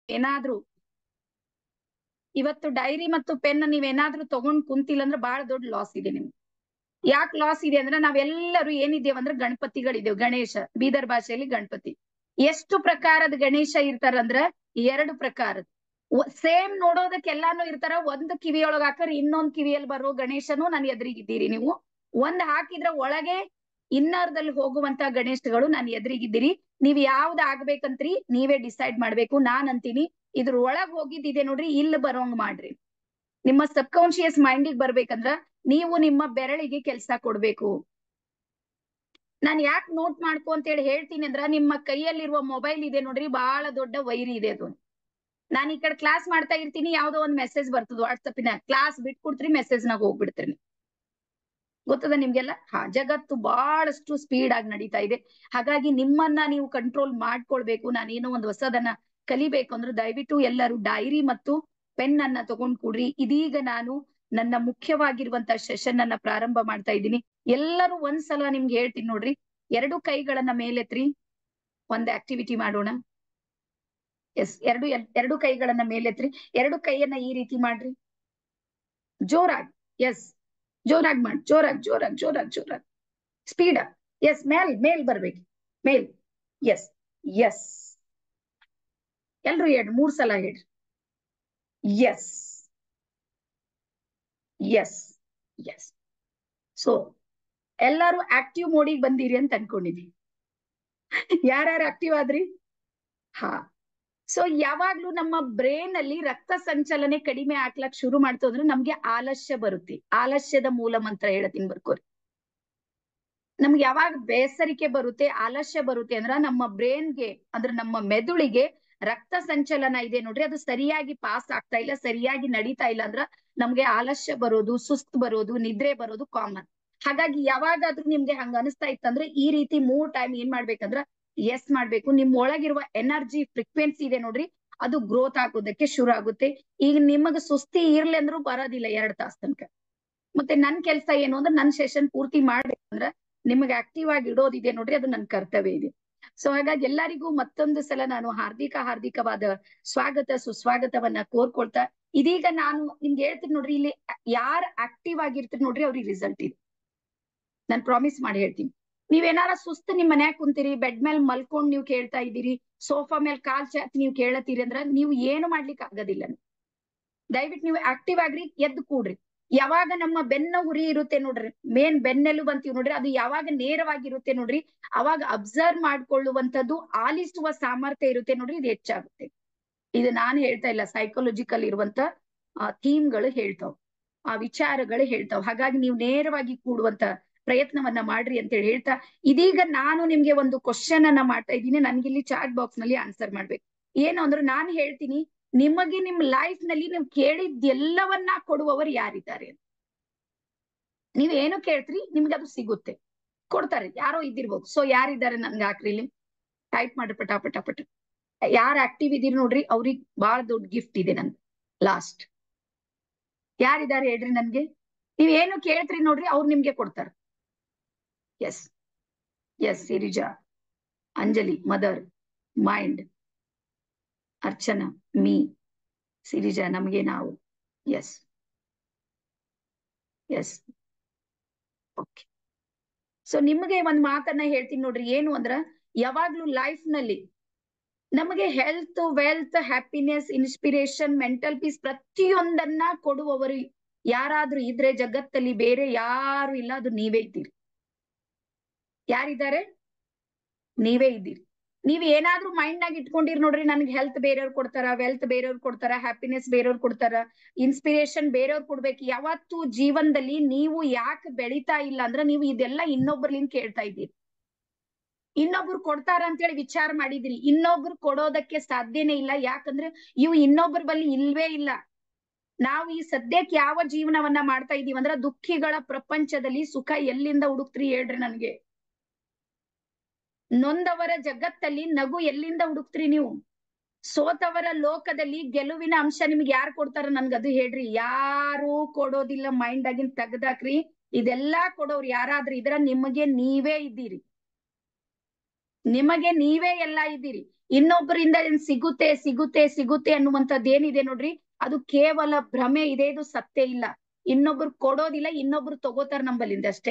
ಏನಾದ್ರೂ ಇವತ್ತು ಡೈರಿ ಮತ್ತು ಪೆನ್ ನೀವೇನಾದ್ರೂ ತಗೊಂಡ್ ಕುಂತಿಲ್ಲ ಅಂದ್ರೆ ಬಹಳ ದೊಡ್ಡ ಲಾಸ್ ಇದೆ ನಿಮ್ಗೆ ಯಾಕೆ ಲಾಸ್ ಇದೆ ಅಂದ್ರೆ ನಾವೆಲ್ಲರೂ ಏನಿದ್ದೇವೆ ಅಂದ್ರೆ ಗಣಪತಿಗಳಿದ್ದೇವೆ ಗಣೇಶ ಬೀದರ್ ಭಾಷೆಯಲ್ಲಿ ಗಣಪತಿ ಎಷ್ಟು ಪ್ರಕಾರದ ಗಣೇಶ ಇರ್ತಾರಂದ್ರ ಎರಡು ಪ್ರಕಾರದ ಸೇಮ್ ನೋಡೋದಕ್ಕೆ ಎಲ್ಲಾನು ಇರ್ತಾರ ಒಂದ್ ಕಿವಿಯೊಳಗ ಹಾಕರ್ ಇನ್ನೊಂದ್ ಕಿವಿಯಲ್ಲಿ ಬರೋ ಗಣೇಶನು ನನ್ ಎದುರಿಗಿದ್ದೀರಿ ನೀವು ಒಂದ್ ಹಾಕಿದ್ರ ಒಳಗೆ ಇನ್ನರ್ದಲ್ಲಿ ಹೋಗುವಂತ ಗಣೇಶಗಳು ನಾನು ಎದುರಿಗಿದ್ದೀರಿ ನೀವ್ ಯಾವ್ದ್ ಆಗ್ಬೇಕಂತ್ರಿ ನೀವೇ ಡಿಸೈಡ್ ಮಾಡ್ಬೇಕು ನಾನ್ ಅಂತೀನಿ ಇದ್ರ ಒಳಗ್ ಹೋಗಿದ್ದಿದೆ ನೋಡ್ರಿ ಇಲ್ಲಿ ಬರೋಂಗ್ ಮಾಡ್ರಿ ನಿಮ್ಮ ಸಬ್ ಕಾನ್ಶಿಯಸ್ ಮೈಂಡಿಗೆ ಬರ್ಬೇಕಂದ್ರ ನೀವು ನಿಮ್ಮ ಬೆರಳಿಗೆ ಕೆಲ್ಸ ಕೊಡ್ಬೇಕು ನಾನ್ ಯಾಕೆ ನೋಟ್ ಮಾಡ್ಕೊ ಅಂತ ಹೇಳಿ ಹೇಳ್ತೀನಿ ಅಂದ್ರ ನಿಮ್ಮ ಕೈಯಲ್ಲಿರುವ ಮೊಬೈಲ್ ಇದೆ ನೋಡ್ರಿ ಬಹಳ ದೊಡ್ಡ ವೈರಿ ಇದೆ ಅದು ನಾನ್ ಈ ಕಡೆ ಕ್ಲಾಸ್ ಮಾಡ್ತಾ ಇರ್ತೀನಿ ಯಾವ್ದೋ ಒಂದ್ ಮೆಸೇಜ್ ಬರ್ತದ ವಾಟ್ಸಪ್ಪಿನ ಕ್ಲಾಸ್ ಬಿಟ್ಕೊಡ್ತೀರಿ ಮೆಸೇಜ್ ನಾಗ ಹೋಗ್ಬಿಡ್ತೀರಿ ಗೊತ್ತದ ನಿಮ್ಗೆಲ್ಲ ಹಾ ಜಗತ್ತು ಬಹಳಷ್ಟು ಸ್ಪೀಡ್ ಆಗಿ ನಡೀತಾ ಇದೆ ಹಾಗಾಗಿ ನಿಮ್ಮನ್ನ ನೀವು ಕಂಟ್ರೋಲ್ ಮಾಡ್ಕೊಳ್ಬೇಕು ನಾನೇನೋ ಒಂದು ಹೊಸದನ್ನ ಕಲಿಬೇಕು ಅಂದ್ರೆ ದಯವಿಟ್ಟು ಎಲ್ಲರೂ ಡೈರಿ ಮತ್ತು ಪೆನ್ ಅನ್ನ ತಗೊಂಡ್ ಕೂಡ್ರಿ ಇದೀಗ ನಾನು ನನ್ನ ಮುಖ್ಯವಾಗಿರುವಂತ ಸೆಷನ್ ಅನ್ನ ಪ್ರಾರಂಭ ಮಾಡ್ತಾ ಇದ್ದೀನಿ ಎಲ್ಲರೂ ಒಂದ್ಸಲ ನಿಮ್ಗೆ ಹೇಳ್ತೀನಿ ನೋಡ್ರಿ ಎರಡು ಕೈಗಳನ್ನ ಮೇಲೆತ್ರಿ ಒಂದ್ ಆಕ್ಟಿವಿಟಿ ಮಾಡೋಣ ಎಸ್ ಎರಡು ಎರಡು ಕೈಗಳನ್ನ ಮೇಲೆತ್ರಿ ಎರಡು ಕೈಯನ್ನ ಈ ರೀತಿ ಮಾಡ್ರಿ ಜೋರಾಗಿ ಎಸ್ ಜೋರಾಗಿ ಮಾಡಿ ಜೋರಾಗಿ ಜೋರಾಗಿ ಜೋರಾಗಿ ಜೋರಾಗಿ ಸ್ಪೀಡ್ ಎಸ್ ಮೇಲ್ ಮೇಲ್ ಬರ್ಬೇಕು ಮೇಲ್ ಎಸ್ ಎಸ್ ಎಲ್ರು ಹೇಳ್ರಿ ಮೂರ್ ಸಲ ಹೇಳ್ರಿ ಎಸ್ ಎಸ್ ಎಸ್ ಸೊ ಎಲ್ಲಾರು ಆಕ್ಟಿವ್ ಮೋಡಿಗೆ ಬಂದಿರಿ ಅಂತ ಅನ್ಕೊಂಡಿದೀನಿ ಯಾರ್ಯಾರು ಆಕ್ಟಿವ್ ಆದ್ರಿ ಹಾ ಸೊ ಯಾವಾಗ್ಲೂ ನಮ್ಮ ಬ್ರೇನ್ ಅಲ್ಲಿ ರಕ್ತ ಸಂಚಲನೆ ಕಡಿಮೆ ಆಗ್ಲಕ್ ಶುರು ಮಾಡ್ತು ಅಂದ್ರೆ ನಮ್ಗೆ ಆಲಸ್ಯ ಬರುತ್ತೆ ಆಲಸ್ಯದ ಮೂಲ ಮಂತ್ರ ಹೇಳ್ತೀನಿ ಬರ್ಕೋರಿ ನಮ್ಗೆ ಯಾವಾಗ ಬೇಸರಿಕೆ ಬರುತ್ತೆ ಆಲಸ್ಯ ಬರುತ್ತೆ ಅಂದ್ರ ನಮ್ಮ ಬ್ರೇನ್ಗೆ ಅಂದ್ರೆ ನಮ್ಮ ಮೆದುಳಿಗೆ ರಕ್ತ ಸಂಚಲನ ಇದೆ ನೋಡ್ರಿ ಅದು ಸರಿಯಾಗಿ ಪಾಸ್ ಆಗ್ತಾ ಇಲ್ಲ ಸರಿಯಾಗಿ ನಡೀತಾ ಇಲ್ಲ ಅಂದ್ರ ನಮ್ಗೆ ಆಲಸ್ಯ ಬರೋದು ಸುಸ್ತ್ ಬರೋದು ನಿದ್ರೆ ಬರೋದು ಕಾಮನ್ ಹಾಗಾಗಿ ಯಾವಾಗಾದ್ರೂ ನಿಮ್ಗೆ ಹಂಗ ಅನಿಸ್ತಾ ಇತ್ತಂದ್ರೆ ಈ ರೀತಿ ಮೂರ್ ಟೈಮ್ ಏನ್ ಮಾಡ್ಬೇಕಂದ್ರ ಎಸ್ ಮಾಡ್ಬೇಕು ನಿಮ್ ಒಳಗಿರುವ ಎನರ್ಜಿ ಫ್ರೀಕ್ವೆನ್ಸಿ ಇದೆ ನೋಡ್ರಿ ಅದು ಗ್ರೋತ್ ಆಗೋದಕ್ಕೆ ಶುರು ಆಗುತ್ತೆ ಈಗ ನಿಮಗ ಸುಸ್ತಿ ಇರ್ಲಿ ಅಂದ್ರೂ ಬರೋದಿಲ್ಲ ಎರಡ್ ತಾಸ್ ತನಕ ಮತ್ತೆ ನನ್ ಕೆಲ್ಸ ಏನು ಅಂದ್ರೆ ನನ್ ಸೆಷನ್ ಪೂರ್ತಿ ಮಾಡ್ಬೇಕಂದ್ರ ನಿಮಗೆ ಆಕ್ಟಿವ್ ಆಗಿ ಇಡೋದಿದೆ ನೋಡ್ರಿ ಅದು ನನ್ ಕರ್ತವ್ಯ ಇದೆ ಸೊ ಹಾಗಾಗಿ ಎಲ್ಲರಿಗೂ ಮತ್ತೊಂದು ಸಲ ನಾನು ಹಾರ್ದಿಕ ಹಾರ್ದಿಕವಾದ ಸ್ವಾಗತ ಸುಸ್ವಾಗತವನ್ನ ಕೋರ್ಕೊಳ್ತಾ ಇದೀಗ ನಾನು ನಿಮ್ಗೆ ಹೇಳ್ತೀನಿ ನೋಡ್ರಿ ಇಲ್ಲಿ ಯಾರ್ ಆಕ್ಟಿವ್ ಆಗಿರ್ತೀರಿ ನೋಡ್ರಿ ಅವ್ರಿಗೆ ರಿಸಲ್ಟ್ ಇದೆ ನಾನ್ ಪ್ರಾಮಿಸ್ ಮಾಡಿ ಹೇಳ್ತೀನಿ ನೀವೇನಾರ ಸುಸ್ತು ನಿಮ್ ಮನ್ಯಾಗ ಕುಂತೀರಿ ಬೆಡ್ ಮೇಲೆ ಮಲ್ಕೊಂಡ್ ನೀವು ಕೇಳ್ತಾ ಇದ್ದೀರಿ ಸೋಫಾ ಮೇಲೆ ಕಾಲ್ ಚಾಚಿ ನೀವು ಕೇಳತ್ತೀರಿ ಅಂದ್ರ ನೀವು ಏನು ಮಾಡ್ಲಿಕ್ಕೆ ಆಗೋದಿಲ್ಲ ದಯವಿಟ್ಟು ನೀವು ಆಕ್ಟಿವ್ ಆಗ್ರಿ ಎದ್ದು ಕೂಡ್ರಿ ಯಾವಾಗ ನಮ್ಮ ಬೆನ್ನ ಉರಿ ಇರುತ್ತೆ ನೋಡ್ರಿ ಮೇನ್ ಬೆನ್ನೆಲುಬು ಅಂತೀವಿ ನೋಡ್ರಿ ಅದು ಯಾವಾಗ ನೇರವಾಗಿರುತ್ತೆ ನೋಡ್ರಿ ಅವಾಗ ಅಬ್ಸರ್ವ್ ಮಾಡ್ಕೊಳ್ಳುವಂತದ್ದು ಆಲಿಸುವ ಸಾಮರ್ಥ್ಯ ಇರುತ್ತೆ ನೋಡ್ರಿ ಇದು ಹೆಚ್ಚಾಗುತ್ತೆ ಇದು ನಾನು ಹೇಳ್ತಾ ಇಲ್ಲ ಸೈಕಾಲಜಿಕಲ್ ಇರುವಂತ ಥೀಮ್ಗಳು ಹೇಳ್ತಾವ್ ಆ ವಿಚಾರಗಳು ಹೇಳ್ತಾವ್ ಹಾಗಾಗಿ ನೀವು ನೇರವಾಗಿ ಕೂಡುವಂತ ಪ್ರಯತ್ನವನ್ನ ಮಾಡ್ರಿ ಅಂತ ಹೇಳಿ ಹೇಳ್ತಾ ಇದೀಗ ನಾನು ನಿಮ್ಗೆ ಒಂದು ಕ್ವಶನ್ ಅನ್ನ ಮಾಡ್ತಾ ಇದ್ದೀನಿ ನನ್ಗಿಲ್ಲಿ ಚಾಟ್ ಬಾಕ್ಸ್ ನಲ್ಲಿ ಆನ್ಸರ್ ಮಾಡ್ಬೇಕು ಏನು ಅಂದ್ರೆ ನಾನು ಹೇಳ್ತೀನಿ ನಿಮಗೆ ನಿಮ್ ಲೈಫ್ ನಲ್ಲಿ ನೀವು ಕೇಳಿದ್ದೆಲ್ಲವನ್ನ ಕೊಡುವವರು ಯಾರಿದ್ದಾರೆ ನೀವ್ ಏನು ಕೇಳ್ತೀರಿ ನಿಮ್ಗೆ ಅದು ಸಿಗುತ್ತೆ ಕೊಡ್ತಾರೆ ಯಾರೋ ಇದ್ದಿರ್ಬೋದು ಸೊ ಯಾರಿದ್ದಾರೆ ನನ್ಗೆ ಹಾಕ್ರಿ ಇಲ್ಲಿ ಟೈಪ್ ಮಾಡ್ರಿ ಪಟ ಪಟ ಪಟ ಯಾರು ಆಕ್ಟಿವ್ ಇದೀರಿ ನೋಡ್ರಿ ಅವ್ರಿಗೆ ಬಹಳ ದೊಡ್ಡ ಗಿಫ್ಟ್ ಇದೆ ನನ್ಗೆ ಲಾಸ್ಟ್ ಯಾರಿದ್ದಾರೆ ಹೇಳ್ರಿ ನನ್ಗೆ ನೀವ್ ಏನು ಕೇಳ್ತ್ರಿ ನೋಡ್ರಿ ಅವ್ರು ನಿಮ್ಗೆ ಕೊಡ್ತಾರ yes yes Sirija Anjali mother mind Archana ಮೀ ಸಿರಿಜಾ ನಮ್ಗೆ ನಾವು ಎಸ್ ಎಸ್ ಓಕೆ ಸೊ ನಿಮಗೆ ಒಂದ್ ಮಾತನ್ನ ಹೇಳ್ತೀನಿ ನೋಡ್ರಿ ಏನು ಅಂದ್ರ ಯಾವಾಗ್ಲೂ ಲೈಫ್ ನಲ್ಲಿ ನಮಗೆ health wealth happiness inspiration mental peace ಪ್ರತಿಯೊಂದನ್ನ ಕೊಡುವವರು ಯಾರಾದ್ರೂ ಇದ್ರೆ ಜಗತ್ತಲ್ಲಿ ಬೇರೆ ಯಾರು ಇಲ್ಲ ಅದು ನೀವೇ ಇದ್ದೀರಿ ಯಾರಿದ್ದಾರೆ ನೀವೇ ಇದ್ದೀರಿ ನೀವ್ ಏನಾದ್ರೂ ಮೈಂಡ್ ನಾಗ ಇಟ್ಕೊಂಡಿರ್ ನೋಡ್ರಿ ನನ್ಗೆ ಹೆಲ್ತ್ ಬೇರೆಯವ್ರು ಕೊಡ್ತಾರ ವೆಲ್ತ್ ಬೇರೆಯವ್ರು ಕೊಡ್ತಾರ ಹ್ಯಾಪಿನೆಸ್ ಬೇರೆಯವ್ರು ಕೊಡ್ತಾರ ಇನ್ಸ್ಪಿರೇಷನ್ ಬೇರೆಯವ್ರು ಕೊಡ್ಬೇಕು ಯಾವತ್ತು ಜೀವನದಲ್ಲಿ ನೀವು ಯಾಕೆ ಬೆಳಿತಾ ಇಲ್ಲ ಅಂದ್ರೆ ನೀವು ಇದೆಲ್ಲ ಇನ್ನೊಬ್ಬರ್ಲಿಂದ ಕೇಳ್ತಾ ಇದ್ದೀರಿ ಇನ್ನೊಬ್ರು ಕೊಡ್ತಾರ ಅಂತೇಳಿ ವಿಚಾರ ಮಾಡಿದಿರಿ ಇನ್ನೊಬ್ರು ಕೊಡೋದಕ್ಕೆ ಸಾಧ್ಯನೇ ಇಲ್ಲ ಯಾಕಂದ್ರೆ ಇವು ಇನ್ನೊಬ್ಬರ ಬಳಿ ಇಲ್ವೇ ಇಲ್ಲ ನಾವು ಈ ಸದ್ಯಕ್ಕೆ ಯಾವ ಜೀವನವನ್ನ ಮಾಡ್ತಾ ಇದೀವಿ ಅಂದ್ರ ದುಃಖಿಗಳ ಪ್ರಪಂಚದಲ್ಲಿ ಸುಖ ಎಲ್ಲಿಂದ ಹುಡುಕ್ತ್ರಿ ಹೇಳ್ರಿ ನನ್ಗೆ ನೊಂದವರ ಜಗತ್ತಲ್ಲಿ ನಗು ಎಲ್ಲಿಂದ ಹುಡುಕ್ತ್ರಿ ನೀವು ಸೋತವರ ಲೋಕದಲ್ಲಿ ಗೆಲುವಿನ ಅಂಶ ನಿಮ್ಗೆ ಯಾರು ಕೊಡ್ತಾರ ನನ್ಗದು ಹೇಳ್ರಿ ಯಾರು ಕೊಡೋದಿಲ್ಲ ಮೈಂಡ್ ಆಗಿನ್ ತೆಗ್ದಾಕ್ರಿ ಇದೆಲ್ಲಾ ಕೊಡೋರು ಯಾರಾದ್ರೂ ಇದ್ರ ನಿಮಗೆ ನೀವೇ ಇದ್ದೀರಿ ನಿಮಗೆ ನೀವೇ ಎಲ್ಲಾ ಇದ್ದೀರಿ ಇನ್ನೊಬ್ಬರಿಂದ ಏನ್ ಸಿಗುತ್ತೆ ಸಿಗುತ್ತೆ ಸಿಗುತ್ತೆ ಅನ್ನುವಂಥದ್ದು ಏನಿದೆ ನೋಡ್ರಿ ಅದು ಕೇವಲ ಭ್ರಮೆ ಇದೆ ಇದು ಸತ್ಯ ಇಲ್ಲ ಇನ್ನೊಬ್ರು ಕೊಡೋದಿಲ್ಲ ಇನ್ನೊಬ್ರು ತಗೋತಾರ ನಂಬಲ್ಲಿಂದ ಅಷ್ಟೇ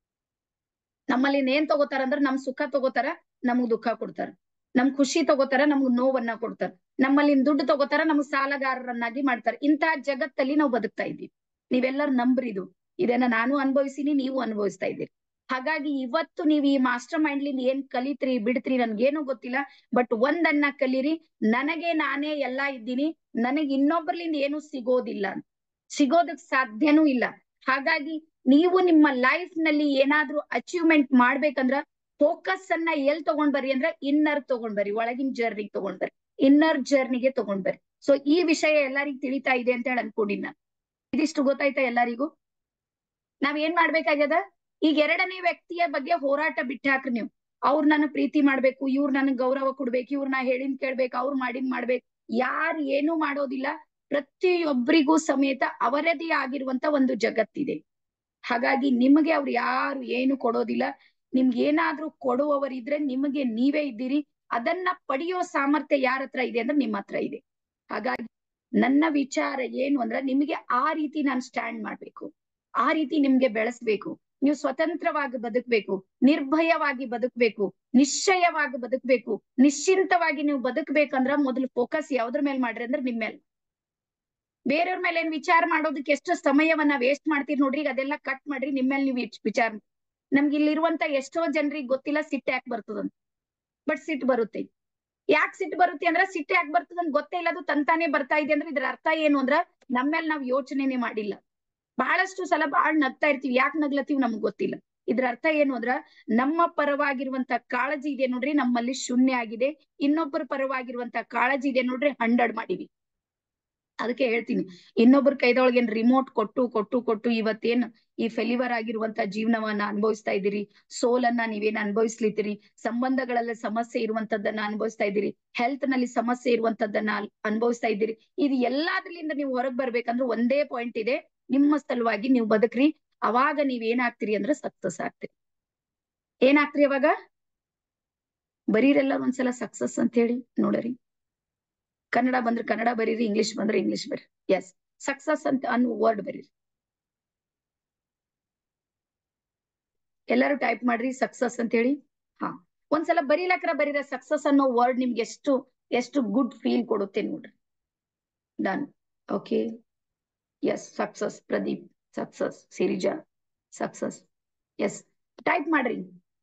ನಮ್ಮಲ್ಲಿ ಏನ್ ತಗೋತಾರ ಅಂದ್ರೆ ನಮ್ ಸುಖ ತಗೋತಾರ ನಮಗ್ ದುಃಖ ಕೊಡ್ತಾರ ನಮ್ ಖುಷಿ ತಗೋತಾರ ನಮ್ಗ್ ನೋವನ್ನ ಕೊಡ್ತಾರ ನಮ್ಮಲ್ಲಿ ದುಡ್ಡು ತಗೋತಾರ ನಮ್ಗ್ ಸಾಲಗಾರರನ್ನಾಗಿ ಮಾಡ್ತಾರ ಇಂತಹ ಜಗತ್ತಲ್ಲಿ ನಾವು ಬದುಕ್ತಾ ಇದ್ದೀವಿ ನೀವೆಲ್ಲರೂ ನಂಬ್ರಿ ಇದು ಇದನ್ನ ನಾನು ಅನುಭವಿಸಿನಿ ನೀವು ಅನುಭವಿಸ್ತಾ ಇದ್ದೀರಿ ಹಾಗಾಗಿ ಇವತ್ತು ನೀವು ಈ ಮಾಸ್ಟರ್ ಮೈಂಡ್ಲಿಂದ ಏನ್ ಕಲಿತ್ರಿ ಬಿಡ್ತ್ರಿ ನನ್ಗೇನು ಗೊತ್ತಿಲ್ಲ ಬಟ್ ಒಂದನ್ನ ಕಲೀರಿ ನನಗೆ ನಾನೇ ಎಲ್ಲಾ ಇದ್ದೀನಿ ನನಗ್ ಇನ್ನೊಬ್ಬರ್ಲಿಂದ ಏನು ಸಿಗೋದಿಲ್ಲ ಸಿಗೋದಕ್ ಸಾಧ್ಯನೂ ಇಲ್ಲ ಹಾಗಾಗಿ ನೀವು ನಿಮ್ಮ ಲೈಫ್ ನಲ್ಲಿ ಏನಾದ್ರೂ ಅಚೀವ್ಮೆಂಟ್ ಮಾಡ್ಬೇಕಂದ್ರ ಫೋಕಸ್ ಅನ್ನ ಎಲ್ ತಗೊಂಡ್ ಬರ್ರಿ ಅಂದ್ರ ಇನ್ನರ್ ತಗೊಂಡ್ ಬರ್ರಿ ಒಳಗಿನ ಜರ್ನಿಗೆ ತಗೊಂಡ್ ಬರ್ರಿ ಇನ್ನರ್ ಜರ್ನಿಗೆ ತಗೊಂಡ್ ಬರ್ರಿ ಸೊ ಈ ವಿಷಯ ಎಲ್ಲರಿಗೂ ತಿಳಿತಾ ಇದೆ ಅಂತ ಹೇಳಿ ಅನ್ಕೊಂಡಿನಿ ನಾನು ಇದಿಷ್ಟು ಗೊತ್ತಾಯ್ತಾ ಎಲ್ಲರಿಗೂ ನಾವ್ ಏನ್ ಮಾಡ್ಬೇಕಾಗ್ಯದ ಈಗ ಎರಡನೇ ವ್ಯಕ್ತಿಯ ಬಗ್ಗೆ ಹೋರಾಟ ಬಿಟ್ಟು ಹಾಕ್ರಿ ನೀವು ಅವ್ರು ನನ್ನ ಪ್ರೀತಿ ಮಾಡ್ಬೇಕು ಇವ್ರು ನನಗ್ ಗೌರವ ಕೊಡ್ಬೇಕು ಇವ್ರು ನಾ ಹೇಳಿನ್ ಕೇಳ್ಬೇಕು ಅವ್ರು ಮಾಡಿನ್ ಮಾಡ್ಬೇಕು ಯಾರು ಏನು ಮಾಡೋದಿಲ್ಲ ಪ್ರತಿಯೊಬ್ಬರಿಗೂ ಸಮೇತ ಅವರದೇ ಆಗಿರುವಂತ ಒಂದು ಜಗತ್ತಿದೆ ಹಾಗಾಗಿ ನಿಮಗೆ ಅವ್ರು ಯಾರು ಏನು ಕೊಡೋದಿಲ್ಲ ನಿಮ್ಗೆ ಏನಾದ್ರೂ ಕೊಡುವವರಿದ್ರೆ ನಿಮಗೆ ನೀವೇ ಇದ್ದೀರಿ ಅದನ್ನ ಪಡೆಯೋ ಸಾಮರ್ಥ್ಯ ಯಾರ ಹತ್ರ ಇದೆ ಅಂದ್ರೆ ನಿಮ್ಮ ಹತ್ರ ಇದೆ ಹಾಗಾಗಿ ನನ್ನ ವಿಚಾರ ಏನು ಅಂದ್ರೆ ನಿಮಗೆ ಆ ರೀತಿ ನಾನು ಸ್ಟ್ಯಾಂಡ್ ಮಾಡ್ಬೇಕು ಆ ರೀತಿ ನಿಮ್ಗೆ ಬೆಳೆಸ್ಬೇಕು ನೀವು ಸ್ವತಂತ್ರವಾಗಿ ಬದುಕ್ಬೇಕು ನಿರ್ಭಯವಾಗಿ ಬದುಕ್ಬೇಕು ನಿಶ್ಚಯವಾಗಿ ಬದುಕ್ಬೇಕು ನಿಶ್ಚಿಂತವಾಗಿ ನೀವು ಬದುಕ್ಬೇಕಂದ್ರ ಮೊದಲು ಫೋಕಸ್ ಯಾವ್ದ್ರ ಮೇಲೆ ಮಾಡ್ರಿ ಅಂದ್ರೆ ನಿಮ್ ಮೇಲೆ ಬೇರೆಯವ್ರ ಮೇಲೆ ಏನ್ ವಿಚಾರ ಮಾಡೋದಕ್ಕೆ ಎಷ್ಟು ಸಮಯವನ್ನ ವೇಸ್ಟ್ ಮಾಡ್ತೀರಿ ನೋಡ್ರಿ ಈಗ ಅದೆಲ್ಲ ಕಟ್ ಮಾಡ್ರಿ ನಿಮ್ ಮೇಲೆ ನೀವು ವಿಚಾರ ನಮ್ಗೆ ಇಲ್ಲಿರುವಂತ ಎಷ್ಟೋ ಜನರಿಗೆ ಗೊತ್ತಿಲ್ಲ ಸಿಟ್ಟು ಯಾಕೆ ಬರ್ತದಂತ ಬಟ್ ಸಿಟ್ಟು ಬರುತ್ತೆ ಯಾಕೆ ಸಿಟ್ಟು ಬರುತ್ತೆ ಅಂದ್ರೆ ಸಿಟ್ಟು ಯಾಕೆ ಬರ್ತದಂತ ಗೊತ್ತೇ ಇಲ್ಲ ಅದು ತಂತಾನೆ ಬರ್ತಾ ಇದೆ ಅಂದ್ರೆ ಇದ್ರ ಅರ್ಥ ಏನು ಅಂದ್ರ ನಮ್ಮೇಲೆ ನಾವ್ ಯೋಚನೆನೆ ಮಾಡಿಲ್ಲ ಬಹಳಷ್ಟು ಸಲ ಬಹಳ ನಗ್ತಾ ಇರ್ತೀವಿ ಯಾಕೆ ನಗ್ಲತ್ತೀವಿ ನಮ್ಗ್ ಗೊತ್ತಿಲ್ಲ ಇದ್ರ ಅರ್ಥ ಏನು ಅಂದ್ರ ನಮ್ಮ ಪರವಾಗಿರುವಂತ ಕಾಳಜಿ ಇದೆ ನೋಡ್ರಿ ನಮ್ಮಲ್ಲಿ ಶೂನ್ಯ ಆಗಿದೆ ಇನ್ನೊಬ್ಬರ ಪರವಾಗಿರುವಂತ ಕಾಳಜಿ ಇದೆ ನೋಡ್ರಿ ಹಂಡ್ರೆಡ್ ಮಾಡಿವಿ ಅದಕ್ಕೆ ಹೇಳ್ತೀನಿ ಇನ್ನೊಬ್ಬರ ಕೈದೊಳಗೆ ಏನ್ ರಿಮೋಟ್ ಕೊಟ್ಟು ಕೊಟ್ಟು ಕೊಟ್ಟು ಇವತ್ತೇನ್ ಈ ಫೆಲಿವರ್ ಆಗಿರುವಂತ ಜೀವನವನ್ನ ಅನುಭವಿಸ್ತಾ ಇದ್ದೀರಿ ಸೋಲನ್ನ ನೀವೇನ್ ಅನುಭವಿಸ್ಲಿತ್ತೀರಿ ಸಂಬಂಧಗಳಲ್ಲಿ ಸಮಸ್ಯೆ ಇರುವಂತದ್ದನ್ನ ಅನುಭವಿಸ್ತಾ ಇದ್ದೀರಿ ಹೆಲ್ತ್ ನಲ್ಲಿ ಸಮಸ್ಯೆ ಇರುವಂತದ್ದನ್ನ ಅನುಭವಿಸ್ತಾ ಇದ್ದೀರಿ ಇದು ಎಲ್ಲಾದ್ರಲಿಂದ ನೀವು ಹೊರಗ್ ಬರ್ಬೇಕಂದ್ರೆ ಒಂದೇ ಪಾಯಿಂಟ್ ಇದೆ ನಿಮ್ಮ ಸಲುವಾಗಿ ನೀವು ಬದುಕ್ರಿ ಅವಾಗ ನೀವ್ ಏನಾಗ್ತೀರಿ ಅಂದ್ರೆ ಸಕ್ಸಸ್ ಆಗ್ತೀರಿ ಏನಾಗ್ತೀರಿ ಅವಾಗ ಬರೀರೆಲ್ಲ ಒಂದ್ಸಲ ಸಕ್ಸಸ್ ಅಂತ ಹೇಳಿ ನೋಡರಿ ಕನ್ನಡ ಬಂದ್ರೆ ಕನ್ನಡ ಬರೀರಿ ಇಂಗ್ಲಿಷ್ ಬಂದ್ರೆ ಇಂಗ್ಲಿಷ್ ಬರೀರಿ ಎಸ್ ಸಕ್ಸಸ್ ಅಂತ ಅನ್ನೋ ವರ್ಡ್ ಬರೀರಿ ಎಲ್ಲರೂ ಟೈಪ್ ಮಾಡ್ರಿ ಸಕ್ಸಸ್ ಅಂತ ಹೇಳಿ ಹಾ ಒಂದ್ಸಲ ಬರೀಲಕ್ರ ಬರೀರ ಸಕ್ಸಸ್ ಅನ್ನೋ ವರ್ಡ್ ನಿಮ್ಗೆ ಎಷ್ಟು ಎಷ್ಟು ಗುಡ್ ಫೀಲ್ ಕೊಡುತ್ತೆ ನೋಡ್ರಿ done okay yes success Pradeep success Sirija success yes type ಮಾಡ್ರಿ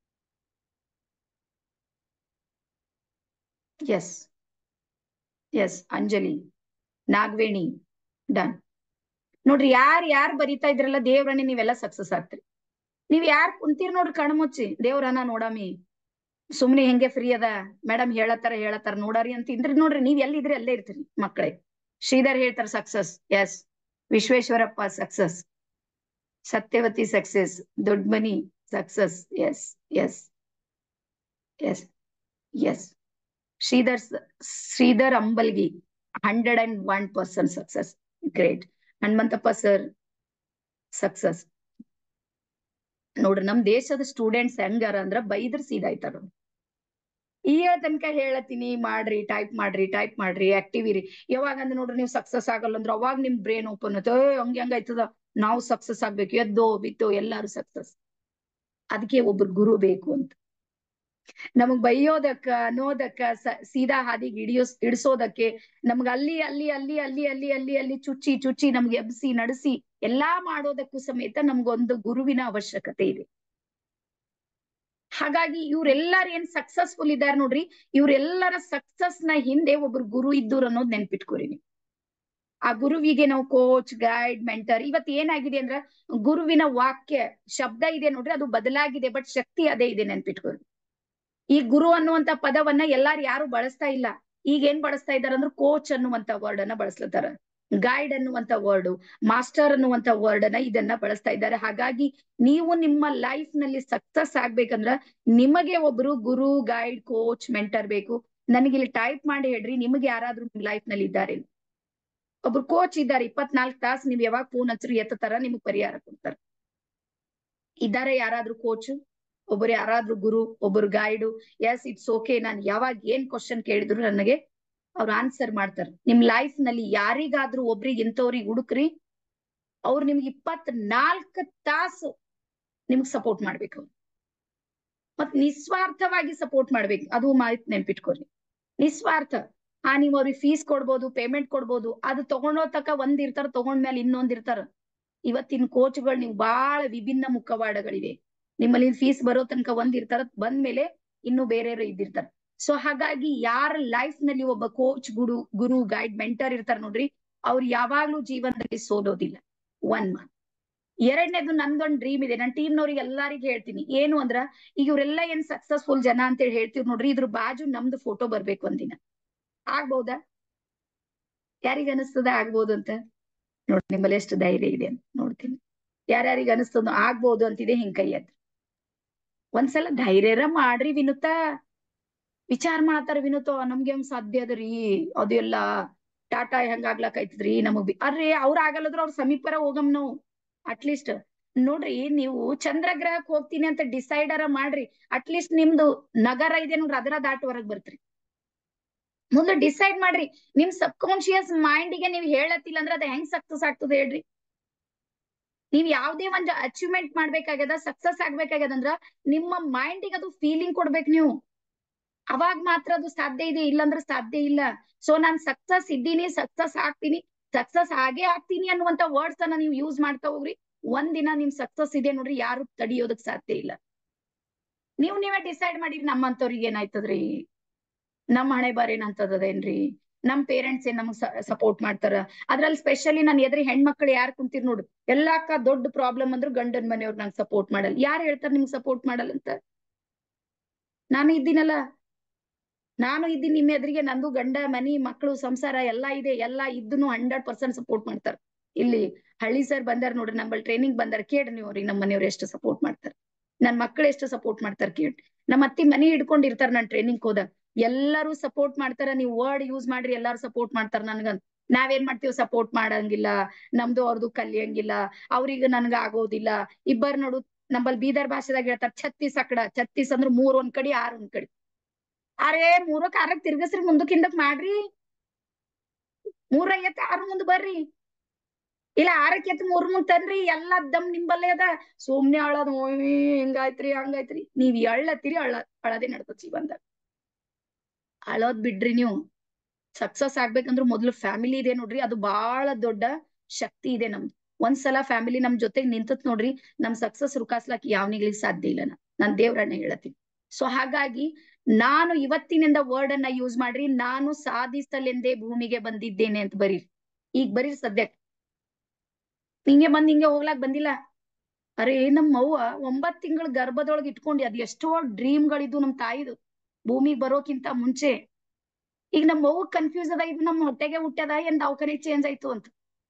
yes yes Anjali Nagaveni done ನೋಡ್ರಿ ಯಾರ್ ಯಾರ್ ಬರಿತಾ ಇದ್ರಲ್ಲ ದೇವ್ರನ್ನೇ ನೀವೆಲ್ಲ ಸಕ್ಸಸ್ ಆಗ್ತೀರಿ ನೀವ್ ಯಾರ್ ಕುಂತೀರ್ ನೋಡ್ರಿ ಕಣ್ ಮುಚ್ಚಿ ದೇವ್ರನ್ನ ನೋಡಮಿ ಸುಮ್ನೆ ಹೆಂಗೆ ಫ್ರೀ ಅದ ಮೇಡಮ್ ಹೇಳತ್ತಾರ ಹೇಳತ್ತಾರ ನೋಡಾರಿ ಅಂತ ಇದ್ರಿ ನೋಡ್ರಿ ನೀವ್ ಎಲ್ಲಿದ್ರಿ ಅಲ್ಲೇ ಇರ್ತೀರಿ ಮಕ್ಕಳೇ ಶ್ರೀಧರ್ ಹೇಳ್ತಾರ success yes Vishweshwarappa success Satyavati success Doddamani success yes yes yes yes Shridhar Shridhar Ambalgi hundred and one percent success great Hanumanthappa sir success ನೋಡ್ರಿ ನಮ್ ದೇಶದ ಸ್ಟೂಡೆಂಟ್ಸ್ ಹೆಂಗಾರ ಅಂದ್ರ ಬೈದ್ರ ಸೀದಾಯ್ತಾರ ಈಗ ತನಕ ಹೇಳತ್ತೀನಿ ಮಾಡ್ರಿ ಟೈಪ್ ಮಾಡ್ರಿ ಟೈಪ್ ಮಾಡ್ರಿ ಆಕ್ಟಿವ್ ಇರಿ ಯಾವಾಗ ಅಂದ್ರೆ ನೋಡ್ರಿ ನೀವು ಸಕ್ಸಸ್ ಆಗಲ್ಲ ಅಂದ್ರೆ ಅವಾಗ ನಿಮ್ ಬ್ರೇನ್ ಓಪನ್ ಆಯ್ತು ಹಂಗ ಹೆಂಗ ಆಯ್ತದ ನಾವು ಸಕ್ಸಸ್ ಆಗ್ಬೇಕು ಎದ್ದೋ ಬಿತ್ತೋ ಎಲ್ಲಾರು ಸಕ್ಸಸ್ ಅದಕ್ಕೆ ಒಬ್ರು ಗುರು ಬೇಕು ಅಂತ ನಮಗ್ ಬೈಯೋದಕ್ಕ ಅನ್ನೋದಕ್ಕ ಸೀದಾ ಹಾದಿಗೆ ಹಿಡಿಯೋ ಹಿಡಿಸೋದಕ್ಕೆ ನಮ್ಗ ಅಲ್ಲಿ ಅಲ್ಲಿ ಅಲ್ಲಿ ಅಲ್ಲಿ ಅಲ್ಲಿ ಅಲ್ಲಿ ಅಲ್ಲಿ ಚುಚ್ಚಿ ಚುಚ್ಚಿ ನಮ್ಗೆ ಎಬ್ಸಿ ನಡೆಸಿ ಎಲ್ಲಾ ಮಾಡೋದಕ್ಕೂ ಸಮೇತ ನಮ್ಗೊಂದು ಗುರುವಿನ ಅವಶ್ಯಕತೆ ಇದೆ ಹಾಗಾಗಿ ಇವ್ರೆಲ್ಲಾರು ಏನ್ ಸಕ್ಸಸ್ಫುಲ್ ಇದಾರೆ ನೋಡ್ರಿ ಇವ್ರೆಲ್ಲರ ಸಕ್ಸಸ್ ನ ಹಿಂದೆ ಒಬ್ರು ಗುರು ಇದ್ದೂರ್ ಅನ್ನೋದು ನೆನ್ಪಿಟ್ಕೋರಿ ನೀವು ಆ ಗುರುವಿಗೆ ನಾವು ಕೋಚ್ ಗೈಡ್ ಮೆಂಟರ್ ಇವತ್ ಏನಾಗಿದೆ ಅಂದ್ರ ಗುರುವಿನ ವಾಕ್ಯ ಶಬ್ದ ಇದೆ ನೋಡ್ರಿ ಅದು ಬದಲಾಗಿದೆ ಬಟ್ ಶಕ್ತಿ ಅದೇ ಇದೆ ನೆನ್ಪಿಟ್ಕೋರಿ ಈ ಗುರು ಅನ್ನುವಂತ ಪದವನ್ನ ಎಲ್ಲಾರು ಯಾರು ಬಳಸ್ತಾ ಇಲ್ಲ ಈಗ ಏನ್ ಬಳಸ್ತಾ ಇದಾರ ಅಂದ್ರೆ ಕೋಚ್ ಅನ್ನುವಂತ ವರ್ಡ್ ಅನ್ನ ಬಳಸ್ಲತ್ತಾರ ಗೈಡ್ ಅನ್ನುವಂತ ವರ್ಡ್ ಮಾಸ್ಟರ್ ಅನ್ನುವಂತ ವರ್ಡ್ ಅನ್ನ ಇದನ್ನ ಬಳಸ್ತಾ ಇದ್ದಾರೆ ಹಾಗಾಗಿ ನೀವು ನಿಮ್ಮ ಲೈಫ್ ನಲ್ಲಿ ಸಕ್ಸಸ್ ಆಗ್ಬೇಕಂದ್ರ ನಿಮಗೆ ಒಬ್ರು ಗುರು ಗೈಡ್ ಕೋಚ್ ಮೆಂಟರ್ ಬೇಕು ನನಗೆ ಇಲ್ಲಿ ಟೈಪ್ ಮಾಡಿ ಹೇಳ್ರಿ ನಿಮಗೆ ಯಾರಾದ್ರೂ ನಿಮ್ ಲೈಫ್ ನಲ್ಲಿ ಇದ್ದಾರೆ ಒಬ್ರು ಕೋಚ್ ಇದ್ದಾರೆ ಇಪ್ಪತ್ನಾಲ್ಕು ತಾಸು ನೀವ್ ಯಾವಾಗ ಫೋನ್ ಹಚ್ರಿ ಎತ್ತತಾರ ನಿಮ್ಗೆ ಪರಿಹಾರ ಕೊಡ್ತಾರ ಇದ್ದಾರೆ ಯಾರಾದ್ರೂ ಕೋಚ್ ಒಬ್ಬರು ಯಾರಾದ್ರೂ ಗುರು ಒಬ್ಬರು ಗೈಡು ಎಸ್ ಇಟ್ಸ್ ಓಕೆ ನಾನು ಯಾವಾಗ ಏನ್ ಕ್ವಶನ್ ಕೇಳಿದ್ರು ನನಗೆ ಅವ್ರು ಆನ್ಸರ್ ಮಾಡ್ತಾರೆ ನಿಮ್ ಲೈಫ್ ನಲ್ಲಿ ಯಾರಿಗಾದ್ರೂ ಒಬ್ರಿಗೆ ಇಂಥವ್ರಿಗೆ ಹುಡುಕ್ರಿ ಅವ್ರು ನಿಮ್ಗೆ ಇಪ್ಪತ್ ನಾಲ್ಕು ತಾಸು ನಿಮ್ಗೆ ಸಪೋರ್ಟ್ ಮಾಡ್ಬೇಕು ಅವ್ರು ಮತ್ ನಿಸ್ವಾರ್ಥವಾಗಿ ಸಪೋರ್ಟ್ ಮಾಡ್ಬೇಕು ಅದು ಮಾಹಿತಿ ನೆನ್ಪಿಟ್ಕೊರಿ ನಿಸ್ವಾರ್ಥ ಆ ನೀವ್ ಅವ್ರಿಗೆ ಫೀಸ್ ಕೊಡ್ಬೋದು ಪೇಮೆಂಟ್ ಕೊಡ್ಬೋದು ಅದು ತಗೊಂಡೋ ತಕ ಒಂದ್ ಇರ್ತಾರ ತಗೊಂಡ್ಮೇಲೆ ಇನ್ನೊಂದ್ ಇರ್ತಾರ ಇವತ್ತಿನ ಕೋಚ್ಗಳು ನೀವು ಬಹಳ ವಿಭಿನ್ನ ಮುಖವಾಡಗಳಿವೆ ನಿಮ್ಮಲ್ಲಿ ಫೀಸ್ ಬರೋ ತನಕ ಒಂದ್ ಇರ್ತಾರ ಬಂದ್ಮೇಲೆ ಇನ್ನು ಬೇರೆ ಇದ್ದಿರ್ತಾರ ಸೊ ಹಾಗಾಗಿ ಯಾರ ಲೈಫ್ ನಲ್ಲಿ ಒಬ್ಬ coach guru guru guide mentor ಇರ್ತಾರ ನೋಡ್ರಿ ಅವ್ರು ಯಾವಾಗ್ಲೂ ಜೀವನದಲ್ಲಿ ಸೋಲೋದಿಲ್ಲ ಒನ್ ಮಾತ್ ಎರಡನೇದು ನಂದೊಂದ್ ಡ್ರೀಮ್ ಇದೆ ನನ್ನ ಟೀಮ್ನವ್ರಿಗೆ ಎಲ್ಲಾರಿಗೂ ಹೇಳ್ತೀನಿ ಏನು ಅಂದ್ರ ಈಗ ಇವ್ರೆಲ್ಲ ಏನ್ ಸಕ್ಸಸ್ಫುಲ್ ಜನ ಅಂತ ಹೇಳಿ ಹೇಳ್ತೀವಿ ನೋಡ್ರಿ ಇದ್ರ ಬಾಜು ನಮ್ದು ಫೋಟೋ ಬರ್ಬೇಕು ಒಂದಿನ ಆಗ್ಬಹುದಾ ಯಾರಿಗ ಅನಿಸ್ತದ ಆಗ್ಬೋದು ಅಂತ ನೋಡಿ ನಿಮ್ಮಲ್ಲಿ ಎಷ್ಟು ಧೈರ್ಯ ಇದೆ ಅಂತ ನೋಡ್ತೀನಿ ಯಾರ್ಯಾರಿಗ ಅನಿಸ್ತದ ಆಗ್ಬೋದು ಅಂತಿದೆ ಹಿಂಗ್ ಕೈ ಎತ್ತು ಒಂದ್ಸಲ ಧೈರ್ಯರ ಮಾಡ್ರಿ ವಿನುತ ವಿಚಾರ ಮಾಡತಾರ ವಿನುತ ನಮ್ಗೆ ಹೆಂಗ್ ಸಾಧ್ಯ ಅದರಿ ಅದೆಲ್ಲ ಟಾಟಾ ಹೆಂಗ್ ಆಗ್ಲಾಕೈತದ್ರಿ ನಮಗ್ ಬಿ ಅರ್ರಿ ಅವ್ರ ಆಗಲ್ಲದ್ರ ಅವ್ರ ಸಮೀಪರ ಹೋಗಮ್ ನಾವು ಅಟ್ಲೀಸ್ಟ್ ನೋಡ್ರಿ ನೀವು ಚಂದ್ರಗ್ರಹಕ್ ಹೋಗ್ತೀನಿ ಅಂತ ಡಿಸೈಡರ ಮಾಡ್ರಿ ಅಟ್ಲೀಸ್ಟ್ ನಿಮ್ದು ನಗರ ಇದೆ ನೋಡ್ರಿ ಅದರ ದಾಟ್ ಹೊರಗ್ ಬರ್ತ್ರಿ ಮುಂದೆ ಡಿಸೈಡ್ ಮಾಡ್ರಿ ನಿಮ್ ಸಬ್ ಕಾನ್ಶಿಯಸ್ ಮೈಂಡ್ ಗೆ ನೀವ್ ಹೇಳತ್ತಿಲ್ಲ ಅಂದ್ರೆ ಅದ ಹೆಂಗ್ ಸಕ್ಸಸ್ ಆಗ್ತದೆ ಹೇಳ್ರಿ ನೀವ್ ಯಾವ್ದೇ ಒಂದು ಅಚೀವ್ಮೆಂಟ್ ಮಾಡ್ಬೇಕಾಗ್ಯದ ಸಕ್ಸಸ್ ಆಗ್ಬೇಕಾಗ್ಯದ ಅಂದ್ರ ನಿಮ್ಮ ಮೈಂಡ್ ಗೆ ಅದು ಫೀಲಿಂಗ್ ಕೊಡ್ಬೇಕು ನೀವು ಅವಾಗ ಮಾತ್ರ ಅದು ಸಾಧ್ಯ ಇದೆ ಇಲ್ಲಂದ್ರೆ ಸಾಧ್ಯ ಇಲ್ಲ ಸೊ ನಾನ್ ಸಕ್ಸಸ್ ಇದ್ದೀನಿ ಸಕ್ಸಸ್ ಆಗ್ತೀನಿ ಸಕ್ಸಸ್ ಆಗೇ ಆಗ್ತೀನಿ ಅನ್ನುವಂತ ವರ್ಡ್ಸ್ ಅನ್ನ ನೀವು ಯೂಸ್ ಮಾಡ್ತಾ ಹೋಗ್ರಿ ಒಂದಿನ ನಿಮ್ ಸಕ್ಸಸ್ ಇದೆ ನೋಡ್ರಿ ಯಾರು ತಡಿಯೋದಕ್ ಸಾಧ್ಯ ಇಲ್ಲ ನೀವು ನೀವೇ ಡಿಸೈಡ್ ಮಾಡಿರಿ ನಮ್ಮಂತವ್ರಿಗೆ ಏನಾಯ್ತದ್ರಿ ನಮ್ ಹಣೆ ಬಾರ್ ಏನಂತದೇನ್ರಿ ನಮ್ ಪೇರೆಂಟ್ಸ್ ಏನ್ ನಮಗ್ ಸಪೋರ್ಟ್ ಮಾಡ್ತಾರ ಅದ್ರಲ್ಲಿ ಸ್ಪೆಷಲಿ ನನ್ ಎದ್ರಿ ಹೆಣ್ಮಕ್ಳು ಯಾರು ಕುಂತಿರ್ ನೋಡು ಎಲ್ಲಾಕ ದೊಡ್ಡ ಪ್ರಾಬ್ಲಮ್ ಅಂದ್ರು ಗಂಡನ್ ಮನೆಯವ್ರು ನಂಗೆ ಸಪೋರ್ಟ್ ಮಾಡಲ್ಲ ಯಾರು ಹೇಳ್ತಾರ ನಿಮ್ಗೆ ಸಪೋರ್ಟ್ ಮಾಡಲ್ಲ ಅಂತ ನಾನು ಇದ್ದೀನಲ್ಲ ನಾನು ಇದ್ದೀನಿ ನಿಮ್ಮ ಎದುರಿಗೆ ನಂದು ಗಂಡ ಮನಿ ಮಕ್ಕಳು ಸಂಸಾರ ಎಲ್ಲಾ ಇದೆ ಎಲ್ಲಾ ಇದ್ದನು ಹಂಡ್ರೆಡ್ ಪರ್ಸೆಂಟ್ ಸಪೋರ್ಟ್ ಮಾಡ್ತಾರ ಇಲ್ಲಿ ಹಳ್ಳಿ ಸರ್ ಬಂದಾರ ನೋಡ್ರಿ ನಮ್ಮಲ್ಲಿ ಟ್ರೈನಿಂಗ್ ಬಂದಾರ ಕೇಳ್ರಿ ನೀವು ಅವ್ರಿಗೆ ನಮ್ಮ ಮನೆಯವ್ರು ಎಷ್ಟು ಸಪೋರ್ಟ್ ಮಾಡ್ತಾರ ನನ್ ಮಕ್ಳು ಎಷ್ಟು ಸಪೋರ್ಟ್ ಮಾಡ್ತಾರ ಕೇಳ್ರಿ ನಮ್ಮ ಅತ್ತಿ ಮನಿ ಹಿಡ್ಕೊಂಡಿರ್ತಾರ ನಾನ್ ಟ್ರೈನಿಂಗ್ ಹೋದಾಗ ಎಲ್ಲರೂ ಸಪೋರ್ಟ್ ಮಾಡ್ತಾರ ನೀವು ವರ್ಡ್ ಯೂಸ್ ಮಾಡ್ರಿ ಎಲ್ಲಾರು ಸಪೋರ್ಟ್ ಮಾಡ್ತಾರ ನನ್ಗಂತ ನಾವೇನ್ ಮಾಡ್ತೀವಿ ಸಪೋರ್ಟ್ ಮಾಡಂಗಿಲ್ಲ ನಮ್ದು ಅವ್ರದ್ದು ಕಲಿಯಂಗಿಲ್ಲ ಅವ್ರಿಗೆ ನನ್ಗ ಆಗೋದಿಲ್ಲ ಇಬ್ಬರ್ ನೋಡು ನಮ್ಮಲ್ಲಿ ಬೀದರ್ ಭಾಷೆದಾಗ ಹೇಳ್ತಾರ ಛತ್ತೀಸ್ ಅಕಡ ಛತ್ತೀಸ್ ಅಂದ್ರ ಮೂರ್ ಒಂದ್ ಕಡೆ ಆರ್ ಒಂದ್ ಕಡೆ ಅರೇ ಮೂರಕ್ ಆರಕ್ ತಿರ್ಗಸ್ರಿ ಮುಂದಕ್ ಹಿಂದಕ್ ಮಾಡ್ರಿ ಮೂರ ಎತ್ತ ಆರ್ ಮುಂದ್ ಬರ್ರಿ ಇಲ್ಲ ಆರಕ್ ಎತ್ ಮೂರ್ ಮುಂದ್ ತನ್ರಿ ಎಲ್ಲಾ ದಮ್ ನಿಂಬಲ್ಲೇ ಅದ ಸುಮ್ನೆ ಅಳದ್ ಓಯ್ ಹಿಂಗಾಯ್ತ್ರಿ ಹಂಗಾಯ್ತ್ರಿ ನೀವ್ ಎಳ್ಳತ್ತೀರಿ ಅಳ ಅಳದೇ ನಡ್ತದ ಜೀವನದಾಗ ಅಳೋದ್ ಬಿಡ್ರಿ ನೀವು ಸಕ್ಸಸ್ ಆಗ್ಬೇಕಂದ್ರ ಮೊದ್ಲು ಫ್ಯಾಮಿಲಿ ಇದೆ ನೋಡ್ರಿ ಅದು ಬಹಳ ದೊಡ್ಡ ಶಕ್ತಿ ಇದೆ ನಮ್ದು ಒಂದ್ಸಲ ಫ್ಯಾಮಿಲಿ ನಮ್ ಜೊತೆಗ್ ನಿಂತತ್ ನೋಡ್ರಿ ನಮ್ ಸಕ್ಸಸ್ ರುಕಾಸ್ಲಾಕ್ ಯಾವನಿಗ್ಲಿ ಸಾಧ್ಯ ಇಲ್ಲ ನಾನ್ ದೇವ್ರನ್ನ ಹೇಳತ್ತೀನಿ ಸೊ ಹಾಗಾಗಿ ನಾನು ಇವತ್ತಿನಿಂದ ವರ್ಡ್ ಅನ್ನ ಯೂಸ್ ಮಾಡ್ರಿ ನಾನು ಸಾಧಿಸಲೆಂದೇ ಭೂಮಿಗೆ ಬಂದಿದ್ದೇನೆ ಅಂತ ಬರೀರಿ ಈಗ ಬರೀರಿ ಸದ್ಯಕ್ಕೆ ಹಿಂಗೆ ಬಂದ್ ಹಿಂಗೆ ಹೋಗ್ಲಾಕ್ ಬಂದಿಲ್ಲ ಅರೆ ನಮ್ಮ ಅವ್ವ ಒಂಬತ್ ತಿಂಗಳ ಗರ್ಭದೊಳಗೆ ಇಟ್ಕೊಂಡಿ ಅದ್ ಎಷ್ಟೋ ಡ್ರೀಮ್ಗಳಿದ್ದು ನಮ್ ತಾಯಿದು ಭೂಮಿಗ್ ಬರೋಕ್ಕಿಂತ ಮುಂಚೆ ಈಗ ನಮ್ಮ ಅವ್ವ ಕನ್ಫ್ಯೂಸ್ ಅದ ಇದು ನಮ್ಮ ಹೊಟ್ಟೆಗೆ ಹುಟ್ಟ್ಯದ ಏನ್ ದವಾಖಾನೆ ಚೇಂಜ್ ಆಯ್ತು ಅಂತ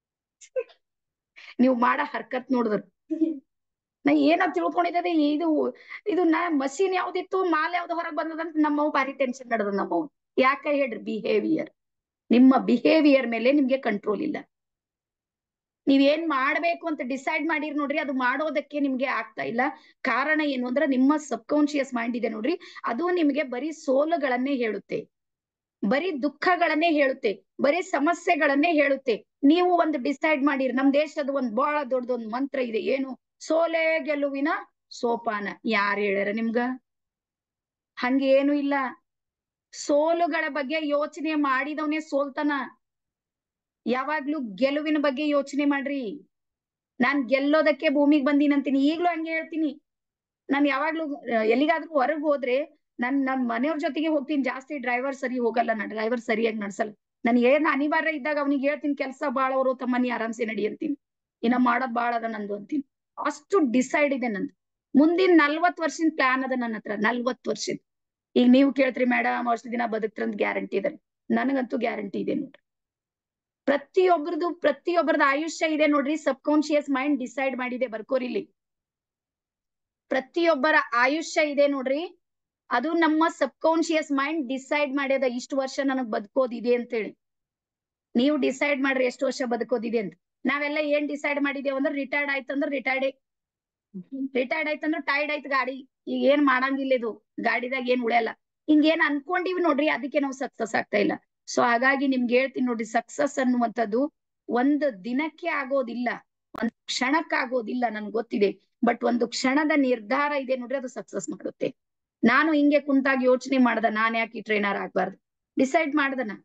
ನೀವು ಮಾಡ ಹರ್ಕತ್ ನೋಡಿದ್ರ ನಾ ಏನ ತಿಳ್ಕೊಂಡಿದ್ದೆ ಇದು ಇದು ನಾ ಮಷೀನ್ ಯಾವ್ದಿತ್ತು ಮಾಲ್ ಯಾವ್ದು ಹೊರಗ್ ಬಂದದಂತ ನಮ್ಮವ್ ಭಾರಿ ಟೆನ್ಷನ್ ನಡೆದ ನಮ್ಮವ್ ಯಾಕ ಹೇಳ್ರಿ ಬಿಹೇವಿಯರ್ ನಿಮ್ಮ ಬಿಹೇವಿಯರ್ ಮೇಲೆ ನಿಮ್ಗೆ ಕಂಟ್ರೋಲ್ ಇಲ್ಲ ನೀವ್ ಏನ್ ಮಾಡ್ಬೇಕು ಅಂತ ಡಿಸೈಡ್ ಮಾಡಿರ್ ನೋಡ್ರಿ ಅದು ಮಾಡೋದಕ್ಕೆ ನಿಮ್ಗೆ ಆಗ್ತಾ ಇಲ್ಲ ಕಾರಣ ಏನು ಅಂದ್ರೆ ನಿಮ್ಮ ಸಬ್ ಕಾನ್ಶಿಯಸ್ ಮೈಂಡ್ ಇದೆ ನೋಡ್ರಿ ಅದು ನಿಮ್ಗೆ ಬರೀ ಸೋಲುಗಳನ್ನೇ ಹೇಳುತ್ತೆ ಬರೀ ದುಃಖಗಳನ್ನೇ ಹೇಳುತ್ತೆ ಬರೀ ಸಮಸ್ಯೆಗಳನ್ನೇ ಹೇಳುತ್ತೆ ನೀವು ಒಂದು ಡಿಸೈಡ್ ಮಾಡಿರಿ ನಮ್ ದೇಶದ ಒಂದ್ ಬಹಳ ದೊಡ್ಡದೊಂದ್ ಮಂತ್ರ ಇದೆ ಏನು ಸೋಲೆ ಗೆಲುವಿನ ಸೋಪಾನ ಯಾರು ಹೇಳ್ಯಾರ ನಿಮ್ಗ ಹಂಗೇನು ಇಲ್ಲ ಸೋಲುಗಳ ಬಗ್ಗೆ ಯೋಚನೆ ಮಾಡಿದವನೇ ಸೋಲ್ತಾನ ಯಾವಾಗ್ಲೂ ಗೆಲುವಿನ ಬಗ್ಗೆ ಯೋಚನೆ ಮಾಡ್ರಿ ನಾನ್ ಗೆಲ್ಲೋದಕ್ಕೆ ಭೂಮಿಗೆ ಬಂದಿನಂತೀನಿ ಈಗ್ಲೂ ಹಂಗೆ ಹೇಳ್ತೀನಿ ನಾನ್ ಯಾವಾಗ್ಲೂ ಎಲ್ಲಿಗಾದ್ರೂ ಹೊರಗ್ ಹೋದ್ರೆ ನನ್ ನನ್ ಮನೆಯವ್ರ ಜೊತೆಗೆ ಹೋಗ್ತೀನಿ ಜಾಸ್ತಿ ಡ್ರೈವರ್ ಸರಿ ಹೋಗಲ್ಲ ನಾ ಡ್ರೈವರ್ ಸರಿಯಾಗಿ ನಡ್ಸಲ್ಲ ನನ್ ಏನ್ ಅನಿವಾರ್ಯ ಇದ್ದಾಗ ಅವ್ನಿಗೆ ಹೇಳ್ತೀನಿ ಕೆಲಸ ಬಾಳ ಅವರು ತಮ್ಮನಿ ಆರಾಮ್ಸೆ ನಡಿ ಅಂತೀನಿ ಇನ್ನ ಮಾಡೋದ್ ಬಾಳ ಅದ ನಂದು ಅಂತೀನಿ ಅಷ್ಟು ಡಿಸೈಡ್ ಇದೆ ನಂದು ಮುಂದಿನ ನಲ್ವತ್ ವರ್ಷದ ಪ್ಲಾನ್ ಅದ ನನ್ನ ಹತ್ರ ನಲ್ವತ್ ವರ್ಷದ ಈಗ ನೀವು ಕೇಳ್ತ್ರಿ ಮೇಡಮ್ ಅಷ್ಟು ದಿನ ಬದುಕ್ತಂದ್ ಗ್ಯಾರಂಟಿ ಇದೆ ನನಗಂತೂ ಗ್ಯಾರಂಟಿ ಇದೆ ನೋಡ್ರಿ ಪ್ರತಿಯೊಬ್ಬರದು ಪ್ರತಿಯೊಬ್ಬರದ್ದು ಆಯುಷ್ಯ ಇದೆ ನೋಡ್ರಿ ಸಬ್ ಕಾನ್ಶಿಯಸ್ ಮೈಂಡ್ ಡಿಸೈಡ್ ಮಾಡಿದೆ ಬರ್ಕೋರಿಲ್ಲಿ ಪ್ರತಿಯೊಬ್ಬರ ಆಯುಷ್ಯ ಇದೆ ನೋಡ್ರಿ ಅದು ನಮ್ಮ ಸಬ್ ಕಾನ್ಶಿಯಸ್ ಮೈಂಡ್ ಡಿಸೈಡ್ ಮಾಡ್ಯದ ಇಷ್ಟು ವರ್ಷ ನನಗ್ ಬದುಕೋದಿದೆ ಅಂತೇಳಿ ನೀವು ಡಿಸೈಡ್ ಮಾಡ್ರಿ ಎಷ್ಟು ವರ್ಷ ಬದುಕೋದಿದೆ ಅಂತ ನಾವೆಲ್ಲ ಏನ್ ಡಿಸೈಡ್ ಮಾಡಿದೇವ್ ಅಂದ್ರೆ ರಿಟೈರ್ಡ್ ಆಯ್ತಂದ್ರೆ ರಿಟೈರ್ಡ್ ರಿಟೈರ್ಡ್ ಆಯ್ತಂದ್ರ ಟೈರ್ಡ್ ಆಯ್ತು ಗಾಡಿ ಈಗ ಏನ್ ಮಾಡಂಗಿಲ್ಲ ಇದು ಗಾಡಿದಾಗ ಏನ್ ಉಳಿಯಲ್ಲ ಹಿಂಗ್ ಏನ್ ಅನ್ಕೊಂಡಿವಿ ನೋಡ್ರಿ ಅದಕ್ಕೆ ನಾವು ಸಕ್ಸಸ್ ಆಗ್ತಾ ಇಲ್ಲ ಸೊ ಹಾಗಾಗಿ ನಿಮ್ಗೆ ಹೇಳ್ತೀನಿ ನೋಡ್ರಿ ಸಕ್ಸಸ್ ಅನ್ನುವಂಥದ್ದು ಒಂದು ದಿನಕ್ಕೆ ಆಗೋದಿಲ್ಲ ಒಂದ್ ಕ್ಷಣಕ್ಕೆ ಆಗೋದಿಲ್ಲ ನನ್ಗೆ ಗೊತ್ತಿದೆ ಬಟ್ ಒಂದು ಕ್ಷಣದ ನಿರ್ಧಾರ ಇದೆ ನೋಡ್ರಿ ಅದು ಸಕ್ಸಸ್ ಮಾಡುತ್ತೆ ನಾನು ಹಿಂಗೆ ಕುಂತಾಗ ಯೋಚನೆ ಮಾಡ್ದ ನಾನ್ ಯಾಕೆ ಈ ಟ್ರೈನರ್ ಆಗ್ಬಾರ್ದು ಡಿಸೈಡ್ ಮಾಡ್ದನ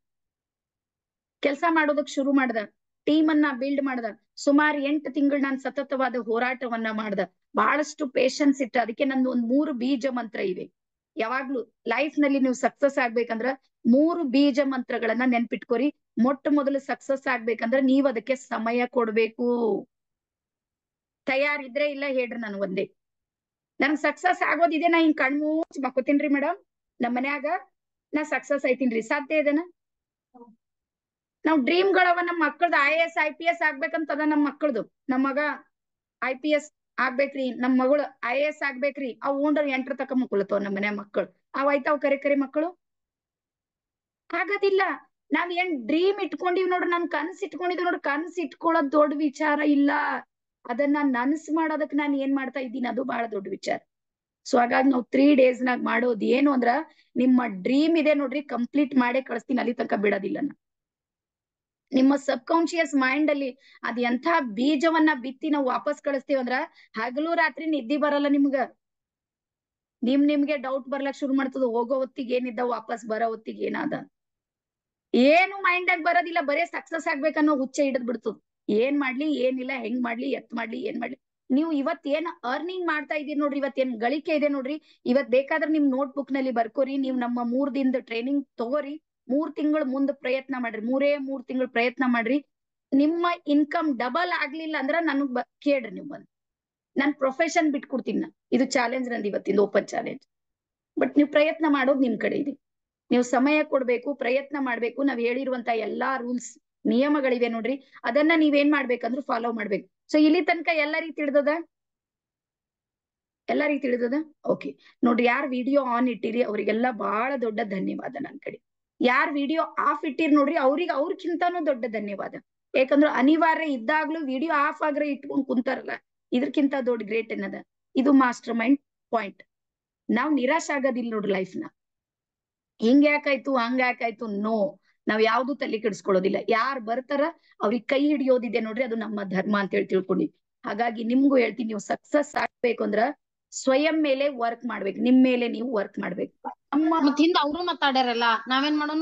ಕೆಲಸ ಮಾಡೋದಕ್ ಶುರು ಮಾಡ್ದ ಟೀಮ್ ಅನ್ನ ಬಿಲ್ಡ್ ಮಾಡ್ದ ಸುಮಾರು ಎಂಟು ತಿಂಗಳು ನಾನು ಸತತವಾದ ಹೋರಾಟವನ್ನ ಮಾಡ್ದ ಬಹಳಷ್ಟು ಪೇಶನ್ಸ್ ಇಟ್ಟ ಅದಕ್ಕೆ ನಂದು ಒಂದ್ ಮೂರು ಬೀಜ ಮಂತ್ರ ಇವೆ ಯಾವಾಗ್ಲೂ ಲೈಫ್ ನಲ್ಲಿ ನೀವು ಸಕ್ಸಸ್ ಆಗ್ಬೇಕಂದ್ರ ಮೂರು ಬೀಜ ಮಂತ್ರಗಳನ್ನ ನೆನ್ಪಿಟ್ಕೋರಿ ಮೊಟ್ಟ ಮೊದಲು ಸಕ್ಸಸ್ ಆಗ್ಬೇಕಂದ್ರ ನೀವ್ ಅದಕ್ಕೆ ಸಮಯ ಕೊಡ್ಬೇಕು ತಯಾರಿದ್ರೆ ಇಲ್ಲ ಹೇಳ್ರಿ ನನ್ ಒಂದೇ ನನ್ಗ್ ಸಕ್ಸಸ್ ಆಗೋದಿದೆ ನಾ ಹಿಂಗ್ ಕಣ್ಮೂಚ್ ಮಕ್ಕೋತೀನ್ರಿ ಮೇಡಮ್ ನಮ್ ಮನ್ಯಾಗ ನಾ ಸಕ್ಸಸ್ ಐತೀನ್ರಿ ಸಾಧ್ಯ ಇದನ ನಾವ್ ಡ್ರೀಮ್ ಗಳವ ನಮ್ ಮಕ್ಕಳ್ದು I A S I P S ಆಗ್ಬೇಕಂತದ ನಮ್ ಮಕ್ಕಳ್ದು ನಮ್ ಮಗ ಐ ಪಿ ಎಸ್ ಆಗ್ಬೇಕ್ರಿ ನಮ್ ಮಗಳು ಐ ಎ ಎಸ್ ಆಗ್ಬೇಕ್ರಿ ಅವ್ ಉಂಡ್ರ ಎಂಟ್ರ ತಕ ಮುಕ್ಕಳತ್ತವ ನಮ್ ಮನ್ಯಾಗ ಮಕ್ಕಳು ಅವ್ ಆಯ್ತಾವ್ ಕರೆ ಕರೆ ಮಕ್ಕಳು ಆಗೋದಿಲ್ಲ ನಾವ್ ಏನ್ ಡ್ರೀಮ್ ಇಟ್ಕೊಂಡಿವ್ ನೋಡ್ರಿ ನಾನ್ ಕನ್ಸ್ ಇಟ್ಕೊಂಡಿದ್ ನೋಡ್ರಿ ಕನ್ಸ್ ಇಟ್ಕೊಳ್ಳೋದ್ ದೊಡ್ಡ ವಿಚಾರ ಇಲ್ಲ ಅದನ್ನ ನನ್ಸ್ ಮಾಡೋದಕ್ ನಾನ್ ಏನ್ ಮಾಡ್ತಾ ಇದ್ದೀನಿ ಅದು ಬಹಳ ದೊಡ್ಡ ವಿಚಾರ ಸೊ ಹಾಗಾಗಿ ನಾವು ತ್ರೀ ಡೇಸ್ ನಾಗ ಮಾಡೋದ್ ಏನು ಅಂದ್ರ ನಿಮ್ಮ ಡ್ರೀಮ್ ಇದೆ ನೋಡ್ರಿ ಕಂಪ್ಲೀಟ್ ಮಾಡೇ ಕಳಿಸ್ತೀನಿ ಅಲ್ಲಿ ತನಕ ಬಿಡೋದಿಲ್ಲ ನಾ ನಿಮ್ಮ ಸಬ್ ಕಾನ್ಶಿಯಸ್ ಮೈಂಡ್ ಅಲ್ಲಿ ಅದ್ ಎಂಥ ಬೀಜವನ್ನ ಬಿತ್ತಿ ನಾವು ವಾಪಸ್ ಕಳಿಸ್ತೀವಿ ಅಂದ್ರ ಹಗಲು ರಾತ್ರಿ ನಿದ್ದಿ ಬರಲ್ಲ ನಿಮ್ಗ ನಿಮ್ ನಿಮ್ಗೆ ಡೌಟ್ ಬರ್ಲಕ್ ಶುರು ಮಾಡ್ತದ ಹೋಗೋ ಹೊತ್ತಿಗೆ ಏನಿದ್ದ ವಾಪಸ್ ಬರೋ ಹೊತ್ತಿಗೆ ಏನಾದ ಏನು ಮೈಂಡ್ ಬರೋದಿಲ್ಲ ಬರೇ ಸಕ್ಸಸ್ ಆಗ್ಬೇಕನ್ನೋ ಹುಚ್ಚ ಹಿಡಿದ್ ಬಿಡ್ತದ ಏನ್ ಮಾಡ್ಲಿ ಏನಿಲ್ಲ ಹೆಂಗ್ ಮಾಡ್ಲಿ ಎತ್ ಮಾಡ್ಲಿ ಏನ್ ಮಾಡ್ಲಿ ನೀವು ಇವತ್ ಏನ್ ಅರ್ನಿಂಗ್ ಮಾಡ್ತಾ ಇದೀರಿ ನೋಡ್ರಿ ಇವತ್ ಏನ್ ಗಳಿಕೆ ಇದೆ ನೋಡ್ರಿ ಇವತ್ ಬೇಕಾದ್ರೆ ನಿಮ್ ನೋಟ್ ಬುಕ್ ನಲ್ಲಿ ಬರ್ಕೋರಿ ನೀವು ನಮ್ಮ ಮೂರ್ ದಿನದ ಟ್ರೈನಿಂಗ್ ತಗೋರಿ ಮೂರ್ ತಿಂಗಳ ಮುಂದ್ ಪ್ರಯತ್ನ ಮಾಡ್ರಿ ಮೂರೇ ಮೂರ್ ತಿಂಗಳ ಪ್ರಯತ್ನ ಮಾಡ್ರಿ ನಿಮ್ಮ ಇನ್ಕಮ್ ಡಬಲ್ ಆಗ್ಲಿಲ್ಲ ಅಂದ್ರ ನನಗ್ ಬ ಕೇಳ್ರಿ ನೀವು ಬಂದ್ ನಾನ್ ಪ್ರೊಫೆಷನ್ ಬಿಟ್ಕೊಡ್ತೀನಿ ನಾ ಇದು ಚಾಲೆಂಜ್ ನಂದು ಇವತ್ತಿಂದ ಓಪನ್ ಚಾಲೆಂಜ್ ಬಟ್ ನೀವು ಪ್ರಯತ್ನ ಮಾಡೋದು ನಿಮ್ ಕಡೆ ಇದೆ ನೀವು ಸಮಯ ಕೊಡ್ಬೇಕು ಪ್ರಯತ್ನ ಮಾಡ್ಬೇಕು ನಾವ್ ಹೇಳಿರುವಂತ ಎಲ್ಲಾ ರೂಲ್ಸ್ ನಿಯಮಗಳಿವೆ ನೋಡ್ರಿ ಅದನ್ನ ನೀವೇನ್ ಮಾಡ್ಬೇಕಂದ್ರೆ ಫಾಲೋ ಮಾಡ್ಬೇಕು ಸೊ ಇಲ್ಲಿ ತನಕ ಎಲ್ಲರಿಗೂ ತಿಳಿದದ ಎಲ್ಲರಿಗೂ ತಿಳಿದದ ಓಕೆ ನೋಡ್ರಿ ಯಾರ್ ವಿಡಿಯೋ ಆನ್ ಇಟ್ಟಿರಿ ಅವರಿಗೆಲ್ಲ ಬಹಳ ದೊಡ್ಡ ಧನ್ಯವಾದ ನನ್ ಕಡೆ ಯಾರ್ ವಿಡಿಯೋ ಆಫ್ ಇಟ್ಟಿರಿ ನೋಡ್ರಿ ಅವ್ರಿಗೆ ಅವ್ರಕ್ಕಿಂತಾನು ದೊಡ್ಡ ಧನ್ಯವಾದ ಯಾಕಂದ್ರೆ ಅನಿವಾರ್ಯ ಇದ್ದಾಗ್ಲೂ ವಿಡಿಯೋ ಆಫ್ ಆಗ್ರೆ ಇಟ್ಕೊಂಡ್ ಕುಂತಾರಲ್ಲ ಇದಕ್ಕಿಂತ ದೊಡ್ಡ ಗ್ರೇಟ್ ಏನದ ಇದು ಮಾಸ್ಟರ್ ಮೈಂಡ್ ಪಾಯಿಂಟ್ ನಾವ್ ನಿರಾಶ್ ಆಗೋದಿಲ್ಲ ನೋಡ್ರಿ ಲೈಫ್ ನ ಹಿಂಗ್ ಯಾಕಾಯ್ತು ಹಂಗ ಯಾಕಾಯ್ತು ನೋ ನಾವ್ ಯಾವ್ದು ತಲೆ ಕೆಡಿಸ್ಕೊಳ್ಳೋದಿಲ್ಲ ಯಾರ್ ಬರ್ತಾರ ಅವ್ರಿಗೆ ಕೈ ಹಿಡಿಯೋದಿದೆ ನೋಡ್ರಿ ಅದು ನಮ್ಮ ಧರ್ಮ ಅಂತ ಹೇಳಿ ತಿಳ್ಕೊಂಡಿವಿ ಹಾಗಾಗಿ ನಿಮ್ಗೂ ಹೇಳ್ತೀನಿ ನೀವು ಸಕ್ಸಸ್ ಆಗ್ಬೇಕು ಅಂದ್ರ ಸ್ವಯಂ ಮೇಲೆ ವರ್ಕ್ ಮಾಡ್ಬೇಕು ನಿಮ್ ಮೇಲೆ ನೀವು ವರ್ಕ್ ಮಾಡ್ಬೇಕು ನಮ್ಮ ಮತ್ ಹಿಂದ ಅವ್ರು ಮಾತಾಡ್ಯಾರಲ್ಲ ನಾವೇನ್ ಮಾಡೋನು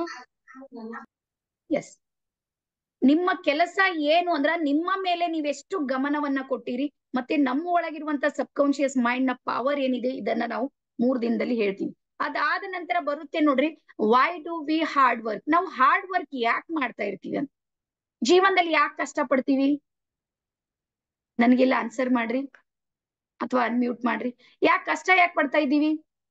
ಎಸ್ ನಿಮ್ಮ ಕೆಲಸ ಏನು ಅಂದ್ರ ನಿಮ್ಮ ಮೇಲೆ ನೀವೆಷ್ಟು ಗಮನವನ್ನ ಕೊಟ್ಟಿರಿ ಮತ್ತೆ ನಮ್ಮ ಒಳಗಿರುವಂತ ಸಬ್ ಕಾನ್ಶಿಯಸ್ ಮೈಂಡ್ ನ ಪವರ್ ಏನಿದೆ ಇದನ್ನ ನಾವು ಮೂರ್ ದಿನದಲ್ಲಿ ಹೇಳ್ತೀವಿ ಅದಾದ ನಂತರ ಬರುತ್ತೆ ನೋಡ್ರಿ why do we hard work ನಾವು ಹಾರ್ಡ್ ವರ್ಕ್ ಯಾಕೆ ಮಾಡ್ತಾ ಇರ್ತೀವಿ ಅಂತ ಜೀವನದಲ್ಲಿ ಯಾಕೆ ಕಷ್ಟ ಪಡ್ತೀವಿ ನನ್ಗೆಲ್ಲ ಆನ್ಸರ್ ಮಾಡ್ರಿ ಅಥವಾ ಅನ್ಮ್ಯೂಟ್ ಮಾಡ್ರಿ ಯಾಕೆ ಕಷ್ಟ ಯಾಕೆ ಪಡ್ತಾ ಇದ್ದೀವಿ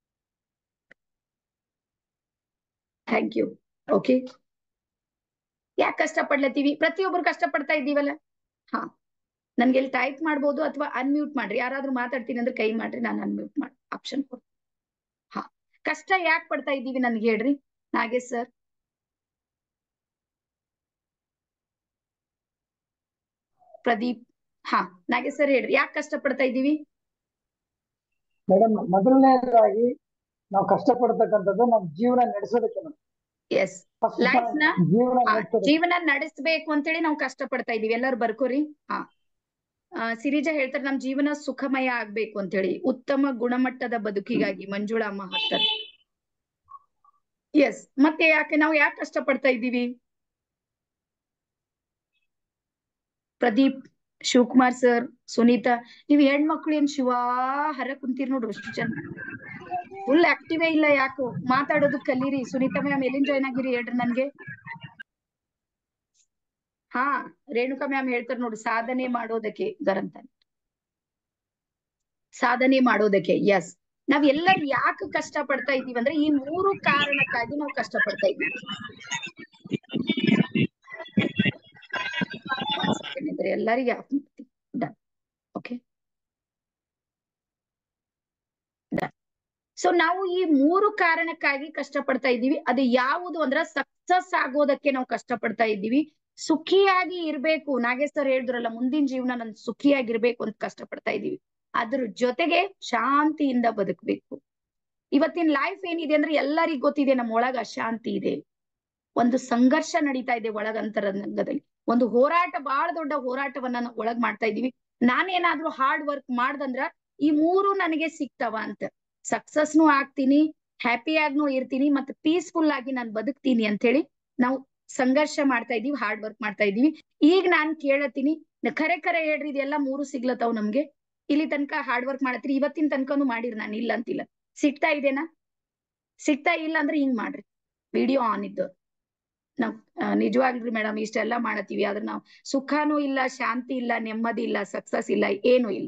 ಥ್ಯಾಂಕ್ ಯು ಓಕೆ ಯಾಕೆ ಕಷ್ಟ ಪಡ್ಲತ್ತೀವಿ ಪ್ರತಿಯೊಬ್ರು ಕಷ್ಟ ಪಡ್ತಾ ಇದ್ದೀವಲ್ಲ ಹಾ ನನ್ಗೆ ಇಲ್ಲಿ ಟೈಪ್ ಮಾಡ್ಬೋದು ಅಥವಾ ಅನ್ಮ್ಯೂಟ್ ಮಾಡ್ರಿ ಯಾರಾದ್ರೂ ಮಾತಾಡ್ತೀನಿ ಅಂದ್ರೆ ಕೈ ಮಾಡ್ರಿ ನಾನು ಅನ್ಮ್ಯೂಟ್ ಮಾಡಿ ಆಪ್ಷನ್ ಕೊಡ್ತೀನಿ ಹಾ ಕಷ್ಟ ಯಾಕೆ ಪಡ್ತಾ ಇದ್ದೀವಿ ನನ್ಗೆ ಹೇಳ್ರಿ ನಾಗೇಶ್ ಸರ್ ಪ್ರದೀಪ್ ಹಾ ನಾಗೇಶ್ ಸರ್ ಹೇಳ್ರಿ ಯಾಕೆ ಕಷ್ಟ ಪಡ್ತಾ ಇದ್ದೀವಿ ಮೇಡಮ್ ಮೊದಲನೇದಾಗಿ ನಾವು ಕಷ್ಟಪಡ್ತಕ್ಕಂಥದ್ದು ನಮ್ ಜೀವನ ನಡೆಸೋದಕ್ಕೆ ನಾವು. ಎಸ್ First Life ನ ಜೀವನ ಹಾ, ನಡೆಸೋದಕ್ಕೆ ಜೀವನ ನಡೆಸ್ಬೇಕು ಅಂತೇಳಿ ನಾವು ಕಷ್ಟ ಪಡ್ತಾ ಇದೀವಿ ಎಲ್ಲರೂ ಬರ್ಕೋರಿ ಹಾ ಆ, ಸಿರಿಜಾ ಹೇಳ್ತಾರೆ ನಮ್ ಜೀವನ ಸುಖಮಯ ಆಗ್ಬೇಕು ಅಂತೇಳಿ ಉತ್ತಮ ಗುಣಮಟ್ಟದ ಬದುಕಿಗಾಗಿ ಮಂಜುಳಾ ಅಮ್ಮ ಹಾಕ್ತಾರೆ ಎಸ್ ಮತ್ತೆ ಯಾಕೆ ನಾವು ಯಾಕೆ ಕಷ್ಟ ಪಡ್ತಾ ಇದ್ದೀವಿ ಪ್ರದೀಪ್ ಶಿವಕುಮಾರ್ ಸರ್ ಸುನೀತಾ ನೀವ್ ಹೆಣ್ಮಕ್ಳು ಏನ್ ಶಿವ ಹರ ಕುಂತೀರಿ ನೋಡ್ರಿ ಅಷ್ಟು ಜನ ಫುಲ್ ಆಕ್ಟಿವೇ ಇಲ್ಲ ಯಾಕೋ ಮಾತಾಡೋದು ಕಲೀರಿ ಸುನೀತಾ ಮ್ಯಾಮ್ ಎಲ್ಲಿಂದ ಜಾಯ್ನ್ ಆಗಿರಿ ಹೇಳ್ರಿ ನನ್ಗೆ ಹಾ ರೇಣುಕಾ ಮ್ಯಾಮ್ ಹೇಳ್ತಾರೆ ನೋಡಿ ಸಾಧನೆ ಮಾಡೋದಕ್ಕೆ ಗರಂತ ಸಾಧನೆ ಮಾಡೋದಕ್ಕೆ ಎಸ್ ನಾವ್ ಎಲ್ಲರೂ ಯಾಕೆ ಕಷ್ಟ ಪಡ್ತಾ ಇದೀವಿ ಅಂದ್ರೆ ಈ ಮೂರು ಕಾರಣಕ್ಕಾಗಿ ನಾವು ಕಷ್ಟ ಪಡ್ತಾ ಇದೀವಿ ಅಂದ್ರೆ ಎಲ್ಲರಿಗೆ ಓಕೆ ಸೊ ನಾವು ಈ ಮೂರು ಕಾರಣಕ್ಕಾಗಿ ಕಷ್ಟ ಪಡ್ತಾ ಇದ್ದೀವಿ ಅದು ಯಾವುದು ಅಂದ್ರ ಸಕ್ಸಸ್ ಆಗೋದಕ್ಕೆ ನಾವು ಕಷ್ಟ ಪಡ್ತಾ ಇದ್ದೀವಿ ಸುಖಿಯಾಗಿ ಇರ್ಬೇಕು ನಾಗೇಶ್ ಸರ್ ಹೇಳಿದ್ರಲ್ಲ ಮುಂದಿನ ಜೀವನ ನನ್ ಸುಖಿಯಾಗಿರ್ಬೇಕು ಅಂತ ಕಷ್ಟ ಪಡ್ತಾ ಇದೀವಿ ಅದ್ರ ಜೊತೆಗೆ ಶಾಂತಿಯಿಂದ ಬದುಕಬೇಕು ಇವತ್ತಿನ ಲೈಫ್ ಏನಿದೆ ಅಂದ್ರೆ ಎಲ್ಲರಿಗೂ ಗೊತ್ತಿದೆ ನಮ್ಮ ಒಳಗ ಅಶಾಂತಿ ಇದೆ ಒಂದು ಸಂಘರ್ಷ ನಡೀತಾ ಇದೆ ಒಳಗ ಅಂತರಂಗದಲ್ಲಿ ಒಂದು ಹೋರಾಟ ಬಹಳ ದೊಡ್ಡ ಹೋರಾಟವನ್ನ ನಾವು ಒಳಗ್ ಮಾಡ್ತಾ ಇದೀವಿ ನಾನೇನಾದ್ರೂ ಹಾರ್ಡ್ ವರ್ಕ್ ಮಾಡ್ದಂದ್ರ ಈ ಮೂರು ನನಗೆ ಸಿಗ್ತಾವ ಅಂತ ಸಕ್ಸಸ್ನು ಆಗ್ತೀನಿ ಹ್ಯಾಪಿಯಾಗ್ನು ಇರ್ತೀನಿ ಮತ್ತೆ ಪೀಸ್ಫುಲ್ ಆಗಿ ನಾನು ಬದುಕ್ತೀನಿ ಅಂತ ಹೇಳಿ ನಾವು ಸಂಘರ್ಷ ಮಾಡ್ತಾ ಇದೀವಿ ಹಾರ್ಡ್ ವರ್ಕ್ ಮಾಡ್ತಾ ಇದೀವಿ ಈಗ ನಾನ್ ಕೇಳತ್ತೀನಿ ಖರೆ ಖರೆ ಹೇಳ್ರಿ ಇದೆಲ್ಲ ಮೂರು ಸಿಗ್ಲತ್ತಾವ್ ನಮ್ಗೆ ಇಲ್ಲಿ ತನಕ ಹಾರ್ಡ್ ವರ್ಕ್ ಮಾಡತ್ರಿ ಇವತ್ತಿನ ತನಕನು ಮಾಡಿರಿ ನಾನು ಇಲ್ಲ ಅಂತಿಲ್ಲ ಸಿಗ್ತಾ ಇದೆನಾ ಸಿಗ್ತಾ ಇಲ್ಲ ಅಂದ್ರೆ ಹಿಂಗ್ ಮಾಡ್ರಿ ವಿಡಿಯೋ ಆನ್ ಇದ್ದು ನಾವ್ ಆ, ನಿಜವಾಗ್ರಿ ಮೇಡಮ್ ಇಷ್ಟೆಲ್ಲ ಮಾಡತ್ತೀವಿ ಆದ್ರೆ ನಾವು ಸುಖನೂ ಇಲ್ಲ ಶಾಂತಿ ಇಲ್ಲ ನೆಮ್ಮದಿ ಇಲ್ಲ ಸಕ್ಸಸ್ ಇಲ್ಲ ಏನು ಇಲ್ಲ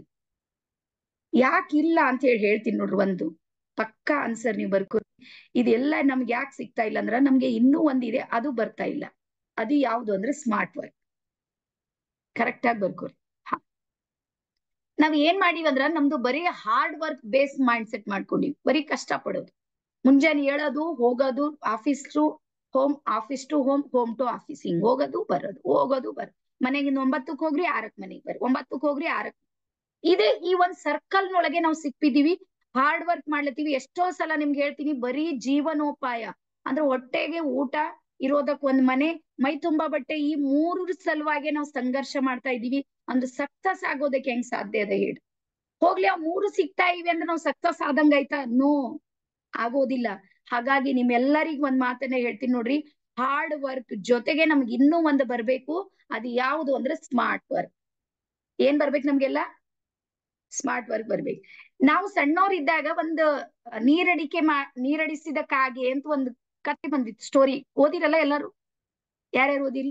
ಯಾಕಿಲ್ಲ ಅಂತ ಹೇಳಿ ಹೇಳ್ತೀನಿ ನೋಡ್ರಿ ಒಂದು ಪಕ್ಕಾ ಆನ್ಸರ್ ನೀವು ಬರ್ಕೋ ಇದೆಲ್ಲ ನಮ್ಗೆ ಯಾಕೆ ಸಿಗ್ತಾ ಇಲ್ಲ ಅಂದ್ರ ನಮ್ಗೆ ಇನ್ನೂ ಒಂದಿದೆ ಅದು ಬರ್ತಾ ಇಲ್ಲ ಅದು ಯಾವ್ದು ಅಂದ್ರೆ ಸ್ಮಾರ್ಟ್ ವರ್ಕ್ ಕರೆಕ್ಟ್ ಆಗಿ ಬರ್ಕೋರಿ ಹಾ ನಾವ್ ಏನ್ ಮಾಡೀವಿ ಅಂದ್ರ ನಮ್ದು ಬರೀ hard work base mind set ಮಾಡ್ಕೊಂಡಿವಿ ಬರೀ ಕಷ್ಟ ಪಡೋದು ಮುಂಜಾನೆ ಹೇಳೋದು ಹೋಗೋದು office to home office to home home to office ಹಿಂಗ್ ಹೋಗೋದು ಬರೋದು ಹೋಗೋದು ಬರೋದು ಮನೆಗಿಂದ ಒಂಬತ್ತಕ್ಕೆ ಹೋಗ್ರಿ ಆರಕ್ ಮನೆಗೆ ಬರ್ರಿ ಒಂಬತ್ತಕ್ಕೆ ಹೋಗ್ರಿ ಆರಕ್ ಇದೇ ಈ ಒಂದ್ ಸರ್ಕಲ್ ನೊಳಗೆ ನಾವು ಸಿಕ್ಬಿದೀವಿ ಹಾರ್ಡ್ ವರ್ಕ್ ಮಾಡ್ಲತ್ತೀವಿ ಎಷ್ಟೋ ಸಲ ನಿಮ್ಗೆ ಹೇಳ್ತೀನಿ ಬರೀ ಜೀವನೋಪಾಯ ಅಂದ್ರೆ ಹೊಟ್ಟೆಗೆ ಊಟ ಇರೋದಕ್ ಒಂದ್ ಮನೆ ಮೈ ತುಂಬಾ ಬಟ್ಟೆ ಈ ಮೂರು ಸಲುವಾಗಿ ನಾವು ಸಂಘರ್ಷ ಮಾಡ್ತಾ ಇದೀವಿ ಒಂದು ಸಕ್ಸಸ್ ಆಗೋದಕ್ಕೆ ಹೆಂಗ್ ಸಾಧ್ಯ ಇದೆ ಹೇಳಿ ಹೋಗ್ಲಿ ಆ ಮೂರು ಸಿಗ್ತಾ ಇವೆ ಅಂದ್ರೆ ನಾವು ಸಕ್ಸಸ್ ಆದಂಗ ಆಯ್ತಾ ನೋ ಆಗೋದಿಲ್ಲ ಹಾಗಾಗಿ ನಿಮ್ಮೆಲ್ಲರಿಗೂ ಒಂದ್ ಮಾತನ್ನ ಹೇಳ್ತೀನಿ ನೋಡ್ರಿ ಹಾರ್ಡ್ ವರ್ಕ್ ಜೊತೆಗೆ ನಮ್ಗೆ ಇನ್ನೂ ಒಂದು ಬರ್ಬೇಕು ಅದು ಯಾವುದು ಅಂದ್ರೆ ಸ್ಮಾರ್ಟ್ ವರ್ಕ್ ಏನ್ ಬರ್ಬೇಕು ನಮ್ಗೆಲ್ಲ ಸ್ಮಾರ್ಟ್ ವರ್ಕ್ ಬರ್ಬೇಕು ನಾವು ಸಣ್ಣವ್ರಿದ್ದಾಗ ಒಂದು ನೀರಡಿಕೆ ಮಾ ನೀರಡಿಸಿದ ಕಾಗೆ ಅಂತ ಒಂದು ಕತೆ ಬಂದಿತ್ತು ಸ್ಟೋರಿ ಓದಿರಲ್ಲ ಎಲ್ಲರೂ ಯಾರ್ಯಾರು ಓದಿರಿ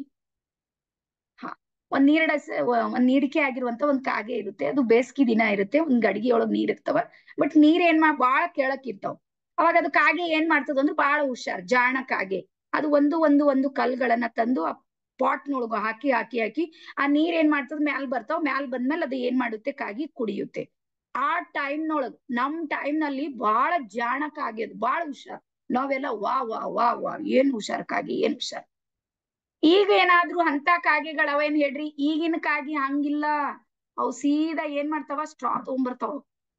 ಹಾ ಒಂದ್ ನೀರಡಸ ಒಂದ್ ನೀಡಿಕೆ ಆಗಿರುವಂತ ಒಂದ್ ಕಾಗೆ ಇರುತ್ತೆ ಅದು ಬೇಸಿಗೆ ದಿನ ಇರುತ್ತೆ ಒಂದ್ ಗಡಿಗೆ ಒಳಗ್ ನೀರ್ ಇರ್ತಾವ ಬಟ್ ನೀರ್ ಏನ್ ಮಾ ಬಾಳ ಕೆಳಕ್ ಇರ್ತಾವ ಅವಾಗ ಅದು ಕಾಗೆ ಏನ್ ಮಾಡ್ತದ ಅಂದ್ರೆ ಬಹಳ ಹುಷಾರ್ ಜಾಣ ಕಾಗೆ ಅದು ಒಂದು ಒಂದು ಒಂದು ಕಲ್ಗಳನ್ನ ತಂದು ಆ ಪಾಟ್ನೊಳಗ ಹಾಕಿ ಹಾಕಿ ಹಾಕಿ ಆ ನೀರ್ ಏನ್ ಮಾಡ್ತದ ಮ್ಯಾಲ್ ಬರ್ತಾವ ಮ್ಯಾಲ್ ಬಂದ್ಮೇಲೆ ಅದು ಏನ್ ಮಾಡುತ್ತೆ ಕಾಗಿ ಕುಡಿಯುತ್ತೆ ಆ ಟೈಮ್ನೊಳಗ್ ನಮ್ ಟೈಮ್ ನಲ್ಲಿ ಬಹಳ ಜಾಣಕ ಆಗ್ಯದ ಬಹಳ ಹುಷಾರ್ ನಾವೆಲ್ಲ ವಾ ವಾ ವಾ ವಾ ಏನ್ ಹುಷಾರ್ ಕಾಗಿ ಏನ್ ಹುಷಾರ್ ಈಗ ಏನಾದ್ರೂ ಅಂತ ಕಾಗೆಗಳು ಅವೇನ್ ಹೇಳ್ರಿ ಈಗಿನ ಕಾಗಿ ಹಂಗಿಲ್ಲ ಅವ್ ಸೀದಾ ಏನ್ ಮಾಡ್ತಾವ ಸ್ಟ್ರಾ ತಗೊಂಡ್ಬರ್ತಾವ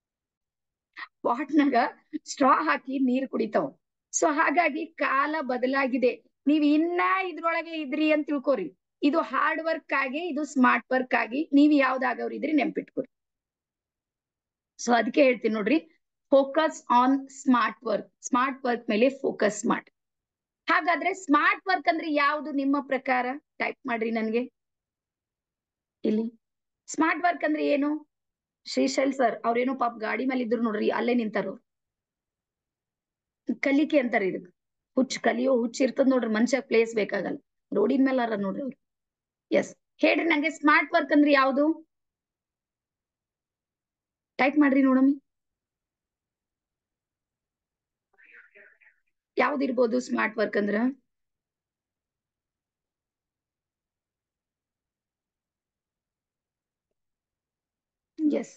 ಪಾಟ್ನಾಗ ಸ್ಟ್ರಾ ಹಾಕಿ ನೀರ್ ಕುಡಿತಾವ ಸೊ ಹಾಗಾಗಿ ಕಾಲ ಬದಲಾಗಿದೆ ನೀವ್ ಇನ್ನ ಇದ್ರೊಳಗೆ ಇದ್ರಿ ಅಂತ ತಿಳ್ಕೊರಿ ಇದು ಹಾರ್ಡ್ ವರ್ಕ್ ಆಗಿ ಇದು ಸ್ಮಾರ್ಟ್ ವರ್ಕ್ ಆಗಿ ನೀವ್ ಯಾವ್ದಾಗವ್ರು ಇದ್ರಿ ನೆನ್ಪಿಟ್ಕೊರಿ ಸೊ ಅದಕ್ಕೆ ಹೇಳ್ತೀನಿ ನೋಡ್ರಿ focus on smart work smart work ಮೇಲೆ ಫೋಕಸ್ ಮಾಡಿ ಹಾಗಾದ್ರೆ ಸ್ಮಾರ್ಟ್ ವರ್ಕ್ ಅಂದ್ರೆ ಯಾವುದು ನಿಮ್ಮ ಪ್ರಕಾರ ಟೈಪ್ ಮಾಡ್ರಿ ನನ್ಗೆ ಇಲ್ಲಿ ಸ್ಮಾರ್ಟ್ ವರ್ಕ್ ಅಂದ್ರೆ ಏನು ಶ್ರೀಶೈಲ್ ಸರ್ ಅವ್ರೇನೋ ಪಾಪ ಗಾಡಿ ಮೇಲೆ ಇದ್ರು ನೋಡ್ರಿ ಅಲ್ಲೇ ನಿಂತಾರ ಕಲಿಕೆ ಅಂತಾರ ಇದಕ್ ಹುಚ್ಚ ಕಲಿಯೋ ಹುಚ್ಚ ಇರ್ತದ ನೋಡ್ರಿ ಮನುಷ್ಯ ಪ್ಲೇಸ್ ಬೇಕಾಗಲ್ಲ ರೋಡಿನ ಮೇಲೆ ಅರ ನೋಡ್ರಿ ಅವ್ರು ಎಸ್ ಹೇಳ್ರಿ ನಂಗೆ ಸ್ಮಾರ್ಟ್ ವರ್ಕ್ ಅಂದ್ರೆ ಯಾವುದು ಟೈಪ್ ಮಾಡ್ರಿ ನೋಡಮ್ಮಿ ಯಾವ್ದಿರ್ಬೋದು ಸ್ಮಾರ್ಟ್ ವರ್ಕ್ ಅಂದ್ರ yes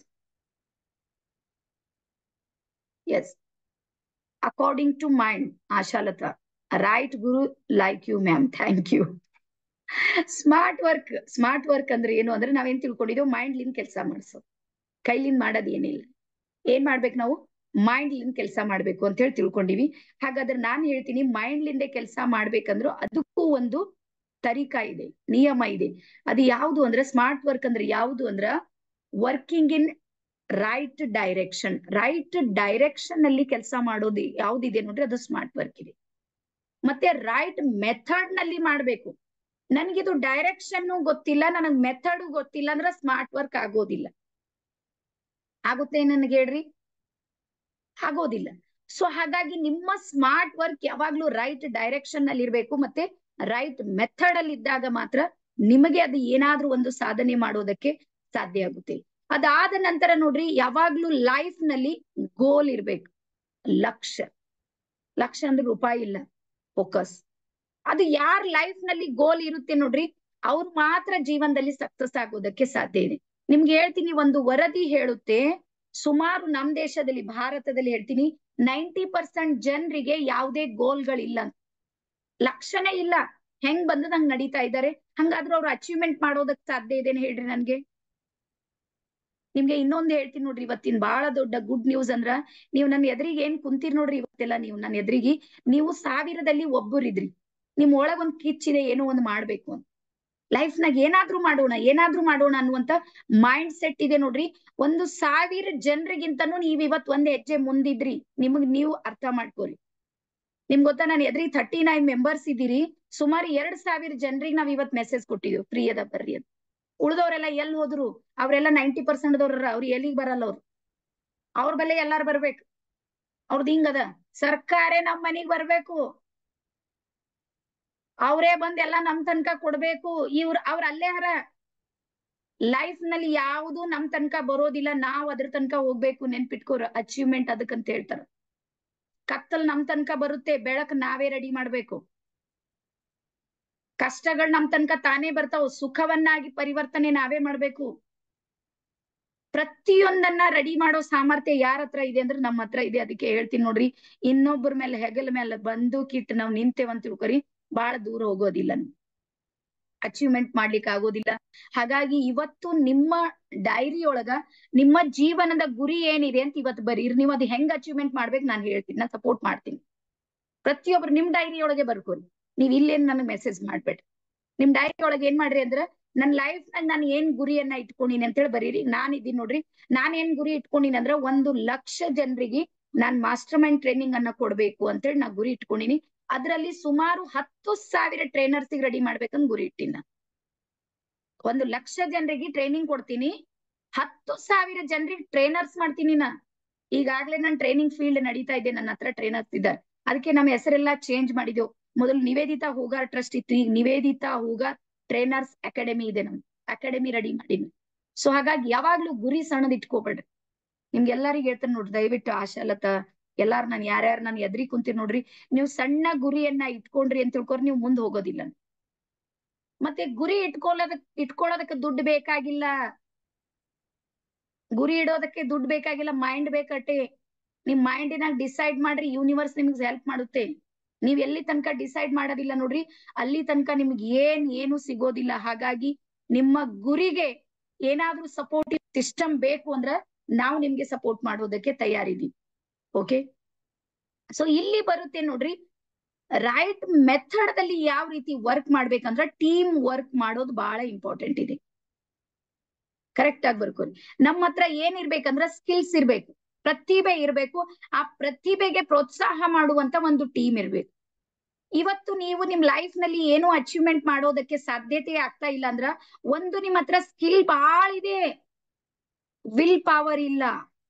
yes according to mind Ashalata right guru like you ma'am thank you smart work smart work ಅಂದ್ರೆ ಏನು ಅಂದ್ರೆ ನಾವೇನ್ ತಿಳ್ಕೊಂಡಿದ್ದೇವೆ ಮೈಂಡ್ ಲಿಂದ ಕೆಲಸ ಮಾಡಿಸೋದು ಕೈಲಿಂದ ಮಾಡೋದ್ ಏನಿಲ್ಲ ಏನ್ ಮಾಡ್ಬೇಕು ನಾವು ಮೈಂಡ್ ಲಿಂದ ಕೆಲಸ ಮಾಡ್ಬೇಕು ಅಂತ ಹೇಳಿ ತಿಳ್ಕೊಂಡಿವಿ ಹಾಗಾದ್ರೆ ನಾನ್ ಹೇಳ್ತೀನಿ ಮೈಂಡ್ ಲಿಂದ ಕೆಲಸ ಮಾಡ್ಬೇಕಂದ್ರು ಅದಕ್ಕೂ ಒಂದು ತರಿಕಾ ಇದೆ ನಿಯಮ ಇದೆ ಅದು ಯಾವುದು ಅಂದ್ರೆ ಸ್ಮಾರ್ಟ್ ವರ್ಕ್ ಅಂದ್ರೆ ಯಾವುದು ಅಂದ್ರ working in right direction right direction ಅಲ್ಲಿ ಕೆಲಸ ಮಾಡೋದು ಯಾವ್ದಿದೆ ನೋಡ್ರಿ ಅದು ಸ್ಮಾರ್ಟ್ ವರ್ಕ್ ಇದೆ ಮತ್ತೆ ರೈಟ್ ಮೆಥಡ್ ನಲ್ಲಿ ಮಾಡ್ಬೇಕು ನನ್ಗಿದು ಡೈರೆಕ್ಷನ್ ಗೊತ್ತಿಲ್ಲ ನನಗ್ ಮೆಥಡ್ ಗೊತ್ತಿಲ್ಲ ಅಂದ್ರೆ ಸ್ಮಾರ್ಟ್ ವರ್ಕ್ ಆಗೋದಿಲ್ಲ ಆಗುತ್ತೆ ನನ್ಗೆ ಹೇಳ್ರಿ ಆಗೋದಿಲ್ಲ ಸೊ ಹಾಗಾಗಿ ನಿಮ್ಮ ಸ್ಮಾರ್ಟ್ ವರ್ಕ್ ಯಾವಾಗ್ಲೂ ರೈಟ್ ಡೈರೆಕ್ಷನ್ ನಲ್ಲಿ ಇರ್ಬೇಕು ಮತ್ತೆ ರೈಟ್ ಮೆಥಡ್ ಅಲ್ಲಿ ಇದ್ದಾಗ ಮಾತ್ರ ನಿಮಗೆ ಅದು ಏನಾದ್ರೂ ಒಂದು ಸಾಧನೆ ಮಾಡೋದಕ್ಕೆ ಸಾಧ್ಯ ಆಗುತ್ತೆ ಅದಾದ ನಂತರ ನೋಡ್ರಿ ಯಾವಾಗ್ಲೂ ಲೈಫ್ ನಲ್ಲಿ ಗೋಲ್ ಇರ್ಬೇಕು ಲಕ್ಷ್ಯ ಲಕ್ಷ್ಯ ಅಂದ್ರೆ ರೂಪಾಯಿ ಇಲ್ಲ ಫೋಕಸ್ ಅದು ಯಾರ ಲೈಫ್ ನಲ್ಲಿ ಗೋಲ್ ಇರುತ್ತೆ ನೋಡ್ರಿ ಅವ್ರು ಮಾತ್ರ ಜೀವನದಲ್ಲಿ ಸಕ್ಸಸ್ ಆಗೋದಕ್ಕೆ ಸಾಧ್ಯ ಇದೆ ನಿಮ್ಗೆ ಹೇಳ್ತೀನಿ ಒಂದು ವರದಿ ಹೇಳುತ್ತೆ ಸುಮಾರು ನಮ್ ದೇಶದಲ್ಲಿ ಭಾರತದಲ್ಲಿ ಹೇಳ್ತೀನಿ ನೈಂಟಿ ಪರ್ಸೆಂಟ್ ಜನರಿಗೆ ಯಾವುದೇ ಗೋಲ್ಗಳಿಲ್ಲ ಲಕ್ಷಣೇ ಇಲ್ಲ ಹೆಂಗ್ ಬಂದದ್ ಹಂಗ್ ನಡೀತಾ ಇದ್ದಾರೆ ಹಂಗಾದ್ರೂ ಅವ್ರು ಅಚೀವ್ಮೆಂಟ್ ಮಾಡೋದಕ್ ಸಾಧ್ಯ ಇದೇನೆ ಹೇಳ್ರಿ ನನ್ಗೆ ನಿಮ್ಗೆ ಇನ್ನೊಂದ್ ಹೇಳ್ತೀನಿ ನೋಡ್ರಿ ಇವತ್ತಿನ ಬಹಳ ದೊಡ್ಡ ಗುಡ್ ನ್ಯೂಸ್ ಅಂದ್ರ ನೀವು ನನ್ನ ಎದುರಿಗೆ ಏನ್ ಕುಂತೀರಿ ನೋಡ್ರಿ ಇವತ್ತೆಲ್ಲ ನೀವು ನನ್ನ ಎದುರಿಗೆ ನೀವು ಸಾವಿರದಲ್ಲಿ ಒಬ್ಬರಿದ್ರಿ ನಿಮ್ ಒಳಗ್ ಒಂದ್ ಕಿಚ್ಚಿದೆ ಏನೋ ಒಂದ್ ಮಾಡ್ಬೇಕು ಅಂತ ಲೈಫ್ ನಾಗ ಏನಾದ್ರೂ ಮಾಡೋಣ ಏನಾದ್ರೂ ಮಾಡೋಣ ಅನ್ನುವಂತ ಮೈಂಡ್ ಸೆಟ್ ಇದೆ ನೋಡ್ರಿ ಒಂದು ಸಾವಿರ ಜನರಿಗಿಂತನೂ ನೀವ್ ಇವತ್ ಒಂದ್ ಹೆಜ್ಜೆ ಮುಂದಿದ್ರಿ ನಿಮಗ್ ನೀವು ಅರ್ಥ ಮಾಡ್ಕೋರಿ ನಿಮ್ಗ್ ಗೊತ್ತಾ ನಾನು ಎದ್ರಿ ಥರ್ಟಿ ನೈನ್ ಮೆಂಬರ್ಸ್ ಇದ್ದೀರಿ ಸುಮಾರು ಎರಡ್ ಸಾವಿರ ಜನರಿಗೆ ನಾವ್ ಇವತ್ ಮೆಸೇಜ್ ಕೊಟ್ಟಿದ್ವಿ ಫ್ರೀ ಅದ ಬರ್ರಿ ಅಂತ ಉಳ್ದವ್ರೆಲ್ಲ ಎಲ್ಲಿ ಹೋದ್ರು ಅವ್ರೆಲ್ಲ ನೈಂಟಿ ಪರ್ಸೆಂಟ್ ದವ್ರ ಅವ್ರು ಎಲ್ಲಿಗ್ ಬರಲ್ಲ ಅವ್ರು ಅವ್ರ ಬಲ್ಲೆ ಎಲ್ಲಾರು ಬರ್ಬೇಕು ಅವ್ರದ್ ಹಿಂಗದ ಸರ್ಕಾರೇ ನಮ್ ಮನಿಗ್ ಬರ್ಬೇಕು ಅವರೇ ಬಂದ್ ಎಲ್ಲಾ ನಮ್ ತನಕ ಕೊಡ್ಬೇಕು ಇವ್ರ ಅವ್ರ ಅಲ್ಲೇ ಹರ ಲೈಫ್ ನಲ್ಲಿ ಯಾವುದು ನಮ್ ತನಕ ಬರೋದಿಲ್ಲ ನಾವ್ ಅದ್ರ ತನಕ ಹೋಗ್ಬೇಕು ನೆನ್ಪಿಟ್ಕೋರ ಅಚೀವ್ಮೆಂಟ್ ಅದಕ್ಕಂತ ಹೇಳ್ತಾರ ಕತ್ತಲ್ ನಮ್ ತನಕ ಬರುತ್ತೆ ಬೆಳಕ್ ನಾವೇ ರೆಡಿ ಮಾಡ್ಬೇಕು ಕಷ್ಟಗಳು ನಮ್ ತನಕ ತಾನೇ ಬರ್ತಾವ ಸುಖವನ್ನಾಗಿ ಪರಿವರ್ತನೆ ನಾವೇ ಮಾಡ್ಬೇಕು ಪ್ರತಿಯೊಂದನ್ನ ರೆಡಿ ಮಾಡೋ ಸಾಮರ್ಥ್ಯ ಯಾರ ಹತ್ರ ಇದೆ ಅಂದ್ರೆ ನಮ್ಮ ಹತ್ರ ಇದೆ ಅದಕ್ಕೆ ಹೇಳ್ತೀನಿ ನೋಡ್ರಿ ಇನ್ನೊಬ್ಬರ ಮೇಲೆ ಹೆಗಲ ಮೇಲೆ ಬಂದೂಕಿಟ್ಟು ನಾವ್ ನಿಂತೇವಂತ ತಿಳ್ಕೊರಿ ಬಹಳ ದೂರ ಹೋಗೋದಿಲ್ಲ ಅಚೀವ್ಮೆಂಟ್ ಮಾಡ್ಲಿಕ್ಕೆ ಆಗೋದಿಲ್ಲ ಹಾಗಾಗಿ ಇವತ್ತು ನಿಮ್ಮ ಡೈರಿ ಒಳಗ ನಿಮ್ಮ ಜೀವನದ ಗುರಿ ಏನಿದೆ ಅಂತ ಇವತ್ತು ಬರೀರಿ ನೀವು ಅದು ಹೆಂಗ್ ಅಚೀವ್ಮೆಂಟ್ ಮಾಡ್ಬೇಕು ನಾನು ಹೇಳ್ತೀನಿ ನಾನು ಸಪೋರ್ಟ್ ಮಾಡ್ತೀನಿ ಪ್ರತಿಯೊಬ್ರು ನಿಮ್ ಡೈರಿ ಒಳಗೆ ಬರ್ಕೋರಿ ನೀವ್ ಇಲ್ಲೇನ್ ನನಗ್ ಮೆಸೇಜ್ ಮಾಡ್ಬೇಡ್ರಿ ನಿಮ್ ಡೈರಿ ಒಳಗೆ ಏನ್ ಮಾಡ್ರಿ ಅಂದ್ರ ನನ್ ಲೈಫ್ ನಾಗ ನಾನು ಏನ್ ಗುರಿಯನ್ನ ಇಟ್ಕೊಂಡಿನಿ ಅಂತ ಹೇಳಿ ಬರೀರಿ ನಾನ್ ಇದೀನಿ ನೋಡ್ರಿ ನಾನ್ ಏನ್ ಗುರಿ ಇಟ್ಕೊಂಡಿನಿ ಅಂದ್ರ ಒಂದು ಲಕ್ಷ ಜನರಿಗೆ ನಾನ್ ಮಾಸ್ಟರ್ ಮೈಂಡ್ ಟ್ರೈನಿಂಗ್ ಅನ್ನ ಕೊಡ್ಬೇಕು ಅಂತೇಳಿ ನಾ ಗುರಿ ಇಟ್ಕೊಂಡಿನಿ ಅದ್ರಲ್ಲಿ ಸುಮಾರು ಹತ್ತು ಸಾವಿರ ಟ್ರೈನರ್ಸ್ ರೆಡಿ ಮಾಡ್ಬೇಕಂತ ಗುರಿ ಇಟ್ಟಿನ ಒಂದು ಲಕ್ಷ ಜನರಿಗೆ ಟ್ರೈನಿಂಗ್ ಕೊಡ್ತೀನಿ ಹತ್ತು ಸಾವಿರ ಜನರಿಗೆ ಟ್ರೈನರ್ಸ್ ಮಾಡ್ತೀನಿ ನಾ ಈಗಾಗ್ಲೇ ನನ್ ಟ್ರೈನಿಂಗ್ ಫೀಲ್ಡ್ ನಡೀತಾ ಇದೆ ನನ್ನ ಹತ್ರ ಟ್ರೈನರ್ಸ್ ಇದ್ದಾರೆ ಅದಕ್ಕೆ ನಮ್ಮ ಹೆಸರೆಲ್ಲ ಚೇಂಜ್ ಮಾಡಿದೆವು ಮೊದಲು ನಿವೇದಿತಾ ಹೂಗಾರ್ ಟ್ರಸ್ಟ್ ಇತ್ತು ಈಗ ನಿವೇದಿತಾ ಹೂಗಾರ್ ಟ್ರೈನರ್ಸ್ ಅಕಾಡೆಮಿ ಇದೆ ನಮ್ದು ಅಕಾಡೆಮಿ ರೆಡಿ ಮಾಡೀನಿ ಸೊ ಹಾಗಾಗಿ ಯಾವಾಗ್ಲೂ ಗುರಿ ಸಣ್ಣದ್ ಇಟ್ಕೋಬೇಡ್ರಿ ನಿಮ್ಗೆಲ್ಲರಿಗೂ ಹೇಳ್ತೇನೆ ನೋಡ್ರಿ ದಯವಿಟ್ಟು ಆಶಾಲತ ಎಲ್ಲಾರು ನಾನು ಯಾರ್ಯಾರು ನಾನು ಎದ್ರಿ ಕುಂತೀರಿ ನೋಡ್ರಿ ನೀವು ಸಣ್ಣ ಗುರಿಯನ್ನ ಇಟ್ಕೊಂಡ್ರಿ ಅಂತ ತಿಳ್ಕೊರ್ ನೀವು ಮುಂದೆ ಹೋಗೋದಿಲ್ಲ ಮತ್ತೆ ಗುರಿ ಇಟ್ಕೊಳ್ಳೋದಕ್ ಇಟ್ಕೊಳ್ಳೋದಕ್ಕೆ ದುಡ್ಡು ಬೇಕಾಗಿಲ್ಲ ಗುರಿ ಇಡೋದಕ್ಕೆ ದುಡ್ಡು ಬೇಕಾಗಿಲ್ಲ ಮೈಂಡ್ ಬೇಕಟ್ಟೆ ನಿಮ್ ಮೈಂಡಿನಾಗ ಡಿಸೈಡ್ ಮಾಡ್ರಿ ಯೂನಿವರ್ಸ್ ನಿಮ್ಗೆ ಹೆಲ್ಪ್ ಮಾಡುತ್ತೆ ನೀವ್ ಎಲ್ಲಿ ತನಕ ಡಿಸೈಡ್ ಮಾಡೋದಿಲ್ಲ ನೋಡ್ರಿ ಅಲ್ಲಿ ತನಕ ನಿಮ್ಗೆ ಏನ್ ಏನು ಸಿಗೋದಿಲ್ಲ ಹಾಗಾಗಿ ನಿಮ್ಮ ಗುರಿಗೆ ಏನಾದ್ರೂ ಸಪೋರ್ಟಿವ್ ಸಿಸ್ಟಮ್ ಬೇಕು ಅಂದ್ರ ನಾವು ನಿಮ್ಗೆ ಸಪೋರ್ಟ್ ಮಾಡೋದಕ್ಕೆ ತಯಾರಿದೀವಿ ಓಕೆ ಸೊ ಇಲ್ಲಿ ಬರುತ್ತೆ ನೋಡ್ರಿ ರೈಟ್ ಮೆಥಡ್ ದಲ್ಲಿ ಯಾವ ರೀತಿ ವರ್ಕ್ ಮಾಡ್ಬೇಕಂದ್ರ ಟೀಮ್ ವರ್ಕ್ ಮಾಡೋದು ಬಹಳ ಇಂಪಾರ್ಟೆಂಟ್ ಇದೆ ಕರೆಕ್ಟ್ ಆಗಿ ಬರ್ಕೋರಿ ನಮ್ಮ ಹತ್ರ ಏನ್ ಇರ್ಬೇಕಂದ್ರ ಸ್ಕಿಲ್ಸ್ ಇರ್ಬೇಕು ಪ್ರತಿಭೆ ಇರ್ಬೇಕು ಆ ಪ್ರತಿಭೆಗೆ ಪ್ರೋತ್ಸಾಹ ಮಾಡುವಂತ ಒಂದು ಟೀಮ್ ಇರ್ಬೇಕು ಇವತ್ತು ನೀವು ನಿಮ್ ಲೈಫ್ ನಲ್ಲಿ ಏನು ಅಚೀವ್ಮೆಂಟ್ ಮಾಡೋದಕ್ಕೆ ಸಾಧ್ಯತೆ ಆಗ್ತಾ ಇಲ್ಲ ಅಂದ್ರ ಒಂದು ನಿಮ್ ಹತ್ರ ಸ್ಕಿಲ್ ಬಹಳ ಇದೆ ವಿಲ್ ಪವರ್ ಇಲ್ಲ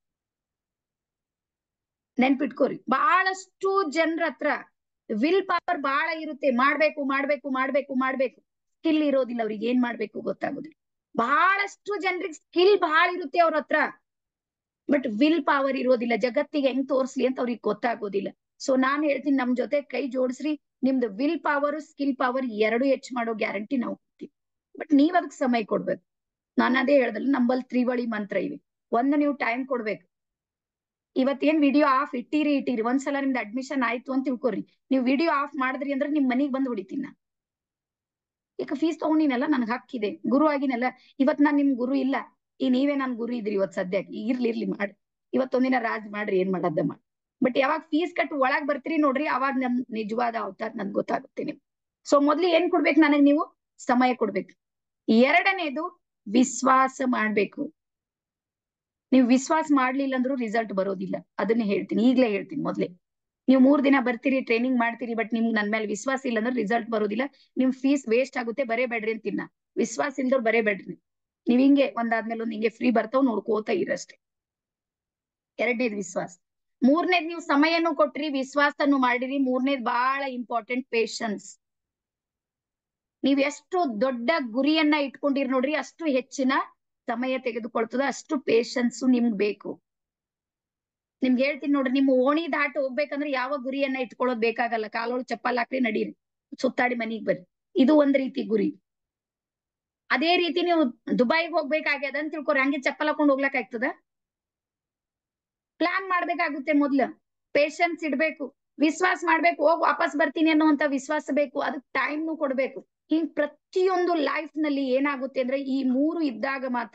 ನೆನ್ಪಿಟ್ಕೋರಿ ಬಹಳಷ್ಟು ಜನರ ಹತ್ರ ವಿಲ್ ಪವರ್ ಬಹಳ ಇರುತ್ತೆ ಮಾಡ್ಬೇಕು ಮಾಡ್ಬೇಕು ಮಾಡ್ಬೇಕು ಮಾಡ್ಬೇಕು ಸ್ಕಿಲ್ ಇರೋದಿಲ್ಲ ಅವ್ರಿಗೆ ಏನ್ ಮಾಡ್ಬೇಕು ಗೊತ್ತಾಗೋದಿಲ್ಲ ಬಹಳಷ್ಟು ಜನರಿಗೆ ಸ್ಕಿಲ್ ಬಹಳ ಇರುತ್ತೆ ಅವ್ರ ಹತ್ರ ಬಟ್ ವಿಲ್ ಪವರ್ ಇರೋದಿಲ್ಲ ಜಗತ್ತಿಗೆ ಹೆಂಗ್ ತೋರ್ಸ್ಲಿ ಅಂತ ಅವ್ರಿಗೆ ಗೊತ್ತಾಗೋದಿಲ್ಲ ಸೊ ನಾನ್ ಹೇಳ್ತೀನಿ ನಮ್ ಜೊತೆ ಕೈ ಜೋಡಿಸ್ರಿ ನಿಮ್ದು ವಿಲ್ ಪವರ್ ಸ್ಕಿಲ್ ಪವರ್ ಎರಡು ಹೆಚ್ಚು ಮಾಡೋ ಗ್ಯಾರಂಟಿ ನಾವು ಕೊಡ್ತೀವಿ ಬಟ್ ನೀವ್ ಅದಕ್ಕೆ ಸಮಯ ಕೊಡ್ಬೇಕು ನಾನು ಅದೇ ಹೇಳ್ದಲ್ಲ ನಂಬಲ್ಲಿ ತ್ರಿವಳಿ ಮಂತ್ರ ಇವೆ ಒಂದು ನೀವು ಟೈಮ್ ಕೊಡ್ಬೇಕು ಇವತ್ತೇನ್ ವಿಡಿಯೋ ಆಫ್ ಇಟ್ಟಿರಿ ಇಟ್ಟಿರಿ ಒಂದ್ಸಲ ನಿಮ್ದು ಅಡ್ಮಿಷನ್ ಆಯ್ತು ಅಂತ ತಿಳ್ಕೊರಿ ನೀವು ವಿಡಿಯೋ ಆಫ್ ಮಾಡಿದ್ರಿ ಅಂದ್ರೆ ನಿಮ್ ಮನಿಗ್ ಬಂದ್ ಹೊಡಿತೀನಿ ನಾ ಈಗ ಫೀಸ್ ತಗೊಂಡಿನಲ್ಲ ನನ್ಗೆ ಹಕ್ಕಿದೆ ಗುರು ಆಗಿನಲ್ಲ ಇವತ್ ನಾನ್ ನಿಮ್ ಗುರು ಇಲ್ಲ ಈ ನೀವೇ ನನ್ ಗುರು ಇದ್ರಿ ಇವತ್ ಸದ್ಯಕ್ಕೆ ಇರ್ಲಿ ಇರ್ಲಿ ಮಾಡಿ ಇವತ್ತೊಂದಿನ ರಾಜ್ ಮಾಡ್ರಿ ಏನ್ ಮಾಡದ ಮಾಡಿ ಬಟ್ ಯಾವಾಗ ಫೀಸ್ ಕಟ್ ಒಳಗ್ ಬರ್ತೀರಿ ನೋಡ್ರಿ ಅವಾಗ ನಮ್ ನಿಜವಾದ ಅವತಾರ ನನ್ಗೆ ಗೊತ್ತಾಗುತ್ತೆ ನಿಮ್ ಸೊ ಮೊದ್ಲು ಏನ್ ಕೊಡ್ಬೇಕು ನನಗ್ ನೀವು ಸಮಯ ಕೊಡ್ಬೇಕು ಎರಡನೇದು ವಿಶ್ವಾಸ ಮಾಡ್ಬೇಕು ನೀವು ವಿಶ್ವಾಸ ಮಾಡ್ಲಿಲ್ಲ ಅಂದ್ರೂ ರಿಸಲ್ಟ್ ಬರೋದಿಲ್ಲ ಅದನ್ನ ಹೇಳ್ತೀನಿ ಈಗ್ಲೇ ಹೇಳ್ತೀನಿ ಮೊದ್ಲೇ ನೀವು ಮೂರ್ ದಿನ ಬರ್ತೀರಿ ಟ್ರೈನಿಂಗ್ ಮಾಡ್ತೀರಿ ಬಟ್ ನಿಮ್ಗೆ ನನ್ ಮೇಲೆ ವಿಶ್ವಾಸ ಇಲ್ಲ ಅಂದ್ರೆ ರಿಸಲ್ಟ್ ಬರೋದಿಲ್ಲ ನಿಮ್ ಫೀಸ್ ವೇಸ್ಟ್ ಆಗುತ್ತೆ ಬರೇ ಬೇಡ್ರಿ ಅಂತಿನ್ನ ವಿಶ್ವಾಸ ಇಲ್ದವ್ರು ಬರೇ ಬೇಡ್ರಿ ನೀವ್ ಹಿಂಗೆ ಒಂದಾದ್ಮೇಲೆ ಒಂದ್ ಹಿಂಗೆ ಫ್ರೀ ಬರ್ತಾವ್ ನೋಡ್ಕೋತಾ ಇರಷ್ಟೇ ಎರಡನೇದ್ ವಿಶ್ವಾಸ ಮೂರನೇದ್ ನೀವು ಸಮಯನು ಕೊಟ್ರಿ ವಿಶ್ವಾಸನು ಮಾಡಿರಿ ಮೂರನೇದ್ ಬಹಳ ಇಂಪಾರ್ಟೆಂಟ್ ಪೇಶನ್ಸ್ ನೀವ್ ಎಷ್ಟು ದೊಡ್ಡ ಗುರಿಯನ್ನ ಇಟ್ಕೊಂಡಿರ್ ನೋಡ್ರಿ ಅಷ್ಟು ಹೆಚ್ಚಿನ ಸಮಯ ತೆಗೆದುಕೊಳ್ತದ ಅಷ್ಟು ಪೇಶನ್ಸ್ ನಿಮ್ಗ್ ಬೇಕು ನಿಮ್ಗೆ ಹೇಳ್ತೀನಿ ನೋಡ್ರಿ ನಿಮ್ ಓಣಿ ದಾಟ ಹೋಗ್ಬೇಕಂದ್ರೆ ಯಾವ ಗುರಿಯನ್ನ ಇಟ್ಕೊಳ್ಳೋದ್ ಬೇಕಾಗಲ್ಲ ಕಾಲೊಳಗ್ ಚಪ್ಪಲ್ ಹಾಕ್ರಿ ನಡೀರಿ ಸುತ್ತಾಡಿ ಮನಿಗ್ ಬರ್ರಿ ಇದು ಒಂದ್ ರೀತಿ ಗುರಿ ಅದೇ ರೀತಿ ನೀವು ದುಬೈಗೆ ಹೋಗ್ಬೇಕಾಗ್ಯದ ಅಂತ ತಿಳ್ಕೊರಿ ಹಂಗೆ ಚಪ್ಪಲ್ ಹಾಕೊಂಡ್ ಹೋಗ್ಲಕ್ ಆಗ್ತದ ಪ್ಲಾನ್ ಮಾಡ್ಬೇಕಾಗುತ್ತೆ ಮೊದ್ಲು ಪೇಶನ್ಸ್ ಇಡ್ಬೇಕು ವಿಶ್ವಾಸ ಮಾಡ್ಬೇಕು ಹೋಗ್ ವಾಪಸ್ ಬರ್ತೀನಿ ಅನ್ನುವಂತ ವಿಶ್ವಾಸ ಬೇಕು ಅದಕ್ ಟೈಮ್ನು ಕೊಡ್ಬೇಕು ಹಿಂಗ್ ಪ್ರತಿಯೊಂದು ಲೈಫ್ ನಲ್ಲಿ ಏನಾಗುತ್ತೆ ಅಂದ್ರೆ ಈ ಮೂರು ಇದ್ದಾಗ ಮಾತ್ರ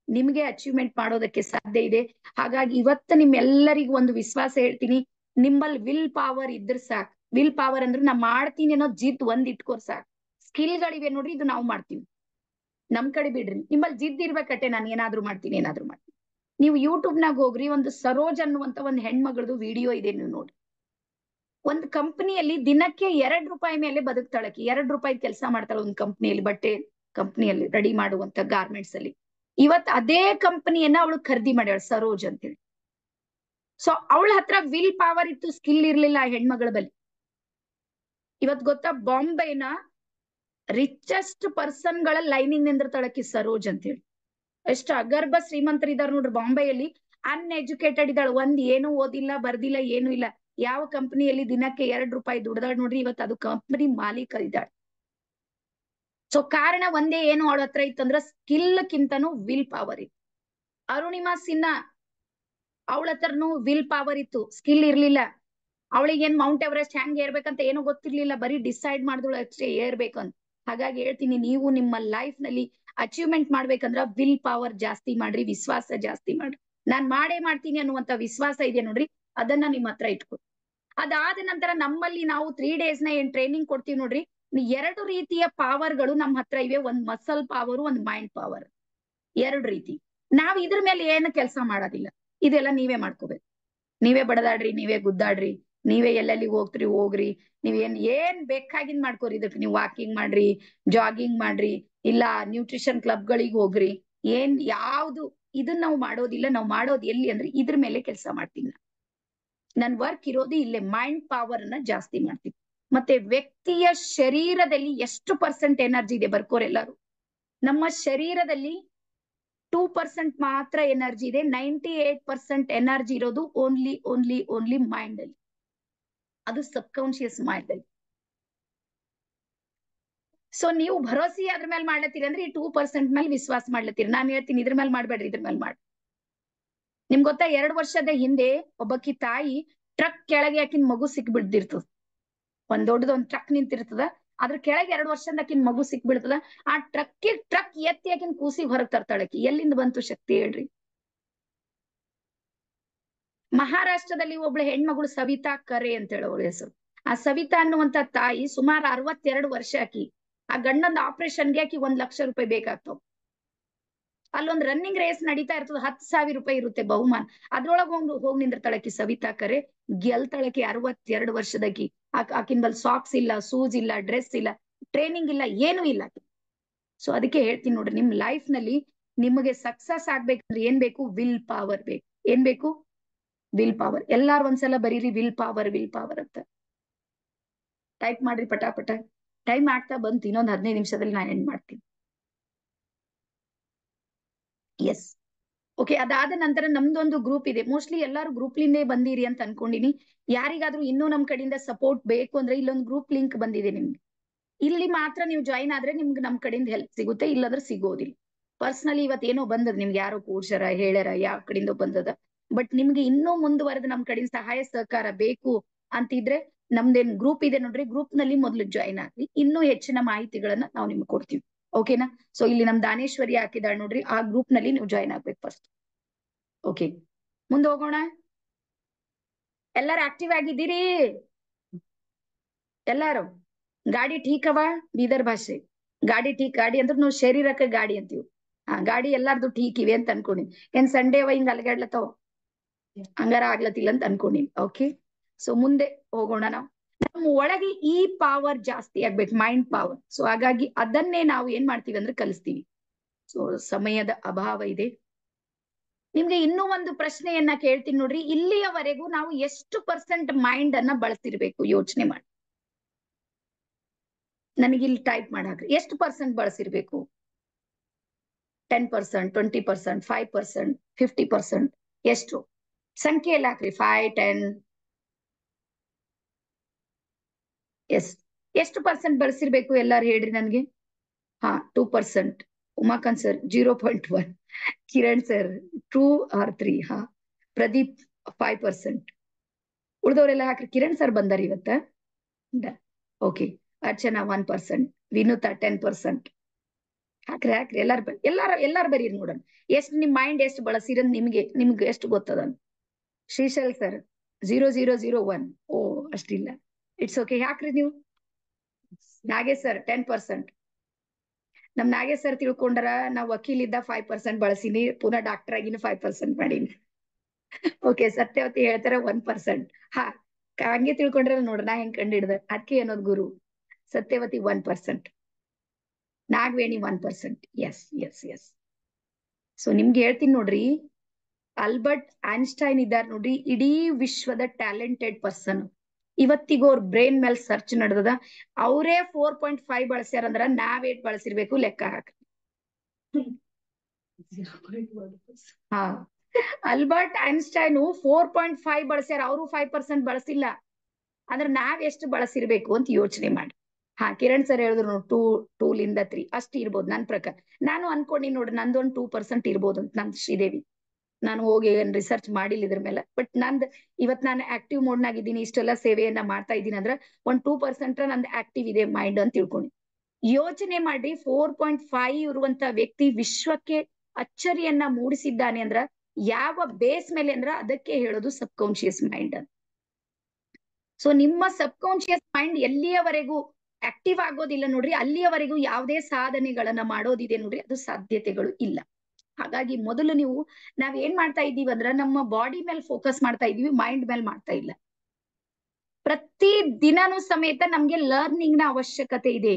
ನಿಮ್ಗೆ ಅಚೀವ್ಮೆಂಟ್ ಮಾಡೋದಕ್ಕೆ ಸಾಧ್ಯ ಇದೆ ಹಾಗಾಗಿ ಇವತ್ತು ನಿಮ್ಮೆಲ್ಲರಿಗೂ ಒಂದು ವಿಶ್ವಾಸ ಹೇಳ್ತೀನಿ ನಿಮ್ಮಲ್ಲಿ ವಿಲ್ ಪವರ್ ಇದ್ರ ಸಾಕ್ ವಿಲ್ ಪವರ್ ಅಂದ್ರೆ ನಾ ಮಾಡ್ತೀನಿ ಅನ್ನೋ ಜಿದ್ ಒಂದ್ ಇಟ್ಕೋರ್ ಸಾಕ್ ಸ್ಕಿಲ್ಗಳಿವೆ ನೋಡ್ರಿ ಇದು ನಾವು ಮಾಡ್ತೀವಿ ನಮ್ ಕಡೆ ಬಿಡ್ರಿ ನಿಮ್ಮಲ್ಲಿ ಜಿದ್ ಇರ್ಬೇಕಟ್ಟೆ ನಾನು ಏನಾದ್ರೂ ಮಾಡ್ತೀನಿ ಏನಾದ್ರೂ ಮಾಡ್ತೀನಿ ನೀವು ಯೂಟ್ಯೂಬ್ ನಾಗ ಹೋಗ್ರಿ ಒಂದು ಸರೋಜ್ ಅನ್ನುವಂತ ಒಂದು ಹೆಣ್ಮಗಳದು ವಿಡಿಯೋ ಇದೆ ನೀವು ನೋಡಿ ಒಂದು ಕಂಪನಿಯಲ್ಲಿ ದಿನಕ್ಕೆ ಎರಡ್ ರೂಪಾಯಿ ಮೇಲೆ ಬದುಕ್ತಾಳಕಿ ಎರಡ್ ರೂಪಾಯಿ ಕೆಲಸ ಮಾಡ್ತಾಳೆ ಒಂದು ಕಂಪನಿಯಲ್ಲಿ ಬಟ್ಟೆ ಕಂಪನಿಯಲ್ಲಿ ರೆಡಿ ಮಾಡುವಂತ ಗಾರ್ಮೆಂಟ್ಸ್ ಅಲ್ಲಿ ಇವತ್ ಅದೇ ಕಂಪನಿಯನ್ನ ಅವಳು ಖರೀದಿ ಮಾಡ್ಯಾಳ ಸರೋಜ್ ಅಂತೇಳಿ ಸೊ ಅವಳ ಹತ್ರ ವಿಲ್ ಪವರ್ ಇತ್ತು ಸ್ಕಿಲ್ ಇರ್ಲಿಲ್ಲ ಆ ಹೆಣ್ಮಗಳ ಬಳಿ ಇವತ್ ಗೊತ್ತಾ ಬಾಂಬೆನ ರಿಚೆಸ್ಟ್ ಪರ್ಸನ್ ಗಳ ಲೈನಿಂಗ್ ನಿಂದಿರ್ತಾಳಕಿ ಸರೋಜ್ ಅಂತೇಳಿ ಎಷ್ಟು ಅಗರ್ಭ ಶ್ರೀಮಂತರಿದಾರ ನೋಡ್ರಿ ಬಾಂಬೆಯಲ್ಲಿ ಅನ್ಎಜುಕೇಟೆಡ್ ಇದ್ದಾಳ ಒಂದ್ ಏನು ಓದಿಲ್ಲ ಬರ್ದಿಲ್ಲ ಏನು ಇಲ್ಲ ಯಾವ ಕಂಪನಿಯಲ್ಲಿ ದಿನಕ್ಕೆ ಎರಡ್ ರೂಪಾಯಿ ದುಡ್ದಾಳ್ ನೋಡ್ರಿ ಇವತ್ತು ಅದು ಕಂಪನಿ ಮಾಲೀಕ ಇದ್ದಾಳ ಸೊ ಕಾರಣ ಒಂದೇ ಏನು ಅವಳ ಹತ್ರ ಇತ್ತಂದ್ರ ಸ್ಕಿಲ್ ಕಿಂತನೂ ವಿಲ್ ಪವರ್ ಇತ್ತು ಅರುಣಿಮಾ ಸಿನ್ಹಾ ಅವಳ ಹತ್ರನು ವಿಲ್ ಪವರ್ ಇತ್ತು ಸ್ಕಿಲ್ ಇರ್ಲಿಲ್ಲ ಅವಳಿಗೆ ಏನ್ ಮೌಂಟ್ ಎವರೆಸ್ಟ್ ಹೆಂಗ್ ಏರ್ಬೇಕಂತ ಏನೂ ಗೊತ್ತಿರ್ಲಿಲ್ಲ ಬರೀ ಡಿಸೈಡ್ ಮಾಡಿದಳು ಅಷ್ಟೇ ಏರ್ಬೇಕಂತ ಹಾಗಾಗಿ ಹೇಳ್ತೀನಿ ನೀವು ನಿಮ್ಮ ಲೈಫ್ ನಲ್ಲಿ ಅಚೀವ್ಮೆಂಟ್ ಮಾಡ್ಬೇಕಂದ್ರ ವಿಲ್ ಪವರ್ ಜಾಸ್ತಿ ಮಾಡ್ರಿ ವಿಶ್ವಾಸ ಜಾಸ್ತಿ ಮಾಡ್ರಿ ನಾನ್ ಮಾಡೇ ಮಾಡ್ತೀನಿ ಅನ್ನುವಂತ ವಿಶ್ವಾಸ ಇದೆ ನೋಡ್ರಿ ಅದನ್ನ ನಿಮ್ ಹತ್ರ ಇಟ್ಕೊ ಅದಾದ ನಂತರ ನಮ್ಮಲ್ಲಿ ನಾವು ತ್ರೀ ಡೇಸ್ ನ ಏನ್ ಟ್ರೈನಿಂಗ್ ಕೊಡ್ತೀವಿ ನೋಡ್ರಿ ಎರಡು ರೀತಿಯ ಪವರ್ಗಳು ನಮ್ಮ ಹತ್ರ ಇವೆ ಒಂದ್ ಮಸಲ್ ಪವರ್ ಒಂದ್ ಮೈಂಡ್ ಪವರ್ ಎರಡು ರೀತಿ ನಾವ್ ಇದ್ರ ಮೇಲೆ ಏನು ಕೆಲಸ ಮಾಡೋದಿಲ್ಲ ಇದೆಲ್ಲ ನೀವೇ ಮಾಡ್ಕೋಬೇಕು ನೀವೇ ಬಡದಾಡ್ರಿ ನೀವೇ ಗುದ್ದಾಡ್ರಿ ನೀವೇ ಎಲ್ಲೆಲ್ಲಿ ಹೋಗ್ತ್ರಿ ಹೋಗ್ರಿ ನೀವ್ ಏನ್ ಏನ್ ಬೇಕಾಗಿನ್ ಮಾಡ್ಕೋರಿ ಇದಕ್ಕೆ ನೀವು ವಾಕಿಂಗ್ ಮಾಡ್ರಿ ಜಾಗಿಂಗ್ ಮಾಡ್ರಿ ಇಲ್ಲ ನ್ಯೂಟ್ರಿಷನ್ ಕ್ಲಬ್ಗಳಿಗೆ ಹೋಗ್ರಿ ಏನ್ ಯಾವ್ದು ಇದನ್ನ ನಾವು ಮಾಡೋದಿಲ್ಲ ನಾವು ಮಾಡೋದು ಎಲ್ಲಿ ಅಂದ್ರೆ ಇದ್ರ ಮೇಲೆ ಕೆಲಸ ಮಾಡ್ತೀನಿ ನಾನು ನನ್ ವರ್ಕ್ ಇರೋದು ಇಲ್ಲೇ ಮೈಂಡ್ ಪವರ್ ಅನ್ನ ಜಾಸ್ತಿ ಮಾಡ್ತೀನಿ ಮತ್ತೆ ವ್ಯಕ್ತಿಯ ಶರೀರದಲ್ಲಿ ಎಷ್ಟು ಪರ್ಸೆಂಟ್ ಎನರ್ಜಿ ಇದೆ ಬರ್ಕೋರೆಲ್ಲರೂ ನಮ್ಮ ಶರೀರದಲ್ಲಿ ಟೂ ಪರ್ಸೆಂಟ್ ಮಾತ್ರ ಎನರ್ಜಿ ಇದೆ ನೈಂಟಿ ಏಟ್ ಪರ್ಸೆಂಟ್ ಎನರ್ಜಿ ಇರೋದು ಓನ್ಲಿ ಓನ್ಲಿ ಓನ್ಲಿ ಮೈಂಡ್ ಅಲ್ಲಿ ಅದು ಸಬ್ಕಾನ್ಶಿಯಸ್ ಮೈಂಡ್ ಅಲ್ಲಿ ಸೊ ನೀವು ಭರೋಸೆ ಅದ್ರ ಮೇಲೆ ಮಾಡ್ಲತ್ತೀರಿ ಅಂದ್ರೆ ಈ ಟೂ ಪರ್ಸೆಂಟ್ ಮೇಲೆ ವಿಶ್ವಾಸ ಮಾಡ್ಲತ್ತೀರಿ ನಾನು ಹೇಳ್ತೀನಿ ಇದ್ರ ಮೇಲೆ ಮಾಡ್ಬೇಡ್ರಿ ಇದ್ರ ಮೇಲೆ ಮಾಡಿ ನಿಮ್ಗೆ ಗೊತ್ತಾ ಎರಡ್ ವರ್ಷದ ಹಿಂದೆ ಒಬ್ಬಕಿ ತಾಯಿ ಟ್ರಕ್ ಕೆಳಗೆ ಆಕಿನ್ ಮಗು ಸಿಕ್ ಬಿಡ್ದಿರ್ತದ ಒಂದ್ ದೊಡ್ಡದ ಒಂದ್ ಟ್ರಕ್ ನಿಂತಿರ್ತದ ಅದ್ರ ಕೆಳಗೆ ಎರಡ್ ವರ್ಷದ ಆಕಿನ್ ಮಗು ಸಿಕ್ ಬೀಳ್ತದ ಆ ಟ್ರಕ್ ಟ್ರಕ್ ಎತ್ತಿ ಆಕಿನ್ ಕೂಸಿ ಹೊರಗ್ ತರ್ತಾಳಕಿ ಎಲ್ಲಿಂದ ಬಂತು ಶಕ್ತಿ ಹೇಳ್ರಿ ಮಹಾರಾಷ್ಟ್ರದಲ್ಲಿ ಒಬ್ಳು ಹೆಣ್ಮಗಳು ಸವಿತಾ ಕರೆ ಅಂತ ಹೇಳಿ ಅವಳ ಹೆಸರು ಆ ಸವಿತಾ ಅನ್ನುವಂತ ತಾಯಿ ಸುಮಾರು ಅರವತ್ತೆರಡು ವರ್ಷ ಆಕಿ ಆ ಗಂಡಂದ ಆಪರೇಷನ್ಗೆ ಆಕಿ ಒಂದ್ ಲಕ್ಷ ರೂಪಾಯಿ ಬೇಕಾಗ್ತಾವ ಅಲ್ಲೊಂದ್ ರನ್ನಿಂಗ್ ರೇಸ್ ನಡೀತಾ ಇರ್ತದ ಹತ್ತು ಸಾವಿರ ರೂಪಾಯಿ ಇರುತ್ತೆ ಬಹುಮಾನ ಅದ್ರೊಳಗ ಹೋಗ್ ಹೋಗ್ ನಿಂದಿರ್ತಾಳಕಿ ಸವಿತಾ ಕರೆ ಗೆಲ್ತಾಳಕಿ ಅರವತ್ತೆರಡು ವರ್ಷದಾಕಿ ಆಕ್ ಆಕಿನ್ ಬಲ್ ಸಾಕ್ಸ್ ಇಲ್ಲ ಶೂಸ್ ಇಲ್ಲ ಡ್ರೆಸ್ ಇಲ್ಲ ಟ್ರೈನಿಂಗ್ ಇಲ್ಲ ಏನೂ ಇಲ್ಲ ಸೊ ಅದಕ್ಕೆ ಹೇಳ್ತೀನಿ ನೋಡ್ರಿ ನಿಮ್ ಲೈಫ್ ನಲ್ಲಿ ನಿಮಗೆ ಸಕ್ಸಸ್ ಆಗ್ಬೇಕಂದ್ರೆ ಏನ್ ಬೇಕು ವಿಲ್ ಪವರ್ ಬೇಕು ಏನ್ ಬೇಕು ವಿಲ್ ಪವರ್ ಎಲ್ಲಾರು ಒಂದ್ಸಲ ಬರೀರಿ ವಿಲ್ ಪವರ್ ವಿಲ್ ಪವರ್ ಅಂತ ಟೈಪ್ ಮಾಡ್ರಿ ಪಟಾಪಟ ಟೈಮ್ ಆಗ್ತಾ ಬಂತು ಇನ್ನೊಂದ್ ಹದಿನೈದು ನಿಮಿಷದಲ್ಲಿ ನಾನು ಎಂಡ್ ಮಾಡ್ತೀನಿ ಎಸ್ ಓಕೆ ಅದಾದ ನಂತರ ನಮ್ದೊಂದು ಗ್ರೂಪ್ ಇದೆ ಮೋಸ್ಟ್ಲಿ ಎಲ್ಲಾರು ಗ್ರೂಪ್ ಲಿಂದೇ ಬಂದಿರಿ ಅಂತ ಅನ್ಕೊಂಡಿನಿ ಯಾರಿಗಾದ್ರೂ ಇನ್ನೂ ನಮ್ ಕಡೆಯಿಂದ ಸಪೋರ್ಟ್ ಬೇಕು ಅಂದ್ರೆ ಇಲ್ಲೊಂದು ಗ್ರೂಪ್ ಲಿಂಕ್ ಬಂದಿದೆ ನಿಮ್ಗೆ ಇಲ್ಲಿ ಮಾತ್ರ ನೀವು ಜಾಯಿನ್ ಆದ್ರೆ ನಿಮ್ಗೆ ನಮ್ ಕಡೆಯಿಂದ ಹೆಲ್ಪ್ ಸಿಗುತ್ತೆ ಇಲ್ಲಂದ್ರೆ ಸಿಗೋದಿಲ್ಲ ಪರ್ಸನಲಿ ಇವತ್ ಏನೋ ಬಂದದ ನಿಮ್ಗೆ ಯಾರೋ ಕೂಡ್ಸ್ಯಾರ ಹೇಳ್ಯಾರ ಯಾವ ಕಡೆಯಿಂದ ಬಂದದ ಬಟ್ ನಿಮ್ಗೆ ಇನ್ನೂ ಮುಂದುವರೆದ ನಮ್ ಕಡೆಯಿಂದ ಸಹಾಯ ಸಹಕಾರ ಬೇಕು ಅಂತಿದ್ರೆ ನಮ್ದೇನ್ ಗ್ರೂಪ್ ಇದೆ ನೋಡ್ರಿ ಗ್ರೂಪ್ ನಲ್ಲಿ ಮೊದಲು ಜಾಯಿನ್ ಆಗ್ರಿ ಇನ್ನೂ ಹೆಚ್ಚಿನ ಮಾಹಿತಿಗಳನ್ನ ನಾವು ನಿಮ್ಗೆ ಕೊಡ್ತೀವಿ ಓಕೆನಾ ಸೊ ಇಲ್ಲಿ ನಮ್ ದಾನೇಶ್ವರಿ ಹಾಕಿದಾಳ್ ನೋಡ್ರಿ ಆ ಗ್ರೂಪ್ ನಲ್ಲಿ ನೀವು ಜಾಯಿನ್ ಆಗ್ಬೇಕು ಫಸ್ಟ್ ಓಕೆ ಮುಂದೆ ಹೋಗೋಣ ಎಲ್ಲಾರು ಆಕ್ಟಿವ್ ಆಗಿದ್ದೀರಿ ಎಲ್ಲಾರು ಗಾಡಿ ಠೀಕ್ ಅವ ಬೀದರ್ ಭಾಷೆ ಗಾಡಿ ಠೀಕ್ ಗಾಡಿ ಅಂದ್ರೆ ನಾವು ಶರೀರಕ್ಕೆ ಗಾಡಿ ಅಂತೀವಿ ಹಾ ಗಾಡಿ ಎಲ್ಲಾರ್ದು ಠೀಕ್ ಇವೆ ಅಂತ ಅನ್ಕೊಂಡಿ ಏನ್ ಸಂಡೇ ಅವ ಹಿಂಗ್ ಅಲ್ಗಾಡ್ಲತ್ತಾವ ಹಂಗಾರ ಆಗ್ಲತ್ತಿಲ್ಲ ಅಂತ ಅನ್ಕೊಂಡಿ ಓಕೆ ಸೊ ಮುಂದೆ ಹೋಗೋಣ ನಾವು ನಮ್ಮ ಒಳಗೆ ಈ ಪವರ್ ಜಾಸ್ತಿ ಆಗ್ಬೇಕು ಮೈಂಡ್ ಪವರ್ ಸೊ ಹಾಗಾಗಿ ಅದನ್ನೇ ನಾವು ಏನ್ ಮಾಡ್ತೀವಿ ಅಂದ್ರೆ ಕಲಿಸ್ತೀವಿ ಸೊ ಸಮಯದ ಅಭಾವ ಇದೆ ನಿಮ್ಗೆ ಇನ್ನೂ ಒಂದು ಪ್ರಶ್ನೆಯನ್ನ ಕೇಳ್ತೀನಿ ನೋಡ್ರಿ ಇಲ್ಲಿಯವರೆಗೂ ನಾವು ಎಷ್ಟು ಪರ್ಸೆಂಟ್ ಮೈಂಡ್ ಅನ್ನ ಬಳಸಿರ್ಬೇಕು ಯೋಚನೆ ಮಾಡಿ ನನಗೆ ಇಲ್ಲಿ ಟೈಪ್ ಮಾಡಾಕ್ರಿ ಎಷ್ಟು ಪರ್ಸೆಂಟ್ ಬಳಸಿರ್ಬೇಕು ten percent twenty percent five percent fifty percent ಎಷ್ಟು ಸಂಖ್ಯೆ ಎಲ್ಲ ಹಾಕ್ರಿ ಫೈವ್ ಟೆನ್ ಎಸ್ ಎಷ್ಟು ಪರ್ಸೆಂಟ್ ಬಳಸಿರ್ಬೇಕು ಎಲ್ಲಾರು ಹೇಳ್ರಿ ನನ್ಗೆ ಹಾ two percent Umakant sir zero point one Kiran sir two or three ಹಾ ಪ್ರದೀಪ್ ಫೈವ್ ಪರ್ಸೆಂಟ್ ಉಳ್ದವ್ರೆಲ್ಲ ಹಾಕ್ರಿ ಕಿರಣ್ ಸರ್ ಬಂದಾರ ಇವತ್ತ okay Archana one percent Vinuta ten percent ಹಾಕ್ರಿ ಹಾಕ್ರಿ ಎಲ್ಲಾರು ಬ- ಎಲ್ಲಾರು ಎಲ್ಲಾರು ಬರೀರಿ ನೋಡೋಣ ಎಷ್ಟ್ ನಿಮ್ ಮೈಂಡ್ ಎಷ್ಟು ಬಳಸಿರಂದ್ ನಿಮ್ಗೆ ನಿಮ್ಗೆ ಎಷ್ಟು ಗೊತ್ತದ Shrishail sir zero zero zero one ಓ ಅಷ್ಟಿಲ್ಲ ಇಟ್ಸ್ ಓಕೆ ಯಾಕ್ರಿ ನೀವು ನಾಗೇಶ್ ಸರ್ ಟೆನ್ ಪರ್ಸೆಂಟ್ ನಮ್ ನಾಗೇಶ್ ಸರ್ ತಿಳ್ಕೊಂಡರ ನಾವ್ ವಕೀಲ್ ಇದ್ದ ಫೈವ್ ಪರ್ಸೆಂಟ್ ಬಳಸಿನಿ ಪುನಃ ಡಾಕ್ಟರ್ ಆಗಿನ ಫೈವ್ ಪರ್ಸೆಂಟ್ ಮಾಡೀನಿ ಓಕೆ ಸತ್ಯವತಿ ಹೇಳ್ತಾರ ಒನ್ ಪರ್ಸೆಂಟ್ ಹಾ ಕ- ಹಂಗೆ ತಿಳ್ಕೊಂಡ್ರೆ ನೋಡ್ರಿ ನಾ ಹೆಂಗ್ ಕಂಡು ಹಿಡ್ದ ಅದಕ್ಕೆ ಅನ್ನೋದು ಗುರು Satyavati one percent Nagaveni one percent yes yes yes so ನಿಮ್ಗೆ ಹೇಳ್ತೀನಿ ನೋಡ್ರಿ ಅಲ್ಬರ್ಟ್ ಐನ್ಸ್ಟೈನ್ ಇದಾರ್ ನೋಡ್ರಿ ಇಡೀ ವಿಶ್ವದ ಟ್ಯಾಲೆಂಟೆಡ್ ಪರ್ಸನ್ ಇವತ್ತಿಗೂ ಅವ್ರ ಬ್ರೈನ್ ಮೇಲೆ ಸರ್ಚ್ ನಡೆದದ ಅವರೇ ಫೋರ್ ಪಾಯಿಂಟ್ ಫೈವ್ ಬಳಸ್ಯಾರ ಅಂದ್ರ ನಾವ್ ಏಟ್ ಬಳಸಿರ್ಬೇಕು ಲೆಕ್ಕ ಹಾಕ್ರಿ ಹಾ Albert Einstein four point five ಬಳಸ್ಯಾರ ಅವರು ಫೈವ್ ಪರ್ಸೆಂಟ್ ಬಳಸಿಲ್ಲ ಅಂದ್ರೆ ನಾವ್ ಎಷ್ಟು ಬಳಸಿರ್ಬೇಕು ಅಂತ ಯೋಚನೆ ಮಾಡಿ ಹಾ ಕಿರಣ್ ಸರ್ ಹೇಳಿದ್ರು ನೋಡಿ ಟೂ ಟೂಲಿಂದ ತ್ರೀ ಅಷ್ಟು ಇರ್ಬೋದು ನನ್ ಪ್ರಕಾರ ನಾನು ಅನ್ಕೊಂಡಿ ನೋಡ್ರಿ ನಂದೊಂದು ಟೂ ಪರ್ಸೆಂಟ್ ಇರ್ಬೋದು ಅಂತ ನಮ್ ಶ್ರೀದೇವಿ ನಾನು ಹೋಗಿ ಏನ್ ರಿಸರ್ಚ್ ಮಾಡಿಲ್ಲ ಇದ್ರ ಮೇಲೆ ಬಟ್ ನಂದ್ ಇವತ್ ನಾನು ಆಕ್ಟಿವ್ ಮೋಡ್ ನಾಗಿದ್ದೀನಿ ಇಷ್ಟೆಲ್ಲ ಸೇವೆಯನ್ನ ಮಾಡ್ತಾ ಇದ್ದೀನಿ ಅಂದ್ರೆ ಒಂದ್ ಟೂ ಪರ್ಸೆಂಟ್ ನಂದು ಆಕ್ಟಿವ್ ಇದೆ ಮೈಂಡ್ ಅಂತ ತಿಳ್ಕೊಂಡು ಯೋಚನೆ ಮಾಡಿ ಫೋರ್ ಪಾಯಿಂಟ್ ಫೈವ್ ಇರುವಂತ ವ್ಯಕ್ತಿ ವಿಶ್ವಕ್ಕೆ ಅಚ್ಚರಿಯನ್ನ ಮೂಡಿಸಿದ್ದಾನೆ ಅಂದ್ರ ಯಾವ ಬೇಸ್ ಮೇಲೆ ಅಂದ್ರ ಅದಕ್ಕೆ ಹೇಳೋದು ಸಬ್ ಕಾನ್ಶಿಯಸ್ ಮೈಂಡ್ ಅಂತ ಸೊ ನಿಮ್ಮ ಸಬ್ ಕಾನ್ಶಿಯಸ್ ಮೈಂಡ್ ಎಲ್ಲಿಯವರೆಗೂ ಆಕ್ಟಿವ್ ಆಗೋದಿಲ್ಲ ನೋಡ್ರಿ ಅಲ್ಲಿಯವರೆಗೂ ಯಾವುದೇ ಸಾಧನೆಗಳನ್ನ ಮಾಡೋದಿದೆ ನೋಡ್ರಿ ಅದು ಸಾಧ್ಯತೆಗಳು ಇಲ್ಲ ಹಾಗಾಗಿ ಮೊದಲು ನೀವು ನಾವ್ ಏನ್ ಮಾಡ್ತಾ ಇದ್ದೀವಿ ಅಂದ್ರ ನಮ್ಮ ಬಾಡಿ ಮೇಲೆ ಫೋಕಸ್ ಮಾಡ್ತಾ ಇದೀವಿ ಮೈಂಡ್ ಮೇಲೆ ಮಾಡ್ತಾ ಇಲ್ಲ ಪ್ರತಿ ದಿನನೂ ಸಮೇತ ನಮ್ಗೆ ಲರ್ನಿಂಗ್ ನ ಅವಶ್ಯಕತೆ ಇದೆ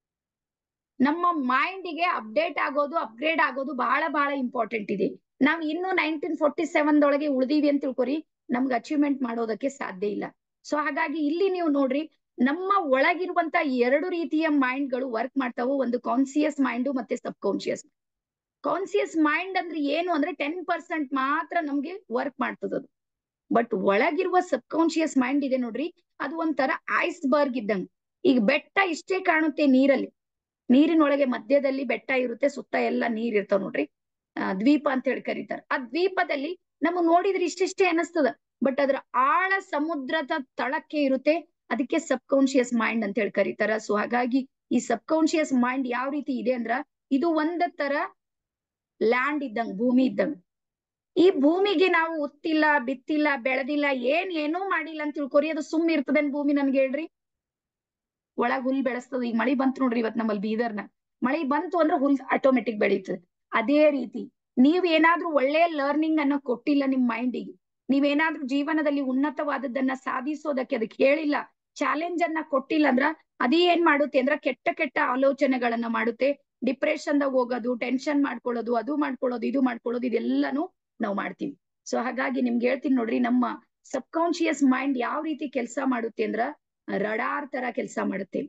ನಮ್ಮ ಮೈಂಡಿಗೆ ಅಪ್ಡೇಟ್ ಆಗೋದು ಅಪ್ಗ್ರೇಡ್ ಆಗೋದು ಬಹಳ ಬಹಳ ಇಂಪಾರ್ಟೆಂಟ್ ಇದೆ ನಾವ್ ಇನ್ನು ನೈನ್ಟೀನ್ ಫೋರ್ಟಿ ಸೆವೆನ್ ದೊಳಗೆ ಉಳಿದೀವಿ ಅಂತ ತಿಳ್ಕೊರಿ ನಮ್ಗೆ ಅಚೀವ್ಮೆಂಟ್ ಮಾಡೋದಕ್ಕೆ ಸಾಧ್ಯ ಇಲ್ಲ ಸೊ ಹಾಗಾಗಿ ಇಲ್ಲಿ ನೀವು ನೋಡ್ರಿ ನಮ್ಮ ಒಳಗಿರುವಂತ ಎರಡು ರೀತಿಯ ಮೈಂಡ್ ಗಳು ವರ್ಕ್ ಮಾಡ್ತಾವು ಒಂದು ಕಾನ್ಸಿಯಸ್ ಮೈಂಡ್ ಮತ್ತೆ ಸಬ್ ಕಾನ್ಸಿಯಸ್ ಕಾನ್ಸಿಯಸ್ ಮೈಂಡ್ ಅಂದ್ರೆ ಏನು ಅಂದ್ರೆ ಟೆನ್ ಪರ್ಸೆಂಟ್ ಮಾತ್ರ ನಮ್ಗೆ ವರ್ಕ್ ಮಾಡ್ತದದು ಬಟ್ ಒಳಗಿರುವ ಸಬ್ ಕಾನ್ಶಿಯಸ್ ಮೈಂಡ್ ಇದೆ ನೋಡ್ರಿ ಅದು ಒಂಥರ ಐಸ್ ಬರ್ಗ್ ಇದ್ದಂಗ ಈಗ ಬೆಟ್ಟ ಇಷ್ಟೇ ಕಾಣುತ್ತೆ ನೀರಲ್ಲಿ ನೀರಿನೊಳಗೆ ಮಧ್ಯದಲ್ಲಿ ಬೆಟ್ಟ ಇರುತ್ತೆ ಸುತ್ತ ಎಲ್ಲ ನೀರ್ ಇರ್ತಾವ ನೋಡ್ರಿ ಆ, ದ್ವೀಪ ಅಂತ ಹೇಳಿ ಕರೀತಾರ ಆ ದ್ವೀಪದಲ್ಲಿ ನಮಗ್ ನೋಡಿದ್ರೆ ಇಷ್ಟಿಷ್ಟೇ ಅನಿಸ್ತದ ಬಟ್ ಅದ್ರ ಆಳ ಸಮುದ್ರದ ತಳಕ್ಕೆ ಇರುತ್ತೆ ಅದಕ್ಕೆ ಸಬ್ ಕಾನ್ಶಿಯಸ್ ಮೈಂಡ್ ಅಂತ ಹೇಳಿ ಕರೀತಾರ ಸೊ ಹಾಗಾಗಿ ಈ ಸಬ್ ಕಾನ್ಶಿಯಸ್ ಮೈಂಡ್ ಯಾವ ರೀತಿ ಇದೆ ಅಂದ್ರ ಇದು ಒಂದ ತರ ಲ್ಯಾಂಡ್ ಇದ್ದಂಗ ಭೂಮಿ ಇದ್ದಂಗ ಈ ಭೂಮಿಗೆ ನಾವು ಉತ್ತಿಲ್ಲ ಬಿತ್ತಿಲ್ಲ ಬೆಳೆದಿಲ್ಲ ಏನ್ ಏನೂ ಮಾಡಿಲ್ಲ ಅಂತ ತಿಳ್ಕೊರಿ ಅದು ಸುಮ್ ಇರ್ತದೇನ್ ಭೂಮಿ ನನ್ಗೆ ಹೇಳ್ರಿ ಒಳಗ್ ಹುಲ್ ಬೆಳೆಸ್ತದ ಈಗ ಮಳಿ ಬಂತು ನೋಡ್ರಿ ಇವತ್ ನಮ್ಮಲ್ಲಿ ಬೀದರ್ನ ಮಳಿ ಬಂತು ಅಂದ್ರೆ ಹುಲ್ ಆಟೋಮೆಟಿಕ್ ಬೆಳೀತದೆ ಅದೇ ರೀತಿ ನೀವ್ ಏನಾದ್ರೂ ಒಳ್ಳೆಯ ಲರ್ನಿಂಗ್ ಅನ್ನ ಕೊಟ್ಟಿಲ್ಲ ನಿಮ್ ಮೈಂಡಿಗೆ ನೀವೇನಾದ್ರೂ ಜೀವನದಲ್ಲಿ ಉನ್ನತವಾದದ್ದನ್ನ ಸಾಧಿಸೋದಕ್ಕೆ ಅದಕ್ಕೆ ಹೇಳಿಲ್ಲ ಚಾಲೆಂಜ್ ಅನ್ನ ಕೊಟ್ಟಿಲ್ಲ ಅಂದ್ರ ಅದೇ ಏನ್ ಮಾಡುತ್ತೆ ಅಂದ್ರ ಕೆಟ್ಟ ಕೆಟ್ಟ ಆಲೋಚನೆಗಳನ್ನ ಮಾಡುತ್ತೆ ಡಿಪ್ರೆಷನ್ ದಾಗ ಹೋಗೋದು ಟೆನ್ಷನ್ ಮಾಡ್ಕೊಳ್ಳೋದು ಅದು ಮಾಡ್ಕೊಳ್ಳೋದು ಇದು ಮಾಡ್ಕೊಳ್ಳೋದು ಇದೆಲ್ಲಾನು ನಾವು ಮಾಡ್ತೀವಿ ಸೊ ಹಾಗಾಗಿ ನಿಮ್ಗೆ ಹೇಳ್ತೀನಿ ನೋಡ್ರಿ ನಮ್ಮ ಸಬ್ ಕಾನ್ಶಿಯಸ್ ಮೈಂಡ್ ಯಾವ ರೀತಿ ಕೆಲಸ ಮಾಡುತ್ತೆ ಅಂದ್ರ ರಡಾರ್ ತರ ಕೆಲಸ ಮಾಡುತ್ತೆ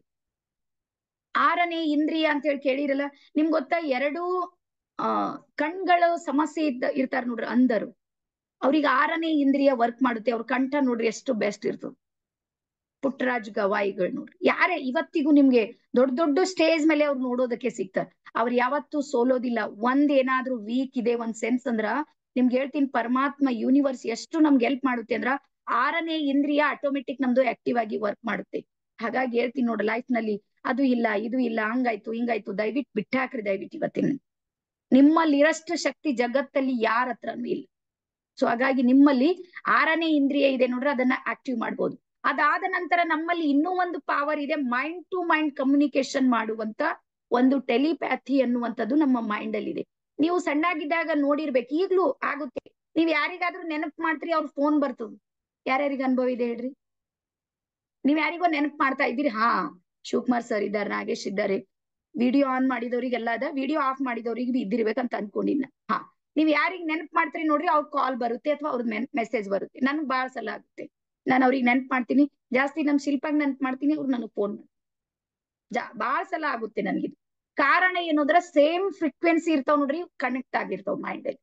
ಆರನೇ ಇಂದ್ರಿಯ ಅಂತ ಹೇಳಿ ಕೇಳಿರಲ್ಲ ನಿಮ್ಗೆ ಗೊತ್ತಾ ಎರಡು ಆ ಕಣ್ಗಳು ಸಮಸ್ಯೆ ಇದ್ದ ಇರ್ತಾರ ನೋಡ್ರಿ ಅಂಧರು ಅವ್ರಿಗೆ ಆರನೇ ಇಂದ್ರಿಯ ವರ್ಕ್ ಮಾಡುತ್ತೆ ಅವ್ರ ಕಂಠ ನೋಡ್ರಿ ಎಷ್ಟು ಬೆಸ್ಟ್ ಇರ್ತದ ಪುಟ್ಟರಾಜ್ ಗವಾಯಿಗಳು ನೋಡ್ರಿ ಯಾರೇ ಇವತ್ತಿಗೂ ನಿಮ್ಗೆ ದೊಡ್ಡ ದೊಡ್ಡ ಸ್ಟೇಜ್ ಮೇಲೆ ಅವ್ರು ನೋಡೋದಕ್ಕೆ ಸಿಗ್ತಾರೆ ಅವ್ರು ಯಾವತ್ತೂ ಸೋಲೋದಿಲ್ಲ ಒಂದ್ ಏನಾದ್ರೂ ವೀಕ್ ಇದೆ ಒಂದ್ ಸೆನ್ಸ್ ಅಂದ್ರ ನಿಮ್ಗೆ ಹೇಳ್ತೀನಿ ಪರಮಾತ್ಮ ಯೂನಿವರ್ಸ್ ಎಷ್ಟು ನಮ್ಗೆ ಹೆಲ್ಪ್ ಮಾಡುತ್ತೆ ಅಂದ್ರ ಆರನೇ ಇಂದ್ರಿಯ ಆಟೋಮೆಟಿಕ್ ನಮ್ದು ಆಕ್ಟಿವ್ ಆಗಿ ವರ್ಕ್ ಮಾಡುತ್ತೆ ಹಾಗಾಗಿ ಹೇಳ್ತೀನಿ ನೋಡ ಲೈಫ್ ನಲ್ಲಿ ಅದು ಇಲ್ಲ ಇದು ಇಲ್ಲ ಹಂಗಾಯ್ತು ಹಿಂಗಾಯ್ತು ದಯವಿಟ್ಟು ಬಿಟ್ಟಾಕ್ರಿ ದಯವಿಟ್ಟು ಇವತ್ತಿನ ನಿಮ್ಮಲ್ಲಿ ಇರಷ್ಟು ಶಕ್ತಿ ಜಗತ್ತಲ್ಲಿ ಯಾರ ಹತ್ರನೂ ಇಲ್ಲ ಸೊ ಹಾಗಾಗಿ ನಿಮ್ಮಲ್ಲಿ ಆರನೇ ಇಂದ್ರಿಯ ಇದೆ ನೋಡ್ರಿ ಅದನ್ನ ಆಕ್ಟಿವ್ ಮಾಡ್ಬೋದು ಅದಾದ ನಂತರ ನಮ್ಮಲ್ಲಿ ಇನ್ನೂ ಒಂದು ಪವರ್ ಇದೆ ಮೈಂಡ್ ಟು ಮೈಂಡ್ ಕಮ್ಯುನಿಕೇಶನ್ ಮಾಡುವಂತ ಒಂದು ಟೆಲಿಪ್ಯಾಥಿ ಅನ್ನುವಂಥದ್ದು ನಮ್ಮ ಮೈಂಡ್ ಅಲ್ಲಿ ಇದೆ ನೀವು ಸಣ್ಣಾಗಿದ್ದಾಗ ನೋಡಿರ್ಬೇಕು ಈಗ್ಲೂ ಆಗುತ್ತೆ ನೀವ್ ಯಾರಿಗಾದ್ರೂ ನೆನಪು ಮಾಡ್ತೀರಿ ಅವ್ರ ಫೋನ್ ಬರ್ತದ ಯಾರ್ಯಾರಿಗೆ ಅನುಭವ ಇದೆ ಹೇಳ್ರಿ ನೀವ್ ಯಾರಿಗೋ ನೆನಪು ಮಾಡ್ತಾ ಇದ್ದೀರಿ ಹಾ ಶಿವಕುಮಾರ್ ಸರ್ ಇದ್ದಾರೆ ನಾಗೇಶ್ ಇದ್ದಾರೆ ವಿಡಿಯೋ ಆನ್ ಮಾಡಿದವ್ರಿಗೆಲ್ಲ ಅದ ವಿಡಿಯೋ ಆಫ್ ಮಾಡಿದವ್ರಿಗೆ ಬಿ ಇದ್ದಿರ್ಬೇಕಂತ ಅನ್ಕೊಂಡಿನ ಹಾ ನೀವ್ ಯಾರಿಗ್ ನೆನಪು ಮಾಡ್ತೀರಿ ನೋಡ್ರಿ ಅವ್ರ ಕಾಲ್ ಬರುತ್ತೆ ಅಥವಾ ಅವ್ರದ್ ಮೆಸೇಜ್ ಬರುತ್ತೆ ನನ್ಗ್ ಬಾಳ ಸಲ ಆಗುತ್ತೆ ನಾನು ಅವ್ರಿಗೆ ನೆನಪು ಮಾಡ್ತೀನಿ ಜಾಸ್ತಿ ನಮ್ ಶಿಲ್ಪಾಗ್ ನೆನಪು ಮಾಡ್ತೀನಿ ಅವ್ರು ನನಗ್ ಫೋನ್ ಜಾ ಬಾಳ ಸಲ ಆಗುತ್ತೆ ನನ್ಗಿದು ಕಾರಣ ಏನು ಅಂದ್ರೆ ಸೇಮ್ ಫ್ರೀಕ್ವೆನ್ಸಿ ಇರ್ತಾವ್ ನೋಡ್ರಿ ಕನೆಕ್ಟ್ ಆಗಿರ್ತಾವ್ ಮೈಂಡ್ ಅಲ್ಲಿ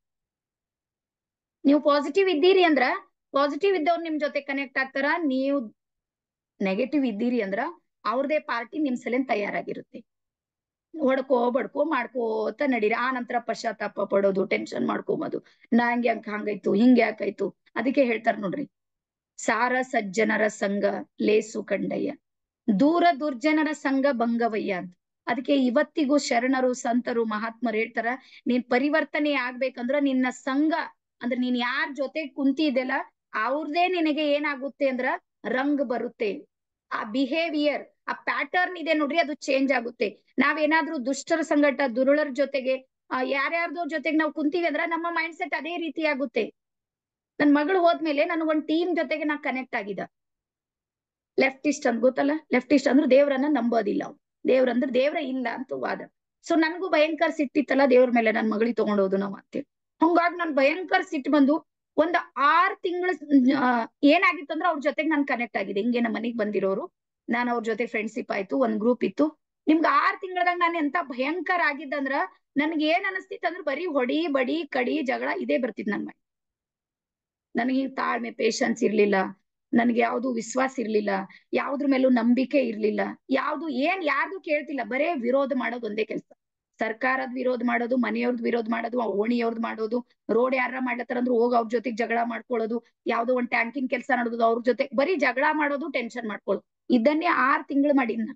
ನೀವು ಪಾಸಿಟಿವ್ ಇದ್ದೀರಿ ಅಂದ್ರ ಪಾಸಿಟಿವ್ ಇದ್ದವ್ರು ನಿಮ್ ಜೊತೆ ಕನೆಕ್ಟ್ ಆಗ್ತಾರ ನೀವು ನೆಗೆಟಿವ್ ಇದ್ದೀರಿ ಅಂದ್ರ ಅವ್ರದೇ ಪಾರ್ಟಿ ನಿಮ್ ಸಲೇನ್ ತಯಾರಾಗಿರುತ್ತೆ ಹೊಡ್ಕೋ ಬಡ್ಕೋ ಮಾಡ್ಕೋತ ನಡೀರಿ ಆ ನಂತರ ಪಶ್ಚಾತ್ತಾಪ ಪಡೋದು ಟೆನ್ಷನ್ ಮಾಡ್ಕೊಂಬೋದು ನಾ ಹಂಗೆ ಯಾಕೆ ಹಂಗಾಯ್ತು ಹಿಂಗೆ ಯಾಕಾಯ್ತು ಅದಕ್ಕೆ ಹೇಳ್ತಾರ ನೋಡ್ರಿ ಸಾರ ಸಜ್ಜನರ ಸಂಘ ಲೇಸು ಕಂಡಯ್ಯ ದೂರ ದುರ್ಜನರ ಸಂಘ ಭಂಗವಯ್ಯ ಅಂತ ಅದಕ್ಕೆ ಇವತ್ತಿಗೂ ಶರಣರು ಸಂತರು ಮಹಾತ್ಮರು ಹೇಳ್ತಾರ ನೀನ್ ಪರಿವರ್ತನೆ ಆಗ್ಬೇಕಂದ್ರ ನಿನ್ನ ಸಂಘ ಅಂದ್ರೆ ನೀನ್ ಯಾರ್ ಜೊತೆ ಕುಂತಿದೆಲ್ಲ ಅವ್ರದೇ ನಿನಗೆ ಏನಾಗುತ್ತೆ ಅಂದ್ರ ರಂಗ್ ಬರುತ್ತೆ ಆ ಬಿಹೇವಿಯರ್ ಆ ಪ್ಯಾಟರ್ನ್ ಇದೆ ನೋಡ್ರಿ ಅದು ಚೇಂಜ್ ಆಗುತ್ತೆ ನಾವೇನಾದ್ರೂ ದುಷ್ಟರ ಸಂಗಟ ದುರುಳರ ಜೊತೆಗೆ ಆ ಯಾರ್ಯಾರ್ದೋ ಜೊತೆಗೆ ನಾವು ಕುಂತೀವಿ ಅಂದ್ರ ನಮ್ಮ ಮೈಂಡ್ ಸೆಟ್ ಅದೇ ರೀತಿ ಆಗುತ್ತೆ ನನ್ ಮಗಳು ಹೋದ್ಮೇಲೆ ನನಗೊಂದ್ ಟೀಮ್ ಜೊತೆಗೆ ನಾ ಕನೆಕ್ಟ್ ಆಗಿದ ಲೆಫ್ಟಿಸ್ಟ್ ಅಂತ ಗೊತ್ತಲ್ಲ ಲೆಫ್ಟಿಸ್ಟ್ ಅಂದ್ರೆ ದೇವ್ರನ್ನ ನಂಬೋದಿಲ್ಲ ಅವ್ರು ದೇವ್ರಂದ್ರೆ ದೇವ್ರ ಇಲ್ಲ ಅಂತ ವಾದ ಸೊ ನನ್ಗೂ ಭಯಂಕರ ಸಿಟ್ಟಿತ್ತಲ್ಲ ದೇವ್ರ ಮೇಲೆ ನನ್ ಮಗಳಿಗೆ ತಗೊಂಡೋದು ನಾವ್ ಅಂತೇಳಿ ಹಂಗಾಗಿ ನನ್ ಭಯಂಕರ ಸಿಟ್ಟು ಬಂದು ಒಂದ್ ಆರ್ ತಿಂಗಳ ಏನಾಗಿತ್ತಂದ್ರ ಅವ್ರ ಜೊತೆಗೆ ನಾನ್ ಕನೆಕ್ಟ್ ಆಗಿದೆ ಹಿಂಗೆ ನಮ್ಮ ಮನೆಗ್ ಬಂದಿರೋರು ನಾನ್ ಅವ್ರ ಜೊತೆ ಫ್ರೆಂಡ್ಶಿಪ್ ಆಯ್ತು ಒಂದ್ ಗ್ರೂಪ್ ಇತ್ತು ನಿಮ್ಗೆ ಆರ್ ತಿಂಗಳದಾಗ ನಾನು ಎಂತ ಭಯಂಕರ ಆಗಿದ್ದಂದ್ರ ನನ್ಗೆ ಏನ್ ಅನಸ್ತಿತ್ತು ಅಂದ್ರೆ ಬರೀ ಹೊಡಿ ಬಡಿ ಕಡಿ ಜಗಳ ಇದೇ ಬರ್ತಿದ್ ನನ್ ಮೈ ನನಗೆ ತಾಳ್ಮೆ ಪೇಶನ್ಸ್ ಇರ್ಲಿಲ್ಲ ನನ್ಗೆ ಯಾವ್ದು ವಿಶ್ವಾಸ ಇರ್ಲಿಲ್ಲ ಯಾವ್ದ್ರ ಮೇಲೂ ನಂಬಿಕೆ ಇರ್ಲಿಲ್ಲ ಯಾವ್ದು ಏನ್ ಯಾರ್ದು ಕೇಳ್ತಿಲ್ಲ ಬರೇ ವಿರೋಧ ಮಾಡೋದು ಒಂದೇ ಕೆಲಸ ಸರ್ಕಾರದ ವಿರೋಧ ಮಾಡೋದು ಮನೆಯವ್ರದ್ ವಿರೋಧ ಮಾಡೋದು ಓಣಿಯವ್ರದ್ ಮಾಡೋದು ರೋಡ್ ಯಾರ ಮಾಡ್ಲತ್ತಾರ ಅಂದ್ರೆ ಹೋಗಿ ಅವ್ರ ಜೊತೆಗೆ ಜಗಳ ಮಾಡ್ಕೊಳ್ಳೋದು ಯಾವ್ದೋ ಒಂದ್ ಟ್ಯಾಂಕಿಂಗ್ ಕೆಲಸ ಮಾಡೋದು ಅವ್ರ ಜೊತೆ ಬರೀ ಜಗಳ ಮಾಡೋದು ಟೆನ್ಷನ್ ಮಾಡ್ಕೊಳ್ಳೋದು ಇದನ್ನೇ ಆರ್ ತಿಂಗಳು ಮಾಡಿದ್ನ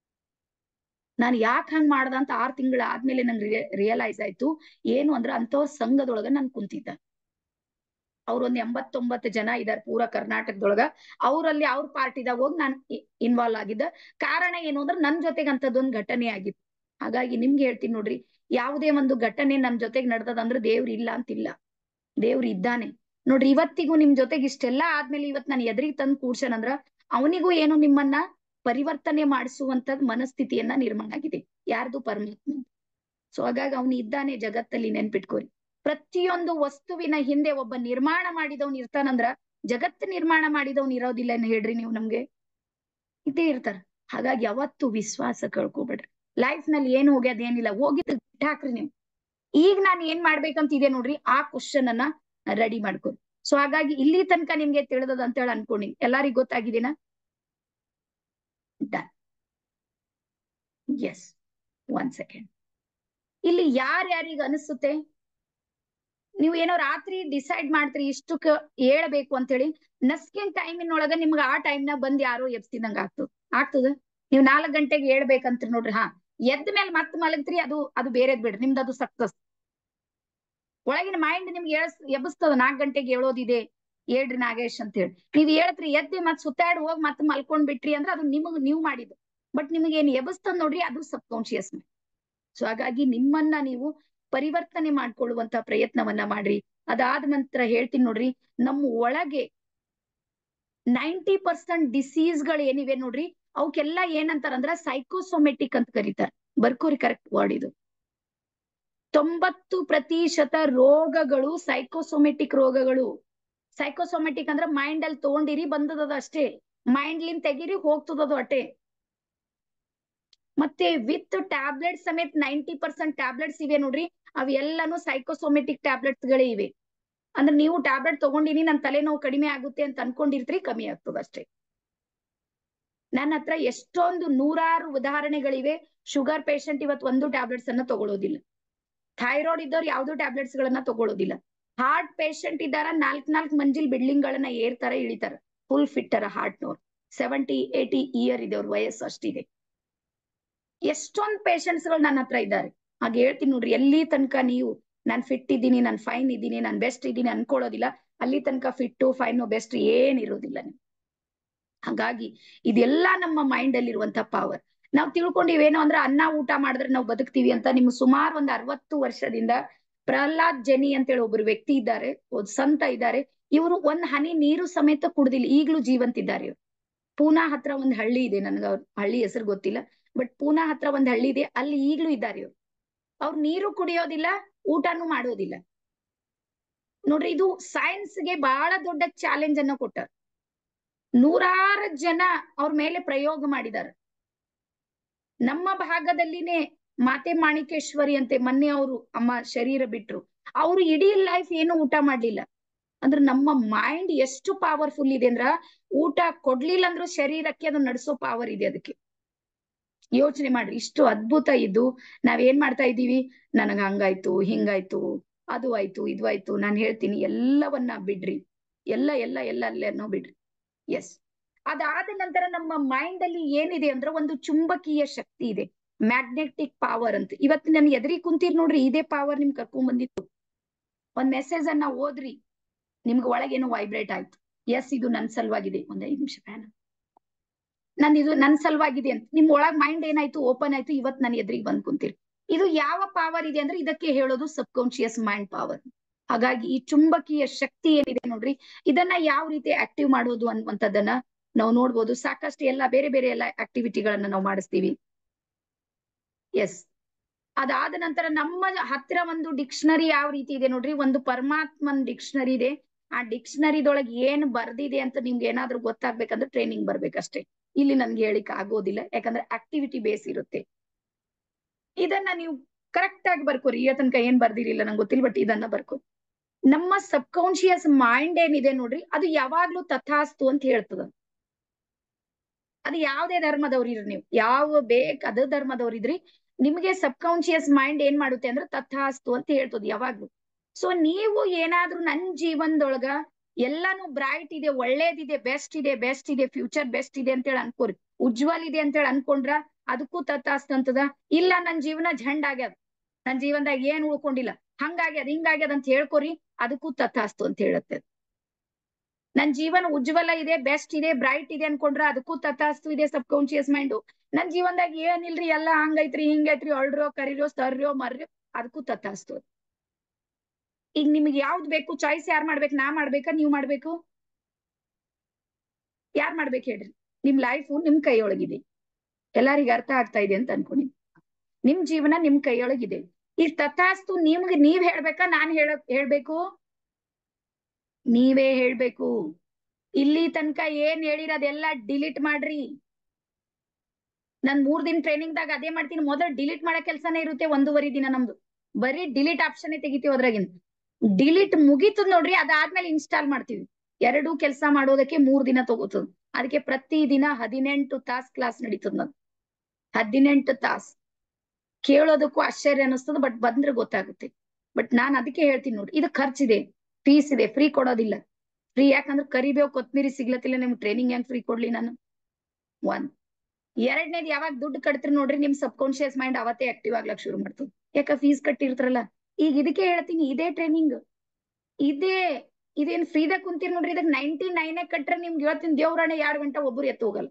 ನಾನು ಯಾಕೆ ಹಂಗ್ ಮಾಡ್ದ ಅಂತ ಆರ್ ತಿಂಗಳ ಆದ್ಮೇಲೆ ನಂಗೆ ರಿಯಲೈಸ್ ಆಯ್ತು ಏನು ಅಂದ್ರ ಅಂತವ್ರ ಸಂಘದೊಳಗ ನಾನ್ ಕುಂತಿದ್ದ ಅವ್ರೊಂದ್ ಎಂಬತ್ತೊಂಬತ್ತು ಜನ ಇದಾರೆ ಪೂರ ಕರ್ನಾಟಕದೊಳಗ ಅವ್ರಲ್ಲಿ ಅವ್ರ ಪಾರ್ಟಿದಾಗ ಹೋಗಿ ನಾನ್ ಇನ್ವಾಲ್ವ್ ಆಗಿದ್ದ ಕಾರಣ ಏನು ಅಂದ್ರೆ ನನ್ ಜೊತೆಗೆ ಅಂತದೊಂದ್ ಘಟನೆ ಆಗಿತ್ತು ಹಾಗಾಗಿ ನಿಮ್ಗೆ ಹೇಳ್ತೀನಿ ನೋಡ್ರಿ ಯಾವುದೇ ಒಂದು ಘಟನೆ ನಮ್ ಜೊತೆಗೆ ನಡ್ದದ ಅಂದ್ರೆ ದೇವ್ರ ಇಲ್ಲ ಅಂತಿಲ್ಲ ದೇವ್ರ ಇದ್ದಾನೆ ನೋಡ್ರಿ ಇವತ್ತಿಗೂ ನಿಮ್ ಜೊತೆಗೆ ಇಷ್ಟೆಲ್ಲ ಆದ್ಮೇಲೆ ಇವತ್ ನಾನು ಎದುರಿಗೆ ತಂದು ಕೂಡ್ಸನಂದ್ರ ಅವನಿಗೂ ಏನು ನಿಮ್ಮನ್ನ ಪರಿವರ್ತನೆ ಮಾಡಿಸುವಂತದ್ ಮನಸ್ಥಿತಿಯನ್ನ ನಿರ್ಮಾಣ ಆಗಿದೆ ಯಾರ್ದು ಪರಮಾತ್ಮ ಸೊ ಹಾಗಾಗಿ ಅವನು ಇದ್ದಾನೆ ಜಗತ್ತಲ್ಲಿ ನೆನ್ಪಿಟ್ಕೋರಿ ಪ್ರತಿಯೊಂದು ವಸ್ತುವಿನ ಹಿಂದೆ ಒಬ್ಬ ನಿರ್ಮಾಣ ಮಾಡಿದವನ್ ಇರ್ತಾನಂದ್ರ ಜಗತ್ತು ನಿರ್ಮಾಣ ಮಾಡಿದವನ್ ಇರೋದಿಲ್ಲ ಏನ್ ಹೇಳ್ರಿ ನೀವು ನಮ್ಗೆ ಇದ್ದೇ ಇರ್ತಾರ ಹಾಗಾಗಿ ಯಾವತ್ತು ವಿಶ್ವಾಸ ಕಳ್ಕೊಬೇಡ್ರಿ ಲೈಫ್ ನಲ್ಲಿ ಏನ್ ಹೋಗ್ಯದ ಏನಿಲ್ಲ ಹೋಗಿದ್ ಹಾಕ್ರಿ ನೀವು ಈಗ ನಾನ್ ಏನ್ ಮಾಡ್ಬೇಕಂತ ಇದೆ ನೋಡ್ರಿ ಆ ಕ್ವಶನ್ ಅನ್ನ ರೆಡಿ ಮಾಡ್ಕೊರಿ ಸೊ ಹಾಗಾಗಿ ಇಲ್ಲಿ ತನಕ ನಿಮ್ಗೆ ತಿಳಿದದ ಅಂತ ಹೇಳಿ ಅನ್ಕೊಂಡಿನಿ ಎಲ್ಲಾರಿಗೂ ಗೊತ್ತಾಗಿದ್ದೀನಾ ಡನ್ ಎಸ್ ಒನ್ ಸೆಕೆಂಡ್ ಇಲ್ಲಿ ಯಾರ್ಯಾರಿಗ ಅನಿಸುತ್ತೆ ನೀವು ಏನೋ ರಾತ್ರಿ ಡಿಸೈಡ್ ಮಾಡ್ತೀರಿ ಇಷ್ಟಕ್ಕ ಹೇಳ್ಬೇಕು ಅಂತ ಹೇಳಿ ನಸ್ಕಿನ್ ಟೈಮಿನೊಳಗ ನಿಮ್ಗೆ ಆ ಟೈಮ್ನಾಗ ಬಂದ್ ಯಾರೋ ಎಬ್ಸಿದಂಗ ಆಗ್ತದ ಆಗ್ತದ ನೀವು ನಾಲ್ಕ್ ಗಂಟೆಗೆ ಹೇಳ್ಬೇಕಂತ ನೋಡ್ರಿ ಹಾ ಎದ್ದ ಮೇಲೆ ಮತ್ ಮಲಗ್ತ್ರಿ ಅದು ಅದು ಬೇರೆದ್ ಬಿಡ್ರಿ ನಿಮ್ದು ಅದು ಸಕ್ಸಸ್ ಒಳಗಿನ ಮೈಂಡ್ ನಿಮ್ಗೆ ಎಳ್ಸ್ ಎಬ್ಸ್ತದ ನಾಲ್ಕ್ ಗಂಟೆಗೆ ಹೇಳೋದಿದೆ ಹೇಳ್ರಿ ನಾಗೇಶ್ ಅಂತ ಹೇಳಿ ನೀವ್ ಹೇಳ್ತ್ರಿ ಎದ್ದಿ ಮತ್ ಸುತ್ತಾಡಿ ಹೋಗಿ ಮತ್ ಮಲ್ಕೊಂಡ್ ಬಿಟ್ರಿ ಅಂದ್ರೆ ಅದು ನಿಮಗ್ ನೀವ್ ಮಾಡಿದ್ದು ಬಟ್ ನಿಮ್ಗೆ ಏನ್ ಎಬಸ್ತದ ನೋಡ್ರಿ ಅದು ಸಬ್ ಕಾನ್ಶಿಯಸ್ ಮೈಂಡ್ ಸೊ ಹಾಗಾಗಿ ನಿಮ್ಮನ್ನ ನೀವು ಪರಿವರ್ತನೆ ಮಾಡ್ಕೊಳ್ಳುವಂತ ಪ್ರಯತ್ನವನ್ನ ಮಾಡ್ರಿ ಅದಾದ ನಂತರ ಹೇಳ್ತೀನಿ ನೋಡ್ರಿ ನಮ್ಮ ಒಳಗೆ ನೈಂಟಿ ಪರ್ಸೆಂಟ್ ಡಿಸೀಸ್ ಗಳು ಏನಿವೆ ನೋಡ್ರಿ ಅವಕ್ಕೆಲ್ಲ ಏನಂತಾರಂದ್ರ ಸೈಕೋಸೊಮೆಟಿಕ್ ಅಂತ ಕರೀತಾರ ಬರ್ಕೋರಿ ಕರೆಕ್ಟ್ ವರ್ಡ್ ಇದು ತೊಂಬತ್ತು ಪ್ರತಿಶತ ರೋಗಗಳು ಸೈಕೋಸೊಮೆಟಿಕ್ ರೋಗಗಳು ಸೈಕೋಸೊಮೆಟಿಕ್ ಅಂದ್ರ ಮೈಂಡ್ ಅಲ್ಲಿ ತಗೊಂಡಿರಿ ಬಂದದ ಅಷ್ಟೇ ಮೈಂಡ್ ಲಿಂದ ತೆಗಿರಿ ಹೋಗ್ತದದು ಅಟೆ ಮತ್ತೆ ವಿತ್ ಟ್ಯಾಬ್ಲೆಟ್ ಸಮೇತ ನೈಂಟಿ ಪರ್ಸೆಂಟ್ ಟ್ಯಾಬ್ಲೆಟ್ಸ್ ಇವೆ ನೋಡ್ರಿ ಅವ್ ಎಲ್ಲಾನು ಸೈಕೋಸೊಮೆಟಿಕ್ ಟ್ಯಾಬ್ಲೆಟ್ಸ್ ಗಳೇ ಇವೆ ಅಂದ್ರೆ ನೀವು ಟ್ಯಾಬ್ಲೆಟ್ ತಗೊಂಡಿನಿ ನನ್ ತಲೆನೋವು ಕಡಿಮೆ ಆಗುತ್ತೆ ಅಂತ ಅನ್ಕೊಂಡಿರ್ತೀರಿ ಕಮ್ಮಿ ಆಗ್ತದ ಅಷ್ಟೇ ನನ್ನ ಹತ್ರ ಎಷ್ಟೊಂದು ನೂರಾರು ಉದಾಹರಣೆಗಳಿವೆ ಶುಗರ್ ಪೇಷಂಟ್ ಇವತ್ತು ಒಂದು ಟ್ಯಾಬ್ಲೆಟ್ಸ್ ಅನ್ನ ತಗೊಳ್ಳೋದಿಲ್ಲ ಥೈರಾಯ್ಡ್ ಇದ್ದವ್ರು ಯಾವ್ದು ಟ್ಯಾಬ್ಲೆಟ್ಸ್ ಗಳನ್ನ ತಗೊಳ್ಳೋದಿಲ್ಲ ಹಾರ್ಟ್ ಪೇಷಂಟ್ ಇದ್ದಾರ ನಾಲ್ಕ್ ನಾಲ್ಕ್ ಮಂಜಿಲ್ ಬಿಲ್ಡಿಂಗ್ ಗಳನ್ನ ಏರ್ತಾರ ಇಳಿತಾರ ಫುಲ್ ಫಿಟ್ಟರ ಹಾರ್ಟ್ ನೋರ್ ಸೆವೆಂಟಿ ಏಟಿ ಇಯರ್ ಇದೆ ಅವ್ರ ವಯಸ್ಸು ಅಷ್ಟಿದೆ ಎಷ್ಟೊಂದ್ ಪೇಷಂಟ್ಸ್ ಗಳು ನನ್ನ ಹತ್ರ ಇದ್ದಾರೆ ಹಾಗೆ ಹೇಳ್ತೀನಿ ನೋಡ್ರಿ ಎಲ್ಲಿ ತನಕ ನೀವು ನಾನ್ ಫಿಟ್ ಇದ್ದೀನಿ ನಾನ್ ಫೈನ್ ಇದ್ದೀನಿ ನಾನ್ ಬೆಸ್ಟ್ ಇದ್ದೀನಿ ಅನ್ಕೊಳ್ಳೋದಿಲ್ಲ ಅಲ್ಲಿ ತನಕ ಫಿಟ್ಟು ಫೈನು ಬೆಸ್ಟ್ ಏನ್ ಇರೋದಿಲ್ಲ ನೀವು ಹಾಗಾಗಿ ಇದೆಲ್ಲ ನಮ್ಮ ಮೈಂಡ್ ಅಲ್ಲಿ ಇರುವಂತ ಪವರ್ ನಾವು ತಿಳ್ಕೊಂಡಿವೇನೋ ಅಂದ್ರೆ ಅನ್ನ ಊಟ ಮಾಡಿದ್ರೆ ನಾವು ಬದುಕ್ತೀವಿ ಅಂತ ನಿಮ್ ಸುಮಾರು ಒಂದ್ ಅರವತ್ತು ವರ್ಷದಿಂದ ಪ್ರಹ್ಲಾದ್ ಜನಿ ಅಂತೇಳಿ ಒಬ್ರು ವ್ಯಕ್ತಿ ಇದ್ದಾರೆ ಒಬ್ಬ ಸಂತ ಇದ್ದಾರೆ ಇವರು ಒಂದ್ ಹನಿ ನೀರು ಸಮೇತ ಕುಡ್ದಿಲ್ಲ ಈಗ್ಲೂ ಜೀವಂತ ಇದ್ದಾರೆ ಇವ್ರು ಪೂನಾ ಹತ್ರ ಒಂದ್ ಹಳ್ಳಿ ಇದೆ ನನ್ಗ ಅವ್ರ ಹಳ್ಳಿ ಹೆಸರು ಗೊತ್ತಿಲ್ಲ ಬಟ್ ಪೂನಾ ಹತ್ರ ಒಂದ್ ಹಳ್ಳಿ ಇದೆ ಅಲ್ಲಿ ಈಗ್ಲೂ ಇದ್ದಾರೆ ಇವ್ರು ಅವ್ರು ನೀರು ಕುಡಿಯೋದಿಲ್ಲ ಊಟನೂ ಮಾಡೋದಿಲ್ಲ ನೋಡ್ರಿ ಇದು ಸೈನ್ಸ್ಗೆ ಬಹಳ ದೊಡ್ಡ ಚಾಲೆಂಜ್ ಅನ್ನ ಕೊಟ್ಟಾರ ನೂರಾರು ಜನ ಅವ್ರ ಮೇಲೆ ಪ್ರಯೋಗ ಮಾಡಿದಾರ ನಮ್ಮ ಭಾಗದಲ್ಲಿನೇ ಮಾತೆ ಮಾಣಿಕೇಶ್ವರಿ ಅಂತೆ ಮೊನ್ನೆ ಅವರು ಅಮ್ಮ ಶರೀರ ಬಿಟ್ರು ಅವ್ರು ಇಡೀ ಲೈಫ್ ಏನು ಊಟ ಮಾಡ್ಲಿಲ್ಲ ಅಂದ್ರೆ ನಮ್ಮ ಮೈಂಡ್ ಎಷ್ಟು ಪವರ್ಫುಲ್ ಇದೆ ಅಂದ್ರ ಊಟ ಕೊಡ್ಲಿಲ್ಲ ಅಂದ್ರೂ ಶರೀರಕ್ಕೆ ಅದು ನಡೆಸೋ ಪವರ್ ಇದೆ ಅದಕ್ಕೆ ಯೋಚನೆ ಮಾಡ್ರಿ ಇಷ್ಟು ಅದ್ಭುತ ಇದ್ದು ನಾವ್ ಏನ್ ಮಾಡ್ತಾ ಇದೀವಿ ನನಗ ಹಂಗಾಯ್ತು ಹಿಂಗಾಯ್ತು ಅದು ಆಯ್ತು ಇದು ಆಯ್ತು ನಾನ್ ಹೇಳ್ತೀನಿ ಎಲ್ಲವನ್ನ ಬಿಡ್ರಿ ಎಲ್ಲ ಎಲ್ಲ ಎಲ್ಲ ಅಲ್ಲೇನೋ ಬಿಡ್ರಿ ಎಸ್ ಅದಾದ ನಂತರ ನಮ್ಮ ಮೈಂಡ್ ಅಲ್ಲಿ ಏನಿದೆ ಅಂದ್ರೆ ಒಂದು ಚುಂಬಕೀಯ ಶಕ್ತಿ ಇದೆ ಮ್ಯಾಗ್ನೆಟಿಕ್ ಪವರ್ ಅಂತ ಇವತ್ತು ನನ್ ಎದ್ರಿ ಕುಂತೀರ್ ನೋಡ್ರಿ ಇದೇ ಪವರ್ ನಿಮ್ ಕರ್ಕೊಂಡ್ ಬಂದಿತ್ತು ಒಂದ್ ಮೆಸೇಜ್ ಅನ್ನ ಓದ್ರಿ ನಿಮ್ಗೆ ಒಳಗೇನೋ ವೈಬ್ರೇಟ್ ಆಯ್ತು ಎಸ್ ಇದು ನನ್ ಸಲುವಾಗಿದೆ ಒಂದ್ ಐದ್ ನಿಮಿಷ ಫ್ಯಾನ್ ನನ್ ಇದು ನನ್ ಸಲುವಾಗಿದೆ ಅಂತ ನಿಮ್ ಒಳಗ್ ಮೈಂಡ್ ಏನಾಯ್ತು ಓಪನ್ ಆಯ್ತು ಇವತ್ ನನ್ ಎದ್ರಿಗೆ ಬಂದ್ ಕುಂತೀರಿ ಇದು ಯಾವ ಪವರ್ ಇದೆ ಅಂದ್ರೆ ಇದಕ್ಕೆ ಹೇಳೋದು ಸಬ್ಕಾನ್ಶಿಯಸ್ ಮೈಂಡ್ ಪವರ್ ಹಾಗಾಗಿ ಈ ಚುಂಬಕೀಯ ಶಕ್ತಿ ಏನಿದೆ ನೋಡ್ರಿ ಇದನ್ನ ಯಾವ ರೀತಿ ಆಕ್ಟಿವ್ ಮಾಡೋದು ಅನ್ನುವಂಥದ್ದನ್ನ ನಾವು ನೋಡ್ಬೋದು ಸಾಕಷ್ಟು ಎಲ್ಲ ಬೇರೆ ಬೇರೆ ಎಲ್ಲ ಆಕ್ಟಿವಿಟಿಗಳನ್ನ ನಾವು ಮಾಡಿಸ್ತೀವಿ ಎಸ್ ಅದಾದ ನಂತರ ನಮ್ಮ ಹತ್ತಿರ ಒಂದು ಡಿಕ್ಷನರಿ ಯಾವ ರೀತಿ ಇದೆ ನೋಡ್ರಿ ಒಂದು ಪರಮಾತ್ಮನ್ ಡಿಕ್ಷನರಿ ಇದೆ ಆ ಡಿಕ್ಷನರಿದೊಳಗೆ ಏನ್ ಬರ್ದಿದೆ ಅಂತ ನಿಮ್ಗೆ ಏನಾದ್ರೂ ಗೊತ್ತಾಗ್ಬೇಕಂದ್ರೆ ಟ್ರೈನಿಂಗ್ ಬರ್ಬೇಕಷ್ಟೇ ಇಲ್ಲಿ ನನ್ಗೆ ಹೇಳಿಕ್ ಆಗೋದಿಲ್ಲ ಯಾಕಂದ್ರೆ ಆಕ್ಟಿವಿಟಿ ಬೇಸ್ ಇರುತ್ತೆ ಇದನ್ನ ನೀವು ಕರೆಕ್ಟ್ ಆಗಿ ಬರ್ಕೋರಿ ಈ ತನಕ ಏನ್ ಬರ್ದಿರಿಲ್ಲ ನಂಗೆ ಗೊತ್ತಿಲ್ಲ ಬಟ್ ಇದನ್ನ ಬರ್ಕೋ ನಮ್ಮ ಸಬ್ ಕಾನ್ಶಿಯಸ್ ಮೈಂಡ್ ಏನಿದೆ ನೋಡ್ರಿ ಅದು ಯಾವಾಗ್ಲೂ ತಥಾಸ್ತು ಅಂತ ಹೇಳ್ತದ ಅದು ಯಾವ್ದೇ ಧರ್ಮದವ್ರಿರಿ ನೀವು ಯಾವ ಬೇಕ್ ಅದ ಧರ್ಮದವ್ರಿದ್ರಿ ನಿಮಗೆ ಸಬ್ ಕಾನ್ಶಿಯಸ್ ಮೈಂಡ್ ಏನ್ ಮಾಡುತ್ತೆ ಅಂದ್ರೆ ತಥಾಸ್ತು ಅಂತ ಹೇಳ್ತದ ಯಾವಾಗ್ಲೂ ಸೊ ನೀವು ಏನಾದ್ರೂ ನನ್ ಜೀವನದೊಳಗ ಎಲ್ಲಾನು ಬ್ರೈಟ್ ಇದೆ ಒಳ್ಳೇದಿದೆ ಬೆಸ್ಟ್ ಇದೆ ಬೆಸ್ಟ್ ಇದೆ ಫ್ಯೂಚರ್ ಬೆಸ್ಟ್ ಇದೆ ಅಂತೇಳಿ ಅನ್ಕೋರಿ ಉಜ್ವಲ್ ಇದೆ ಅಂತೇಳಿ ಅನ್ಕೊಂಡ್ರ ಅದಕ್ಕೂ ತಥಾಸ್ತು ಅಂತದ ಇಲ್ಲ ನನ್ ಜೀವನ ಝಂಡ್ ಆಗ್ಯದ ನನ್ ಜೀವನದಾಗ ಏನ್ ಉಳ್ಕೊಂಡಿಲ್ಲ ಹಂಗಾಗ್ಯದ ಹಿಂಗಾಗ್ಯದ ಅಂತ ಹೇಳ್ಕೊರಿ ಅದಕ್ಕೂ ತಥಾಸ್ತು ಅಂತ ಹೇಳುತ್ತೆ ನನ್ ಜೀವನ ಉಜ್ವಲ ಇದೆ ಬೆಸ್ಟ್ ಇದೆ ಬ್ರೈಟ್ ಇದೆ ಅನ್ಕೊಂಡ್ರ ಅದಕ್ಕೂ ತಥಾಸ್ತು ಇದೆ ಸಬ್ ಕಾನ್ಶಿಯಸ್ ಮೈಂಡ್ ನನ್ ಜೀವನದಾಗ ಏನಿಲ್ರಿ ಎಲ್ಲಾ ಹಂಗೈತ್ರಿ ಹಿಂಗೈತ್ರಿ ಅಳ್ರೋ ಕರಿರೋ ಸರ್ರೋ ಮರ್ರೋ ಅದಕ್ಕೂ ತಥಾಸ್ತು ಈಗ ನಿಮ್ಗೆ ಯಾವ್ದು ಬೇಕು ಚಾಯ್ಸ್ ಯಾರ್ ಮಾಡ್ಬೇಕು ನಾ ಮಾಡ್ಬೇಕಾ ನೀವ್ ಮಾಡ್ಬೇಕು ಯಾರ್ ಮಾಡ್ಬೇಕು ಹೇಳ್ರಿ ನಿಮ್ ಲೈಫ್ ನಿಮ್ ಕೈಯೊಳಗಿದೆ ಎಲ್ಲರಿಗ ಅರ್ಥ ಆಗ್ತಾ ಇದೆ ಅಂತ ಅನ್ಕೊಂಡಿ ನಿಮ್ ಜೀವನ ನಿಮ್ ಕೈಯೊಳಗಿದೆ ಈ ತಥಾಸ್ತು ನಿಮ್ಗೆ ನೀವ್ ಹೇಳ್ಬೇಕಾ ನಾನ್ ಹೇಳ ಹೇಳ್ಬೇಕು ನೀವೇ ಹೇಳ್ಬೇಕು ಇಲ್ಲಿ ತನಕ ಏನ್ ಹೇಳಿರೋದೆಲ್ಲ ಡಿಲೀಟ್ ಮಾಡ್ರಿ ನಾನ್ ಮೂರ್ ದಿನ ಟ್ರೈನಿಂಗ್ ದಾಗ ಅದೇ ಮಾಡ್ತೀನಿ ಮೊದಲು ಡಿಲೀಟ್ ಮಾಡೋ ಕೆಲ್ಸನೇ ಇರುತ್ತೆ ಒಂದೂವರೆ ದಿನ ನಮ್ದು ಬರೀ ಡಿಲೀಟ್ ಆಪ್ಷನ್ ತೆಗಿತೀವಿ ಅದ್ರಾಗಿಂದ ಡಿಲೀಟ್ ಮುಗೀತದ ನೋಡ್ರಿ ಅದಾದ್ಮೇಲೆ ಇನ್ಸ್ಟಾಲ್ ಮಾಡ್ತೀವಿ ಎರಡು ಕೆಲಸ ಮಾಡೋದಕ್ಕೆ ಮೂರ್ ದಿನ ತಗೋತದ ಅದಕ್ಕೆ ಪ್ರತಿ ದಿನ ಹದಿನೆಂಟು ತಾಸ್ ಕ್ಲಾಸ್ ನಡೀತದ ನನ್ ಹದಿನೆಂಟು ತಾಸ್ ಕೇಳೋದಕ್ಕೂ ಆಶ್ಚರ್ಯ ಅನಿಸ್ತದ ಬಟ್ ಬಂದ್ರೆ ಗೊತ್ತಾಗುತ್ತೆ ಬಟ್ ನಾನ್ ಅದಕ್ಕೆ ಹೇಳ್ತೀನಿ ನೋಡ್ರಿ ಇದು ಖರ್ಚಿದೆ ಫೀಸ್ ಇದೆ ಫ್ರೀ ಕೊಡೋದಿಲ್ಲ ಫ್ರೀ ಯಾಕಂದ್ರೆ ಕರಿಬೇವು ಕೊತ್ಮೀರಿ ಸಿಗ್ಲತ್ತಿಲ್ಲ ನಿಮ್ಗೆ ಟ್ರೈನಿಂಗ್ ಹೆಂಗ್ ಫ್ರೀ ಕೊಡ್ಲಿ ನಾನು ಒಂದ್ ಎರಡನೇದು ಯಾವಾಗ ದುಡ್ಡು ಕಟ್ತೀರಿ ನೋಡ್ರಿ ನಿಮ್ ಸಬ್ ಕಾನ್ಶಿಯಸ್ ಮೈಂಡ್ ಅವತ್ತೇ ಆಕ್ಟಿವ್ ಆಗ್ಲಕ್ ಶುರು ಮಾಡ್ತದ ಯಾಕ ಫೀಸ್ ಕಟ್ಟಿರ್ತಾರಲ್ಲ ಈಗ ಇದಕ್ಕೆ ಹೇಳ್ತೀನಿ ಇದೇ ಟ್ರೈನಿಂಗ್ ಇದೇ ಇದೇನ್ ಫ್ರೀದಾಗ ಕುಂತೀರಿ ನೋಡ್ರಿ ಇದಕ್ ನೈನ್ಟಿ ನೈನ್ ಕಟ್ರೆ ನಿಮ್ಗೆ ಇವತ್ತಿನ ದೇವ್ರಾಣೆ ಎರಡ್ ಗಂಟೆ ಒಬ್ರು ಎತ್ತು ಹೋಗಲ್ಲ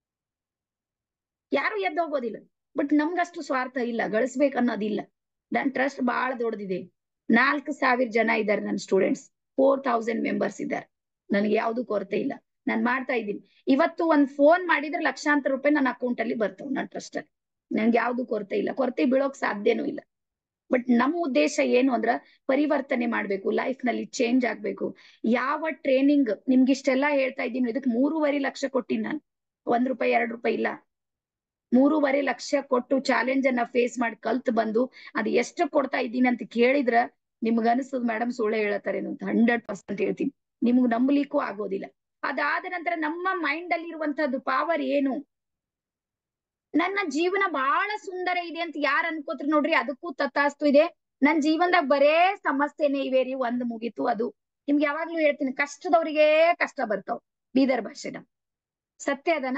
ಯಾರು ಎದ್ದು ಹೋಗೋದಿಲ್ಲ ಬಟ್ ನಮ್ಗಷ್ಟು ಸ್ವಾರ್ಥ ಇಲ್ಲ ಗಳಿಸ್ಬೇಕು ಅನ್ನೋದಿಲ್ಲ ನನ್ ಟ್ರಸ್ಟ್ ಬಹಳ ದೊಡ್ಡದಿದೆ ನಾಲ್ಕು ಸಾವಿರ ಜನ ಇದ್ದಾರೆ ನನ್ನ ಸ್ಟೂಡೆಂಟ್ಸ್ ಫೋರ್ ತೌಸಂಡ್ ಮೆಂಬರ್ಸ್ ಇದ್ದಾರೆ ನನಗೆ ಯಾವ್ದು ಕೊರತೆ ಇಲ್ಲ ನಾನ್ ಮಾಡ್ತಾ ಇದ್ದೀನಿ ಇವತ್ತು ಒಂದ್ ಫೋನ್ ಮಾಡಿದ್ರೆ ಲಕ್ಷಾಂತರ ರೂಪಾಯಿ ನನ್ನ ಅಕೌಂಟ್ ಅಲ್ಲಿ ಬರ್ತಾವ ನನ್ನ ಟ್ರಸ್ಟ್ ಅಲ್ಲಿ ನನ್ಗೆ ಯಾವ್ದು ಕೊರತೆ ಇಲ್ಲ ಕೊರತೆ ಬೀಳೋಕ್ ಸಾಧ್ಯನೂ ಇಲ್ಲ ಬಟ್ ನಮ್ಮ ಉದ್ದೇಶ ಏನು ಅಂದ್ರ ಪರಿವರ್ತನೆ ಮಾಡ್ಬೇಕು ಲೈಫ್ ನಲ್ಲಿ ಚೇಂಜ್ ಆಗ್ಬೇಕು ಯಾವ ಟ್ರೈನಿಂಗ್ ನಿಮ್ಗೆ ಇಷ್ಟೆಲ್ಲಾ ಹೇಳ್ತಾ ಇದ್ದೀನಿ ಇದಕ್ ಮೂರುವರೆ ಲಕ್ಷ ಕೊಟ್ಟಿನಿ ನಾನು ಒಂದ್ ರೂಪಾಯಿ ಎರಡ್ ರೂಪಾಯಿ ಇಲ್ಲ ಮೂರುವರೆ ಲಕ್ಷ ಕೊಟ್ಟು ಚಾಲೆಂಜ್ ಅನ್ನ ಫೇಸ್ ಮಾಡಿ ಕಲ್ತ್ ಬಂದು ಅದ್ ಎಷ್ಟು ಕೊಡ್ತಾ ಇದ್ದೀನಿ ಅಂತ ಕೇಳಿದ್ರ ನಿಮ್ಗ ಅನಿಸ್ತದ ಮೇಡಮ್ ಸುಳ್ಳೆ ಹೇಳತ್ತಾರೇನು ಅಂತ ಹಂಡ್ರೆಡ್ ಪರ್ಸೆಂಟ್ ಹೇಳ್ತೀನಿ ನಿಮ್ಗ್ ನಂಬಲಿಕ್ಕೂ ಆಗೋದಿಲ್ಲ ಅದಾದ ನಂತರ ನಮ್ಮ ಮೈಂಡ್ ಅಲ್ಲಿ ಇರುವಂತದ್ದು ಪಾವರ್ ಏನು ನನ್ನ ಜೀವನ ಬಹಳ ಸುಂದರ ಇದೆ ಅಂತ ಯಾರು ಅನ್ಕೋತ್ರಿ ನೋಡ್ರಿ ಅದಕ್ಕೂ ತಥಾಸ್ತು ಇದೆ ನನ್ ಜೀವನದಾಗ ಬರೇ ಸಮಸ್ಯೆನೇ ಇವೆ ರೀ ಒಂದ್ ಮುಗೀತು ಅದು ನಿಮ್ಗೆ ಯಾವಾಗ್ಲೂ ಹೇಳ್ತೀನಿ ಕಷ್ಟದವ್ರಿಗೆ ಕಷ್ಟ ಬರ್ತಾವ್ ಬೀದರ್ ಭಾಷೆನ ಸತ್ಯ ಅದನ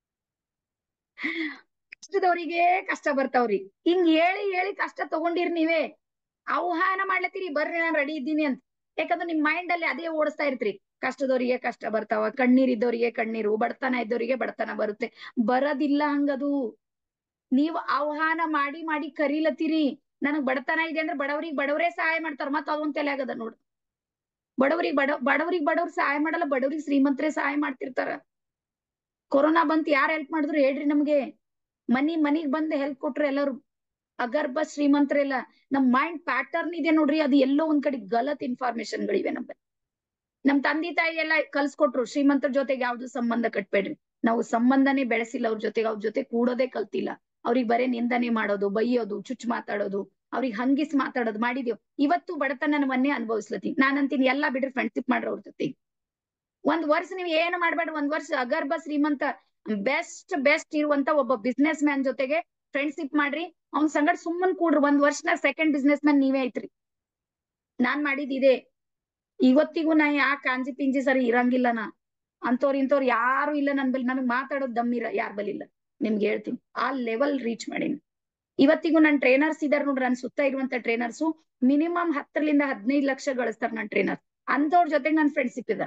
ಕಷ್ಟದವ್ರಿಗೆ ಕಷ್ಟ ಬರ್ತಾವ್ರಿ ಹಿಂಗ್ ಹೇಳಿ ಹೇಳಿ ಕಷ್ಟ ತಗೊಂಡಿರ್ ನೀವೇ ಆಹ್ವಾನ ಮಾಡ್ಲತ್ತೀರಿ ಬರ್ರಿ ನಾನ್ ರೆಡಿ ಇದ್ದೀನಿ ಅಂತ ಯಾಕಂದ್ರೆ ನಿಮ್ ಮೈಂಡ್ ಅಲ್ಲಿ ಅದೇ ಓಡಿಸ್ತಾ ಇರ್ತೀರಿ ಕಷ್ಟದವ್ರಿಗೆ ಕಷ್ಟ ಬರ್ತಾವ ಕಣ್ಣೀರ್ ಇದ್ದವ್ರಿಗೆ ಕಣ್ಣೀರು ಬಡತನ ಇದ್ದವ್ರಿಗೆ ಬಡತನ ಬರುತ್ತೆ ಬರೋದಿಲ್ಲ ಹಂಗದು ನೀವು ಆಹ್ವಾನ ಮಾಡಿ ಮಾಡಿ ಕರೀಲತ್ತೀರಿ ನನಗ್ ಬಡತನ ಇದೆ ಅಂದ್ರೆ ಬಡವ್ರಿಗೆ ಬಡವರೇ ಸಹಾಯ ಮಾಡ್ತಾರ ಮತ್ತ ಅದೊಂದ್ ತಲೆ ಆಗದ ನೋಡ್ ಬಡವ್ರಿಗೆ ಬಡ ಬಡವ್ರಿಗೆ ಬಡವ್ರ ಸಹಾಯ ಮಾಡಲ್ಲ ಬಡವ್ರಿಗೆ ಶ್ರೀಮಂತರೇ ಸಹಾಯ ಮಾಡ್ತಿರ್ತಾರ ಕೊರೋನಾ ಬಂತ್ ಯಾರ್ ಹೆಲ್ಪ್ ಮಾಡಿದ್ರು ಹೇಳ್ರಿ ನಮ್ಗೆ ಮನಿ ಮನಿಗ್ ಬಂದ್ ಹೆಲ್ಪ್ ಕೊಟ್ರು ಎಲ್ಲರೂ ಅಗರ್ಭ ಶ್ರೀಮಂತರೆಲ್ಲ ನಮ್ ಮೈಂಡ್ ಪ್ಯಾಟರ್ನ್ ಇದೆ ನೋಡ್ರಿ ಅದು ಎಲ್ಲೋ ಒಂದ್ ಕಡೆ ಗಲತ್ ಇನ್ಫಾರ್ಮೇಶನ್ ಗಳಿವೆ ನಮ್ಗೆ ನಮ್ ತಂದೆ ತಾಯಿ ಎಲ್ಲ ಕಲ್ಸ್ಕೊಟ್ರು ಶ್ರೀಮಂತರ ಜೊತೆಗೆ ಯಾವ್ದು ಸಂಬಂಧ ಕಟ್ಬೇಡ್ರಿ ನಾವು ಸಂಬಂಧನೇ ಬೆಳೆಸಿಲ್ಲ ಅವ್ರ ಜೊತೆಗೆ ಅವ್ರ ಜೊತೆ ಕೂಡೋದೇ ಕಲ್ತಿಲ್ಲ ಅವ್ರಿಗೆ ಬರೇ ನಿಂದನೆ ಮಾಡೋದು ಬೈಯೋದು ಚುಚ್ ಮಾತಾಡೋದು ಅವ್ರಿಗೆ ಹಂಗಿಸ್ ಮಾತಾಡೋದು ಮಾಡಿದೇವ್ ಇವತ್ತು ಬಡತನವನ್ನೇ ಅನುಭವಿಸ್ಲತ್ತೀನಿ ನಾನಂತೀನಿ ಎಲ್ಲಾ ಬಿಡ್ರಿ ಫ್ರೆಂಡ್ಶಿಪ್ ಮಾಡ್ರ ಅವ್ರ ಜೊತೆ ಒಂದ್ ವರ್ಷ ನೀವ್ ಏನು ಮಾಡ್ಬೇಡ್ರಿ ಒಂದ್ ವರ್ಷ ಅಗರ್ಭ ಶ್ರೀಮಂತ ಬೆಸ್ಟ್ ಬೆಸ್ಟ್ ಇರುವಂತ ಒಬ್ಬ ಬಿಸ್ನೆಸ್ ಮ್ಯಾನ್ ಜೊತೆಗೆ ಫ್ರೆಂಡ್ಶಿಪ್ ಮಾಡ್ರಿ ಅವ್ನ್ ಸಂಗಡ ಸುಮ್ಮನ್ ಕೂಡ್ರಿ ಒಂದ್ ವರ್ಷನ ಸೆಕೆಂಡ್ ಬಿಸ್ನೆಸ್ ಮ್ಯಾನ್ ನೀವೇ ಐತ್ರಿ ನಾನ್ ಮಾಡಿದಿದೆ ಇವತ್ತಿಗೂ ನಾ ಯಾಕೆ ಕಾಂಜಿ ಪಿಂಜಿ ಸರಿ ಇರಂಗಿಲ್ಲ ನಾ ಅಂತವ್ರ ಇಂಥವ್ರು ಯಾರು ಇಲ್ಲ ನನ್ ಬಲ್ಲಿ ನನಗ್ ಮಾತಾಡೋದ್ ದಮ್ಮಿರ ಯಾರ ಬಲ್ಲಿ ಇಲ್ಲ ನಿಮ್ಗೆ ಹೇಳ್ತೀನಿ ಆ ಲೆವೆಲ್ ರೀಚ್ ಮಾಡೀನಿ ಇವತ್ತಿಗೂ ನನ್ ಟ್ರೈನರ್ಸ್ ಇದಾರೆ ನೋಡ್ರಿ ನನ್ ಸುತ್ತ ಇರುವಂತ ಟ್ರೈನರ್ಸ್ ಮಿನಿಮಮ್ ಹತ್ತರಿಂದ ಹದಿನೈದು ಲಕ್ಷ ಗಳಿಸ್ತಾರ ನನ್ ಟ್ರೈನರ್ ಅಂತವ್ರ ಜೊತೆಗೆ ನನ್ ಫ್ರೆಂಡ್ ಸಿಕ್ಕಿದ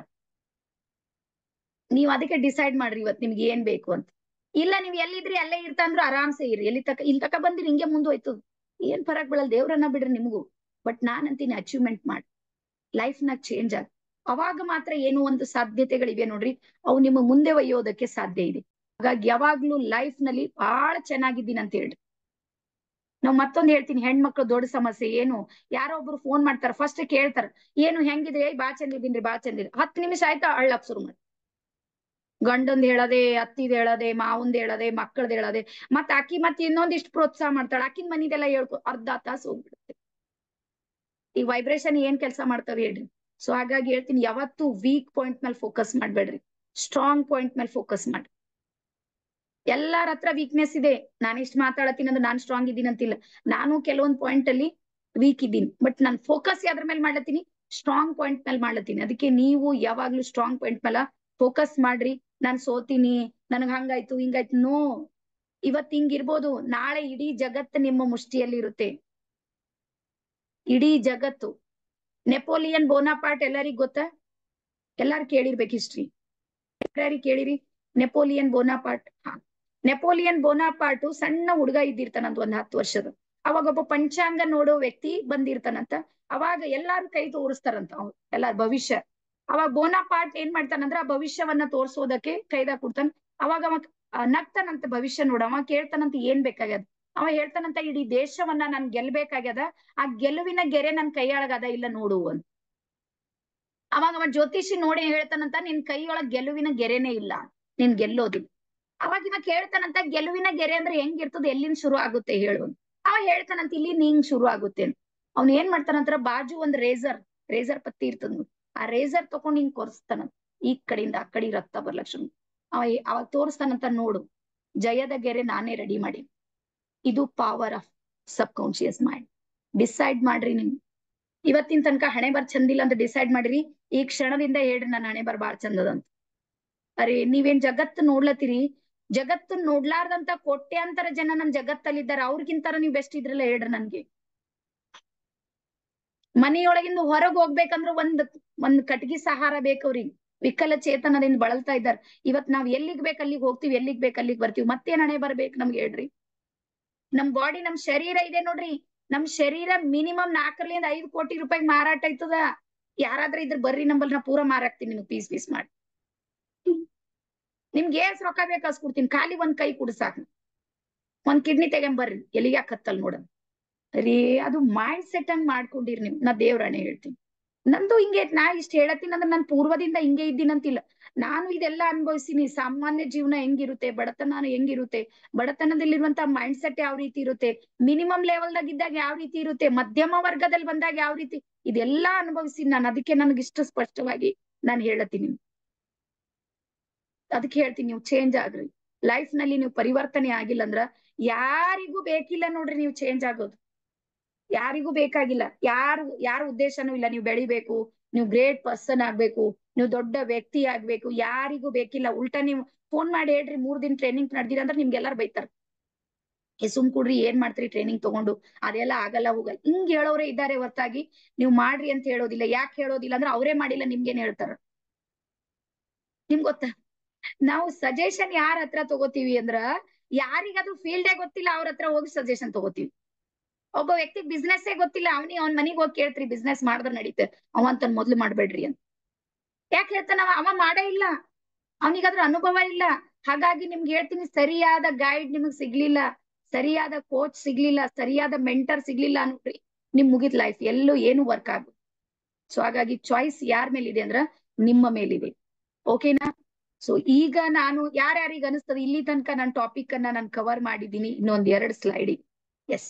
ನೀವ್ ಅದಕ್ಕೆ ಡಿಸೈಡ್ ಮಾಡ್ರಿ ಇವತ್ ನಿಮ್ಗೆ ಏನ್ ಬೇಕು ಅಂತ ಇಲ್ಲ ನೀವ್ ಎಲ್ಲಿದ್ರಿ ಅಲ್ಲೇ ಇರ್ತಾ ಅಂದ್ರು ಆರಾಮ್ಸೆ ಇರಿ ಎಲ್ಲಿ ತಕ ಇಲ್ಲಿ ತಕ ಬಂದಿರಿ ಹಿಂಗೆ ಮುಂದೋಯ್ತು ಏನ್ ಫರಕ್ ಬೀಳಲ್ಲ ದೇವ್ರನ್ನ ಬಿಡ್ರಿ ನಿಮ್ಗೂ ಬಟ್ ನಾನ್ ಅಂತೀನಿ ಅಚೀವ್ಮೆಂಟ್ ಮಾಡಿ ಲೈಫ್ ನಾಗ ಚೇಂಜ್ ಆಗ ಅವಾಗ ಮಾತ್ರ ಏನೋ ಒಂದು ಸಾಧ್ಯತೆಗಳಿವೆ ನೋಡ್ರಿ ಅವು ನಿಮ್ಮ ಮುಂದೆ ಒಯ್ಯೋದಕ್ಕೆ ಸಾಧ್ಯ ಇದೆ ಹಾಗಾಗಿ ಯಾವಾಗ್ಲೂ ಲೈಫ್ ನಲ್ಲಿ ಬಹಳ ಚೆನ್ನಾಗಿದ್ದೀನಿ ಅಂತ ಹೇಳ್ರಿ ನಾವ್ ಮತ್ತೊಂದ್ ಹೇಳ್ತೀನಿ ಹೆಣ್ಮಕ್ಳು ದೊಡ್ಡ ಸಮಸ್ಯೆ ಏನು ಯಾರೋ ಒಬ್ರು ಫೋನ್ ಮಾಡ್ತಾರ ಫಸ್ಟ್ ಕೇಳ್ತಾರ ಏನು ಹೆಂಗಿದೆ ಬಾ ಚಂದ ಇದೀನ್ರಿ ಬಾ ಚಂದ ಹತ್ತು ನಿಮಿಷ ಆಯ್ತಾ ಅಳ್ಳಕ್ ಶುರು ಮಾಡಿ ಗಂಡಂದ್ ಹೇಳದೆ ಅತ್ತಿದ್ ಹೇಳದೆ ಮಾವಂದ್ ಹೇಳದೆ ಮಕ್ಕಳದ್ ಹೇಳದೆ ಮತ್ ಆಕಿ ಮತ್ ಇನ್ನೊಂದಿಷ್ಟು ಪ್ರೋತ್ಸಾಹ ಮಾಡ್ತಾಳ ಆಕಿನ್ ಮನಿದೆಲ್ಲ ಹೇಳ್ಕೊ ಅರ್ಧ ತಾಸು ಹೋಗ್ಬಿಡುತ್ತೆ ಈ ವೈಬ್ರೇಷನ್ ಏನ್ ಕೆಲಸ ಮಾಡ್ತಾವ ಹೇಳ್ರಿ ಸೊ ಹಾಗಾಗಿ ಹೇಳ್ತೀನಿ ಯಾವತ್ತು ವೀಕ್ ಪಾಯಿಂಟ್ ಮೇಲೆ ಫೋಕಸ್ ಮಾಡ್ಬೇಡ್ರಿ ಸ್ಟ್ರಾಂಗ್ ಪಾಯಿಂಟ್ ಮೇಲೆ ಫೋಕಸ್ ಮಾಡ್ರಿ ಎಲ್ಲಾರ ಹತ್ರ ವೀಕ್ನೆಸ್ ಇದೆ ನಾನು ಇಷ್ಟು ಮಾತಾಡತೀನಿ ಅಂದ್ರೆ ನಾನ್ ಸ್ಟ್ರಾಂಗ್ ಇದ್ದೀನಿ ಅಂತಿಲ್ಲ ನಾನು ಕೆಲವೊಂದ್ ಪಾಯಿಂಟ್ ಅಲ್ಲಿ ವೀಕ್ ಇದ್ದೀನಿ ಬಟ್ ನಾನ್ ಫೋಕಸ್ ಯಾವ್ದ್ರ ಮೇಲೆ ಮಾಡ್ಲತ್ತೀನಿ ಸ್ಟ್ರಾಂಗ್ ಪಾಯಿಂಟ್ ಮೇಲೆ ಮಾಡ್ಲತ್ತೀನಿ ಅದಕ್ಕೆ ನೀವು ಯಾವಾಗ್ಲೂ ಸ್ಟ್ರಾಂಗ್ ಪಾಯಿಂಟ್ ಮೇಲೆ ಫೋಕಸ್ ಮಾಡ್ರಿ ನಾನ್ ಸೋತೀನಿ ನನಗ್ ಹಂಗಾಯ್ತು ಹಿಂಗಾಯ್ತು ನೋ ಇವತ್ ಹಿಂಗಿರ್ಬೋದು ನಾಳೆ ಇಡೀ ಜಗತ್ತು ನಿಮ್ಮ ಮುಷ್ಟಿಯಲ್ಲಿ ಇರುತ್ತೆ ಇಡೀ ಜಗತ್ತು ನೆಪೋಲಿಯನ್ ಬೋನಾಪಾರ್ಟ್ ಎಲ್ಲರಿಗ್ ಗೊತ್ತಾ ಎಲ್ಲಾರು ಕೇಳಿರ್ಬೇಕು ಹಿಸ್ಟ್ರಿ ಯಾರ್ಯಾರಿಗೆ ಕೇಳಿರಿ ನೆಪೋಲಿಯನ್ ಬೋನಾಪಾರ್ಟ್ ಹಾ ನೆಪೋಲಿಯನ್ ಬೋನಾಪಾರ್ಟ್ ಸಣ್ಣ ಹುಡುಗ ಇದ್ದಿರ್ತಾನಂತ ಒಂದ್ ಹತ್ತು ವರ್ಷದ ಅವಾಗ ಒಬ್ಬ ಪಂಚಾಂಗ ನೋಡೋ ವ್ಯಕ್ತಿ ಬಂದಿರ್ತಾನಂತ ಅವಾಗ ಎಲ್ಲಾರು ಕೈ ತೋರಿಸ್ತಾರಂತ ಅವ್ರು ಎಲ್ಲಾರ ಭವಿಷ್ಯ ಅವಾಗ ಬೋನಾಪಾರ್ಟ್ ಏನ್ ಮಾಡ್ತಾನಂದ್ರ ಆ ಭವಿಷ್ಯವನ್ನ ತೋರ್ಸೋದಕ್ಕೆ ಕೈದಾಗ ಕೊಡ್ತಾನ ಅವಾಗ ಅವ ಆ, ನಗ್ತಾನಂತ ಭವಿಷ್ಯ ನೋಡ ಅವ ಕೇಳ್ತಾನಂತ ಏನ್ ಬೇಕಾಗ್ಯದ ಅವ ಹೇಳ್ತಾನಂತ ಇಡೀ ದೇಶವನ್ನ ನಾನ್ ಗೆಲ್ಬೇಕಾಗ್ಯದ ಆ ಗೆಲುವಿನ ಗೆರೆ ನನ್ ಕೈಯೊಳಗದ ಇಲ್ಲ ನೋಡು ಅಂತ ಅವಾಗ ಅವ ಜ್ಯೋತಿಷಿ ನೋಡಿ ಹೇಳ್ತಾನಂತ ನಿನ್ ಕೈಯೊಳಗ್ ಗೆಲುವಿನ ಗೆರೆನೇ ಇಲ್ಲ ನೀನ್ ಗೆಲ್ಲೋದಿಲ್ಲ ಅವಾಗ ಇವ ಕೇಳ್ತಾನಂತ ಗೆಲುವಿನ ಗೆರೆ ಅಂದ್ರೆ ಹೆಂಗಿರ್ತದ ಎಲ್ಲಿಂದ ಶುರು ಆಗುತ್ತೆ ಹೇಳು ಅಂತ. ಅವ ಹೇಳ್ತಾನಂತ ಇಲ್ಲಿ ಹಿಂಗ್ ಶುರು ಆಗುತ್ತೆ ಅಂತ ಅವ್ನ್ ಏನ್ ಮಾಡ್ತಾನಂತ ಬಾಜು ಒಂದ್ ರೇಸರ್ ರೇಸರ್ ಪತ್ತಿ ಇರ್ತದ ನೋಡ್. ಆ ರೇಸರ್ ತಕೊಂಡ್ ಹಿಂಗ್ ಕೊರ್ಸ್ತಾನಂತ ಈ ಕಡೆಯಿಂದ ಆ ಕಡೆ ರಕ್ತ ಬರ್ಲಕ್ಷಣ ಅವ ಏ- ಅವಾಗ ತೋರಿಸ್ತಾನಂತ ನೋಡು ಜಯದ ಗೆರೆ ನಾನೇ ರೆಡಿ ಮಾಡಿ ಇದು power of sub conscious mind decide ಮಾಡ್ರಿ ನಿಮ್ ಇವತ್ತಿನ ತನಕ ಹಣೆ ಬರ್ ಚಂದಿಲ್ಲ ಅಂತ ಡಿಸೈಡ್ ಮಾಡಿರಿ ಈ ಕ್ಷಣದಿಂದ ಹೇಳ್ರಿ ನನ್ನ ಹಣೆ ಬರ್ ಬಾಳ್ ಚಂದದ ಅಂತ ಅರೆ ನೀವೇನ್ ಜಗತ್ತು ನೋಡ್ಲತ್ತೀರಿ ಜಗತ್ತು ನೋಡ್ಲಾರ್ದಂತ ಕೋಟ್ಯಾಂತರ ಜನ ನನ್ ಜಗತ್ತಲ್ಲಿದ್ದಾರೆ ಅವ್ರಿಗಿಂತರ ನೀವ್ ಬೆಸ್ಟ್ ಇದ್ರಲ್ಲ ಹೇಳ್ರಿ ನನ್ಗೆ ಮನೆಯೊಳಗಿಂದ ಹೊರಗ್ ಹೋಗ್ಬೇಕಂದ್ರ ಒಂದ್ ಒಂದ್ ಕಟ್ಗಿ ಸಹಾರ ಬೇಕವ್ರಿಗೆ ವಿಕಲ ಚೇತನದಿಂದ ಬಳಲ್ತಾ ಇದ್ದಾರೆ ಇವತ್ ನಾವ್ ಎಲ್ಲಿಗ್ ಬೇಕ್ ಅಲ್ಲಿಗ್ ಹೋಗ್ತಿವಿ ಎಲ್ಲಿಗ್ ಬೇಕ್ ಅಲ್ಲಿಗ್ ಬರ್ತೀವಿ ಮತ್ತೇನ್ ಹಣೆ ಬರ್ಬೇಕು ನಮ್ಗೆ ಹೇಳ್ರಿ ನಮ್ ಬಾಡಿ ನಮ್ ಶರೀರ ಇದೆ ನೋಡ್ರಿ ನಮ್ ಶರೀರ ಮಿನಿಮಮ್ ನಾಲ್ಕರಿಂದ ಐದು ಕೋಟಿ ರೂಪಾಯಿ ಮಾರಾಟ ಆಯ್ತದ ಯಾರಾದ್ರ ಇದ್ರ ಬರ್ರಿ ನಂಬಲ್ ನಾ ಪೂರ ಮಾರಾಕ್ತೀನಿ ನಿಮ್ಗೆ ಪೀಸ್ ಪೀಸ್ ಮಾಡಿ ನಿಮ್ಗೆ ಏಸ್ ರೊಕ್ಕ ಬೇಕು ಕೊಡ್ತೀನಿ ಖಾಲಿ ಒಂದ್ ಕೈ ಕುಡ್ ಸಾಕು ಒಂದ್ ಕಿಡ್ನಿ ತೆಗೆಂಬರ್ರಿ ಎಲ್ಲಿಗೆ ಯಾಕತ್ತಲ್ ನೋಡ ರೀ ಅದು ಮೈಂಡ್ ಸೆಟ್ ಹಂಗ್ ಮಾಡ್ಕೊಂಡಿರಿ ನೀವು ನಾ ದೇವ್ರಾಣೆ ಹೇಳ್ತೀನಿ ನಂದು ಹಿಂಗೆ ನಾ ಇಷ್ಟ ಹೇಳತ್ತೀನಿ ಅಂದ್ರೆ ನಾನ್ ಪೂರ್ವದಿಂದ ಹಿಂಗೆ ಇದ್ದೀನಂತಿಲ್ಲ ನಾನು ಇದೆಲ್ಲ ಅನುಭವಿಸಿನಿ ಸಾಮಾನ್ಯ ಜೀವನ ಹೆಂಗಿರುತ್ತೆ ಬಡತನ ಹೆಂಗಿರುತ್ತೆ ಬಡತನದಲ್ಲಿರುವಂತ ಮೈಂಡ್ ಸೆಟ್ ಯಾವ ರೀತಿ ಇರುತ್ತೆ ಮಿನಿಮಮ್ ಲೆವೆಲ್ದಾಗ ಇದ್ದಾಗ ಯಾವ ರೀತಿ ಇರುತ್ತೆ ಮಧ್ಯಮ ವರ್ಗದಲ್ಲಿ ಬಂದಾಗ ಯಾವ ರೀತಿ ಇದೆಲ್ಲಾ ಅನುಭವಿಸಿನಿ ನಾನು ಅದಕ್ಕೆ ನನಗೆ ಇಷ್ಟು ಸ್ಪಷ್ಟವಾಗಿ ನಾನು ಹೇಳತ್ತೀನಿ ಅದಕ್ಕೆ ಹೇಳ್ತೀನಿ ನೀವು ಚೇಂಜ್ ಆಗ್ರಿ ಲೈಫ್ ನಲ್ಲಿ ನೀವು ಪರಿವರ್ತನೆ ಆಗಿಲ್ಲ ಅಂದ್ರ ಯಾರಿಗೂ ಬೇಕಿಲ್ಲ ನೋಡ್ರಿ ನೀವು ಚೇಂಜ್ ಆಗೋದು ಯಾರಿಗೂ ಬೇಕಾಗಿಲ್ಲ ಯಾರು ಯಾರ ಉದ್ದೇಶನೂ ಇಲ್ಲ ನೀವು ಬೆಳಿಬೇಕು ನೀವು ಗ್ರೇಟ್ ಪರ್ಸನ್ ಆಗ್ಬೇಕು ನೀವು ದೊಡ್ಡ ವ್ಯಕ್ತಿ ಆಗ್ಬೇಕು ಯಾರಿಗೂ ಬೇಕಿಲ್ಲ ಉಲ್ಟಾ ನೀವು ಫೋನ್ ಮಾಡಿ ಹೇಳ್ರಿ ಮೂರ್ ದಿನ ಟ್ರೈನಿಂಗ್ ನಡೆದಿರ ಅಂದ್ರೆ ನಿಮ್ಗೆಲ್ಲಾರು ಬೈತಾರ ಏ ಸುಮ್ ಕುಡ್ರಿ ಏನ್ ಮಾಡ್ತೀರಿ ಟ್ರೈನಿಂಗ್ ತಗೊಂಡು ಅದೆಲ್ಲ ಆಗಲ್ಲ ಹೋಗಲ್ಲ ಹಿಂಗ್ ಹೇಳೋರೇ ಇದ್ದಾರೆ ಹೊರತಾಗಿ ನೀವು ಮಾಡ್ರಿ ಅಂತ ಹೇಳೋದಿಲ್ಲ ಯಾಕೆ ಹೇಳೋದಿಲ್ಲ ಅಂದ್ರೆ ಅವರೇ ಮಾಡಿಲ್ಲ ನಿಮ್ಗೇನ್ ಹೇಳ್ತಾರ ನಿಮ್ಗ್ ಗೊತ್ತಾ ನಾವು ಸಜೆಷನ್ ಯಾರ ಹತ್ರ ತಗೋತೀವಿ ಅಂದ್ರ ಯಾರಿಗಾದ್ರೂ ಫೀಲ್ಡೇ ಗೊತ್ತಿಲ್ಲ ಅವ್ರ ಹತ್ರ ಹೋಗಿ ಸಜೆಷನ್ ತಗೋತೀವಿ ಒಬ್ಬ ವ್ಯಕ್ತಿ ಬಿಸ್ನೆಸ್ ಗೊತ್ತಿಲ್ಲ ಅವನಿ ಅವ್ನ ಮನಿಗ್ ಹೋಗಿ ಕೇಳ್ತ್ರಿ ಬಿಸ್ನೆಸ್ ಮಾಡಿದ್ರೆ ನಡೀತೆ ಅವ ಅಂತ ಮೊದ್ಲು ಮಾಡ್ಬೇಡ್ರಿ ಅಂತ ಯಾಕೆ ಹೇಳ್ತಾನ ಅವ ಅವ ಮಾಡೇ ಇಲ್ಲ ಅವನಿಗಾದ್ರೂ ಅನುಭವ ಇಲ್ಲ ಹಾಗಾಗಿ ನಿಮ್ಗೆ ಹೇಳ್ತೀನಿ ಸರಿಯಾದ ಗೈಡ್ ನಿಮಗ್ ಸಿಗ್ಲಿಲ್ಲ ಸರಿಯಾದ ಕೋಚ್ ಸಿಗ್ಲಿಲ್ಲ ಸರಿಯಾದ ಮೆಂಟರ್ ಸಿಗ್ಲಿಲ್ಲ ಅನ್ರಿ ನಿಮ್ ಮುಗಿದ್ ಲೈಫ್ ಎಲ್ಲೂ ಏನು ವರ್ಕ್ ಆಗ ಸೊ ಹಾಗಾಗಿ ಚಾಯ್ಸ್ ಯಾರ ಮೇಲಿದೆ ಅಂದ್ರ ನಿಮ್ಮ ಮೇಲಿದೆ ಓಕೆನಾ ಸೊ ಈಗ ನಾನು ಯಾರ್ಯಾರಿಗೆ ಅನಿಸ್ತದೆ ಇಲ್ಲಿ ತನಕ ನನ್ನ ಟಾಪಿಕ್ ಅನ್ನ ನಾನು ಕವರ್ ಮಾಡಿದ್ದೀನಿ ಇನ್ನೊಂದ್ ಎರಡ್ ಸ್ಲೈಡ್ ಎಸ್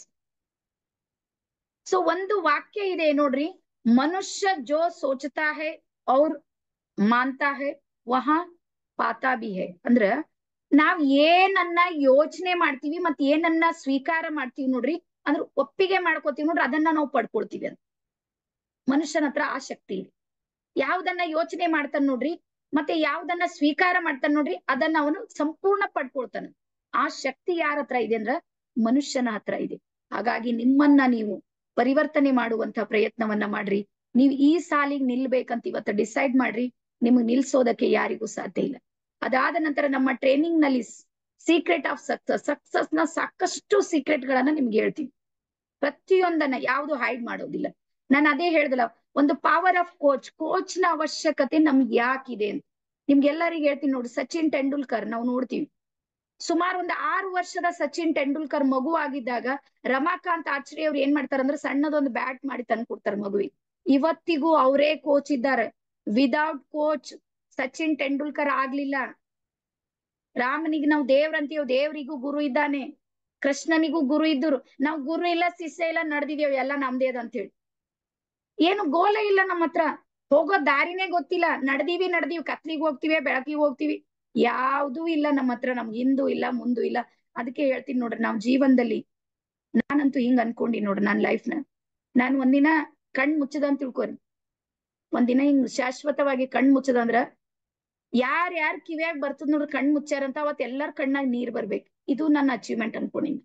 ಸೊ ಒಂದು ವಾಕ್ಯ ಇದೆ ನೋಡ್ರಿ ಮನುಷ್ಯ ಜೋ ಸೋಚತಾ ಹೈ ಔರ್ ಮಾನ್ತಾ ಹೈ ವಹ ಪಾತಾ ಬಿ ಹೈ ಅಂದ್ರ ನಾವ್ ಏನನ್ನ ಯೋಚನೆ ಮಾಡ್ತೀವಿ ಮತ್ ಏನನ್ನ ಸ್ವೀಕಾರ ಮಾಡ್ತೀವಿ ನೋಡ್ರಿ ಅಂದ್ರ ಒಪ್ಪಿಗೆ ಮಾಡ್ಕೋತೀವಿ ನೋಡ್ರಿ ಅದನ್ನ ನಾವು ಪಡ್ಕೊಳ್ತೀವಿ ಅಂತ ಮನುಷ್ಯನ ಹತ್ರ ಆ ಶಕ್ತಿ ಇದೆ ಯಾವ್ದನ್ನ ಯೋಚನೆ ಮಾಡ್ತಾನ ನೋಡ್ರಿ ಮತ್ತೆ ಯಾವ್ದನ್ನ ಸ್ವೀಕಾರ ಮಾಡ್ತಾನ ನೋಡ್ರಿ ಅದನ್ನ ಅವನು ಸಂಪೂರ್ಣ ಪಡ್ಕೊಳ್ತಾನ ಆ ಶಕ್ತಿ ಯಾರ ಹತ್ರ ಇದೆ ಅಂದ್ರ ಮನುಷ್ಯನ ಹತ್ರ ಇದೆ ಹಾಗಾಗಿ ನಿಮ್ಮನ್ನ ನೀವು ಪರಿವರ್ತನೆ ಮಾಡುವಂತ ಪ್ರಯತ್ನವನ್ನ ಮಾಡ್ರಿ ನೀವು ಈ ಸಾಲಿಗೆ ನಿಲ್ಬೇಕಂತ ಇವತ್ತು ಡಿಸೈಡ್ ಮಾಡ್ರಿ ನಿಮ್ಗೆ ನಿಲ್ಸೋದಕ್ಕೆ ಯಾರಿಗೂ ಸಾಧ್ಯ ಇಲ್ಲ ಅದಾದ ನಂತರ ನಮ್ಮ ಟ್ರೈನಿಂಗ್ ನಲ್ಲಿ ಸೀಕ್ರೆಟ್ ಆಫ್ ಸಕ್ಸಸ್ ಸಕ್ಸಸ್ ನ ಸಾಕಷ್ಟು ಸೀಕ್ರೆಟ್ ಗಳನ್ನ ನಿಮ್ಗೆ ಹೇಳ್ತೀವಿ ಪ್ರತಿಯೊಂದನ್ನ ಯಾವುದು ಹೈಡ್ ಮಾಡೋದಿಲ್ಲ ನಾನು ಅದೇ ಹೇಳ್ದಲ್ಲ ಒಂದು ಪವರ್ ಆಫ್ ಕೋಚ್ ಕೋಚ್ ನ ಅವಶ್ಯಕತೆ ನಮ್ಗೆ ಯಾಕಿದೆ ಅಂತ ನಿಮ್ಗೆಲ್ಲರಿಗೂ ಹೇಳ್ತೀನಿ ನೋಡಿ ಸಚಿನ್ ತೆಂಡೂಲ್ಕರ್ ನಾವು ನೋಡ್ತೀವಿ ಸುಮಾರು ಒಂದು ಆರು ವರ್ಷದ ಸಚಿನ್ ತೆಂಡೂಲ್ಕರ್ ಮಗು ಆಗಿದ್ದಾಗ ರಮಾಕಾಂತ್ ಆಚಾರ್ಯ ಅವ್ರು ಏನ್ ಮಾಡ್ತಾರೆ ಅಂದ್ರೆ ಸಣ್ಣದೊಂದು ಬ್ಯಾಟ್ ಮಾಡಿ ತಂದು ಕೊಡ್ತಾರೆ ಮಗುವಿಗೆ ಇವತ್ತಿಗೂ ಅವರೇ ಕೋಚ್ ಇದ್ದಾರೆ ವಿದೌಟ್ ಕೋಚ್ ಸಚಿನ್ ತೆಂಡೂಲ್ಕರ್ ಆಗ್ಲಿಲ್ಲ ರಾಮನಿಗೆ ನಾವು ದೇವ್ರಂತೀವ್ ದೇವ್ರಿಗೂ ಗುರು ಇದ್ದಾನೆ ಕೃಷ್ಣನಿಗೂ ಗುರು ಇದ್ದರು ನಾವು ಗುರು ಇಲ್ಲ ಶಿಷ್ಯ ಇಲ್ಲ ನಡೆದಿದ್ದೇವೆ ಎಲ್ಲ ನಮ್ದೇ ಅದ ಅಂತೇಳಿ ಏನು ಗೋಲ ಇಲ್ಲ ನಮ್ಮ ಹತ್ರ ಹೋಗೋ ದಾರಿನೇ ಗೊತ್ತಿಲ್ಲ ನಡ್ದೀವಿ ನಡ್ದೀವಿ ಕತ್ಲಿಗೆ ಹೋಗ್ತಿವಿ ಬೆಳಕಿಗೆ ಹೋಗ್ತಿವಿ ಯಾವ್ದೂ ಇಲ್ಲ ನಮ್ಮ ಹತ್ರ ನಮ್ಗೆ ಹಿಂದೂ ಇಲ್ಲ ಮುಂದೂ ಇಲ್ಲ ಅದಕ್ಕೆ ಹೇಳ್ತೀನಿ ನೋಡ್ರಿ ನಾವ್ ಜೀವನದಲ್ಲಿ ನಾನಂತೂ ಹಿಂಗ್ ಅನ್ಕೊಂಡಿ ನೋಡ್ರಿ ನಾನ್ ಲೈಫ್ನ ನಾನ್ ಒಂದಿನ ಕಣ್ ಮುಚ್ಚದ ಅಂತ ತಿಳ್ಕೊರಿ ಒಂದಿನ ಹಿಂಗ್ ಶಾಶ್ವತವಾಗಿ ಕಣ್ ಮುಚ್ಚದಂದ್ರ ಯಾರ್ ಯಾರ್ ಕಿವ್ಯಾಗ ಬರ್ತದ ನೋಡ್ರಿ ಕಣ್ ಮುಚ್ಚಾರಂತ ಅವತ್ ಎಲ್ಲಾರ್ ಕಣ್ಣಾಗ ನೀರ್ ಬರ್ಬೇಕು ಇದು ನನ್ನ ಅಚೀವ್ಮೆಂಟ್ ಅನ್ಕೊಂಡಿನಿ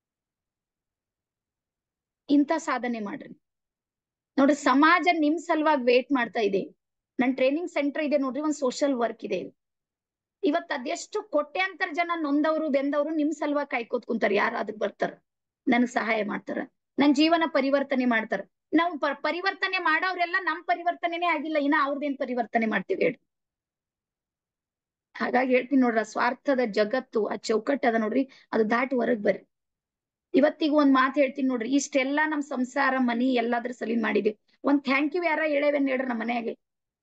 ಇಂಥ ಸಾಧನೆ ಮಾಡ್ರಿ ನೋಡ್ರಿ ಸಮಾಜ ನಿಮ್ ಸಲುವಾಗಿ ವೇಟ್ ಮಾಡ್ತಾ ಇದೆ ನನ್ ಟ್ರೈನಿಂಗ್ ಸೆಂಟರ್ ಇದೆ ನೋಡ್ರಿ ಒಂದ್ ಸೋಷಿಯಲ್ ವರ್ಕ್ ಇದೆ ಇವತ್ ಅದೆಷ್ಟು ಕೋಟ್ಯಾಂತರ ಜನ ನೊಂದವರು ಬೆಂದವರು ನಿಮ್ ಸಲುವಾಗಿ ಕಾಯ್ಕೋತ್ ಕುಂತಾರ ಯಾರಾದ್ರೂ ಬರ್ತಾರ ನನಗ್ ಸಹಾಯ ಮಾಡ್ತಾರ ನನ್ ಜೀವನ ಪರಿವರ್ತನೆ ಮಾಡ್ತಾರ ನಾವು ಪ- ಪರಿವರ್ತನೆ ಮಾಡೋರೆಲ್ಲ ನಮ್ ಪರಿವರ್ತನೆನೇ ಆಗಿಲ್ಲ ಇನ್ನ ಅವ್ರದೇನ್ ಪರಿವರ್ತನೆ ಮಾಡ್ತೀವಿ ಹೇಳಿ ಹಾಗಾಗಿ ಹೇಳ್ತೀನಿ ನೋಡ್ರ ಸ್ವಾರ್ಥದ ಜಗತ್ತು ಆ ಚೌಕಟ್ಟು ಅದ ನೋಡ್ರಿ ಅದು ದಾಟಿ ಹೊರಗ್ ಬರ್ರಿ ಇವತ್ತಿಗೂ ಒಂದ್ ಮಾತು ಹೇಳ್ತೀನಿ ನೋಡ್ರಿ ಇಷ್ಟೆಲ್ಲಾ ನಮ್ ಸಂಸಾರ ಮನಿ ಎಲ್ಲಾದ್ರ ಸಲಿನ್ ಮಾಡಿದೀವಿ ಒಂದ್ ಥ್ಯಾಂಕ್ ಯು ಯಾರ ಹೇಳೇವೇನ್ ಹೇಳ್ರಿ ನಮ್ಮ ಮನ್ಯಾಗೆ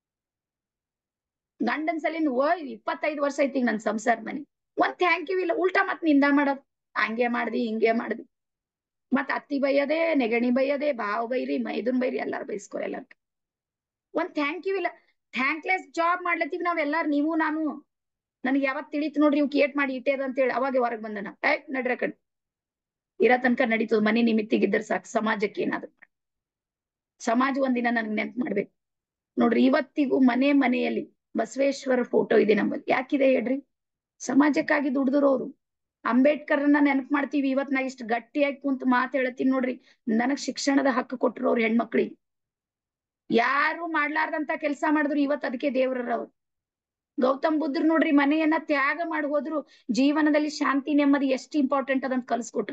ಗಂಡನ್ ಸಲಿನ್ ಓ ಇಪ್ಪತ್ತೈದು ವರ್ಷ ಐತಿ ನನ್ ಸಂಸಾರ ಮನಿ ಒಂದ್ ಥ್ಯಾಂಕ್ ಯು ಇಲ್ಲ ಉಲ್ಟಾ ಮತ್ ನಿಂದ ಮಾಡೋದ್ ಹಂಗೆ ಮಾಡ್ದಿ ಹಿಂಗೆ ಮಾಡ್ದಿ ಮತ್ ಅತ್ತಿ ಬೈಯದೆ ನೆಗಣಿ ಬೈಯದೆ ಬಾವ್ ಬೈರಿ ಮೈದುನ್ ಬೈರಿ ಎಲ್ಲಾರು ಬೈಸ್ಕೊ ಎಲ್ಲಾರ್ ಒಂದ್ ಥ್ಯಾಂಕ್ ಯು ಇಲ್ಲ ಥ್ಯಾಂಕ್ಲೆಸ್ ಜಾಬ್ ಮಾಡ್ಲತ್ತೀವಿ ನಾವ್ ಎಲ್ಲಾರು ನೀವು ನಾನು ನನಗೆ ಯಾವತ್ ತಿಳಿತು ನೋಡ್ರಿ ಇವ್ ಕೇಟ್ ಮಾಡಿ ಇಟ್ಟೇದ ಅಂತ ಹೇಳಿ ಅವಾಗ ಹೊರಗ್ ಬಂದನ ಏ ನಡ್ರ ಕಣ್ ಇರೋ ತನಕ ನಡೀತದ ಮನೆ ನಿಮಿತ್ತಿಗಿದ್ರ ಸಾಕು ಸಮಾಜಕ್ಕೆ ಏನಾದ್ರು ಮಾಡು. ಸಮಾಜ ಒಂದಿನ ನನ್ಗೆ ನೆನ್ಪ್ ಮಾಡ್ಬೇಕು ನೋಡ್ರಿ ಇವತ್ತಿಗೂ ಮನೆ ಮನೆಯಲ್ಲಿ ಬಸವೇಶ್ವರ ಫೋಟೋ ಇದೆ ನಮ್ಮಲ್ಲಿ ಯಾಕಿದೆ ಹೇಳ್ರಿ ಸಮಾಜಕ್ಕಾಗಿ ದುಡ್ದಿರೋರು ಅಂಬೇಡ್ಕರ್ನ ನೆನಪು ಮಾಡ್ತೀವಿ ಇವತ್ ನಾ ಇಷ್ಟು ಗಟ್ಟಿಯಾಗಿ ಕುಂತ ಮಾತು ಹೇಳತ್ತೀನಿ ನೋಡ್ರಿ ನನಗ್ ಶಿಕ್ಷಣದ ಹಕ್ಕು ಕೊಟ್ರು ಅವ್ರ ಹೆಣ್ಮಕ್ಳಿಗೆ ಯಾರು ಮಾಡ್ಲಾರ್ದಂತ ಕೆಲಸ ಮಾಡಿದ್ರು ಇವತ್ ಅದಕ್ಕೆ ದೇವ್ರರ ಅವ್ರು ಗೌತಮ್ ಬುದ್ಧರು ನೋಡ್ರಿ ಮನೆಯನ್ನ ತ್ಯಾಗ ಮಾಡಿ ಹೋದ್ರು ಜೀವನದಲ್ಲಿ ಶಾಂತಿ ನೆಮ್ಮದಿ ಎಷ್ಟು ಇಂಪಾರ್ಟೆಂಟ್ ಅದಂತ ಕಲ್ಸ್ಕೊಟ್ರು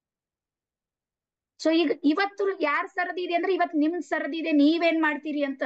ಸೊ ಈಗ ಇವತ್ತು ಯಾರ್ ಸರದಿ ಇದೆ ಅಂದ್ರೆ ಇವತ್ ನಿಮ್ ಸರದಿ ಇದೆ ನೀವೇನ್ ಮಾಡ್ತೀರಿ ಅಂತ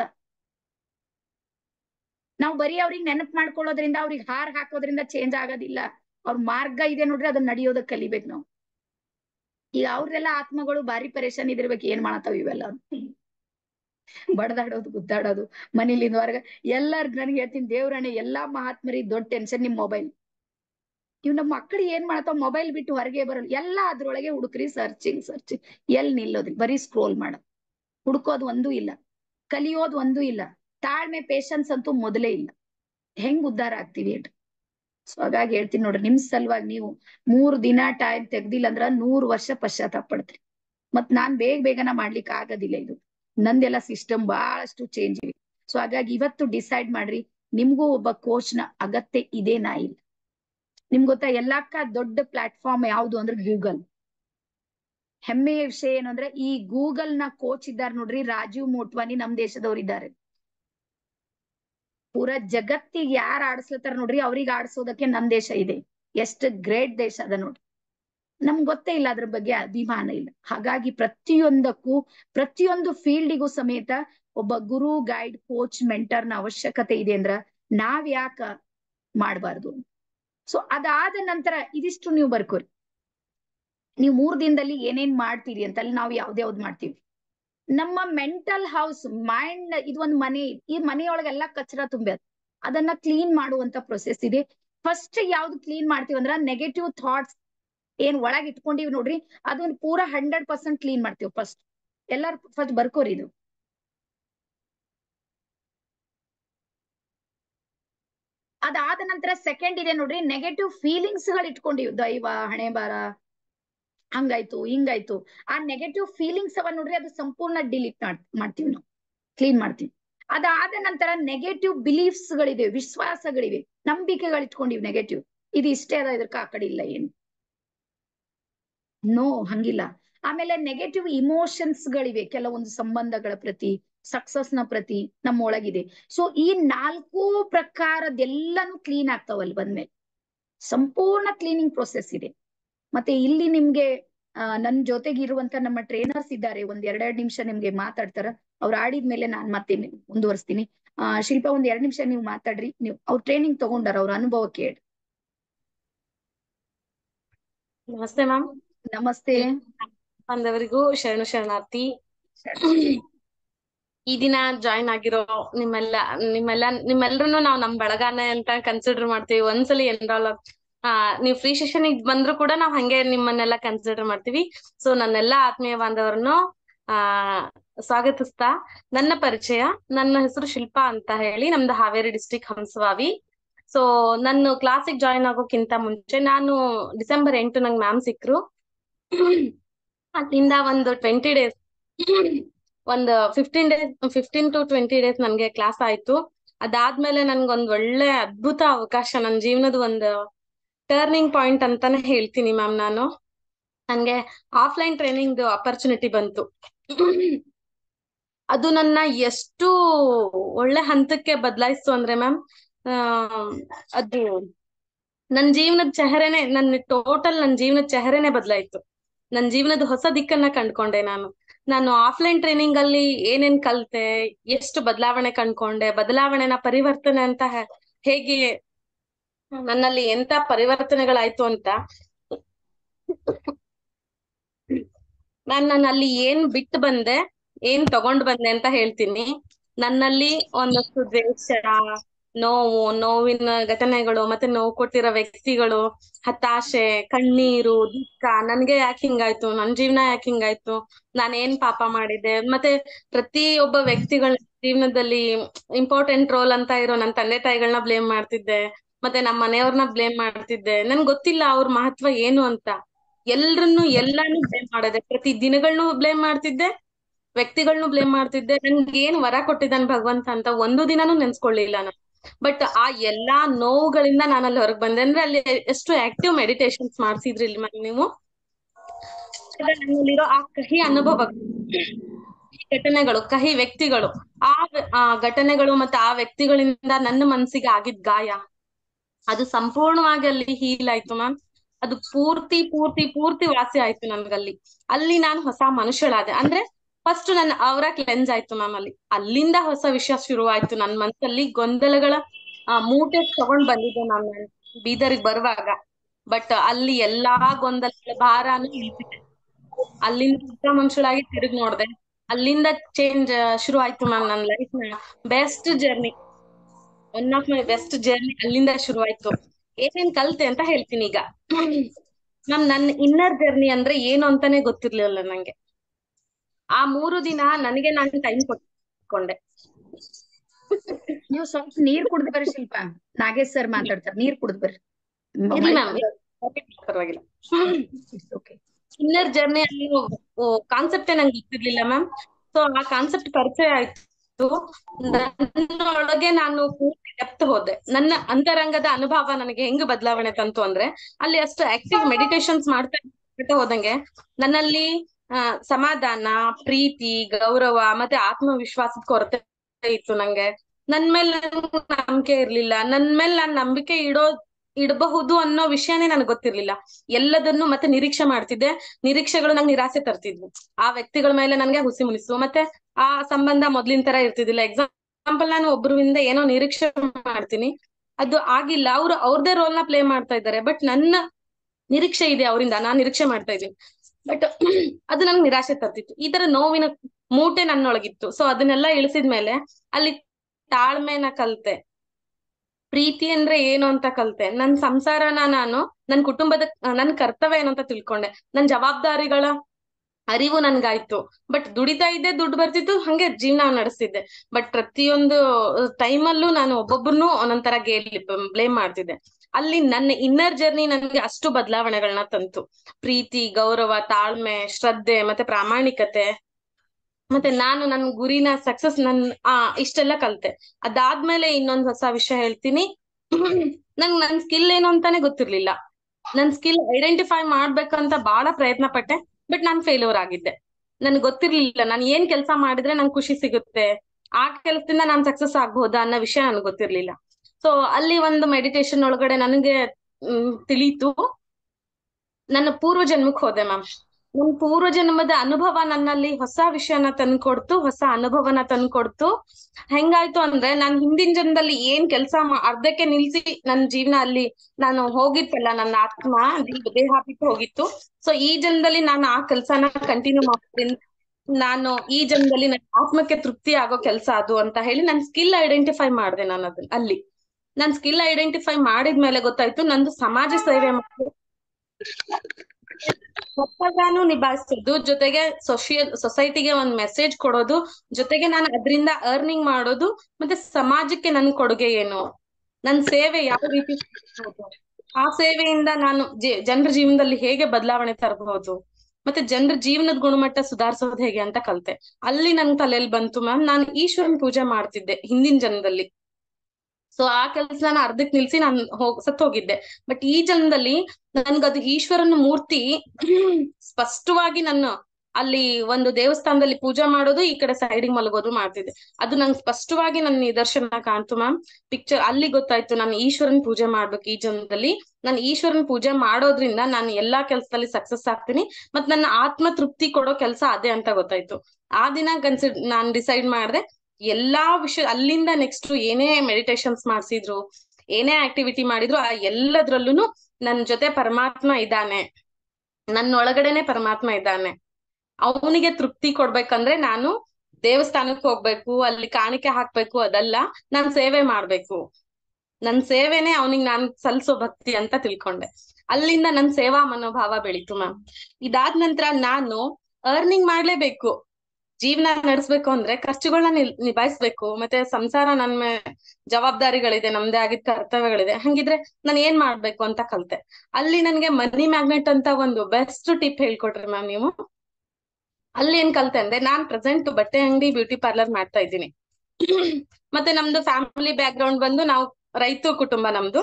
ನಾವು ಬರೀ ಅವ್ರಿಗೆ ನೆನಪು ಮಾಡ್ಕೊಳ್ಳೋದ್ರಿಂದ ಅವ್ರಿಗೆ ಹಾರ್ ಹಾಕೋದ್ರಿಂದ ಚೇಂಜ್ ಆಗೋದಿಲ್ಲ ಅವ್ರ ಮಾರ್ಗ ಇದೆ ನೋಡ್ರಿ ಅದನ್ನ ನಡೆಯೋದಕ್ ಕಲಿಬೇಕು ನಾವು ಈಗ ಅವ್ರೆಲ್ಲ ಆತ್ಮಗಳು ಬಾರಿ ಪರೇಶಾನ್ ಇದಿರ್ಬೇಕು ಏನ್ ಮಾಡತಾವ ಇವೆಲ್ಲ ಬಡದಾಡೋದು ಗುದ್ದಾಡೋದು ಮನೇಲಿಂದ ಹೊರಗ ಎಲ್ಲಾರ್ ನನಗೆ ಹೇಳ್ತೀನಿ ದೇವ್ರಣ್ಣ ಎಲ್ಲಾ ಮಹಾತ್ಮರಿಗೆ ದೊಡ್ಡ ಟೆನ್ಷನ್ ನಿಮ್ ಮೊಬೈಲ್ ಇವ್ ನಮ್ಮ ಮಕ್ಕಳು ಏನ್ ಮಾಡತಾವ ಮೊಬೈಲ್ ಬಿಟ್ಟು ಹೊರಗೆ ಬರಲ್ಲ ಎಲ್ಲಾ ಅದ್ರೊಳಗೆ ಹುಡುಕ್ರಿ ಸರ್ಚಿಂಗ್ ಸರ್ಚಿಂಗ್ ಎಲ್ ನಿಲ್ಲೋದಿಲ್ಲ ಬರೀ ಸ್ಕ್ರೋಲ್ ಮಾಡ ಹುಡ್ಕೋದ್ ಒಂದೂ ಇಲ್ಲ ಕಲಿಯೋದ್ ಒಂದೂ ಇಲ್ಲ ತಾಳ್ಮೆ ಪೇಶನ್ಸ್ ಅಂತೂ ಮೊದಲೇ ಇಲ್ಲ ಹೆಂಗ್ ಉದ್ಧಾರ ಆಗ್ತೀವಿ ಹೇಳ್ರಿ ಸೊ ಹಾಗಾಗಿ ಹೇಳ್ತೀನಿ ನೋಡ್ರಿ ನಿಮ್ ಸಲುವಾಗಿ ನೀವು ಮೂರ್ ದಿನ ಟೈಮ್ ತೆಗ್ದಿಲ್ಲ ಅಂದ್ರ ನೂರ್ ವರ್ಷ ಪಶ್ಚಾತ್ತಾಪ ಪಡ್ತೀರಿ ಮತ್ ನಾನ್ ಬೇಗ ಬೇಗನ ಮಾಡ್ಲಿಕ್ಕೆ ಆಗೋದಿಲ್ಲ ಇದು ನಂದೆಲ್ಲ ಸಿಸ್ಟಮ್ ಬಹಳಷ್ಟು ಚೇಂಜ್ ಇವೆ ಸೊ ಹಾಗಾಗಿ ಇವತ್ತು ಡಿಸೈಡ್ ಮಾಡ್ರಿ ನಿಮ್ಗೂ ಒಬ್ಬ ಕೋಚ್ ನ ಅಗತ್ಯ ಇದೆ ನಾ ಇಲ್ಲ ನಿಮ್ಗ್ ಗೊತ್ತಾ ಎಲ್ಲಕ್ಕ ದೊಡ್ಡ ಪ್ಲಾಟ್ಫಾರ್ಮ್ ಯಾವ್ದು ಅಂದ್ರೆ ಗೂಗಲ್ ಹೆಮ್ಮೆಯ ವಿಷಯ ಏನು ಅಂದ್ರೆ ಈ ಗೂಗಲ್ ನ ಕೋಚ್ ಇದ್ದಾರೆ ನೋಡ್ರಿ ರಾಜೀವ್ ಮೋಟ್ವಾನಿ ನಮ್ ದೇಶದವ್ರು ಇದ್ದಾರೆ ಪೂರಾ ಜಗತ್ತಿಗೆ ಯಾರು ಆಡಿಸ್ಲತ್ತಾರ ನೋಡ್ರಿ ಅವ್ರಿಗೆ ಆಡಿಸೋದಕ್ಕೆ ನಮ್ ದೇಶ ಇದೆ ಎಷ್ಟು ಗ್ರೇಟ್ ದೇಶ ಅದ ನೋಡ್ರಿ ನಮ್ಗ್ ಗೊತ್ತೇ ಇಲ್ಲ ಅದ್ರ ಬಗ್ಗೆ ಅಭಿಮಾನ ಇಲ್ಲ ಹಾಗಾಗಿ ಪ್ರತಿಯೊಂದಕ್ಕೂ ಪ್ರತಿಯೊಂದು ಫೀಲ್ಡಿಗೂ ಸಮೇತ ಒಬ್ಬ ಗುರು ಗೈಡ್ ಕೋಚ್ ಮೆಂಟರ್ ನ ಅವಶ್ಯಕತೆ ಇದೆ ಅಂದ್ರ ನಾವ್ ಯಾಕ ಮಾಡಬಾರ್ದು ಸೊ ಅದಾದ ನಂತರ ಇದಿಷ್ಟು ನೀವು ಬರ್ಕೋರಿ ನೀವು ಮೂರ್ ದಿನದಲ್ಲಿ ಏನೇನ್ ಮಾಡ್ತೀರಿ ಅಂತ ಅಲ್ಲಿ ನಾವು ಯಾವ್ದ್ ಯಾವ್ದ್ ಮಾಡ್ತೀವಿ ನಮ್ಮ ಮೆಂಟಲ್ ಹೌಸ್ ಮೈಂಡ್ ಇದು ಒಂದ್ ಮನೆ ಈ ಮನೆಯೊಳಗೆಲ್ಲ ಕಚರ ತುಂಬ್ಯದ ಅದನ್ನ ಕ್ಲೀನ್ ಮಾಡುವಂತ ಪ್ರೊಸೆಸ್ ಇದೆ ಫಸ್ಟ್ ಯಾವ್ದು ಕ್ಲೀನ್ ಮಾಡ್ತೀವಿ ಅಂದ್ರ ನೆಗೆಟಿವ್ ಥಾಟ್ಸ್ ಏನ್ ಒಳಗ್ ಇಟ್ಕೊಂಡಿವಿ ನೋಡ್ರಿ ಅದನ್ನ ಪೂರಾ ಹಂಡ್ರೆಡ್ ಪರ್ಸೆಂಟ್ ಕ್ಲೀನ್ ಮಾಡ್ತೀವಿ ಫಸ್ಟ್ ಎಲ್ಲಾರು ಫಸ್ಟ್ ಬರ್ಕೋರಿ ಇದು ಅದಾದ ನಂತರ ಸೆಕೆಂಡ್ ಇದೆ ನೋಡ್ರಿ ನೆಗೆಟಿವ್ ಫೀಲಿಂಗ್ಸ್ ಗಳು ಇಟ್ಕೊಂಡಿವಿ ದೈವ ಹಣೆ ಬಾರ ಹಂಗಾಯ್ತು ಹಿಂಗಾಯ್ತು ಆ ನೆಗೆಟಿವ್ ಫೀಲಿಂಗ್ಸ್ ಅವ ನೋಡ್ರಿ ಅದು ಸಂಪೂರ್ಣ ಡಿಲೀಟ್ ಮಾಡ್ತೀವಿ ನಾವು ಕ್ಲೀನ್ ಮಾಡ್ತೀವಿ ಅದಾದ ನಂತರ ನೆಗೆಟಿವ್ ಬಿಲೀಫ್ಸ್ ಗಳಿವೆ ವಿಶ್ವಾಸಗಳಿವೆ ನಂಬಿಕೆಗಳು ಇಟ್ಕೊಂಡಿವಿ ನೆಗೆಟಿವ್ ಇದು ಇಷ್ಟೇ ಅದ ಇದಕ್ಕ ಆ ಕಡೆ ಇಲ್ಲ ಏನು ನೋ ಹಂಗಿಲ್ಲ ಆಮೇಲೆ ನೆಗೆಟಿವ್ ಇಮೋಷನ್ಸ್ ಗಳಿವೆ ಕೆಲವೊಂದು ಸಂಬಂಧಗಳ ಪ್ರತಿ ಸಕ್ಸಸ್ ನ ಪ್ರತಿ ನಮ್ಮ ಒಳಗಿದೆ ಸೊ ಈ ನಾಲ್ಕು ಪ್ರಕಾರದೆಲ್ಲಾನು ಕ್ಲೀನ್ ಆಗ್ತಾವಲ್ಲಿ ಬಂದ್ಮೇಲೆ ಸಂಪೂರ್ಣ ಕ್ಲೀನಿಂಗ್ ಪ್ರೊಸೆಸ್ ಇದೆ ಮತ್ತೆ ಇಲ್ಲಿ ನಿಮ್ಗೆ ಆ, ನನ್ ಜೊತೆಗೆ ಇರುವಂತ ನಮ್ಮ ಟ್ರೈನರ್ಸ್ ಇದ್ದಾರೆ ಒಂದ್ ಎರಡೆರಡು ನಿಮಿಷ ನಿಮ್ಗೆ ಮಾತಾಡ್ತಾರ ಅವ್ರು ಆಡಿದ್ಮೇಲೆ ನಾನ್ ಮತ್ತೆ ನಿಮ್- ಮುಂದುವರಿಸ್ತೀನಿ ಆ ಶಿಲ್ಪ ಒಂದ್ ಎರಡ್ ನಿಮಿಷ ನೀವು ಮಾತಾಡ್ರಿ ನೀವು ಅವ್ರ ಟ್ರೈನಿಂಗ್ ತಗೊಂಡಾರ ಅವ್ರ ಅನುಭವ ಕೇಳಿ ನಮಸ್ತೆ ಮ್ಯಾಮ್ ನಮಸ್ತೆ ಬಂದವರಿಗೂ ಶರಣು ಶರಣಾರ್ಥಿ ಈ ದಿನ ಜಾಯಿನ್ ಆಗಿರೋ ನಿಮ್ಮೆಲ್ಲ ನಿಮ್ಮೆಲ್ಲ ನಿಮ್ಮೆಲ್ರನ್ನು ನಾವು ನಮ್ ಬಳಗಾನೆ ಅಂತ ಕನ್ಸಿಡರ್ ಮಾಡ್ತೀವಿ ಒಂದ್ಸಲಿ ಎನ್ರಾಲ್ ಆ ನೀವು ಫ್ರೀ ಸೆಷನ್ ಬಂದ್ರು ಕೂಡ ನಾವ್ ಹಂಗೆ ನಿಮ್ಮನ್ನೆಲ್ಲ ಕನ್ಸಿಡರ್ ಮಾಡ್ತೀವಿ ಸೊ ನನ್ನೆಲ್ಲ ಆತ್ಮೀಯ ಬಾಂಧವರನ್ನು ಆ ಸ್ವಾಗತಿಸ್ತಾ ನನ್ನ ಪರಿಚಯ ನನ್ನ ಹೆಸರು ಶಿಲ್ಪಾ ಅಂತ ಹೇಳಿ ನಮ್ದು ಹಾವೇರಿ ಡಿಸ್ಟಿಕ್ ಹಂಸವಾವಿ ಸೊ ನಾನು ಕ್ಲಾಸಿಗೆ ಜಾಯಿನ್ ಆಗೋಕ್ಕಿಂತ ಮುಂಚೆ ನಾನು ಡಿಸೆಂಬರ್ ಎಂಟು ನಂಗೆ ಮ್ಯಾಮ್ ಸಿಕ್ರು ಅಲ್ಲಿಂದ ಒಂದು ಟ್ವೆಂಟಿ ಡೇಸ್ ಒಂದು fifteen days fifteen to twenty days ನನ್ಗೆ ಕ್ಲಾಸ್ ಆಯ್ತು ಅದಾದ್ಮೇಲೆ ನನ್ಗೊಂದ್ ಒಳ್ಳೆ ಅದ್ಭುತ ಅವಕಾಶ ನನ್ನ ಜೀವನದ ಒಂದು ಟರ್ನಿಂಗ್ ಪಾಯಿಂಟ್ ಅಂತಾನೆ ಹೇಳ್ತೀನಿ ಮ್ಯಾಮ್ ನಾನು ನನ್ಗೆ ಆಫ್ಲೈನ್ ಟ್ರೈನಿಂಗ್ ಅಪರ್ಚುನಿಟಿ ಬಂತು ಅದು ನನ್ನ ಎಷ್ಟು ಒಳ್ಳೆ ಹಂತಕ್ಕೆ ಬದಲಾಯಿಸ್ತು ಅಂದ್ರೆ ಮ್ಯಾಮ್ ಅದು ನನ್ನ ಜೀವನದ ಚೆಹರೆನೆ ನನ್ನ ಟೋಟಲ್ ನನ್ನ ಜೀವನದ ಚೆಹರೆನೆ ಬದಲಾಯ್ತು ನನ್ನ ಜೀವನದ ಹೊಸ ದಿಕ್ಕನ್ನ ಕಂಡ್ಕೊಂಡೆ ನಾನು ನಾನು ಆಫ್ಲೈನ್ ಟ್ರೈನಿಂಗ್ ಅಲ್ಲಿ ಏನೇನ್ ಕಲ್ತೆ ಎಷ್ಟು ಬದಲಾವಣೆ ಕಂಡ್ಕೊಂಡೆ ಬದಲಾವಣೆನ ಪರಿವರ್ತನೆ ಅಂತ ಹೇ- ಹೇಗೆ ನನ್ನಲ್ಲಿ ಎಂತ ಪರಿವರ್ತನೆಗಳಾಯ್ತು ಅಂತ ನಾನ್ ನಾನು ಅಲ್ಲಿ ಏನ್ ಬಿಟ್ಟು ಬಂದೆ ಏನ್ ತಗೊಂಡ್ ಬಂದೆ ಅಂತ ಹೇಳ್ತೀನಿ ನನ್ನಲ್ಲಿ ಒಂದಷ್ಟು ದ್ವೇಷ ನೋವು ನೋವಿನ ಘಟನೆಗಳು ಮತ್ತೆ ನೋವು ಕೊಟ್ಟಿರೋ ವ್ಯಕ್ತಿಗಳು ಹತಾಶೆ ಕಣ್ಣೀರು ದುಃಖ ನನ್ಗೆ ಯಾಕೆ ಹಿಂಗಾಯ್ತು ನನ್ ಜೀವನ ಯಾಕೆ ಹಿಂಗಾಯ್ತು ನಾನ್ ಏನ್ ಪಾಪ ಮಾಡಿದೆ ಮತ್ತೆ ಪ್ರತಿಯೊಬ್ಬ ವ್ಯಕ್ತಿಗಳ ಜೀವನದಲ್ಲಿ ಇಂಪಾರ್ಟೆಂಟ್ ರೋಲ್ ಅಂತ ಇರೋ ನನ್ ತಂದೆ ತಾಯಿಗಳನ್ನ ಬ್ಲೇಮ್ ಮಾಡ್ತಿದ್ದೆ ಮತ್ತೆ ನಮ್ಮ ಮನೆಯವ್ರನ್ನ ಬ್ಲೇಮ್ ಮಾಡ್ತಿದ್ದೆ ನನ್ಗೆ ಗೊತ್ತಿಲ್ಲ ಅವ್ರ ಮಹತ್ವ ಏನು ಅಂತ ಎಲ್ರನ್ನು ಎಲ್ಲಾನು ಬ್ಲೇಮ್ ಮಾಡದೆ ಪ್ರತಿ ದಿನಗಳನ್ನೂ ಬ್ಲೇಮ್ ಮಾಡ್ತಿದ್ದೆ ವ್ಯಕ್ತಿಗಳನ್ನೂ ಬ್ಲೇಮ್ ಮಾಡ್ತಿದ್ದೆ ನನ್ಗೆ ಏನ್ ವರ ಕೊಟ್ಟಿದ್ದಾನ ಭಗವಂತ ಅಂತ ಒಂದು ದಿನಾನು ನೆನ್ಸ್ಕೊಳ್ಳಿಲ್ಲ ನಾನು ಬಟ್ ಆ ಎಲ್ಲಾ ನೋವುಗಳಿಂದ ನಾನು ಅಲ್ಲಿ ಹೊರಗ್ ಬಂದೆ ಅಂದ್ರೆ ಅಲ್ಲಿ ಎಷ್ಟು ಆಕ್ಟಿವ್ ಮೆಡಿಟೇಷನ್ಸ್ ಮಾಡ್ಸಿದ್ರಿ ಇಲ್ಲಿ ಮ್ಯಾಮ್ ನೀವು ಆದ್ರೆ ನನ್ನಲ್ಲಿರೋ ಆ ಕಹಿ ಅನುಭವ ಘಟನೆಗಳು ಕಹಿ ವ್ಯಕ್ತಿಗಳು ಆ ವ್ಯ- ಆ ಘಟನೆಗಳು ಮತ್ತೆ ಆ ವ್ಯಕ್ತಿಗಳಿಂದ ನನ್ನ ಮನಸ್ಸಿಗೆ ಆಗಿದ್ ಗಾಯ ಅದು ಸಂಪೂರ್ಣವಾಗಿ ಅಲ್ಲಿ ಹೀಲ್ ಆಯ್ತು ಮ್ಯಾಮ್ ಅದು ಪೂರ್ತಿ ಪೂರ್ತಿ ಪೂರ್ತಿ ವಾಸಿ ಆಯ್ತು ನನ್ಗಲ್ಲಿ ಅಲ್ಲಿ ನಾನು ಹೊಸ ಮನುಷ್ಯಳಾದೆ ಅಂದ್ರೆ ಫಸ್ಟ್ ನನ್ನ ಅವರ ಕ್ಲೆನ್ಸ್ ಆಯ್ತು ಮ್ಯಾಮ್ ಅಲ್ಲಿ ಅಲ್ಲಿಂದ ಹೊಸ ವಿಷಯ ಶುರುವಾಯ್ತು ನನ್ನ ಮನಸ್ಸಲ್ಲಿ ಗೊಂದಲಗಳ ಆ ಮೂಟೆ ತಗೊಂಡ್ ಬಂದಿದ್ದೆ ನಾನು ಬೀದರಿಗೆ ಬರುವಾಗ ಬಟ್ ಅಲ್ಲಿ ಎಲ್ಲಾ ಗೊಂದಲಗಳ ಭಾರನು ಇಳಿಸಿದೆ ಅಲ್ಲಿಂದ ಹೊಸ ಮನುಷ್ಯಳಾಗಿ ತಿರುಗಿ ನೋಡ್ದೆ ಅಲ್ಲಿಂದ ಚೇಂಜ್ ಶುರು ಆಯ್ತು ಮ್ಯಾಮ್ ನನ್ನ ಲೈಫ್ ನ best journey one of my best journey ಅಲ್ಲಿಂದ ಶುರು ಆಯ್ತು ಏನೇನ್ ಕಲ್ತೆ ಅಂತ ಹೇಳ್ತೀನಿ ಈಗ ಮ್ಯಾಮ್ ನನ್ನ ಇನ್ನರ್ ಜರ್ನಿ ಅಂದ್ರೆ ಏನು ಅಂತಾನೆ ಗೊತ್ತಿರ್ಲಿಲ್ಲ ನಂಗೆ ಆ ಮೂರು ದಿನ ನನಗೆ ನಾನು ಟೈಮ್ ಕೊಟ್ಕೊಂಡೆ ನೀವು ಸ್ವಲ್ಪ ನೀರ್ ಕುಡ್ದು ಬರ್ರಿ ಶಿಲ್ಪ ನಾಗೇಶ್ ಸರ್ ಮಾತಾಡ್ತಾರೆ ನೀರ್ ಕುಡ್ದು ಬರ್ರಿ ಇರ್ಲಿ ಮ್ಯಾಮ್ ಪರವಾಗಿಲ್ಲ ಓಕೆ ಇನ್ನರ್ ಜರ್ನಿ ಅಲ್ಲಿ ಕಾನ್ಸೆಪ್ಟೇ ನಂಗೆ ಗೊತ್ತಿರ್ಲಿಲ್ಲ ಮ್ಯಾಮ್ ಸೊ ಆ ಕಾನ್ಸೆಪ್ಟ್ ಪರಿಚಯ ಆಯ್ತು ನನ್ನೊಳಗೆ ನಾನು ಪೂರ್ತಿ ಡೆಪ್ತ್ ಹೋದೆ ನನ್ನ ಅಂತರಂಗದ ಅನುಭವ ನನಗೆ ಹೆಂಗ್ ಬದಲಾವಣೆ ತಂತು ಅಂದ್ರೆ ಅಲ್ಲಿ ಅಷ್ಟು ಆಕ್ಟಿವ್ ಮೆಡಿಟೇಷನ್ಸ್ ಮಾಡ್ತಾ ಮಾಡ್ತಾ ಹೋದಂಗೆ ನನ್ನಲ್ಲಿ ಆ ಸಮಾಧಾನ ಪ್ರೀತಿ ಗೌರವ ಮತ್ತೆ ಆತ್ಮವಿಶ್ವಾಸದ ಕೊರತೆ ಇತ್ತು ನಂಗೆ ನನ್ ಮೇಲೆ ನಂಗ್ ನಂಬಿಕೆ ಇರ್ಲಿಲ್ಲ ನನ್ ಮೇಲೆ ನಾನ್ ನಂಬಿಕೆ ಇಡೋ ಇಡಬಹುದು ಅನ್ನೋ ವಿಷಯನೇ ನನಗೆ ಗೊತ್ತಿರ್ಲಿಲ್ಲ ಎಲ್ಲದನ್ನು ಮತ್ತೆ ನಿರೀಕ್ಷೆ ಮಾಡ್ತಿದ್ದೆ ನಿರೀಕ್ಷೆಗಳು ನಂಗೆ ನಿರಾಸೆ ತರ್ತಿದ್ವು ಆ ವ್ಯಕ್ತಿಗಳ ಮೇಲೆ ನನ್ಗೆ ಹುಸಿ ಮುನಿಸು ಮತ್ತೆ ಆ ಸಂಬಂಧ ಮೊದ್ಲಿನ ತರ ಇರ್ತಿದ್ದಿಲ್ಲ ಎಕ್ಸಾಂಪಲ್ ನಾನು ಒಬ್ರಿಂದ ಏನೋ ನಿರೀಕ್ಷೆ ಮಾಡ್ತೀನಿ ಅದು ಆಗಿಲ್ಲ ಅವ್ರು ಅವ್ರದೇ ರೋಲ್ ನ ಪ್ಲೇ ಮಾಡ್ತಾ ಇದ್ದಾರೆ ಬಟ್ ನನ್ನ ನಿರೀಕ್ಷೆ ಇದೆ ಅವರಿಂದ ನಾನ್ ನಿರೀಕ್ಷೆ ಮಾಡ್ತಾ ಇದ್ದೀನಿ ಬಟ್ ಅದು ನಂಗೆ ನಿರಾಶೆ ತರ್ತಿತ್ತು ಈ ತರ ನೋವಿನ ಮೂಟೆ ನನ್ನೊಳಗಿತ್ತು ಸೊ ಅದನ್ನೆಲ್ಲ ಇಳಿಸಿದ್ಮೇಲೆ ಅಲ್ಲಿ ತಾಳ್ಮೆನ ಕಲ್ತೆ ಪ್ರೀತಿ ಅಂದ್ರೆ ಏನು ಅಂತ ಕಲ್ತೆ ನನ್ ಸಂಸಾರನ ನಾನು ನನ್ ಕುಟುಂಬದ ನನ್ ಕರ್ತವ್ಯ ಏನು ಅಂತ ತಿಳ್ಕೊಂಡೆ ನನ್ ಜವಾಬ್ದಾರಿಗಳ ಅರಿವು ನನ್ಗಾಯ್ತು ಬಟ್ ದುಡಿತಾ ಇದ್ದೆ ದುಡ್ಡು ಬರ್ತಿತ್ತು ಹಂಗೆ ಜೀವನ ನಡೆಸ್ತಿದ್ದೆ ಬಟ್ ಪ್ರತಿಯೊಂದು ಟೈಮಲ್ಲೂ ನಾನು ಒಬ್ಬೊಬ್ಬರನ್ನು ಒಂದೊಂದರ ಗೇಲಿ ಬ್ಲೇಮ್ ಮಾಡ್ತಿದ್ದೆ ಅಲ್ಲಿ ನನ್ನ ಇನ್ನರ್ ಜರ್ನಿ ನನ್ಗೆ ಅಷ್ಟು ಬದಲಾವಣೆಗಳನ್ನ ತಂತು ಪ್ರೀತಿ ಗೌರವ ತಾಳ್ಮೆ ಶ್ರದ್ಧೆ ಮತ್ತೆ ಪ್ರಾಮಾಣಿಕತೆ ಮತ್ತೆ ನಾನು ನನ್ನ ಗುರಿನ ಸಕ್ಸಸ್ ನನ್ ಆ ಇಷ್ಟೆಲ್ಲ ಕಲ್ತೆ ಅದಾದ್ಮೇಲೆ ಇನ್ನೊಂದ್ ಹೊಸ ವಿಷಯ ಹೇಳ್ತೀನಿ ನಂಗ್ ನನ್ ಸ್ಕಿಲ್ ಏನು ಅಂತಾನೆ ಗೊತ್ತಿರ್ಲಿಲ್ಲ ನನ್ ಸ್ಕಿಲ್ ಐಡೆಂಟಿಫೈ ಮಾಡ್ಬೇಕಂತ ಬಹಳ ಪ್ರಯತ್ನ ಪಟ್ಟೆ ಬಟ್ ನಾನ್ ಫೇಲ್ಯೂರ್ ಆಗಿದ್ದೆ ನನ್ಗೆ ಗೊತ್ತಿರ್ಲಿಲ್ಲ ನಾನು ಏನ್ ಕೆಲಸ ಮಾಡಿದ್ರೆ ನಂಗೆ ಖುಷಿ ಸಿಗುತ್ತೆ ಆ ಕೆಲಸದಿಂದ ನಾನ್ ಸಕ್ಸಸ್ ಆಗ್ಬಹುದಾ ಅನ್ನೋ ವಿಷಯ ನನ್ಗೆ ಗೊತ್ತಿರ್ಲಿಲ್ಲ ಸೊ ಅಲ್ಲಿ ಒಂದು ಮೆಡಿಟೇಷನ್ ಒಳಗಡೆ ನನಗೆ ಹ್ಮ್, ತಿಳಿತು ನನ್ನ ಪೂರ್ವ ಜನ್ಮಕ್ಕೆ ಹೋದೆ ಮ್ಯಾಮ್ ನನ್ನ ಪೂರ್ವ ಜನ್ಮದ ಅನುಭವ ನನ್ನಲ್ಲಿ ಹೊಸ ವಿಷಯನ ತಂದ್ಕೊಡ್ತು ಹೊಸ ಅನುಭವನ ತಂದ್ಕೊಡ್ತು ಹೆಂಗಾಯ್ತು ಅಂದ್ರೆ ನಾನ್ ಹಿಂದಿನ ಜನ್ಮದಲ್ಲಿ ಏನ್ ಕೆಲಸ ಅರ್ಧಕ್ಕೆ ನಿಲ್ಸಿ ನನ್ನ ಜೀವನ ಅಲ್ಲಿ ನಾನು ಹೋಗಿತ್ತಲ್ಲ ನನ್ನ ಆತ್ಮ ದೇ- ದೇಹ ಬಿಟ್ಟು ಹೋಗಿತ್ತು ಸೊ ಈ ಜನ್ಮದಲ್ಲಿ ನಾನು ಆ ಕೆಲ್ಸನ ಕಂಟಿನ್ಯೂ ಮಾಡೋದ್ರಿಂದ ನಾನು ಈ ಜನ್ಮದಲ್ಲಿ ನನ್ನ ಆತ್ಮಕ್ಕೆ ತೃಪ್ತಿ ಆಗೋ ಕೆಲಸ ಅದು ಅಂತ ಹೇಳಿ ನನ್ ಸ್ಕಿಲ್ ಐಡೆಂಟಿಫೈ ಮಾಡಿದೆ ನಾನು ಅದನ್ನ ಅಲ್ಲಿ ನನ್ ಸ್ಕಿಲ್ ಐಡೆಂಟಿಫೈ ಮಾಡಿದ್ಮೇಲೆ ಗೊತ್ತಾಯ್ತು ನಂದು ಸಮಾಜ ಸೇವೆ ಮಾಡೋದು ಕರ್ತವ್ಯನೂ ನಿಭಾಯಿಸೋದು ಜೊತೆಗೆ ಸೋಶಿಯಲ್ ಸೊಸೈಟಿಗೆ ಒಂದ್ ಮೆಸೇಜ್ ಕೊಡೋದು ಜೊತೆಗೆ ನಾನು ಅದರಿಂದ ಅರ್ನಿಂಗ್ ಮಾಡೋದು ಮತ್ತೆ ಸಮಾಜಕ್ಕೆ ನನ್ನ ಕೊಡುಗೆ ಏನು ನನ್ನ ಸೇವೆ ಯಾವ ರೀತಿ ಮಾಡ್ಬೋದು? ಆ ಸೇವೆಯಿಂದ ನಾನು ಜನರ ಜೀವನದಲ್ಲಿ ಹೇಗೆ ಬದಲಾವಣೆ ತರಬಹುದು ಮತ್ತೆ ಜನರ ಜೀವನದ ಗುಣಮಟ್ಟ ಸುಧಾರಿಸೋದು ಹೇಗೆ ಅಂತ ಕಲ್ತೆ ಅಲ್ಲಿ ನನ್ ತಲೆಯಲ್ಲಿ ಬಂತು ಮ್ಯಾಮ್ ನಾನು ಈಶ್ವರನ್ ಪೂಜೆ ಮಾಡ್ತಿದ್ದೆ ಹಿಂದಿನ ಜನ್ಮದಲ್ಲಿ ಸೊ ಆ ಕೆಲ್ಸನ ಅರ್ಧಕ್ ನಿಲ್ಸಿ ನಾನು ಹೋಗ್ ಸತ್ ಹೋಗಿದ್ದೆ ಬಟ್ ಈ ಜನ್ಮದಲ್ಲಿ ನನ್ಗದು ಈಶ್ವರನ ಮೂರ್ತಿ ಸ್ಪಷ್ಟವಾಗಿ ನಾನು ಅಲ್ಲಿ ಒಂದು ದೇವಸ್ಥಾನದಲ್ಲಿ ಪೂಜೆ ಮಾಡೋದು ಈ ಕಡೆ ಸೈಡಿಗೆ ಮಲಗೋದು ಮಾಡ್ತಿದ್ದೆ ಅದು ನಂಗೆ ಸ್ಪಷ್ಟವಾಗಿ ನನ್ನ ನಿದರ್ಶನ ಕಾಣ್ತು ಮ್ಯಾಮ್ ಪಿಕ್ಚರ್ ಅಲ್ಲಿ ಗೊತ್ತಾಯ್ತು ನಾನು ಈಶ್ವರನ್ ಪೂಜೆ ಮಾಡ್ಬೇಕು ಈ ಜನ್ಮದಲ್ಲಿ ನಾನು ಈಶ್ವರನ್ ಪೂಜೆ ಮಾಡೋದ್ರಿಂದ ನಾನು ಎಲ್ಲಾ ಕೆಲ್ಸದಲ್ಲಿ ಸಕ್ಸಸ್ ಆಗ್ತೀನಿ ಮತ್ ನನ್ನ ಆತ್ಮ ತೃಪ್ತಿ ಕೊಡೋ ಕೆಲ್ಸ ಅದೇ ಅಂತ ಗೊತ್ತಾಯ್ತು ಆ ದಿನ ಕನ್ಸಿಡ್ ನಾನ್ ಡಿಸೈಡ್ ಮಾಡ್ದೆ ಎಲ್ಲಾ ವಿಷಯ ಅಲ್ಲಿಂದ ನೆಕ್ಸ್ಟ್ ಏನೇ ಮೆಡಿಟೇಷನ್ಸ್ ಮಾಡ್ಸಿದ್ರು ಏನೇ ಆಕ್ಟಿವಿಟಿ ಮಾಡಿದ್ರು ಆ ಎಲ್ಲದ್ರಲ್ಲೂ ನನ್ ಜೊತೆ ಪರಮಾತ್ಮ ಇದ್ದಾನೆ ನನ್ನ ಒಳಗಡೆನೆ ಪರಮಾತ್ಮ ಇದ್ದಾನೆ ಅವನಿಗೆ ತೃಪ್ತಿ ಕೊಡ್ಬೇಕಂದ್ರೆ ನಾನು ದೇವಸ್ಥಾನಕ್ಕೆ ಹೋಗ್ಬೇಕು ಅಲ್ಲಿ ಕಾಣಿಕೆ ಹಾಕ್ಬೇಕು ಅದಲ್ಲ ನಾನ್ ಸೇವೆ ಮಾಡ್ಬೇಕು ನನ್ ಸೇವೆನೆ ಅವನಿಗೆ ನಾನ್ ಸಲ್ಸೋ ಭಕ್ತಿ ಅಂತ ತಿಳ್ಕೊಂಡೆ ಅಲ್ಲಿಂದ ನನ್ ಸೇವಾ ಮನೋಭಾವ ಬೆಳೀತು ಮ್ಯಾಮ್ ಇದಾದ ನಂತರ ನಾನು ಅರ್ನಿಂಗ್ ಮಾಡ್ಲೇಬೇಕು ಜೀವನ ನಡೆಸ್ಬೇಕು ಅಂದ್ರೆ ಖರ್ಚುಗಳನ್ನ ನಿಲ್- ನಿಭಾಯಿಸ್ಬೇಕು ಮತ್ತೆ ಸಂಸಾರ ನನ್ ಮೇ ಜವಾಬ್ದಾರಿಗಳಿದೆ ನಮ್ದೇ ಆಗಿದ್ ಕರ್ತವ್ಯಗಳಿದೆ ಹಂಗಿದ್ರೆ ನಾನು ಏನ್ ಮಾಡ್ಬೇಕು ಅಂತ ಕಲ್ತೆ ಅಲ್ಲಿ ನನ್ಗೆ ಮನಿ ಮ್ಯಾಗ್ನೆಟ್ ಅಂತ ಒಂದು ಬೆಸ್ಟ್ ಟಿಪ್ ಹೇಳ್ಕೊಟ್ರಿ ಮ್ಯಾಮ್ ನೀವು ಅಲ್ಲಿ ಏನ್ ಕಲ್ತೆ ಅಂದ್ರೆ ನಾನ್ ಪ್ರೆಸೆಂಟ್ ಬಟ್ಟೆ ಅಂಗಡಿ ಬ್ಯೂಟಿ ಪಾರ್ಲರ್ ಮಾಡ್ತಾ ಇದ್ದೀನಿ ಮತ್ತೆ ನಮ್ದು ಫ್ಯಾಮಿಲಿ ಬ್ಯಾಕ್ ಗ್ರೌಂಡ್ ಬಂದು ನಾವು ರೈತ ಕುಟುಂಬ ನಮ್ದು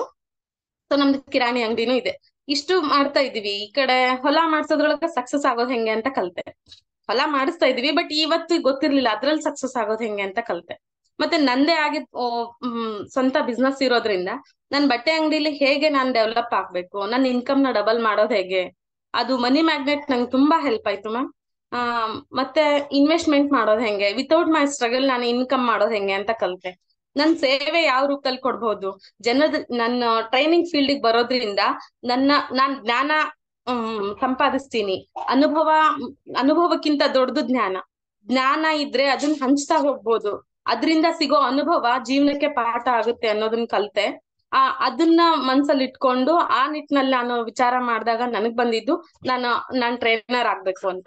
ಸೊ ನಮ್ದು ಕಿರಾಣಿ ಅಂಗಡಿನೂ ಇದೆ ಇಷ್ಟು ಮಾಡ್ತಾ ಇದೀವಿ ಈ ಕಡೆ ಹೊಲ ಮಾಡ್ಸೋದ್ರೊಳಗೆ ಸಕ್ಸಸ್ ಆಗೋದ್ ಹೆಂಗೆ ಅಂತ ಕಲ್ತೆ ಹೊಲ ಮಾಡಿಸ್ತಾ ಇದೀವಿ ಬಟ್ ಇವತ್ತು ಗೊತ್ತಿರ್ಲಿಲ್ಲ ಅದ್ರಲ್ಲಿ ಸಕ್ಸಸ್ ಆಗೋದ್ ಹೆಂಗೆ ಅಂತ ಕಲ್ತೆ ಮತ್ತೆ ನಂದೇ ಆಗಿದ್ ಓ, ಮ್, ಸ್ವಂತ ಬಿಸ್ನೆಸ್ ಇರೋದ್ರಿಂದ ನನ್ ಬಟ್ಟೆ ಅಂಗಡಿಲಿ ಹೇಗೆ ನಾನ್ ಡೆವಲಪ್ ಆಗ್ಬೇಕು ನನ್ನ ಇನ್ಕಮ್ ನ ಡಬಲ್ ಮಾಡೋದ್ ಹೇಗೆ ಅದು ಮನಿ ಮ್ಯಾಗ್ನೆಟ್ ನಂಗೆ ತುಂಬಾ ಹೆಲ್ಪ್ ಆಯ್ತು ಮ್ಯಾಮ್ ಆ ಮತ್ತೆ ಇನ್ವೆಸ್ಟ್ಮೆಂಟ್ ಮಾಡೋದ್ ಹೆಂಗೆ ವಿತೌಟ್ ಮೈ ಸ್ಟ್ರಗಲ್ ನಾನು ಇನ್ಕಮ್ ಮಾಡೋದ್ ಹೆಂಗೆ ಅಂತ ಕಲ್ತೆ ನನ್ ಸೇವೆ ಯಾವ ರೂಪದಲ್ಲಿ ಕೊಡ್ಬೋದು ಜನದ ನನ್ನ ಟ್ರೈನಿಂಗ್ ಫೀಲ್ಡ್ ಬರೋದ್ರಿಂದ ನನ್ನ ನಾನ್ ಜ್ಞಾನ ಹ್ಮ್ ಸಂಪಾದಿಸ್ತೀನಿ ಅನುಭವ ಅನುಭವಕ್ಕಿಂತ ದೊಡ್ಡದು ಜ್ಞಾನ ಜ್ಞಾನ ಇದ್ರೆ ಅದನ್ನ ಹಂಚ್ತಾ ಹೋಗ್ಬೋದು ಅದರಿಂದ ಸಿಗೋ ಅನುಭವ ಜೀವನಕ್ಕೆ ಪಾಠ ಆಗುತ್ತೆ ಅನ್ನೋದನ್ನ ಕಲ್ತೆ ಆ ಅದನ್ನ ಮನ್ಸಲ್ಲಿ ಇಟ್ಕೊಂಡು ಆ ನಿಟ್ಟಿನಲ್ಲಿ ನಾನು ವಿಚಾರ ಮಾಡಿದಾಗ ನನಗ್ ಬಂದಿದ್ದು ನಾನು ನಾನ್ ಟ್ರೈನರ್ ಆಗ್ಬೇಕು ಅಂತ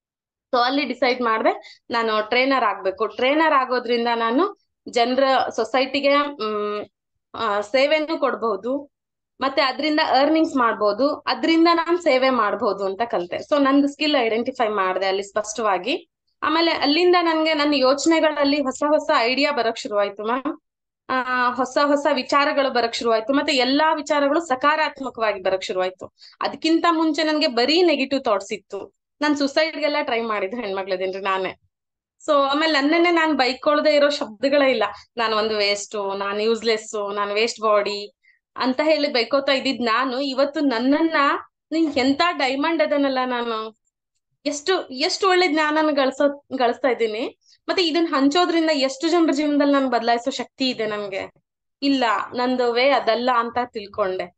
ಸೊ ಅಲ್ಲಿ ಡಿಸೈಡ್ ಮಾಡಿದೆ ನಾನು ಟ್ರೈನರ್ ಆಗ್ಬೇಕು ಟ್ರೈನರ್ ಆಗೋದ್ರಿಂದ ನಾನು ಜನರ ಸೊಸೈಟಿಗೆ ಹ್ಮ್ ಆ, ಸೇವೆನೂ ಕೊಡ್ಬಹುದು ಮತ್ತೆ ಅದರಿಂದ ಅರ್ನಿಂಗ್ಸ್ ಮಾಡ್ಬೋದು ಅದರಿಂದ ನಾನ್ ಸೇವೆ ಮಾಡ್ಬೋದು ಅಂತ ಕಲ್ತೆ ಸೊ ನಂದು ಸ್ಕಿಲ್ ಐಡೆಂಟಿಫೈ ಮಾಡಿದೆ ಅಲ್ಲಿ ಸ್ಪಷ್ಟವಾಗಿ ಆಮೇಲೆ ಅಲ್ಲಿಂದ ನನ್ಗೆ ನನ್ನ ಯೋಚನೆಗಳಲ್ಲಿ ಹೊಸ ಹೊಸ ಐಡಿಯಾ ಬರಕ್ ಶುರುವಾಯ್ತು ಮ್ಯಾಮ್ ಆ ಹೊಸ ಹೊಸ ವಿಚಾರಗಳು ಬರಕ್ ಶುರುವಾಯ್ತು ಮತ್ತೆ ಎಲ್ಲಾ ವಿಚಾರಗಳು ಸಕಾರಾತ್ಮಕವಾಗಿ ಬರಕ್ ಶುರುವಾಯ್ತು ಅದಕ್ಕಿಂತ ಮುಂಚೆ ನನ್ಗೆ ಬರೀ ನೆಗೆಟಿವ್ ಥಾಟ್ಸ್ ಇತ್ತು ನಾನ್ ಸುಸೈಡ್ಗೆಲ್ಲ ಟ್ರೈ ಮಾಡಿದ್ದೆ ಹೆಣ್ಮಕ್ಳದೇನ್ರಿ ನಾನೇ ಸೊ ಆಮೇಲೆ ನನ್ನನ್ನೇ ನಾನ್ ಬೈಕೊಳ್ದೆ ಇರೋ ಶಬ್ದಗಳೇ ಇಲ್ಲ ನಾನು ಒಂದು ವೇಸ್ಟ್ ನಾನು ಯೂಸ್ಲೆಸ್ ನಾನು ವೇಸ್ಟ್ ಬಾಡಿ ಅಂತ ಹೇಳಿ ಬೈಕೋತಾ ಇದ್ದಿದ್ ನಾನು ಇವತ್ತು ನನ್ನನ್ನ ನೀನ್ ಎಂತ ಡೈಮಂಡ್ ಅದನ್ನಲ್ಲ ನಾನು ಎಷ್ಟು ಎಷ್ಟು ಒಳ್ಳೆ ಜ್ಞಾನನ ಗಳಿಸೋ ಗಳಿಸ್ತಾ ಇದ್ದೀನಿ ಮತ್ತೆ ಇದನ್ನ ಹಂಚೋದ್ರಿಂದ ಎಷ್ಟು ಜನರ ಜೀವನದಲ್ಲಿ ನಾನು ಬದಲಾಯಿಸೋ ಶಕ್ತಿ ಇದೆ ನನ್ಗೆ ಇಲ್ಲ ನಂದು ವೇ ಅದಲ್ಲ ಅಂತ ತಿಳ್ಕೊಂಡೆ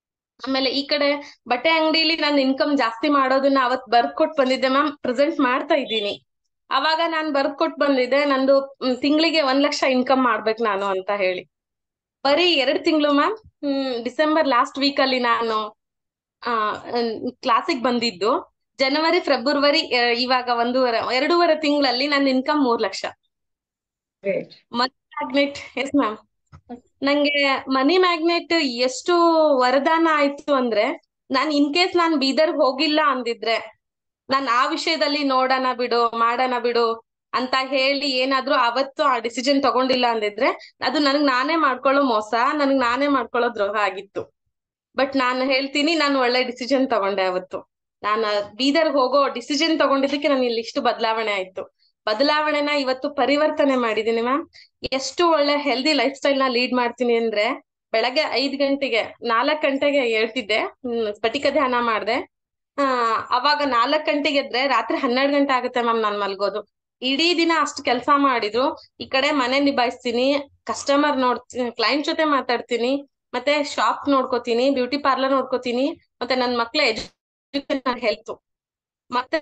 ಆಮೇಲೆ ಈ ಕಡೆ ಬಟ್ಟೆ ಅಂಗಡಿಲಿ ನಾನು ಇನ್ಕಮ್ ಜಾಸ್ತಿ ಮಾಡೋದನ್ನ ಅವತ್ ಬರ್ಕೊಟ್ ಬಂದಿದ್ದೆ ಮ್ಯಾಮ್ ಪ್ರೆಸೆಂಟ್ ಮಾಡ್ತಾ ಇದ್ದೀನಿ ಅವಾಗ ನಾನ್ ಬರ್ಕೊಟ್ ಬಂದಿದ್ದೆ ನಂದು ತಿಂಗಳಿಗೆ ಒಂದ್ ಲಕ್ಷ ಇನ್ಕಮ್ ಮಾಡ್ಬೇಕು ನಾನು ಅಂತ ಹೇಳಿ ಬರೀ ಎರಡ್ ತಿಂಗಳು ma'am hmm December last week ಅಲ್ಲಿ ನಾನು ಆ ಕ್ಲಾಸಿಗೆ ಬಂದಿದ್ದು ಜನವರಿ ಫೆಬ್ರವರಿ ಎ- ಇವಾಗ ಒಂದೂವರೆ ಎರಡೂವರೆ ತಿಂಗಳಲ್ಲಿ ನನ್ನ ಇನ್ಕಮ್ ಮೂರ್ lakh great magnet yes ma'am ನಂಗೆ ಮನಿ ಮ್ಯಾಗ್ನೆಟ್ ಎಷ್ಟು ವರದಾನ ಆಯ್ತು ಅಂದ್ರೆ ನಾನ್ ಇನ್ ಕೇಸ್ ನಾನ್ ಬೀದರ್ ಹೋಗಿಲ್ಲ ಅಂದಿದ್ರೆ ನಾನ್ ಆ ವಿಷಯದಲ್ಲಿ ನೋಡೋಣ ಬಿಡು ಮಾಡೋಣ ಬಿಡು ಅಂತ ಹೇಳಿ ಏನಾದ್ರೂ ಅವತ್ತು ಆ ಡಿಸಿಷನ್ ತಗೊಂಡಿಲ್ಲ ಅಂದಿದ್ರೆ ಅದು ನನಗ್ ನಾನೇ ಮಾಡ್ಕೊಳ್ಳೋ ಮೋಸ ನನಗ್ ನಾನೇ ಮಾಡ್ಕೊಳ್ಳೋ ದ್ರೋಹ ಆಗಿತ್ತು ಬಟ್ ನಾನು ಹೇಳ್ತೀನಿ ನಾನು ಒಳ್ಳೆ ಡಿಸಿಷನ್ ತಗೊಂಡೆ ಅವತ್ತು ನಾನು ಬೀದರ್ಗ್ ಹೋಗೋ ಡಿಸಿಷನ್ ತಗೊಂಡಿದ್ದಕ್ಕೆ ನಾನು ಇಲ್ಲಿ ಇಷ್ಟು ಬದಲಾವಣೆ ಆಯ್ತು ಬದಲಾವಣೆನ ಇವತ್ತು ಪರಿವರ್ತನೆ ಮಾಡಿದೀನಿ ಮ್ಯಾಮ್ ಎಷ್ಟು ಒಳ್ಳೆ ಹೆಲ್ದಿ ಲೈಫ್ ಸ್ಟೈಲ್ ನ ಲೀಡ್ ಮಾಡ್ತೀನಿ ಅಂದ್ರೆ ಬೆಳಗ್ಗೆ ಐದ್ ಗಂಟೆಗೆ ನಾಲ್ಕ್ ಗಂಟೆಗೆ ಹೇಳ್ತಿದ್ದೆ ಹ್ಮ್ ಸ್ಫಟಿಕ ಧ್ಯಾನ ಮಾಡ್ದೆ ಆ ಅವಾಗ ನಾಲ್ಕ್ ಗಂಟೆಗೆ ಎದ್ರೆ ರಾತ್ರಿ ಹನ್ನೆರಡು ಗಂಟೆ ಆಗುತ್ತೆ ಮ್ಯಾಮ್ ನಾನ್ ಮಲ್ಗೋದು ಇಡೀ ದಿನ ಅಷ್ಟು ಕೆಲಸ ಮಾಡಿದ್ರು ಈ ಕಡೆ ಮನೆ ನಿಭಾಯಿಸ್ತೀನಿ ಕಸ್ಟಮರ್ ನೋಡ್ತೀನಿ ಕ್ಲೈಂಟ್ ಜೊತೆ ಮಾತಾಡ್ತೀನಿ ಮತ್ತೆ ಶಾಪ್ ನೋಡ್ಕೋತೀನಿ ಬ್ಯೂಟಿ ಪಾರ್ಲರ್ ನೋಡ್ಕೋತೀನಿ ಮತ್ತೆ ನನ್ ಮಕ್ಳ ಎಜುಕೇಶನ್ ಹೆಲ್ತ್ ಮತ್ತೆ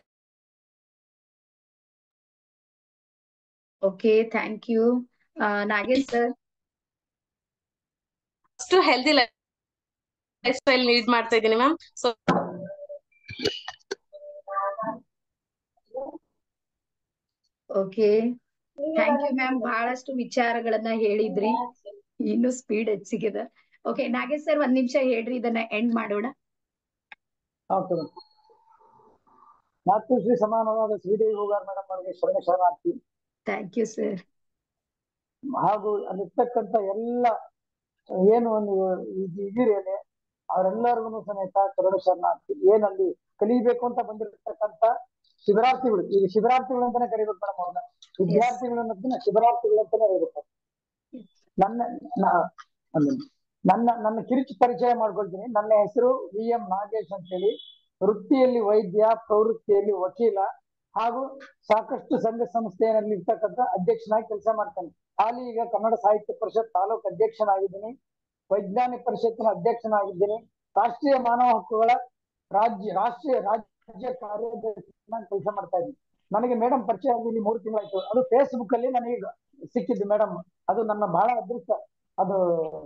okay thank you Nagesh sir ಅಷ್ಟು ಹೆಲ್ದಿ ಲೈಫ್ ಸ್ಟೈಲ್ ಲೀಡ್ ಮಾಡ್ತಾ ಇದ್ದೀನಿ ma'am so okay thank you ma'am ಬಹಳಷ್ಟು ವಿಚಾರಗಳನ್ನ ಹೇಳಿದ್ರಿ ಇನ್ನು ಸ್ಪೀಡ್ ಹೆಚ್ಚಿಗಿದೆ ಓಕೆ ನಾಗೇಶ್ ಸರ್ ಒಂದ್ ನಿಮಿಷ ಹೇಳ್ರಿ ಇದನ್ನ ಎಂಡ್ ಮಾಡೋಣ ಓಕೆ ಮಾತೃ ಶ್ರೀ ಸಮಾನವಾದ ಶ್ರೀದೇವಿ ಹೋಗಾರ್ ಮೇಡಮ್ ಅವರಿಗೆ ಶರಣ ಶರಣಾರ್ಥಿ ಥ್ಯಾಂಕ್ ಯು ಸರ್ ಹಾಗೂ ಅಲ್ಲಿರ್ತಕ್ಕಂಥ ಎಲ್ಲ ಏನು ಒಂದು ಇದ್- ಇದಿರೇನೆ ಅವರೆಲ್ಲರಿಗೂ ಸಮೇತ ಶರಣ ಶರಣಾರ್ಥಿ ಏನಲ್ಲಿ ಕಲಿಬೇಕು ಅಂತ ಬಂದಿರತಕ್ಕಂಥ ಶಿಬಿರಾರ್ಥಿಗಳು ಈಗ ಶಿಬಿರಾರ್ಥಿಗಳು ಅಂತಾನೆ ಕರಿಬೇಕು ಮೇಡಮ್ ಅವ್ರನ್ನ ವಿದ್ಯಾರ್ಥಿಗಳು ಅನ್ನೋದನ್ನ ಶಿಬಿರಾರ್ಥಿಗಳು ಅಂತಾನೆ ಕರಿಬೇಕು ನನ್ನ ನ- ಒಂದು ನನ್ನ ನನ್ನ ಕಿರುಚು ಪರಿಚಯ ಮಾಡ್ಕೊಳ್ತೀನಿ ನನ್ನ ಹೆಸರು ವಿ ಎಂ ನಾಗೇಶ್ ಅಂತ ಹೇಳಿ ವೃತ್ತಿಯಲ್ಲಿ ವೈದ್ಯ ಪ್ರವೃತ್ತಿಯಲ್ಲಿ ವಕೀಲ ಹಾಗೂ ಸಾಕಷ್ಟು ಸಂಘ ಸಂಸ್ಥೆಯಲ್ಲಿ ಇರ್ತಕ್ಕಂಥ ಅಧ್ಯಕ್ಷನಾಗಿ ಕೆಲಸ ಮಾಡ್ತೇನೆ ಹಾಲಿ ಈಗ ಕನ್ನಡ ಸಾಹಿತ್ಯ ಪರಿಷತ್ ತಾಲೂಕು ಅಧ್ಯಕ್ಷನಾಗಿದ್ದೀನಿ ವೈಜ್ಞಾನಿಕ ಪರಿಷತ್ತಿನ ಅಧ್ಯಕ್ಷನಾಗಿದ್ದೀನಿ ರಾಷ್ಟ್ರೀಯ ಮಾನವ ಹಕ್ಕುಗಳ ರಾಜ್ಯ ರಾಷ್ಟ್ರೀಯ ರಾಜ್ಯ ಕಾರ್ಯದರ್ಶಿಯಾಗಿ ಕೆಲಸ ಮಾಡ್ತಾ ಇದ್ದೀನಿ ನನಗೆ ಮೇಡಮ್ ಪರಿಚಯ ಆಗಿ ಇಲ್ಲಿ ಮೂರು ತಿಂಗಳಾಯ್ತು ಅದು ಫೇಸ್ಬುಕ್ ಅಲ್ಲಿ ನನಗೆ ಸಿಕ್ಕಿದ್ದು ಮೇಡಮ್ ಅದು ನನ್ನ ಬಹಳ ಅದೃಷ್ಟ ಅದು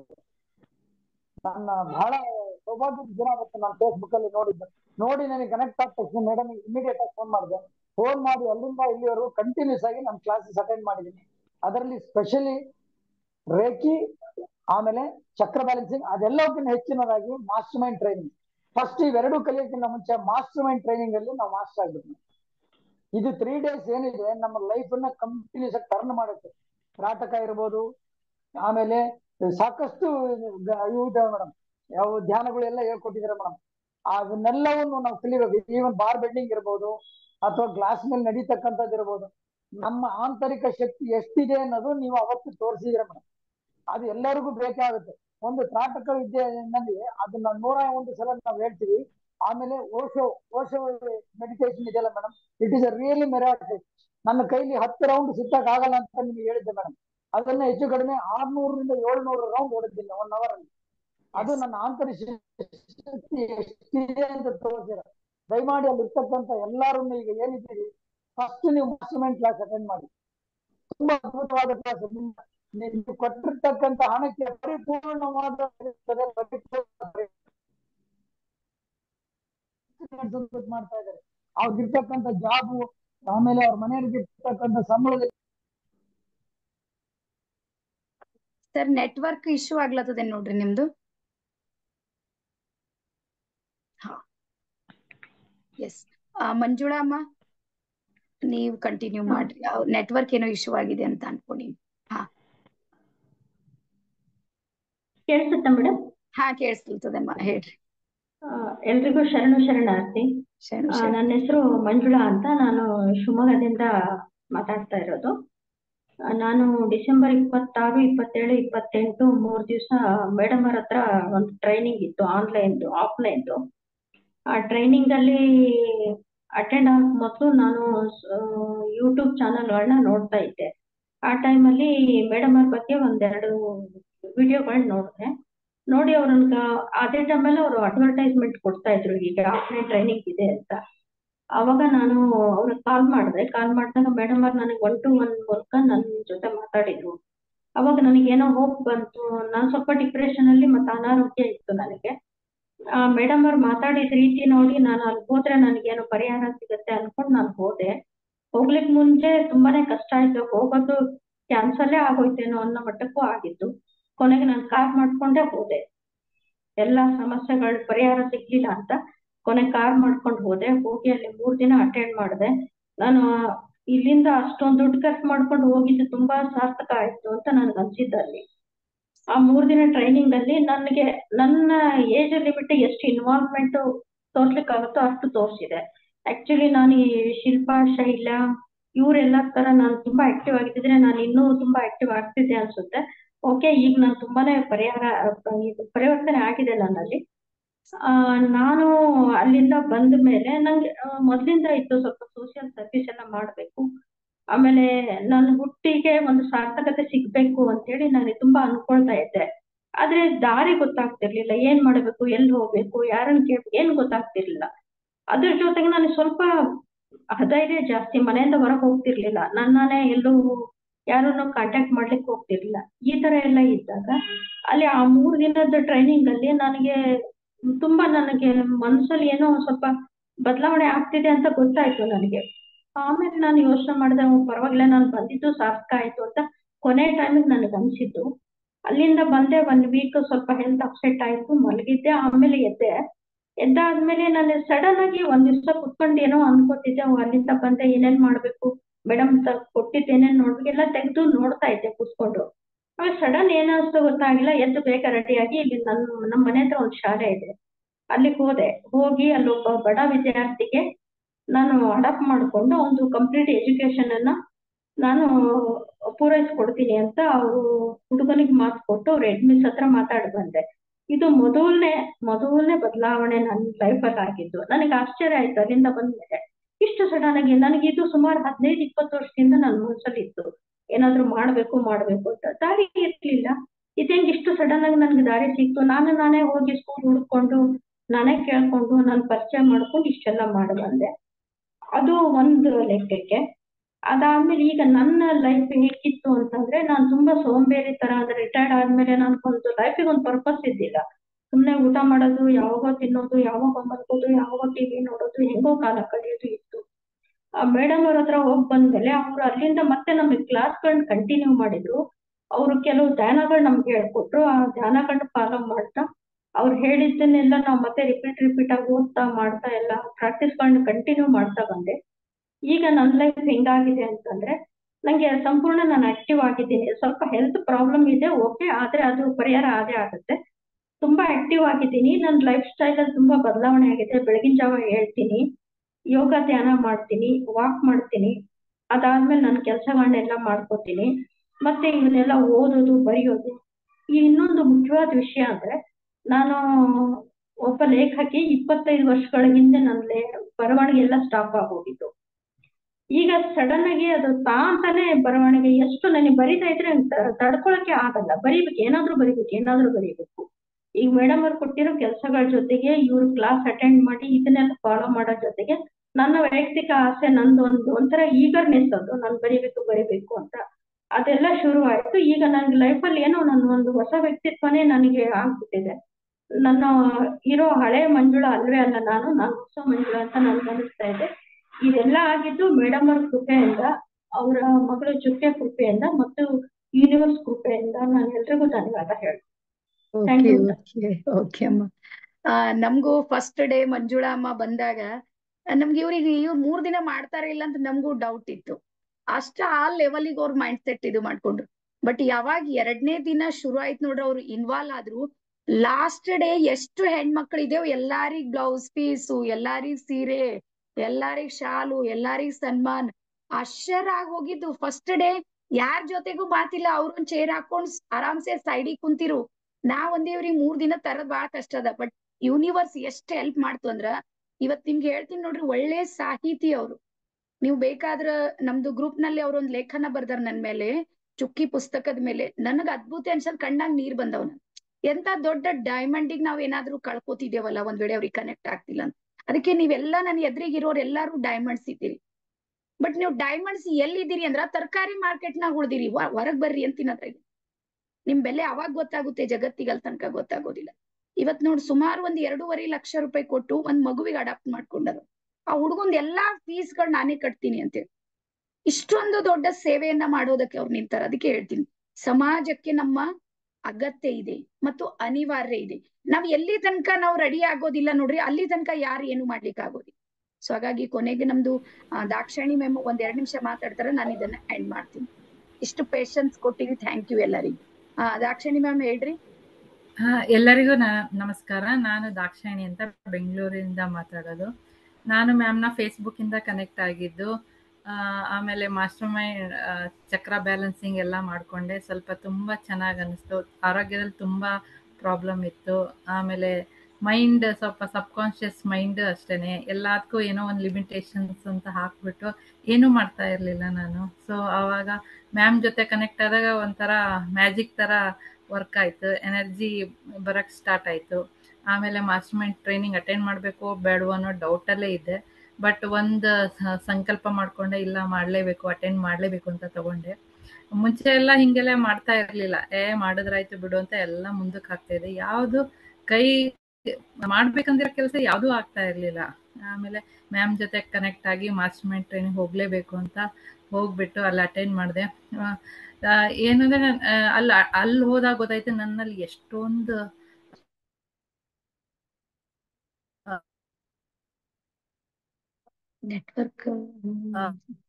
ನನ್ನ ಬಹಳ ಸೌಭಾಗ್ಯದ ದಿನ ಆಗುತ್ತೆ ನಾನು ಫೇಸ್ಬುಕ್ ಅಲ್ಲಿ ನೋಡಿದ್ದು ನೋಡಿ ನನಗೆ ಕನೆಕ್ಟ್ ಆದ ತಕ್ಷಣ ಮೇಡಮ್ ಇಮಿಡಿಯೇಟ್ ಆಗಿ ಫೋನ್ ಮಾಡಿದೆ ಫೋನ್ ಮಾಡಿ ಅಲ್ಲಿಂದ ಇಲ್ಲಿವರೆಗೂ ಕಂಟಿನ್ಯೂಸ್ ಆಗಿ ನಾನು ಕ್ಲಾಸಸ್ ಅಟೆಂಡ್ ಮಾಡಿದ್ದೀನಿ ಅದರಲ್ಲಿ ಸ್ಪೆಷಲಿ ರೇಖಿ ಆಮೇಲೆ ಚಕ್ರ ಬ್ಯಾಲೆನ್ಸಿಂಗ್ ಅದೆಲ್ಲಕ್ಕಿಂತ ಹೆಚ್ಚಿನದಾಗಿ ಮಾಸ್ಟರ್ ಮೈಂಡ್ ಟ್ರೈನಿಂಗ್ ಫಸ್ಟ್ ಇವೆರಡು ಕಲಿಯೋಕ್ಕಿಂತ ಮುಂಚೆ ಮಾಸ್ಟರ್ ಮೈಂಡ್ ಟ್ರೈನಿಂಗ್ ಅಲ್ಲಿ ನಾವು ಮಾಸ್ಟರ್ ಆಗ್ಬಿಟ್ವಿ ಇದು ತ್ರೀ ಡೇಸ್ ಏನಿದೆ ನಮ್ಮ ಲೈಫ್ ಅನ್ನ ಕಂಟಿನ್ಯೂಸ್ ಆಗಿ ಟರ್ನ್ ಮಾಡುತ್ತೆ ನಾಟಕ ಇರ್ಬೋದು ಆಮೇಲೆ ಸಾಕಷ್ಟು ಗ- ಇವು ಇದಾವೆ ಮೇಡಮ್ ಯಾವ ಧ್ಯಾನಗಳೆಲ್ಲ ಹೇಳ್ಕೊಟ್ಟಿದ್ದಾರೆ ಮೇಡಮ್ ಅದನ್ನೆಲ್ಲವನ್ನು ನಾವು ಕಲಿಬೇಕು ಈವನ್ ಬಾರ್ ಬೆಂಡಿಂಗ್ ಇರ್ಬೋದು ಅಥವಾ ಗ್ಲಾಸ್ ಮೇಲೆ ನಡೀತಕ್ಕಂಥದ್ದು ಇರ್ಬೋದು ನಮ್ಮ ಆಂತರಿಕ ಶಕ್ತಿ ಎಷ್ಟಿದೆ ಅನ್ನೋದು ನೀವು ಅವತ್ತು ತೋರಿಸಿದ್ರೆ ಮೇಡಮ್ ಅದು ಎಲ್ಲರಿಗೂ ಬೇಕಾಗುತ್ತೆ ಒಂದು ತ್ರಾಟಕ ವಿದ್ಯೆಯಲ್ಲಿ ಅದನ್ನ ನೂರ ಒಂದು ಸಲ ನಾವು ಹೇಳ್ತೀವಿ ಆಮೇಲೆ ಓಶೋ ಓಶೋ ಮೆಡಿಟೇಷನ್ ಇದೆಯಲ್ಲ madam it is a really miracle ನನ್ನ ಕೈಲಿ ಹತ್ತು ರೌಂಡ್ ಸುತ್ತಕ್ ಆಗಲ್ಲ ಅಂತ ನಿಮ್ಗೆ ಹೇಳಿದ್ದೆ ಮೇಡಮ್ ಅದನ್ನ ಹೆಚ್ಚು ಕಡಿಮೆ ಆರ್ನೂರರಿಂದ ಏಳ್ನೂರು ರೌಂಡ್ ಹೊಡೆದಿಲ್ಲ ಒನ್ ಅವರ್ ಅಲ್ಲಿ ಅದು ನನ್ನ ಆಂತರಿಕ ಶಕ್ತಿ ಎಷ್ಟಿದೆ ಅಂತ ತೋರಿಸಿರ ದಯಮಾಡಿ ಅಲ್ಲಿ ಇರ್ತಕ್ಕಂಥ ಎಲ್ಲಾರನ್ನು ಈಗ ಏನಿದ್ದೀರಿ ಫಸ್ಟ್ ನೀವು ಮಾಸ್ಟರ್ ಮೈಂಡ್ ಕ್ಲಾಸ್ ಅಟೆಂಡ್ ಮಾಡಿ ತುಂಬಾ ಅದ್ಭುತವಾದ ಕ್ಲಾಸ್ ನೀವು ಕೊಟ್ಟಿರ್ತಕ್ಕಂಥ ಹಣಕ್ಕೆ ಪರಿಪೂರ್ಣವಾದ ಇರ್ತದೆ, ಪರಿಪೂರ್ಣ ಮಾಡ್ತಾ ಇದ್ದಾರೆ ಅವ್ರಿಗಿರ್ತಕ್ಕಂಥ ಜಾಬು ಆಮೇಲೆ ಅವ್ರ ಮನೆಯವರಿಗೆ ಇರ್ತಕ್ಕಂಥ ಸಂಬಳದಲ್ಲಿ ಸರ್ ನೆಟ್ವರ್ಕ್ ಇಶ್ಯೂ ಆಗ್ಲತ್ತದೆ ನೋಡ್ರಿ ನಿಮ್ದು ಹಾ ಎಸ್ ಮಂಜುಳಾ ಅಮ್ಮ ನೀವು ಕಂಟಿನ್ಯೂ ಮಾಡ್ರಿ ನೆಟ್ವರ್ಕ್ ಏನೋ ಇಶ್ಯೂ ಆಗಿದೆ ಅಂತ ಅನ್ಕೊಂಡಿನಿ ಕೇಳಿಸುತ್ತಾ ಮೇಡಮ್ ಹಾ ಕೇಳಿಸ್ತಿರ್ತದಮ್ಮ ಹೇಳ್ರಿ ಎಲ್ರಿಗೂ ಶರಣು ಶರಣಾರ್ಥಿ ಶರಣು ಆ, ಶರಣು. ನನ್ನ ಹೆಸರು ಮಂಜುಳಾ ಅಂತ ನಾನು ಶಿವಮೊಗ್ಗದಿಂದ ಮಾತಾಡ್ತಾ ಇರೋದು ಆ, ನಾನು ಡಿಸೆಂಬರ್ ಇಪ್ಪತ್ತಾರು ಇಪ್ಪತ್ತೇಳು ಇಪ್ಪತ್ತೆಂಟು ಮೂರು ದಿವಸ ಮೇಡಮ್ ಅವ್ರ ಹತ್ರ ಒಂದು ಟ್ರೈನಿಂಗ್ ಇತ್ತು ಆನ್ಲೈನ್ದು ಆಫ್ಲೈನ್ದು ಆ ಟ್ರೈನಿಂಗ್ ಅಲ್ಲಿ ಅಟೆಂಡ್ ಆಗ ಮೊದಲು ನಾನು ಯೂಟ್ಯೂಬ್ ಚಾನಲ್ಗಳನ್ನ ನೋಡ್ತಾ ಇದ್ದೆ ಆ ಟೈಮಲ್ಲಿ ಮೇಡಮ್ ಅವ್ರ ಬಗ್ಗೆ ಒಂದೆರಡು ವಿಡಿಯೋಗಳನ್ನ ನೋಡಿದೆ ನೋಡಿ ಅವ್ರನ್ನ ಅದೇ ಟೈಮಲ್ಲಿ ಅವರು ಅಡ್ವರ್ಟೈಸ್ಮೆಂಟ್ ಕೊಡ್ತಾ ಇದ್ರು ಈಗ ಆಫ್ಲೈನ್ ಟ್ರೈನಿಂಗ್ ಇದೆ ಅಂತ ಅವಾಗ ನಾನು ಅವ್ರಿಗೆ ಕಾಲ್ ಮಾಡಿದೆ ಕಾಲ್ ಮಾಡಿದಾಗ ಮೇಡಮ್ ಅವ್ರು ನನಗೆ ಒನ್ ಟು ಒನ್ ಮೂಲಕ ನನ್ನ ಜೊತೆ ಮಾತಾಡಿದ್ರು ಅವಾಗ ನನಗೇನೋ ಹೋಪ್ ಬಂತು ನಾನು ಸ್ವಲ್ಪ ಡಿಪ್ರೆಷನ್ ಅಲ್ಲಿ ಮತ್ತೆ ಅನಾರೋಗ್ಯ ಇತ್ತು ನನಗೆ ಮೇಡಮ್ ಅವ್ರು ಮಾತಾಡಿದ ರೀತಿ ನೋಡಿ ನಾನು ಅಲ್ಲಿ ಹೋದ್ರೆ ನನಗೇನೋ ಪರಿಹಾರ ಸಿಗುತ್ತೆ ಅನ್ಕೊಂಡು ನಾನು ಹೋದೆ ಹೋಗ್ಲಿಕ್ಕೆ ಮುಂಚೆ ತುಂಬಾನೇ ಕಷ್ಟ ಆಯ್ತು ಹೋಗೋದು ಕ್ಯಾನ್ಸಲ್ಲೇ ಆಗೋಯ್ತೇನೋ ಅನ್ನೋ ಮಟ್ಟಕ್ಕೂ ಆಗಿತ್ತು ಕೊನೆಗೆ ನಾನು ಕಾರ್ ಮಾಡ್ಕೊಂಡೇ ಹೋದೆ ಎಲ್ಲಾ ಸಮಸ್ಯೆಗಳ ಪರಿಹಾರ ಸಿಗ್ಲಿಲ್ಲ ಅಂತ ಕೊನೆ ಕಾರ್ ಮಾಡ್ಕೊಂಡು ಹೋದೆ ಹೋಗಿ ಅಲ್ಲಿ ಮೂರ್ ದಿನ ಅಟೆಂಡ್ ಮಾಡಿದೆ ನಾನು ಇಲ್ಲಿಂದ ಅಷ್ಟೊಂದು ದುಡ್ಡು ಖರ್ಚು ಮಾಡ್ಕೊಂಡು ಹೋಗಿದ್ದು ತುಂಬಾ ಸಾರ್ಥಕ ಆಯ್ತು ಅಂತ ನನ್ಗೆ ಅನ್ಸಿದ್ದು ಅಲ್ಲಿ ಆ ಮೂರ್ ದಿನ ಟ್ರೈನಿಂಗ್ ಅಲ್ಲಿ ನನಗೆ ನನ್ನ ಏಜ್ ಲಿಮಿಟ್ ಎಷ್ಟು ಇನ್ವಾಲ್ವ್ಮೆಂಟ್ ತೋರ್ಸ್ಲಿಕ್ಕಾಗುತ್ತೋ ಅಷ್ಟು ತೋರಿಸಿದೆ ಆಕ್ಚುಲಿ ನಾನು ಈ ಶಿಲ್ಪಾ ಶೈಲಾ ಇವರೆಲ್ಲ ತರ ನಾನು ತುಂಬಾ ಆಕ್ಟಿವ್ ಆಗಿದ್ದಿದ್ರೆ ನಾನು ಇನ್ನೂ ತುಂಬಾ ಆಕ್ಟಿವ್ ಆಗ್ತಿದ್ದೆ ಅನ್ಸುತ್ತೆ ಓಕೆ ಈಗ ನಾನು ತುಂಬಾನೇ ಪರಿಹಾರ ಇದು ಪರಿವರ್ತನೆ ಆಗಿದೆ ನನ್ನಲ್ಲಿ ಆ ನಾನು ಅಲ್ಲಿಂದ ಬಂದ ಮೇಲೆ ನಂಗೆ ಆ, ಮೊದ್ಲಿಂದ ಇತ್ತು ಸ್ವಲ್ಪ ಸೋಷಿಯಲ್ ಸರ್ವಿಸ್ ಎಲ್ಲ ಮಾಡ್ಬೇಕು ಆಮೇಲೆ ನನ್ನ ಹುಟ್ಟಿಗೆ ಒಂದು ಸಾರ್ಥಕತೆ ಸಿಗ್ಬೇಕು ಅಂತೇಳಿ ನಾನು ತುಂಬಾ ಅನ್ಕೊಳ್ತಾ ಇದ್ದೆ ಆದ್ರೆ ದಾರಿ ಗೊತ್ತಾಗ್ತಿರ್ಲಿಲ್ಲ ಏನ್ ಮಾಡ್ಬೇಕು ಎಲ್ಲಿ ಹೋಗ್ಬೇಕು ಯಾರನ್ನ ಕೇಳ್ಬೇಕು ಏನ್ ಗೊತ್ತಾಗ್ತಿರ್ಲಿಲ್ಲ ಅದ್ರ ಜೊತೆಗೆ ನಾನು ಸ್ವಲ್ಪ ಅಧೈರ್ಯ ಜಾಸ್ತಿ ಮನೆಯಿಂದ ಹೊರಗೆ ಹೋಗ್ತಿರ್ಲಿಲ್ಲ ನನ್ನಾನೇ ಎಲ್ಲೂ ಯಾರನ್ನು ಕಾಂಟ್ಯಾಕ್ಟ್ ಮಾಡ್ಲಿಕ್ಕೆ ಹೋಗ್ತಿರ್ಲಿಲ್ಲ ಈ ತರ ಎಲ್ಲ ಇದ್ದಾಗ ಅಲ್ಲಿ ಆ ಮೂರ್ ದಿನದ ಟ್ರೈನಿಂಗ್ ಅಲ್ಲಿ ನನಗೆ ತುಂಬಾ ನನಗೆ ಮನ್ಸಲ್ಲಿ ಏನೋ ಒಂದ್ ಸ್ವಲ್ಪ ಬದಲಾವಣೆ ಆಗ್ತಿದೆ ಅಂತ ಗೊತ್ತಾಯ್ತು ನನಗೆ ಆಮೇಲೆ ನಾನು ಯೋಚನೆ ಮಾಡಿದೆ ಹ್ಮ್, ಪರವಾಗಿಲ್ಲ ನಾನು ಬಂದಿದ್ದು ಸಾರ್ಥಕ ಆಯ್ತು ಅಂತ ಕೊನೆ ಟೈಮಿಗೆ ನನಗೆ ಅನ್ಸಿದ್ದು ಅಲ್ಲಿಂದ ಬಂದೆ ಒಂದ್ ವೀಕ್ ಸ್ವಲ್ಪ ಹೆಲ್ತ್ ಅಪ್ಸೆಟ್ ಆಯ್ತು ಮಲಗಿದ್ದೆ ಆಮೇಲೆ ಎದ್ದೆ ಎದ್ದಾದ್ಮೇಲೆ ನಾನು ಸಡನ್ ಆಗಿ ಒಂದ್ ದಿವ್ಸ ಕುತ್ಕೊಂಡು ಏನೋ ಅನ್ಕೋತಿದ್ದೆ ಓ, ಅಲ್ಲಿಂದ ಬಂದೆ ಏನೇನ್ ಮಾಡ್ಬೇಕು ಮೇಡಮ್ ಕೊಟ್ಟಿದ್ದು ಏನೇನ್ ನೋಡ್ಬೇಕು ಎಲ್ಲ ತೆಗೆದು ನೋಡ್ತಾ ಇದ್ದೆ ಕುತ್ಕೊಂಡು ಆಮೇಲೆ ಸಡನ್ ಏನಾಯ್ತು ಗೊತ್ತಾಗಿಲ್ಲ ಎದ್ದು ಬೇಗ ರೆಡಿಯಾಗಿ ಇಲ್ಲಿ ನನ್ ನಮ್ಮ ಮನೆ ಹತ್ರ ಒಂದು ಶಾಲೆ ಇದೆ ಅಲ್ಲಿಗೆ ಹೋದೆ ಹೋಗಿ ಅಲ್ಲೊಬ್ಬ ಬಡ ವಿದ್ಯಾರ್ಥಿಗೆ ನಾನು ಅಡಾಪ್ಟ್ ಮಾಡ್ಕೊಂಡು ಒಂದು ಕಂಪ್ಲೀಟ್ ಎಜುಕೇಶನ್ ಅನ್ನ ನಾನು ಪೂರೈಸ್ಕೊಡ್ತೀನಿ ಅಂತ ಅವರು ಹುಡುಗನಿಗೆ ಮಾತು ಕೊಟ್ಟು ಅವ್ರ ಹೆಡ್ಮಿಸ್ ಹತ್ರ ಮಾತಾಡಿ ಬಂದೆ ಇದು ಮೊದಲನೇ ಮೊದಲನೇ ಬದಲಾವಣೆ ನನ್ನ ಲೈಫಲ್ಲಿ ಆಗಿದ್ದು ನನಗೆ ಆಶ್ಚರ್ಯ ಆಯ್ತು ಅಲ್ಲಿಂದ ಬಂದ್ಮೇಲೆ ಇಷ್ಟು ಸಡನ್ ಆಗಿ ನನಗೆ ಇದು ಸುಮಾರು ಹದಿನೈದು ಇಪ್ಪತ್ತು ವರ್ಷದಿಂದ ನನ್ನ ಮನಸ್ಸಲ್ಲಿ ಇತ್ತು ಏನಾದ್ರೂ ಮಾಡ್ಬೇಕು ಮಾಡ್ಬೇಕು ಅಂತ ದಾರಿ ಇರ್ಲಿಲ್ಲ ಇದೇಂಗ್ ಇಷ್ಟು ಸಡನ್ ಆಗಿ ನನ್ಗೆ ದಾರಿ ಸಿಕ್ತು ನಾನು ನಾನೇ ಹೋಗಿ ಸ್ಕೂಲ್ ಹುಡ್ಕೊಂಡು ನಾನೇ ಕೇಳ್ಕೊಂಡು ನಾನು ಪರಿಚಯ ಮಾಡ್ಕೊಂಡು ಇಷ್ಟೆಲ್ಲ ಮಾಡಿ ಬಂದೆ ಅದು ಒಂದು ಲೆಕ್ಕಕ್ಕೆ ಅದಾದ್ಮೇಲೆ ಈಗ ನನ್ನ ಲೈಫ್ ಹೇಗಿತ್ತು ಅಂತಂದ್ರೆ ನಾನು ತುಂಬಾ ಸೋಂಬೇರಿ ತರ ಅಂದ್ರೆ ರಿಟೈರ್ಡ್ ಆದ್ಮೇಲೆ ನನ್ಗೊಂದು ಲೈಫಿಗೆ ಒಂದು ಪರ್ಪಸ್ ಇದ್ದಿಲ್ಲ ಸುಮ್ನೆ ಊಟ ಮಾಡೋದು ಯಾವಾಗ ತಿನ್ನೋದು ಯಾವಾಗ ಮಲ್ಕೋದು ಯಾವಾಗ ಟಿವಿ ನೋಡೋದು ಹೆಂಗೋ ಕಾಲ ಕಳೆಯೋದು ಇತ್ತು ಆ ಮೇಡಮ್ ಅವ್ರ ಹತ್ರ ಹೋಗಿ ಬಂದ್ಮೇಲೆ ಅವ್ರು ಅಲ್ಲಿಂದ ಮತ್ತೆ ನಮಗೆ ಕ್ಲಾಸ್ಗಳನ್ನ ಕಂಟಿನ್ಯೂ ಮಾಡಿದ್ರು ಅವರು ಕೆಲವು ಧ್ಯಾನಗಳು ನಮ್ಗೆ ಹೇಳ್ಕೊಟ್ರು ಆ ಧ್ಯಾನಗಳನ್ನ ಫಾಲೋ ಮಾಡ್ತಾ ಅವ್ರು ಹೇಳಿದ್ದನ್ನೆಲ್ಲ ನಾವು ಮತ್ತೆ ರಿಪೀಟ್ ರಿಪೀಟ್ ಆಗಿ ಓದ್ತಾ ಮಾಡ್ತಾ ಎಲ್ಲ ಪ್ರಾಕ್ಟೀಸ್ಗಳನ್ನ ಕಂಟಿನ್ಯೂ ಮಾಡ್ತಾ ಬಂದೆ ಈಗ ನನ್ನ ಲೈಫ್ ಹೆಂಗಾಗಿದೆ ಅಂತಂದ್ರೆ ನಂಗೆ ಸಂಪೂರ್ಣ ನಾನು ಆಕ್ಟಿವ್ ಆಗಿದ್ದೀನಿ ಸ್ವಲ್ಪ ಹೆಲ್ತ್ ಪ್ರಾಬ್ಲಮ್ ಇದೆ ಓಕೆ ಆದ್ರೆ ಅದು ಪರಿಹಾರ ಆದೇ ಆಗುತ್ತೆ ತುಂಬಾ ಆಕ್ಟಿವ್ ಆಗಿದ್ದೀನಿ ನನ್ನ ಲೈಫ್ ಸ್ಟೈಲ್ ಅಲ್ಲಿ ತುಂಬಾ ಬದಲಾವಣೆ ಆಗಿದೆ ಬೆಳಗಿನ ಜಾವ ಹೇಳ್ತೀನಿ ಯೋಗ ಧ್ಯಾನ ಮಾಡ್ತೀನಿ ವಾಕ್ ಮಾಡ್ತೀನಿ ಅದಾದ್ಮೇಲೆ ನನ್ನ ಕೆಲಸಗಳನ್ನೆಲ್ಲ ಮಾಡ್ಕೋತೀನಿ ಮತ್ತೆ ಇವನ್ನೆಲ್ಲ ಓದೋದು ಬರೆಯೋದು ಈ ಇನ್ನೊಂದು ಮುಖ್ಯವಾದ ವಿಷಯ ಅಂದ್ರೆ ನಾನು ಒಬ್ಬ ಲೇಖಕಿ ಇಪ್ಪತ್ತೈದು ವರ್ಷಗಳ ಹಿಂದೆ ನನ್ನ ಲೇ ಬರವಣಿಗೆ ಎಲ್ಲ ಸ್ಟಾಪ್ ಆಗೋಗಿತ್ತು ಈಗ ಸಡನ್ ಆಗಿ ಅದು ತಾ ಅಂತಾನೆ ಬರವಣಿಗೆ ಎಷ್ಟು ನನಗೆ ಬರಿತಾ ಇದ್ರೆ ತ- ತಡ್ಕೊಳಕ್ಕೆ ಆಗಲ್ಲ ಬರಿಬೇಕು ಏನಾದ್ರೂ ಬರಿಬೇಕು ಏನಾದ್ರೂ ಬರಿಬೇಕು ಈಗ ಮೇಡಮ್ ಅವ್ರು ಕೊಟ್ಟಿರೋ ಕೆಲಸಗಳ ಜೊತೆಗೆ ಇವ್ರು ಕ್ಲಾಸ್ ಅಟೆಂಡ್ ಮಾಡಿ ಇದನ್ನೆಲ್ಲ ಫಾಲೋ ಮಾಡೋ ಜೊತೆಗೆ ನನ್ನ ವೈಯಕ್ತಿಕ ಆಸೆ ನಂದು ಒಂದು ಒಂಥರ ಈಗರ್ನೆಸ್ ಅದು ನಾನು ಬರಿಬೇಕು ಬರಿಬೇಕು ಅಂತ ಅದೆಲ್ಲ ಶುರು ಆಯ್ತು ಈಗ ನನ್ಗೆ ಲೈಫಲ್ಲಿ ಏನೋ ನನ್ನ ಒಂದು ಹೊಸ ವ್ಯಕ್ತಿತ್ವನೇ ನನಗೆ ಆಗ್ಬಿಟ್ಟಿದೆ ನನ್ನ ಇರೋ ಹಳೆ ಮಂಜುಳ ಅಲ್ವೇ ಅಲ್ಲ ನಾನು ನಾನು ಹೊಸ ಮಂಜುಳ ಅಂತ ನನ್ಗೆ ಅನಿಸ್ತಾ ಇದೆ ಇದೆಲ್ಲ ಆಗಿದ್ದು ಮೇಡಮ್ ಅವ್ರ ಕೃಪೆಯಿಂದ ಅವರ ಮಗಳ ಚುಕ್ಕೆ ಕೃಪೆಯಿಂದ ಮತ್ತು ಯೂನಿವರ್ಸ್ ಕೃಪೆಯಿಂದ ನಾನು ಎಲ್ರಿಗೂ ಧನ್ಯವಾದ ಹೇಳ್ತೀನಿ Thank okay you. Okay okay ಅಮ್ಮ ಆ, ನಮ್ಗೂ ಫಸ್ಟ್ ಡೇ ಮಂಜುಳಾ ಅಮ್ಮ ಬಂದಾಗ ಆ, ನಮ್ಗೆ ಇವ್ರಿಗೆ ಇವ್ರು ಮೂರ್ ದಿನ ಮಾಡ್ತಾರ ಇಲ್ಲ ಅಂತ ನಮಗೂ ಡೌಟ್ ಇತ್ತು ಅಷ್ಟ ಆ ಲೆವೆಲಿಗೆ ಅವ್ರ ಮೈಂಡ್ ಸೆಟ್ ಇದು ಮಾಡ್ಕೊಂಡ್ರು ಬಟ್ ಯಾವಾಗ ಎರಡನೇ ದಿನ ಶುರು ಆಯ್ತು ನೋಡ್ರಿ ಅವ್ರು ಇನ್ವಾಲ್ವ್ ಆದ್ರು ಲಾಸ್ಟ್ ಡೇ ಎಷ್ಟು ಹೆಣ್ಮಕ್ಳು ಇದೇವ್ ಎಲ್ಲಾರಿಗ್ ಬ್ಲೌಸ್ ಪೀಸು ಎಲ್ಲಾರಿಗ್ ಸೀರೆ ಎಲ್ಲಾರಿಗ್ ಶಾಲು ಎಲ್ಲಾರಿಗ್ ಸನ್ಮಾನ್ ಆಶ್ಚರ್ಯ ಹೋಗಿದ್ದು ಫಸ್ಟ್ ಡೇ ಯಾರ್ ಜೊತೆಗೂ ಮಾತಿಲ್ಲ ಅವ್ರೊಂದ್ ಚೇರ್ ಹಾಕೊಂಡ್ ಆರಾಮ್ಸೆ ಸೈಡಿಗೆ ಕುಂತಿರು ನಾವ್ ಒಂದೇ ಇವ್ರಿಗೆ ಮೂರ್ ದಿನ ತರದ್ ಬಾಳ ಕಷ್ಟ ಅದ ಬಟ್ ಯೂನಿವರ್ಸ್ ಎಷ್ಟ್ ಹೆಲ್ಪ್ ಮಾಡ್ತು ಅಂದ್ರ ಇವತ್ ನಿಮ್ಗೆ ಹೇಳ್ತೀನಿ ನೋಡ್ರಿ ಒಳ್ಳೆ ಸಾಹಿತಿ ಅವ್ರು ನೀವು ಬೇಕಾದ್ರ ನಮ್ದು ಗ್ರೂಪ್ ನಲ್ಲಿ ಅವ್ರೊಂದ್ ಲೇಖನ ಬರ್ದಾರ ನನ್ ಮೇಲೆ ಚುಕ್ಕಿ ಪುಸ್ತಕದ ಮೇಲೆ ನನಗ್ ಅದ್ಭುತ ಅನ್ಸದ್ ಕಣ್ಣಾಗ್ ನೀರ್ ಬಂದವ್ ನನ್ ಎಂತ ದೊಡ್ಡ ಡೈಮಂಡಿಗ್ ನಾವ್ ಏನಾದ್ರೂ ಕಳ್ಕೊತಿದ್ದೇವಲ್ಲ ಒಂದ್ ವೇಳೆ ಅವ್ರಿಗೆ ಕನೆಕ್ಟ್ ಆಗ್ತಿಲ್ಲ ಅಂತ ಅದಕ್ಕೆ ನೀವೆಲ್ಲ ನನ್ ಎದುರಿಗಿರೋರ್ ಎಲ್ಲಾರು ಡೈಮಂಡ್ಸ್ ಇದ್ದೀರಿ ಬಟ್ ನೀವು ಡೈಮಂಡ್ಸ್ ಎಲ್ಲಿದ್ದೀರಿ ಅಂದ್ರ ತರಕಾರಿ ಮಾರ್ಕೆಟ್ ನಾಗ ಉಳ್ದಿರಿ ವ- ಹೊರಗ್ ಬರ್ರಿ ಅಂತಿನದ್ರಾಗ ನಿಮ್ ಬೆಲೆ ಅವಾಗ ಗೊತ್ತಾಗುತ್ತೆ ಜಗತ್ತಿಗೆ ಅಲ್ಲಿ ತನಕ ಗೊತ್ತಾಗೋದಿಲ್ಲ ಇವತ್ ನೋಡ್ ಸುಮಾರು ಒಂದ್ ಎರಡೂವರೆ ಲಕ್ಷ ರೂಪಾಯಿ ಕೊಟ್ಟು ಒಂದ್ ಮಗುವಿಗೆ ಅಡಾಪ್ಟ್ ಮಾಡ್ಕೊಂಡರು ಆ ಹುಡುಗಂದ್ ಎಲ್ಲಾ ಫೀಸ್ ಗಳು ನಾನೇ ಕಟ್ತೀನಿ ಅಂತೇಳಿ ಇಷ್ಟೊಂದು ದೊಡ್ಡ ಸೇವೆಯನ್ನ ಮಾಡೋದಕ್ಕೆ ಅವ್ರು ನಿಂತಾರ ಅದಕ್ಕೆ ಹೇಳ್ತೀನಿ ಸಮಾಜಕ್ಕೆ ನಮ್ಮ ಅಗತ್ಯ ಇದೆ ಮತ್ತು ಅನಿವಾರ್ಯ ಇದೆ ನಾವ್ ಎಲ್ಲಿ ತನಕ ನಾವು ರೆಡಿ ಆಗೋದಿಲ್ಲ ನೋಡ್ರಿ ಅಲ್ಲಿ ತನಕ ಯಾರು ಏನು ಮಾಡ್ಲಿಕ್ಕೆ ಆಗೋದಿಲ್ಲ ಸೊ ಹಾಗಾಗಿ ಕೊನೆಗೆ ನಮ್ದು ಆ, ದಾಕ್ಷಾಯಣಿ ಮೆಮ್ ಒಂದ್ ಎರಡ್ ನಿಮಿಷ ಮಾತಾಡ್ತಾರೆ ನಾನು ಇದನ್ನ ಎಂಡ್ ಮಾಡ್ತೀನಿ ಇಷ್ಟು ಪೇಶನ್ಸ್ ಕೊಟ್ಟಿವಿ ಥ್ಯಾಂಕ್ ಯು ಎಲ್ಲರಿಗೂ ಹಾ ದಾಕ್ಷಿಣಿ ಮ್ಯಾಮ್ ಹೇಳ್ರಿ ಹಾ ಎಲ್ಲರಿಗೂ ನ- ನಮಸ್ಕಾರ ನಾನು ದಾಕ್ಷಾಯಣಿ ಅಂತ ಬೆಂಗಳೂರಿಂದ ಮಾತಾಡೋದು ನಾನು ಮ್ಯಾಮ್ನ ಫೇಸ್ಬುಕ್ಕಿಂದ ಕನೆಕ್ಟ್ ಆಗಿದ್ದು ಆ, ಆಮೇಲೆ ಮಾಸ್ಟರ್ ಮೈಂಡ್ ಚಕ್ರ ಬ್ಯಾಲೆನ್ಸಿಂಗ್ ಎಲ್ಲ ಮಾಡಿಕೊಂಡೆ ಸ್ವಲ್ಪ ತುಂಬ ಚೆನ್ನಾಗಿ ಅನ್ನಿಸ್ತು ಆರೋಗ್ಯದಲ್ಲಿ ತುಂಬ ಪ್ರಾಬ್ಲಮ್ ಇತ್ತು ಆಮೇಲೆ ಮೈಂಡ್ ಸ್ವಲ್ಪ ಸಬ್ಕಾನ್ಷಿಯಸ್ ಮೈಂಡ್ ಅಷ್ಟೇ ಎಲ್ಲದಕ್ಕೂ ಏನೋ ಒಂದು ಲಿಮಿಟೇಷನ್ಸ್ ಅಂತ ಹಾಕ್ಬಿಟ್ಟು ಏನೂ ಮಾಡ್ತಾ ಇರಲಿಲ್ಲ ನಾನು ಸೊ ಆವಾಗ ಮ್ಯಾಮ್ ಜೊತೆ ಕನೆಕ್ಟ್ ಆದಾಗ ಒಂಥರ ಮ್ಯಾಜಿಕ್ ಥರ ವರ್ಕ್ ಆಯಿತು ಎನರ್ಜಿ ಬರೋಕ್ಕೆ ಸ್ಟಾರ್ಟ್ ಆಯಿತು ಆಮೇಲೆ ಮಾಸ್ಟರ್ ಮೈಂಡ್ ಟ್ರೈನಿಂಗ್ ಅಟೆಂಡ್ ಮಾಡಬೇಕು ಬೇಡವೋ ಅನ್ನೋ ಡೌಟಲ್ಲೇ ಇದೆ ಬಟ್ ಒಂದು ಸಂಕಲ್ಪ ಮಾಡಿಕೊಂಡೆ ಇಲ್ಲ ಮಾಡಲೇಬೇಕು ಅಟೆಂಡ್ ಮಾಡಲೇಬೇಕು ಅಂತ ತಗೊಂಡೆ ಮುಂಚೆ ಎಲ್ಲ ಹಿಂಗೆಲ್ಲ ಮಾಡ್ತಾ ಇರಲಿಲ್ಲ ಏ ಮಾಡಿದ್ರಾಯ್ತು ಬಿಡು ಅಂತ ಎಲ್ಲ ಮುಂದಕ್ಕೆ ಹಾಕ್ತಾ ಇದೆ ಯಾವುದು ಕೈ ಮಾಡ್ಬೇಕಂದಿರೋ ಕೆಲಸ ಯಾವುದೂ ಆಗ್ತಾ ಇರಲಿಲ್ಲ ಆಮೇಲೆ ಮ್ಯಾಮ್ ಜೊತೆ ಕನೆಕ್ಟ್ ಆಗಿ ಮಾಸ್ಟರ್ ಮೈಂಡ್ ಟ್ರೈನಿಂಗ್ ಹೋಗಲೇಬೇಕು ಅಂತ ಹೋಗ್ಬಿಟ್ಟು ಅಲ್ಲಿ ಅಟೆಂಡ್ ಮಾಡಿದೆ ಏನಂದ್ರೆ ನಾನ್, ಆ, ಅಲ್ಲಿ ಅಲ್ಲಿ ಹೋದಾಗ ಗೊತ್ತಾಯ್ತು ನನ್ನಲ್ಲಿ ಎಷ್ಟೊಂದು ನೆಟ್ವರ್ಕ್ ಆ,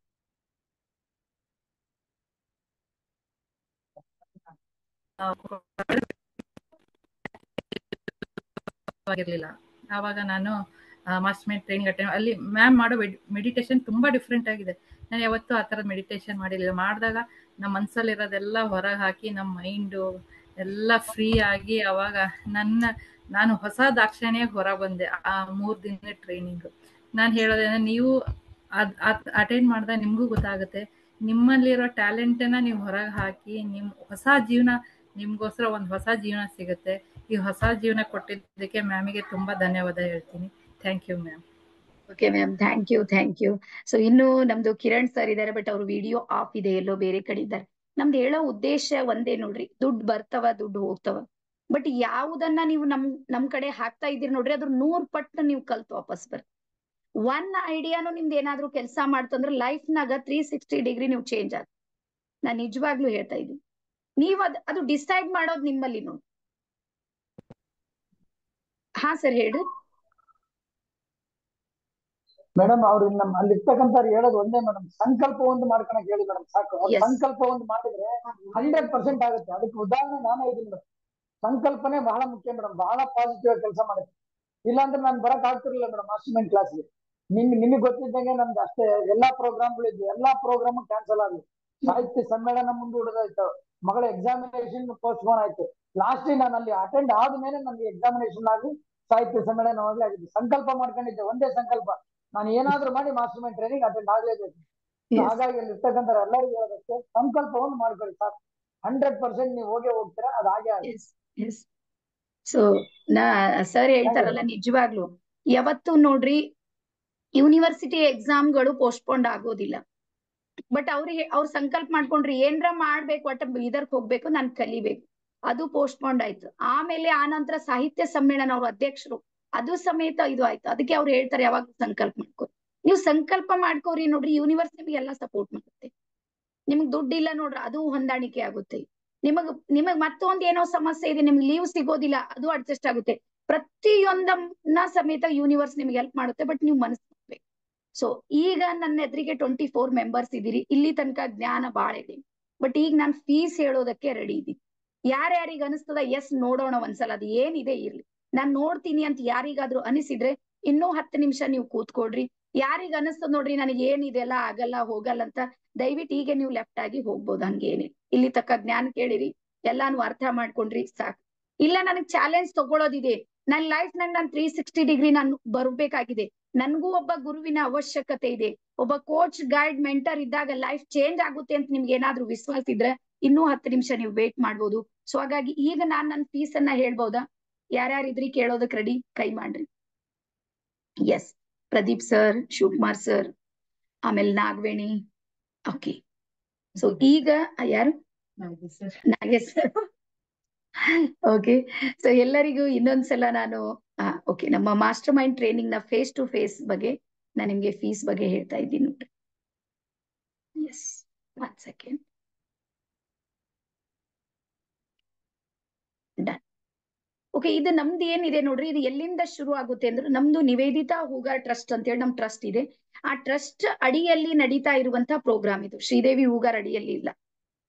ಆ, ಆಗಿರ್ಲಿಲ್ಲ ಆವಾಗ ನಾನು ಮಾಸ್ಟರ್ ಮೈಂಡ್ ಟ್ರೈನಿಂಗ್ ಅಟೆಂಡ್ ಅಲ್ಲಿ ಮ್ಯಾಮ್ ಮಾಡೋ ಮೆಡಿಟೇಷನ್ ತುಂಬಾ ಡಿಫ್ರೆಂಟ್ ಆಗಿದೆ ನಾನು ಯಾವತ್ತೂ ಆ ಥರದ ಮೆಡಿಟೇಷನ್ ಮಾಡಿರಲಿಲ್ಲ ಮಾಡಿದಾಗ ನಮ್ಮ ಮನಸ್ಸಲ್ಲಿರೋದೆಲ್ಲ ಹೊರಗೆ ಹಾಕಿ ನಮ್ಮ ಮೈಂಡು ಎಲ್ಲ ಫ್ರೀ ಆಗಿ ಅವಾಗ ನನ್ನ ನಾನು ಹೊಸ ದಾಕ್ಷಾಣಿಯಾಗಿ ಹೊರ ಬಂದೆ ಆ ಮೂರು ದಿನದ ಟ್ರೈನಿಂಗು ನಾನು ಹೇಳೋದೇನೆ ನೀವು ಅದು ಅಟೆಂಡ್ ಮಾಡಿದಾಗ ನಿಮಗೂ ಗೊತ್ತಾಗುತ್ತೆ ನಿಮ್ಮಲ್ಲಿರೋ ಟ್ಯಾಲೆಂಟನ್ನ ನೀವು ಹೊರಗೆ ಹಾಕಿ ನಿಮ್ಮ ಹೊಸ ಜೀವನ ನಿಮಗೋಸ್ಕರ ಒಂದು ಹೊಸ ಜೀವನ ಸಿಗುತ್ತೆ ಈ ಹೊಸ ಜೀವನ ಕೊಟ್ಟಿದ್ದಕ್ಕೆ ಮ್ಯಾಮಿಗೆ ತುಂಬಾ ಧನ್ಯವಾದ ಹೇಳ್ತೀನಿ thank you ma'am okay ma'am thank you thank you so ಇನ್ನು ನಮ್ದು ಕಿರಣ್ ಸರ್ ಇದಾರೆ ಬಟ್ ಅವ್ರ ವಿಡಿಯೋ ಆಫ್ ಇದೆ ಎಲ್ಲೋ ಬೇರೆ ಕಡೆ ಇದ್ದಾರೆ ನಮ್ದು ಹೇಳೋ ಉದ್ದೇಶ ಒಂದೇ ನೋಡ್ರಿ ದುಡ್ಡು ಬರ್ತವ ದುಡ್ಡು ಹೋಗ್ತವ ಬಟ್ ಯಾವುದನ್ನ ನೀವು ನಮ್ ನಮ್ ಕಡೆ ಹಾಕ್ತಾ ಇದೀರಿ ನೋಡ್ರಿ ಅದ್ರ ನೂರ್ ಪಟ್ಟು ನೀವು ಕಲ್ತು ವಾಪಸ್ ಬರ್ರಿ ಒನ್ ಐಡಿಯಾನು ನಿಮ್ದು ಏನಾದ್ರೂ ಕೆಲಸ ಮಾಡ್ತಂದ್ರೆ ಲೈಫ್ ನಾಗ ತ್ರೀ ಸಿಕ್ಸ್ಟಿ ಡಿಗ್ರಿ ನೀವು ಚೇಂಜ್ ಆಗ ನಾನ್ ನಿಜವಾಗ್ಲೂ ಹೇಳ್ತಾ ಇದ್ದೀನಿ ನೀವ್ ಅದ್ ಅದು ಡಿಸೈಡ್ ಮಾಡೋದು ನಿಮ್ಮಲ್ಲಿ ನೋಡಿ ಹಾ ಸರ್ ಹೇಳ್ರಿ ಮೇಡಮ್ ಅವ್ರು ನಮ್ಮ ಅಲ್ಲಿ ಇರ್ತಕ್ಕಂಥವ್ರು ಹೇಳೋದು ಒಂದೇ ಮೇಡಮ್ ಸಂಕಲ್ಪ ಒಂದು ಮಾಡ್ಕೊಳಕ್ ಹೇಳಿ ಮೇಡಮ್ ಸಾಕು ಅವ್ರು Yes. ಸಂಕಲ್ಪ ಒಂದು ಮಾಡಿದ್ರೆ ಹಂಡ್ರೆಡ್ ಪರ್ಸೆಂಟ್ ಆಗುತ್ತೆ ಅದಕ್ಕೆ ಉದಾಹರಣೆ ನಾನೇ ಇದೀನಿ ಮೇಡಮ್ ಸಂಕಲ್ಪನೆ ಬಹಳ ಮುಖ್ಯ ಮೇಡಮ್ ಬಹಳ ಪಾಸಿಟಿವ್ ಆಗಿ ಕೆಲಸ ಮಾಡುತ್ತೆ ಇಲ್ಲಾಂದ್ರೆ ನಾನು ಬರಕ್ ಆಗ್ತಿರ್ಲಿಲ್ಲ ಮೇಡಮ್ ಮಾಸ್ಟರ್ ಮೈಂಡ್ ಕ್ಲಾಸ್ಗೆ ನಿಮ್ ನಿಮಗೆ ಗೊತ್ತಿದ್ದಂಗೆ ನಮ್ದು ಅಷ್ಟೇ ಎಲ್ಲಾ ಪ್ರೋಗ್ರಾಮ್ಗಳು ಇದ್ವು ಎಲ್ಲಾ ಪ್ರೋಗ್ರಾಮ್ ಕ್ಯಾನ್ಸಲ್ ಆದ್ವು ಸಾಹಿತ್ಯ ಸಮ್ಮೇಳನ ಮುಂದೂಡದಾಯ್ತು ಮಗಳ ಎಕ್ಸಾಮಿನೇಷನ್ ಪೋಸ್ಟ್ಪೋನ್ ಆಯ್ತು ಲಾಸ್ಟ್ ನಾನು ಅಲ್ಲಿ ಅಟೆಂಡ್ ಆದ್ಮೇಲೆ ನನಗೆ ಎಕ್ಸಾಮಿನೇಷನ್ ಆಗಿ ಸಾಹಿತ್ಯ ಸಮ್ಮೇಳನವಾಗ್ಲೇ ಆಗಿದ್ದು ಸಂಕಲ್ಪ ಮಾಡ್ಕೊಂಡಿದ್ದೆ ಒಂದೇ ಸಂಕಲ್ಪ ನಾನು ಏನಾದ್ರೂ ಮಾಡಿ ಮಾಸ್ಟರ್ ಮೈಂಡ್ ಟ್ರೈನಿಂಗ್ ಅಟೆಂಡ್ ಆಗ್ಲೇಬೇಕು Yes. ಹಾಗಾಗಿ ಅಲ್ಲಿ ಇರ್ತಕ್ಕಂಥ ಎಲ್ಲರಿಗೂ ಹೇಳೋದಕ್ಕೆ ಸಂಕಲ್ಪವನ್ನು ಮಾಡ್ಕೊಳ್ಳಿ ಸಾಕು ಹಂಡ್ರೆಡ್ ಪರ್ಸೆಂಟ್ ನೀವು ಹೋಗೇ ಹೋಗ್ತೀರಾ ಅದು ಹಾಗೆ ಆಗುತ್ತೆ ಎಸ್ ಎಸ್ ಸೊ ನಾ ಸರ್ ಹೇಳ್ತಾರಲ್ಲ ನಿಜವಾಗ್ಲು ಯಾವತ್ತು ನೋಡ್ರಿ ಯೂನಿವರ್ಸಿಟಿ ಎಕ್ಸಾಮ್ಗಳು ಪೋಸ್ಟ್ಪೋಂಡ್ ಆಗೋದಿಲ್ಲ ಬಟ್ ಅವ್ರಿಗೆ ಅವ್ರು ಸಂಕಲ್ಪ ಮಾಡ್ಕೊಂಡ್ರಿ ಏನ್ರ ಮಾಡ್ಬೇಕು ಒಟ್ಟ ಬೀದರ್ಕ್ ಹೋಗ್ಬೇಕು ನಾನ್ ಕಲಿಬೇಕು ಅದು ಪೋಸ್ಟ್ಪೋಂಡ್ ಆಯ್ತು ಆಮೇಲೆ ಆ ನಂತರ ಸಾಹಿತ್ಯ ಸಮ್ಮೇಳನ ಅವ್ರ ಅಧ್ಯಕ್ಷರು ಅದು ಸಮೇತ ಇದು ಆಯ್ತು ಅದಕ್ಕೆ ಅವ್ರು ಹೇಳ್ತಾರೆ ಯಾವಾಗ ಸಂಕಲ್ಪ ಮಾಡ್ಕೊ ನೀವು ಸಂಕಲ್ಪ ಮಾಡ್ಕೋರಿ ನೋಡ್ರಿ ಯೂನಿವರ್ಸ್ ನಿಮ್ಗೆ ಎಲ್ಲ ಸಪೋರ್ಟ್ ಮಾಡುತ್ತೆ ನಿಮ್ಗ್ ದುಡ್ಡು ಇಲ್ಲ ನೋಡ್ರಿ ಅದು ಹೊಂದಾಣಿಕೆ ಆಗುತ್ತೆ ನಿಮಗ್ ನಿಮಗ್ ಮತ್ತೊಂದ್ ಏನೋ ಸಮಸ್ಯೆ ಇದೆ ನಿಮ್ಗೆ ಲೀವ್ ಸಿಗೋದಿಲ್ಲ ಅದು ಅಡ್ಜಸ್ಟ್ ಆಗುತ್ತೆ ಪ್ರತಿಯೊಂದನ್ನ ಸಮೇತ ಯೂನಿವರ್ಸ್ ನಿಮ್ಗೆ ಹೆಲ್ಪ್ ಮಾಡುತ್ತೆ ಬಟ್ ನೀವು ಮನಸ್ಸು ಮಾಡ್ಬೇಕು ಸೊ ಈಗ ನನ್ನ ಎದುರಿಗೆ ಟ್ವೆಂಟಿ ಫೋರ್ ಮೆಂಬರ್ಸ್ ಇದೀರಿ ಇಲ್ಲಿ ತನಕ ಜ್ಞಾನ ಬಾಳ ಇದೆ ಬಟ್ ಈಗ ನಾನು ಫೀಸ್ ಹೇಳೋದಕ್ಕೆ ರೆಡಿ ಇದ್ದೀನಿ ಯಾರ್ಯಾರಿಗೆ ಅನಿಸ್ತದ ಎಸ್ ನೋಡೋಣ ಒಂದ್ಸಲ ಅದು ಏನಿದೆ ಇರ್ಲಿ ನಾನ್ ನೋಡ್ತೀನಿ ಅಂತ ಯಾರಿಗಾದ್ರೂ ಅನಿಸಿದ್ರೆ ಇನ್ನೂ ಹತ್ತು ನಿಮಿಷ ನೀವು ಕೂತ್ಕೊಡ್ರಿ ಯಾರಿಗ ಅನಿಸ್ತದ ನೋಡ್ರಿ ನನಗೆ ಏನಿದೆಲ್ಲ ಆಗಲ್ಲ ಹೋಗಲ್ಲ ಅಂತ ದಯವಿಟ್ಟು ಈಗ ನೀವು ಲೆಫ್ಟ್ ಆಗಿ ಹೋಗ್ಬೋದು ಹಂಗೇನಿಲ್ಲ ಇಲ್ಲಿ ತಕ್ಕ ಜ್ಞಾನ ಕೇಳಿರಿ ಎಲ್ಲಾನು ಅರ್ಥ ಮಾಡ್ಕೊಂಡ್ರಿ ಸಾಕು ಇಲ್ಲ ನನಗ್ ಚಾಲೆಂಜ್ ತಗೊಳ್ಳೋದಿದೆ ನನ್ನ ಲೈಫ್ ನಾಗ ನಾನು ತ್ರೀ ಸಿಕ್ಸ್ಟಿ ಡಿಗ್ರಿ ನಾನು ಬರ್ಬೇಕಾಗಿದೆ ನನ್ಗೂ ಒಬ್ಬ ಗುರುವಿನ ಅವಶ್ಯಕತೆ ಇದೆ ಒಬ್ಬ ಕೋಚ್ ಗೈಡ್ ಮೆಂಟರ್ ಇದ್ದಾಗ ಲೈಫ್ ಚೇಂಜ್ ಆಗುತ್ತೆ ಅಂತ ನಿಮ್ಗೆ ಏನಾದ್ರೂ ವಿಶ್ವಾಸ ಇದ್ರೆ ಇನ್ನೂ ಹತ್ತು ನಿಮಿಷ ನೀವು ವೇಟ್ ಮಾಡ್ಬೋದು ಸೊ ಹಾಗಾಗಿ ಈಗ ನಾನ್ ನನ್ನ ಫೀಸ್ ಅನ್ನ ಹೇಳ್ಬೋದಾ ಯಾರ್ಯಾರಿದ್ರಿ ಕೇಳೋದಕ್ ರೆಡಿ ಕೈ ಮಾಡ್ರಿ yes Pradeep sir Shivakumar sir ಆಮೇಲೆ ನಾಗವೇಣಿ ಓಕೆ ಸೊ ಈಗ ಆ, ಯಾರು ನಾಗೇಶ್ ಸರ್ ಓಕೆ ಸೊ ಎಲ್ಲರಿಗೂ ಇನ್ನೊಂದ್ಸಲ ನಾನು ಓಕೆ ನಮ್ಮ ಮಾಸ್ಟರ್ ಮೈಂಡ್ ಟ್ರೈನಿಂಗ್ ನ ಫೇಸ್ ಟು ಫೇಸ್ ಬಗ್ಗೆ ನಾನು ನಿಮ್ಗೆ ಫೀಸ್ ಬಗ್ಗೆ ಹೇಳ್ತಾ ಇದ್ದೀನಿ ನೋಡ್ರಿ yes one second done okay ಇದು ನಮ್ದು ಏನಿದೆ ನೋಡ್ರಿ ಇದು ಎಲ್ಲಿಂದ ಶುರು ಆಗುತ್ತೆ ಅಂದ್ರೆ ನಮ್ದು ನಿವೇದಿತಾ ಹೂಗಾರ್ ಟ್ರಸ್ಟ್ ಅಂತ ಹೇಳಿ ನಮ್ ಟ್ರಸ್ಟ್ ಇದೆ ಆ ಟ್ರಸ್ಟ್ ಅಡಿಯಲ್ಲಿ ನಡೀತಾ ಇರುವಂತಹ ಪ್ರೋಗ್ರಾಮ್ ಇದು ಶ್ರೀದೇವಿ ಹೂಗಾರ್ ಅಡಿಯಲ್ಲಿ ಇಲ್ಲ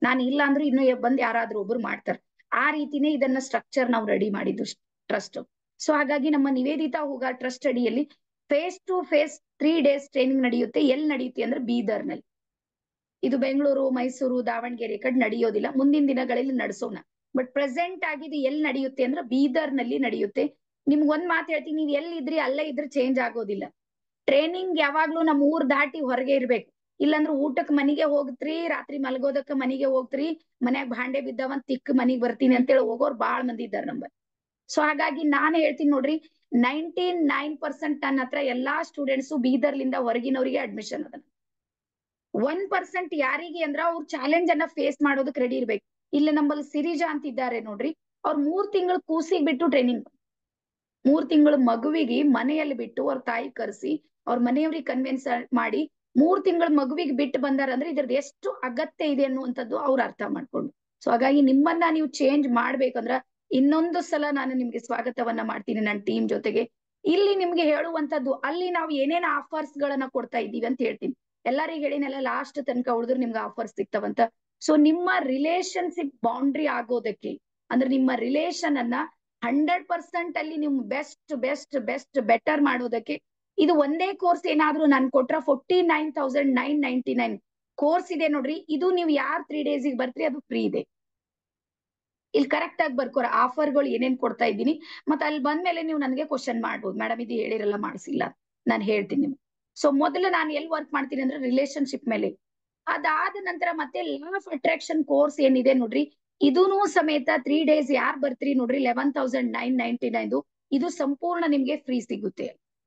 ನಾನು ಇಲ್ಲ ಅಂದ್ರೂ ಇನ್ನು ಬಂದ್ ಯಾರಾದ್ರೂ ಒಬ್ರು ಮಾಡ್ತಾರೆ ಆ ರೀತಿನೇ ಇದನ್ನ ಸ್ಟ್ರಕ್ಚರ್ ನಾವು ರೆಡಿ ಮಾಡಿದ್ದು ಟ್ರಸ್ಟ್ ಸೊ ಹಾಗಾಗಿ ನಮ್ಮ ನಿವೇದಿತಾ ಹೂಗಾರ್ ಟ್ರಸ್ಟ್ ಅಡಿಯಲ್ಲಿ face to face three days training ನಡೆಯುತ್ತೆ ಎಲ್ಲಿ ನಡೆಯುತ್ತೆ ಅಂದ್ರೆ ಬೀದರ್ ನಲ್ಲಿ ಇದು ಬೆಂಗಳೂರು ಮೈಸೂರು ದಾವಣಗೆರೆ ಕಡೆ ನಡೆಯೋದಿಲ್ಲ ಮುಂದಿನ ದಿನಗಳಲ್ಲಿ ನಡೆಸೋಣ ಬಟ್ ಪ್ರೆಸೆಂಟ್ ಆಗಿ ಇದು ಎಲ್ಲಿ ನಡೆಯುತ್ತೆ ಅಂದ್ರೆ ಬೀದರ್ ನಲ್ಲಿ ನಡೆಯುತ್ತೆ ನಿಮ್ಗೆ ಒಂದ್ ಮಾತು ಹೇಳ್ತೀನಿ ನೀವು ಎಲ್ಲಿದ್ರಿ ಅಲ್ಲೇ ಇದ್ರೆ ಚೇಂಜ್ ಆಗೋದಿಲ್ಲ ಟ್ರೈನಿಂಗ್ ಯಾವಾಗ್ಲೂ ನಮ್ಮ ಊರ್ ದಾಟಿ ಹೊರಗೆ ಇರ್ಬೇಕು ಇಲ್ಲಾಂದ್ರೆ ಊಟಕ್ ಮನಿಗೆ ಹೋಗ್ತ್ರಿ ರಾತ್ರಿ ಮಲಗೋದಕ್ಕ ಮನಿಗೆ ಹೋಗ್ತ್ರಿ ಮನ್ಯಾಗ ಭಾಂಡೆ ಬಿದ್ದವಂತ ತಿಕ್ ಮನಿಗ್ ಬರ್ತೀನಿ ಅಂತೇಳಿ ಹೋಗೋರ್ ಬಾಳ್ ಮಂದಿ ಇದ್ದಾರೆ ನಮ್ಮ ಸೊ ಹಾಗಾಗಿ ನಾನ್ ಹೇಳ್ತೀನಿ ನೋಡ್ರಿ ನೈನ್ಟಿ ನೈನ್ ಪರ್ಸೆಂಟ್ ನನ್ನ ಹತ್ರ ಎಲ್ಲಾ ಸ್ಟೂಡೆಂಟ್ಸ್ ಬೀದರ್ಲಿಂದ ಹೊರಗಿನವರಿಗೆ ಅಡ್ಮಿಷನ್ ಅದ ಒನ್ ಪರ್ಸೆಂಟ್ ಯಾರಿಗೆ ಅಂದ್ರ ಅವ್ರ ಚಾಲೆಂಜ್ ಅನ್ನ ಫೇಸ್ ಮಾಡೋದಕ್ ರೆಡಿ ಇರ್ಬೇಕು ಇಲ್ಲ ನಮ್ಮಲ್ಲಿ ಸಿರಿಜಾ ಅಂತ ಇದ್ದಾರೆ ನೋಡ್ರಿ ಅವ್ರ ಮೂರ್ ತಿಂಗಳು ಕೂಸಿಗೆ ಬಿಟ್ಟು ಟ್ರೈನಿಂಗ್ ಮೂರ್ ತಿಂಗಳು ಮಗುವಿಗೆ ಮನೆಯಲ್ಲಿ ಬಿಟ್ಟು ಅವ್ರ ತಾಯಿ ಕರೆಸಿ ಅವ್ರ ಮನೆಯವ್ರಿಗೆ ಕನ್ವಿನ್ಸ್ ಮಾಡಿ ಮೂರ್ ತಿಂಗಳ ಮಗುವಿಗೆ ಬಿಟ್ಟು ಬಂದಾರ ಅಂದ್ರೆ ಇದ್ರದ್ದು ಎಷ್ಟು ಅಗತ್ಯ ಇದೆ ಅನ್ನುವಂಥದ್ದು ಅವ್ರು ಅರ್ಥ ಮಾಡ್ಕೊಂಡು ಸೊ ಹಾಗಾಗಿ ನಿಮ್ಮನ್ನ ನೀವು ಚೇಂಜ್ ಮಾಡ್ಬೇಕಂದ್ರ ಇನ್ನೊಂದು ಸಲ ನಾನು ನಿಮ್ಗೆ ಸ್ವಾಗತವನ್ನ ಮಾಡ್ತೀನಿ ನನ್ನ ಟೀಮ್ ಜೊತೆಗೆ ಇಲ್ಲಿ ನಿಮ್ಗೆ ಹೇಳುವಂತದ್ದು ಅಲ್ಲಿ ನಾವು ಏನೇನ್ ಆಫರ್ಸ್ ಗಳನ್ನ ಕೊಡ್ತಾ ಇದ್ದೀವಿ ಅಂತ ಹೇಳ್ತೀನಿ ಎಲ್ಲರಿಗೂ ಹೇಳಿನೆಲ್ಲ ಲಾಸ್ಟ್ ತನಕ ಉಳಿದ್ರೆ ನಿಮ್ಗೆ ಆಫರ್ಸ್ ಸಿಗ್ತಾವಂತ ಸೊ ನಿಮ್ಮ ರಿಲೇಶನ್ಶಿಪ್ ಬೌಂಡ್ರಿ ಆಗೋದಕ್ಕೆ ಅಂದ್ರೆ ನಿಮ್ಮ ರಿಲೇಶನ್ ಅನ್ನ ಹಂಡ್ರೆಡ್ ಪರ್ಸೆಂಟ್ ಅಲ್ಲಿ ನೀವು ಬೆಸ್ಟ್ ಬೆಸ್ಟ್ ಬೆಸ್ಟ್ ಬೆಟರ್ ಮಾಡೋದಕ್ಕೆ ಇದು ಒಂದೇ ಕೋರ್ಸ್ ಏನಾದ್ರೂ ನಾನು ಕೊಟ್ರ forty nine thousand nine ninety nine course ಇದೆ ನೋಡ್ರಿ ಇದು ನೀವು ಯಾರ್ ತ್ರೀ ಡೇಸಿಗೆ ಬರ್ತೀರಿ ಅದು ಫ್ರೀ ಇದೆ ಇಲ್ಲಿ ಕರೆಕ್ಟ್ ಆಗಿ ಬರ್ಕೋರ ಆಫರ್ಗಳು ಏನೇನ್ ಕೊಡ್ತಾ ಇದ್ದೀನಿ ಮತ್ತೆ ಅಲ್ಲಿ ಬಂದ್ಮೇಲೆ ನೀವು ನನಗೆ ಕ್ವಶನ್ ಮಾಡ್ಬೋದು ಮೇಡಮ್ ಇದು ಹೇಳಿರಲ್ಲ ಮಾಡಿಸಿಲ್ಲ ನಾನು ಹೇಳ್ತೀನಿ ನಿಮ್ಗೆ ಸೊ ಮೊದಲು ನಾನು ಎಲ್ಲಿ ವರ್ಕ್ ಮಾಡ್ತೀನಿ ಅಂದ್ರೆ ರಿಲೇಶನ್ಶಿಪ್ ಮೇಲೆ ಅದಾದ ನಂತರ ಮತ್ತೆ ಲಾ ಆಫ್ ಅಟ್ರಾಕ್ಷನ್ ಕೋರ್ಸ್ ಏನಿದೆ ನೋಡ್ರಿ ಇದೂನು ಸಮೇತ ತ್ರೀ ಡೇಸ್ ಯಾರ್ ಬರ್ತೀರಿ ನೋಡ್ರಿ eleven thousand nine ninety nine ಇದು ಸಂಪೂರ್ಣ ನಿಮ್ಗೆ ಫ್ರೀ ಸಿಗುತ್ತೆ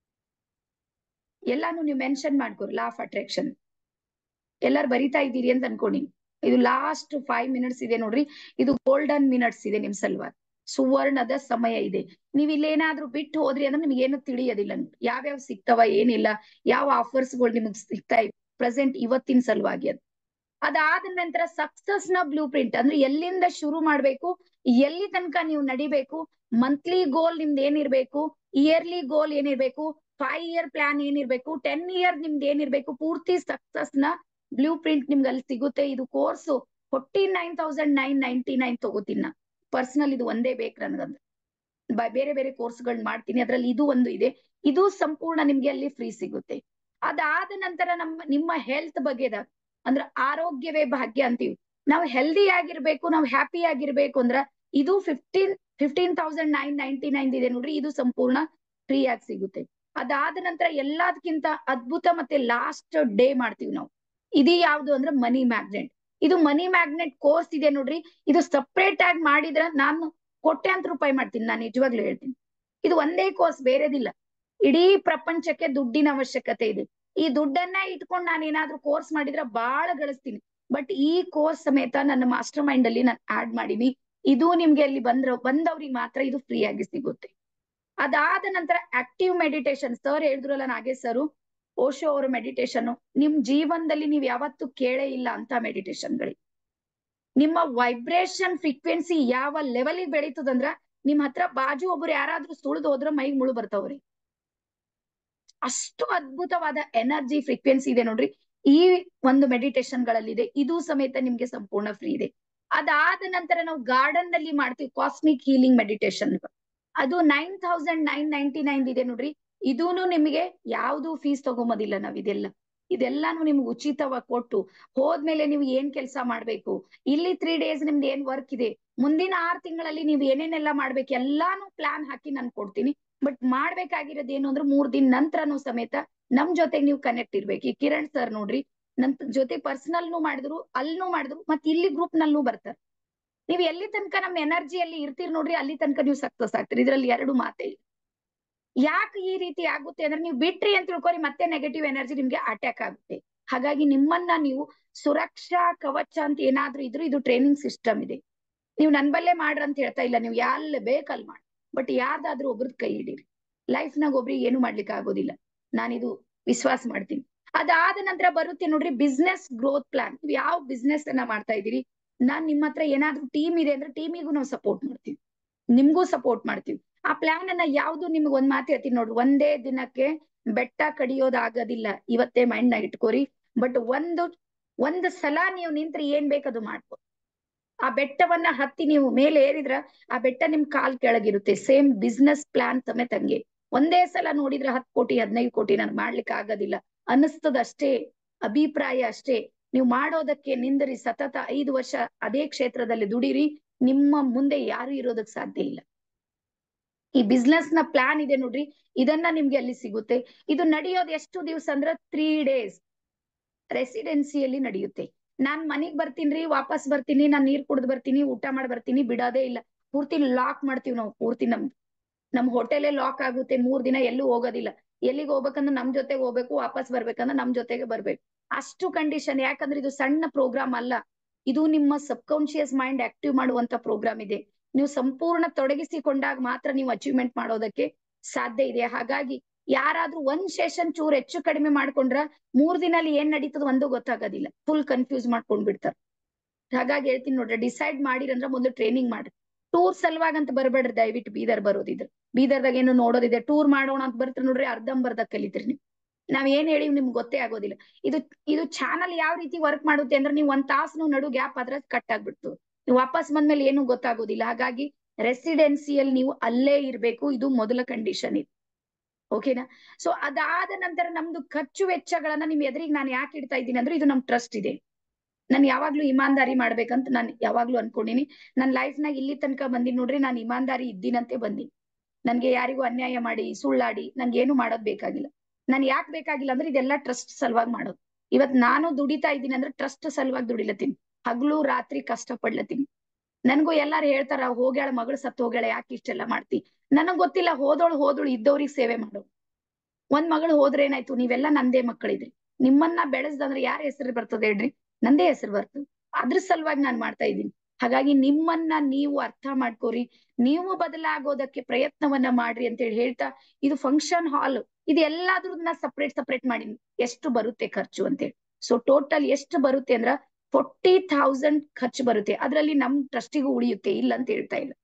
ಎಲ್ಲಾನು ನೀವು ಮೆನ್ಷನ್ ಮಾಡ್ಕೋರಿ ಲಾ ಆಫ್ ಅಟ್ರಾಕ್ಷನ್ ಎಲ್ಲಾರು ಬರಿತಾ ಇದ್ದೀರಿ ಅಂತ ಅನ್ಕೊಂಡಿನಿ ಇದು ಲಾಸ್ಟ್ ಫೈವ್ ಮಿನಿಟ್ಸ್ ಇದೆ ನೋಡ್ರಿ ಇದು ಗೋಲ್ಡನ್ ಮಿನಿಟ್ಸ್ ಇದೆ ನಿಮ್ ಸಲುವಾಗಿ ಸುವರ್ಣದ ಸಮಯ ಇದೆ ನೀವ್ ಇಲ್ಲೇನಾದ್ರೂ ಬಿಟ್ಟು ಹೋದ್ರಿ ಅಂದ್ರೆ ನಿಮ್ಗೆ ಏನು ತಿಳಿಯೋದಿಲ್ಲ ಯಾವ್ಯಾವ ಸಿಗ್ತಾವ ಏನಿಲ್ಲ ಯಾವ ಆಫರ್ಸ್ ಗಳು ನಿಮಗ್ ಸಿಗ್ತಾ ಇವೆ ಪ್ರೆಸೆಂಟ್ ಇವತ್ತಿನ ಸಲುವಾಗಿ ಅದು ಅದಾದ ನಂತರ ಸಕ್ಸಸ್ ನ ಬ್ಲೂ ಪ್ರಿಂಟ್ ಅಂದ್ರೆ ಎಲ್ಲಿಂದ ಶುರು ಮಾಡ್ಬೇಕು ಎಲ್ಲಿ ತನಕ ನೀವು ನಡಿಬೇಕು ಮಂತ್ಲಿ ಗೋಲ್ ನಿಮ್ದು ಏನಿರ್ಬೇಕು ಇಯರ್ಲಿ ಗೋಲ್ ಏನಿರ್ಬೇಕು ಫೈವ್ ಇಯರ್ ಪ್ಲಾನ್ ಏನಿರ್ಬೇಕು ಟೆನ್ ಇಯರ್ ನಿಮ್ದು ಏನಿರ್ಬೇಕು ಪೂರ್ತಿ ಸಕ್ಸಸ್ ನ ಬ್ಲೂ ಪ್ರಿಂಟ್ ನಿಮ್ಗೆ ಅಲ್ಲಿ ಸಿಗುತ್ತೆ ಇದು course forty nine thousand nine ninety nine ತಗೋತೀನಿ ನಾ ಪರ್ಸನಲ್ ಇದು ಒಂದೇ ಬೇಕು ನನಗಂದ್ರೆ ಬೇರೆ ಬೇರೆ ಕೋರ್ಸ್ಗಳ್ ಮಾಡ್ತೀನಿ ಅದ್ರಲ್ಲಿ ಇದು ಒಂದು ಇದೆ ಇದು ಸಂಪೂರ್ಣ ನಿಮ್ಗೆ ಅಲ್ಲಿ ಫ್ರೀ ಸಿಗುತ್ತೆ ಅದಾದ ನಂತರ ನಮ್ಮ ನಿಮ್ಮ ಹೆಲ್ತ್ ಬಗ್ಗೆದ ಅಂದ್ರ ಆರೋಗ್ಯವೇ ಭಾಗ್ಯ ಅಂತೀವಿ ನಾವು ಹೆಲ್ದಿ ಆಗಿರ್ಬೇಕು ನಾವು ಹ್ಯಾಪಿ ಆಗಿರ್ಬೇಕು ಅಂದ್ರ ಇದು fifteen fifteen thousand nine ninety nine ಇದೆ ನೋಡ್ರಿ ಇದು ಸಂಪೂರ್ಣ ಫ್ರೀ ಆಗಿ ಸಿಗುತ್ತೆ ಅದಾದ ನಂತರ ಎಲ್ಲದಕ್ಕಿಂತ ಅದ್ಭುತ ಮತ್ತೆ ಲಾಸ್ಟ್ ಡೇ ಮಾಡ್ತೀವಿ ನಾವು ಇದು ಯಾವ್ದು ಅಂದ್ರೆ ಮನಿ ಮ್ಯಾಗ್ನೆಟ್ ಇದು ಮನಿ ಮ್ಯಾಗ್ನೆಟ್ ಕೋರ್ಸ್ ಇದೆ ನೋಡ್ರಿ ಇದು ಸಪ್ರೇಟ್ ಆಗಿ ಮಾಡಿದ್ರ ನಾನು ಕೋಟ್ಯಾಂತರ ರೂಪಾಯಿ ಮಾಡ್ತೀನಿ ನಾನು ನಿಜವಾಗ್ಲೂ ಹೇಳ್ತೀನಿ ಇದು ಒಂದೇ ಕೋರ್ಸ್ ಬೇರೆದಿಲ್ಲ ಇಡೀ ಪ್ರಪಂಚಕ್ಕೆ ದುಡ್ಡಿನ ಅವಶ್ಯಕತೆ ಇದೆ ಈ ದುಡ್ಡನ್ನ ಇಟ್ಕೊಂಡು ನಾನು ಏನಾದ್ರೂ ಕೋರ್ಸ್ ಮಾಡಿದ್ರೆ ಬಾಳ ಗಳಿಸ್ತೀನಿ ಬಟ್ ಈ ಕೋರ್ಸ್ ಸಮೇತ ನನ್ನ ಮಾಸ್ಟರ್ ಮೈಂಡ್ ಅಲ್ಲಿ ನಾನು ಆಡ್ ಮಾಡೀನಿ ಇದು ನಿಮ್ಗೆ ಅಲ್ಲಿ ಬಂದ್ರ ಬಂದವ್ರಿಗೆ ಮಾತ್ರ ಇದು ಫ್ರೀ ಆಗಿ ಸಿಗುತ್ತೆ ಅದಾದ ನಂತರ ಆಕ್ಟಿವ್ ಮೆಡಿಟೇಷನ್ ಸರ್ ಹೇಳಿದ್ರಲ್ಲ ನಾಗೇಶ್ ಸರ್ ಓಶೋ ಅವರ ಮೆಡಿಟೇಷನ್ ನಿಮ್ ಜೀವನದಲ್ಲಿ ನೀವ್ ಯಾವತ್ತೂ ಕೇಳೇ ಇಲ್ಲ ಅಂತ ಮೆಡಿಟೇಷನ್ಗಳಿಗೆ ನಿಮ್ಮ ವೈಬ್ರೇಷನ್ ಫ್ರೀಕ್ವೆನ್ಸಿ ಯಾವ ಲೆವೆಲಿಗೆ ಬೆಳೀತದಂದ್ರ ನಿಮ್ ಹತ್ರ ಬಾಜು ಒಬ್ರು ಯಾರಾದ್ರೂ ಸುಳಿದು ಹೋದ್ರ ಮೈಗ್ ಮುಳು ಬರ್ತಾವ್ರಿ ಅಷ್ಟು ಅದ್ಭುತವಾದ ಎನರ್ಜಿ ಫ್ರೀಕ್ವೆನ್ಸಿ ಇದೆ ನೋಡ್ರಿ ಈ ಒಂದು ಮೆಡಿಟೇಷನ್ ಗಳಲ್ಲಿದೆ ಇದು ಸಮೇತ ನಿಮ್ಗೆ ಸಂಪೂರ್ಣ ಫ್ರೀ ಇದೆ ಅದಾದ ನಂತರ ನಾವು ಗಾರ್ಡನ್ ನಲ್ಲಿ ಮಾಡ್ತೀವಿ ಕಾಸ್ಮಿಕ್ ಹೀಲಿಂಗ್ ಮೆಡಿಟೇಷನ್ ಅದು nine thousand nine ninety nine ಇದೆ ನೋಡ್ರಿ ಇದೂನು ನಿಮಗೆ ಯಾವ್ದು ಫೀಸ್ ತಗೊಂಬೋದಿಲ್ಲ ನಾವ್ ಇದೆಲ್ಲ ಇದೆಲ್ಲಾನು ನಿಮ್ಗೆ ಉಚಿತವಾಗಿ ಕೊಟ್ಟು ಹೋದ್ಮೇಲೆ ನೀವು ಏನ್ ಕೆಲಸ ಮಾಡ್ಬೇಕು ಇಲ್ಲಿ ತ್ರೀ ಡೇಸ್ ನಿಮ್ದು ಏನ್ ವರ್ಕ್ ಇದೆ ಮುಂದಿನ ಆರ್ ತಿಂಗಳಲ್ಲಿ ನೀವು ಏನೇನೆಲ್ಲ ಮಾಡ್ಬೇಕು ಎಲ್ಲಾನು ಪ್ಲಾನ್ ಹಾಕಿ ನಾನು ಕೊಡ್ತೀನಿ ಬಟ್ ಮಾಡ್ಬೇಕಾಗಿರೋದು ಏನು ಅಂದ್ರೆ ಮೂರ್ ದಿನ ನಂತರನು ಸಮೇತ ನಮ್ ಜೊತೆಗೆ ನೀವು ಕನೆಕ್ಟ್ ಇರ್ಬೇಕು ಈ ಕಿರಣ್ ಸರ್ ನೋಡ್ರಿ ನನ್ ಜೊತೆ ಪರ್ಸನಲ್ನು ಮಾಡಿದ್ರು ಅಲ್ನೂ ಮಾಡಿದ್ರು ಮತ್ತೆ ಇಲ್ಲಿ ಗ್ರೂಪ್ ನಲ್ಲೂ ಬರ್ತಾರೆ ನೀವ್ ಎಲ್ಲಿ ತನಕ ನಮ್ ಎನರ್ಜಿಯಲ್ಲಿ ಇರ್ತೀರಿ ನೋಡ್ರಿ ಅಲ್ಲಿ ತನಕ ನೀವು ಸಕ್ಸಸ್ ಆಗ್ತೀರಿ ಇದ್ರಲ್ಲಿ ಎರಡು ಮಾತೇ ಇಲ್ಲ ಯಾಕೆ ಈ ರೀತಿ ಆಗುತ್ತೆ ಅಂದ್ರೆ ನೀವು ಬಿಟ್ರಿ ಅಂತ ತಿಳ್ಕೊರಿ ಮತ್ತೆ ನೆಗೆಟಿವ್ ಎನರ್ಜಿ ನಿಮ್ಗೆ ಅಟ್ಯಾಕ್ ಆಗುತ್ತೆ ಹಾಗಾಗಿ ನಿಮ್ಮನ್ನ ನೀವು ಸುರಕ್ಷಾ ಕವಚ ಅಂತ ಏನಾದ್ರೂ ಇದ್ರು ಇದು ಟ್ರೈನಿಂಗ್ ಸಿಸ್ಟಮ್ ಇದೆ ನೀವು ನನ್ ಬಲ್ಲೇ ಮಾಡ್ರ ಅಂತ ಹೇಳ್ತಾ ಇಲ್ಲ ನೀವು ಯಾಲ್ ಬೇಕಲ್ ಮಾಡಿ ಬಟ್ ಯಾರ್ದಾದ್ರೂ ಒಬ್ರದ್ ಕೈ ಹಿಡೀರಿ ಲೈಫ್ ನಾಗ ಒಬ್ರಿಗೆ ಏನು ಮಾಡ್ಲಿಕ್ಕೆ ಆಗೋದಿಲ್ಲ ನಾನಿದು ವಿಶ್ವಾಸ ಮಾಡ್ತೀನಿ ಅದಾದ ನಂತರ ಬರುತ್ತೆ ನೋಡ್ರಿ ಬಿಸ್ನೆಸ್ ಗ್ರೋತ್ ಪ್ಲಾನ್ ನೀವು ಯಾವ ಬಿಸ್ನೆಸ್ ಅನ್ನ ಮಾಡ್ತಾ ಇದೀರಿ ನಾನ್ ನಿಮ್ಮ ಹತ್ರ ಏನಾದ್ರೂ ಟೀಮ್ ಇದೆ ಅಂದ್ರೆ ಟೀಮಿಗೂ ನಾವು ಸಪೋರ್ಟ್ ಮಾಡ್ತೀವಿ ನಿಮ್ಗೂ ಸಪೋರ್ಟ್ ಮಾಡ್ತೀವಿ ಆ ಪ್ಲಾನ್ ಅನ್ನ ಯಾವ್ದು ನಿಮ್ಗೆ ಒಂದ್ ಮಾತು ಹೇಳ್ತೀನಿ ನೋಡ್ರಿ ಒಂದೇ ದಿನಕ್ಕೆ ಬೆಟ್ಟ ಕಡಿಯೋದಾಗೋದಿಲ್ಲ ಇವತ್ತೇ ಮೈಂಡ್ ನಾಗ ಇಟ್ಕೋರಿ ಬಟ್ ಒಂದು ಒಂದ್ ಸಲ ನೀವು ನಿಂತ್ರೆ ಏನ್ ಬೇಕದು ಮಾಡ್ಬೋದು ಆ ಬೆಟ್ಟವನ್ನ ಹತ್ತಿ ನೀವು ಮೇಲೆ ಏರಿದ್ರ ಆ ಬೆಟ್ಟ ನಿಮ್ ಕಾಲ್ ಕೆಳಗಿರುತ್ತೆ ಸೇಮ್ ಬಿಸ್ನೆಸ್ ಪ್ಲಾನ್ ಸಮೇತ ಹಂಗೆ ಒಂದೇ ಸಲ ನೋಡಿದ್ರೆ ಹತ್ತು ಕೋಟಿ ಹದಿನೈದು ಕೋಟಿ ನನ್ಗೆ ಮಾಡ್ಲಿಕ್ಕೆ ಆಗೋದಿಲ್ಲ ಅನ್ನಿಸ್ತದಷ್ಟೇ ಅಭಿಪ್ರಾಯ ಅಷ್ಟೇ ನೀವು ಮಾಡೋದಕ್ಕೆ ನಿಂದರಿ ಸತತ ಐದು ವರ್ಷ ಅದೇ ಕ್ಷೇತ್ರದಲ್ಲಿ ದುಡಿರಿ ನಿಮ್ಮ ಮುಂದೆ ಯಾರು ಇರೋದಕ್ ಸಾಧ್ಯ ಇಲ್ಲ ಈ ಬಿಸ್ನೆಸ್ ನ ಪ್ಲಾನ್ ಇದೆ ನೋಡ್ರಿ ಇದನ್ನ ನಿಮ್ಗೆ ಅಲ್ಲಿ ಸಿಗುತ್ತೆ ಇದು ನಡೆಯೋದು ಎಷ್ಟು ದಿವಸ ಅಂದ್ರ ತ್ರೀ ಡೇಸ್ ರೆಸಿಡೆನ್ಸಿಯಲ್ಲಿ ನಡೆಯುತ್ತೆ ನಾನ್ ಮನಿಗ್ ಬರ್ತೀನಿ ವಾಪಸ್ ಬರ್ತೀನಿ ನಾನ್ ನೀರ್ ಕುಡ್ದು ಬರ್ತೀನಿ ಊಟ ಮಾಡಿ ಬರ್ತೀನಿ ಬಿಡೋದೇ ಇಲ್ಲ ಪೂರ್ತಿ ಲಾಕ್ ಮಾಡ್ತೀವಿ ನಾವು ಪೂರ್ತಿ ನಮ್ ನಮ್ ಹೋಟೆಲೇ ಲಾಕ್ ಆಗುತ್ತೆ ಮೂರ್ ದಿನ ಎಲ್ಲೂ ಹೋಗೋದಿಲ್ಲ ಎಲ್ಲಿಗೆ ಹೋಗ್ಬೇಕಂದ್ರೆ ನಮ್ ಜೊತೆಗೆ ಹೋಗ್ಬೇಕು ವಾಪಸ್ ಬರ್ಬೇಕಂದ್ರೆ ನಮ್ ಜೊತೆಗೆ ಬರ್ಬೇಕು ಅಷ್ಟು ಕಂಡೀಷನ್ ಯಾಕಂದ್ರೆ ಇದು ಸಣ್ಣ ಪ್ರೋಗ್ರಾಮ್ ಅಲ್ಲ ಇದು ನಿಮ್ಮ ಸಬ್ ಕಾನ್ಶಿಯಸ್ ಮೈಂಡ್ ಆಕ್ಟಿವ್ ಮಾಡುವಂತ ಪ್ರೋಗ್ರಾಮ್ ಇದೆ ನೀವು ಸಂಪೂರ್ಣ ತೊಡಗಿಸಿಕೊಂಡಾಗ ಮಾತ್ರ ನೀವು ಅಚೀವ್ಮೆಂಟ್ ಮಾಡೋದಕ್ಕೆ ಸಾಧ್ಯ ಇದೆ ಹಾಗಾಗಿ ಯಾರಾದ್ರೂ ಒಂದ್ ಸೆಷನ್ ಚೂರ್ ಹೆಚ್ಚು ಕಡಿಮೆ ಮಾಡ್ಕೊಂಡ್ರ ಮೂರ್ ದಿನಲ್ಲಿ ಏನ್ ನಡೀತದ ಒಂದು ಗೊತ್ತಾಗೋದಿಲ್ಲ ಫುಲ್ ಕನ್ಫ್ಯೂಸ್ ಮಾಡ್ಕೊಂಡ್ ಬಿಡ್ತಾರ ಹಾಗಾಗಿ ಹೇಳ್ತೀನಿ ನೋಡ್ರಿ ಡಿಸೈಡ್ ಮಾಡಿರಂದ್ರ ಒಂದು ಟ್ರೈನಿಂಗ್ ಮಾಡ್ರಿ ಟೂರ್ ಸಲುವಾಗಿ ಅಂತ ಬರ್ಬೇಡ್ರಿ ದಯವಿಟ್ಟು ಬೀದರ್ ಬರೋದಿದ್ರೆ ಬೀದರ್ದಾಗ ಏನು ನೋಡೋದಿದೆ ಟೂರ್ ಮಾಡೋಣ ಅಂತ ಬರ್ತೀರಿ ನೋಡ್ರಿ ಅರ್ಧಂಬರ್ಧ ಕಲಿತೀರಿ ನೀವು ನಾವ್ ಏನ್ ಹೇಳಿ ನಿಮ್ಗೆ ಗೊತ್ತೇ ಆಗೋದಿಲ್ಲ ಇದು ಇದು ಚಾನಲ್ ಯಾವ ರೀತಿ ವರ್ಕ್ ಮಾಡುತ್ತೆ ಅಂದ್ರೆ ನೀವು ಒಂದ್ ತಾಸು ನಡು ಗ್ಯಾಪ್ ಆದ್ರೆ ಕಟ್ ಆಗ್ಬಿಡ್ತು ನೀವು ವಾಪಸ್ ಬಂದ್ಮೇಲೆ ಏನು ಗೊತ್ತಾಗೋದಿಲ್ಲ ಹಾಗಾಗಿ ರೆಸಿಡೆನ್ಸಿಯಲ್ಲಿ ನೀವು ಅಲ್ಲೇ ಇರ್ಬೇಕು ಇದು ಮೊದಲ ಕಂಡೀಷನ್ ಇದು ಓಕೆನಾ ಸೊ ಅದಾದ ನಂತರ ನಮ್ದು ಖರ್ಚು ವೆಚ್ಚಗಳನ್ನ ನಿಮ್ ಎದುರಿಗೆ ನಾನು ಯಾಕೆ ಇಡ್ತಾ ಇದ್ದೀನಿ ಅಂದ್ರೆ ಇದು ನಮ್ ಟ್ರಸ್ಟ್ ಇದೆ ನಾನು ಯಾವಾಗ್ಲೂ ಇಮಾನ್ದಾರಿ ಮಾಡ್ಬೇಕಂತ ನಾನು ಯಾವಾಗ್ಲೂ ಅನ್ಕೊಂಡಿನಿ ನನ್ನ ಲೈಫ್ ನಾಗ ಇಲ್ಲಿ ತನಕ ಬಂದಿನಿ ನೋಡ್ರಿ ನಾನು ಇಮಾನ್ದಾರಿ ಇದ್ದೀನಂತೆ ಬಂದಿ ನನ್ಗೆ ಯಾರಿಗೂ ಅನ್ಯಾಯ ಮಾಡಿ ಸುಳ್ಳಾಡಿ ನನ್ಗೆ ಏನು ಮಾಡೋದ್ ಬೇಕಾಗಿಲ್ಲ ನನ್ ಯಾಕೆ ಬೇಕಾಗಿಲ್ಲ ಅಂದ್ರೆ ಇದೆಲ್ಲ ಟ್ರಸ್ಟ್ ಸಲುವಾಗಿ ಮಾಡೋದು ಇವತ್ ನಾನು ದುಡಿತಾ ಇದ್ದೀನಿ ಅಂದ್ರೆ ಟ್ರಸ್ಟ್ ಸಲುವಾಗಿ ದುಡಿಲತ್ತೀನಿ ಹಗ್ಲು ರಾತ್ರಿ ಕಷ್ಟ ಪಡ್ಲತ್ತೀನಿ ನನ್ಗೂ ಎಲ್ಲಾರು ಹೇಳ್ತಾರ ಹೋಗ್ಯಾಳ ಮಗಳು ಸತ್ ಹೋಗ್ಯಾಳ ಯಾಕೆ ಇಷ್ಟೆಲ್ಲ ಮಾಡ್ತಿ ನನಗ್ ಗೊತ್ತಿಲ್ಲ ಹೋದೋಳು ಹೋದೋಳು ಇದ್ದವ್ರಿಗೆ ಸೇವೆ ಮಾಡು ಒಂದ್ ಮಗಳು ಹೋದ್ರೆ ಏನಾಯ್ತು ನೀವೆಲ್ಲ ನಂದೇ ಮಕ್ಕಳಿದ್ರಿ ನಿಮ್ಮನ್ನ ಬೆಳೆಸ್ದಂದ್ರೆ ಯಾರ ಹೆಸರು ಬರ್ತದೆ ಹೇಳ್ರಿ ನಂದೇ ಹೆಸರು ಬರ್ತದೆ ಅದ್ರ ಸಲುವಾಗಿ ನಾನ್ ಮಾಡ್ತಾ ಇದ್ದೀನಿ ಹಾಗಾಗಿ ನಿಮ್ಮನ್ನ ನೀವು ಅರ್ಥ ಮಾಡ್ಕೋರಿ ನೀವು ಬದಲಾಗೋದಕ್ಕೆ ಪ್ರಯತ್ನವನ್ನ ಮಾಡ್ರಿ ಅಂತ ಹೇಳಿ ಹೇಳ್ತಾ ಇದು ಫಂಕ್ಷನ್ ಹಾಲ್ ಇದು ಎಲ್ಲಾದ್ರೂ ಸಪ್ರೇಟ್ ಸಪ್ರೇಟ್ ಮಾಡಿ ಎಷ್ಟು ಬರುತ್ತೆ ಖರ್ಚು ಅಂತೇಳಿ ಸೊ ಟೋಟಲ್ ಎಷ್ಟು ಬರುತ್ತೆ ಅಂದ್ರ ಫೋರ್ಟಿ ಥೌಸಂಡ್ ಖರ್ಚು ಬರುತ್ತೆ ಅದ್ರಲ್ಲಿ ನಮ್ ಟ್ರಸ್ಟಿಗೂ ಉಳಿಯುತ್ತೆ ಇಲ್ಲ ಅಂತ ಹೇಳ್ತಾ ಇಲ್ಲ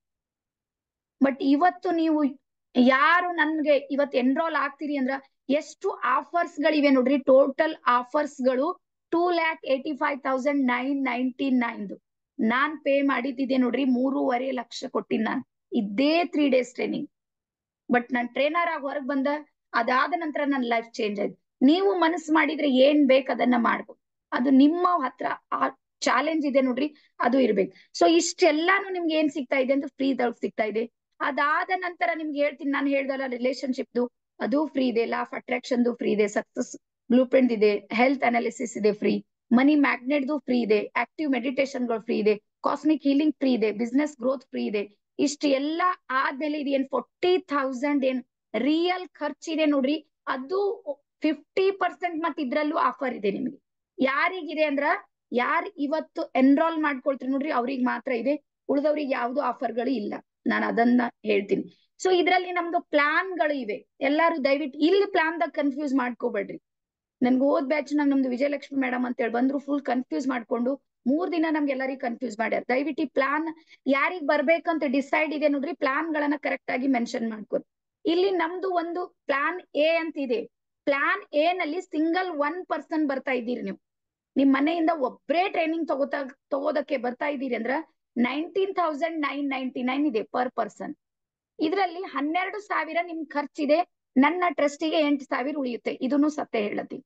ಬಟ್ ಇವತ್ತು ನೀವು ಯಾರು ನನ್ಗೆ ಇವತ್ತು ಎನ್ರೋಲ್ ಆಗ್ತೀರಿ ಅಂದ್ರ ಎಷ್ಟು ಆಫರ್ಸ್ ಗಳಿವೆ ನೋಡ್ರಿ ಟೋಟಲ್ ಆಫರ್ಸ್ ಗಳು two lakh eighty five thousand nine ninety ನೈನ್ದು ನಾನ್ ಪೇ ಮಾಡಿದ್ದಿದೆ ನೋಡ್ರಿ ಮೂರುವರೆ ಲಕ್ಷ ಕೊಟ್ಟಿನಿ ನಾನು ಇದೇ ತ್ರೀ ಡೇಸ್ ಟ್ರೈನಿಂಗ್ ಬಟ್ ನಾನ್ ಟ್ರೈನರ್ ಆಗಿ ಹೊರಗ್ ಬಂದ ಅದಾದ ನಂತರ ನನ್ನ ಲೈಫ್ ಚೇಂಜ್ ಆಯ್ತು ನೀವು ಮನಸ್ಸು ಮಾಡಿದ್ರೆ ಏನ್ ಬೇಕು ಅದನ್ನ ಮಾಡ್ಬೋದು ಅದು ನಿಮ್ಮ ಹತ್ರ ಆ ಚಾಲೆಂಜ್ ಇದೆ ನೋಡ್ರಿ ಅದು ಇರ್ಬೇಕು ಸೊ ಇಷ್ಟೆಲ್ಲಾನು ನಿಮ್ಗೆ ಏನ್ ಸಿಗ್ತಾ ಇದೆ ಅಂತ ಫ್ರೀ ದೊಳಗ್ ಸಿಗ್ತಾ ಇದೆ ಅದಾದ ನಂತರ ನಿಮ್ಗೆ ಹೇಳ್ತೀನಿ ನಾನು ಹೇಳ್ದಲ್ಲ ರಿಲೇಶನ್ಶಿಪ್ದು ಅದು ಫ್ರೀ ಇದೆ ಲಾ ಆಫ್ ಅಟ್ರಾಕ್ಷನ್ ಫ್ರೀ ಇದೆ ಸಕ್ಸಸ್ ಬ್ಲೂ ಪ್ರಿಂಟ್ ಇದೆ ಹೆಲ್ತ್ ಅನಾಲಿಸಿಸ್ ಇದೆ ಫ್ರೀ ಮನಿ ಮ್ಯಾಗ್ನೆಟ್ದು ಫ್ರೀ ಇದೆ ಆಕ್ಟಿವ್ ಮೆಡಿಟೇಷನ್ ಗಳು ಫ್ರೀ ಇದೆ ಕಾಸ್ಮಿಕ್ ಹೀಲಿಂಗ್ ಫ್ರೀ ಇದೆ ಬಿಸ್ನೆಸ್ ಗ್ರೋತ್ ಫ್ರೀ ಇದೆ ಇಷ್ಟು ಎಲ್ಲ ಆದ್ಮೇಲೆ ಇದು ಏನ್ ಫೋರ್ಟಿ ಥೌಸಂಡ್ ಏನ್ ರಿಯಲ್ ಖರ್ಚಿದೆ ನೋಡ್ರಿ ಅದು ಫಿಫ್ಟಿ ಪರ್ಸೆಂಟ್ ಮತ್ ಇದ್ರಲ್ಲೂ ಆಫರ್ ಇದೆ ನಿಮ್ಗೆ ಯಾರಿಗಿದೆ ಅಂದ್ರ ಯಾರ್ ಇವತ್ತು ಎನ್ರೋಲ್ ಮಾಡ್ಕೊಳ್ತೀರಿ ನೋಡ್ರಿ ಅವ್ರಿಗೆ ಮಾತ್ರ ಇದೆ ಉಳಿದವ್ರಿಗೆ ಯಾವ್ದು ಆಫರ್ಗಳು ಇಲ್ಲ ನಾನು ಅದನ್ನ ಹೇಳ್ತೀನಿ ಸೊ ಇದ್ರಲ್ಲಿ ನಮ್ದು ಪ್ಲಾನ್ ಗಳು ಇವೆ ಎಲ್ಲಾರು ದಯವಿಟ್ಟು ಇಲ್ಲಿ ಪ್ಲಾನ್ ದಾಗ ಕನ್ಫ್ಯೂಸ್ ಮಾಡ್ಕೋಬೇಡ್ರಿ ನನ್ಗೆ ಓದ್ ಬ್ಯಾಚ್ ನಾಗ ನಮ್ದು ವಿಜಯಲಕ್ಷ್ಮಿ ಮೇಡಮ್ ಅಂತ ಹೇಳಿ ಬಂದ್ರು ಫುಲ್ ಕನ್ಫ್ಯೂಸ್ ಮಾಡ್ಕೊಂಡು ಮೂರ್ ದಿನ ನಮ್ಗೆ ಎಲ್ಲರಿಗೂ ಕನ್ಫ್ಯೂಸ್ ಮಾಡ್ಯಾರ ದಯವಿಟ್ಟು ಈ ಪ್ಲಾನ್ ಯಾರಿಗ್ ಬರ್ಬೇಕಂತ ಡಿಸೈಡ್ ಇದೆ ನೋಡ್ರಿ ಪ್ಲಾನ್ ಗಳನ್ನ ಕರೆಕ್ಟ್ ಆಗಿ ಮೆನ್ಷನ್ ಮಾಡ್ಕೊರಿ ಇಲ್ಲಿ ನಮ್ದು ಒಂದು ಪ್ಲಾನ್ ಎ ಅಂತ ಇದೆ ಪ್ಲಾನ್ ಎ ನಲ್ಲಿ ಸಿಂಗಲ್ ಒನ್ ಪರ್ಸನ್ ಬರ್ತಾ ಇದ್ದೀರಿ ನೀವು ನಿಮ್ ಮನೆಯಿಂದ ಒಬ್ರೇ ಟ್ರೈನಿಂಗ್ ತಗೋತಾ ತಗೋದಕ್ಕೆ ಬರ್ತಾ ಇದ್ದೀರಿ ಅಂದ್ರ nineteen thousand nine ninety nine ಇದೆ ಪರ್ ಪರ್ಸನ್ ಇದರಲ್ಲಿ ಹನ್ನೆರಡು ಸಾವಿರ ನಿಮ್ ಖರ್ಚಿದೆ ನನ್ನ ಟ್ರಸ್ಟಿಗೆ ಎಂಟು ಸಾವಿರ ಉಳಿಯುತ್ತೆ ಇದನ್ನು ಸತ್ಯ ಹೇಳತ್ತೀನಿ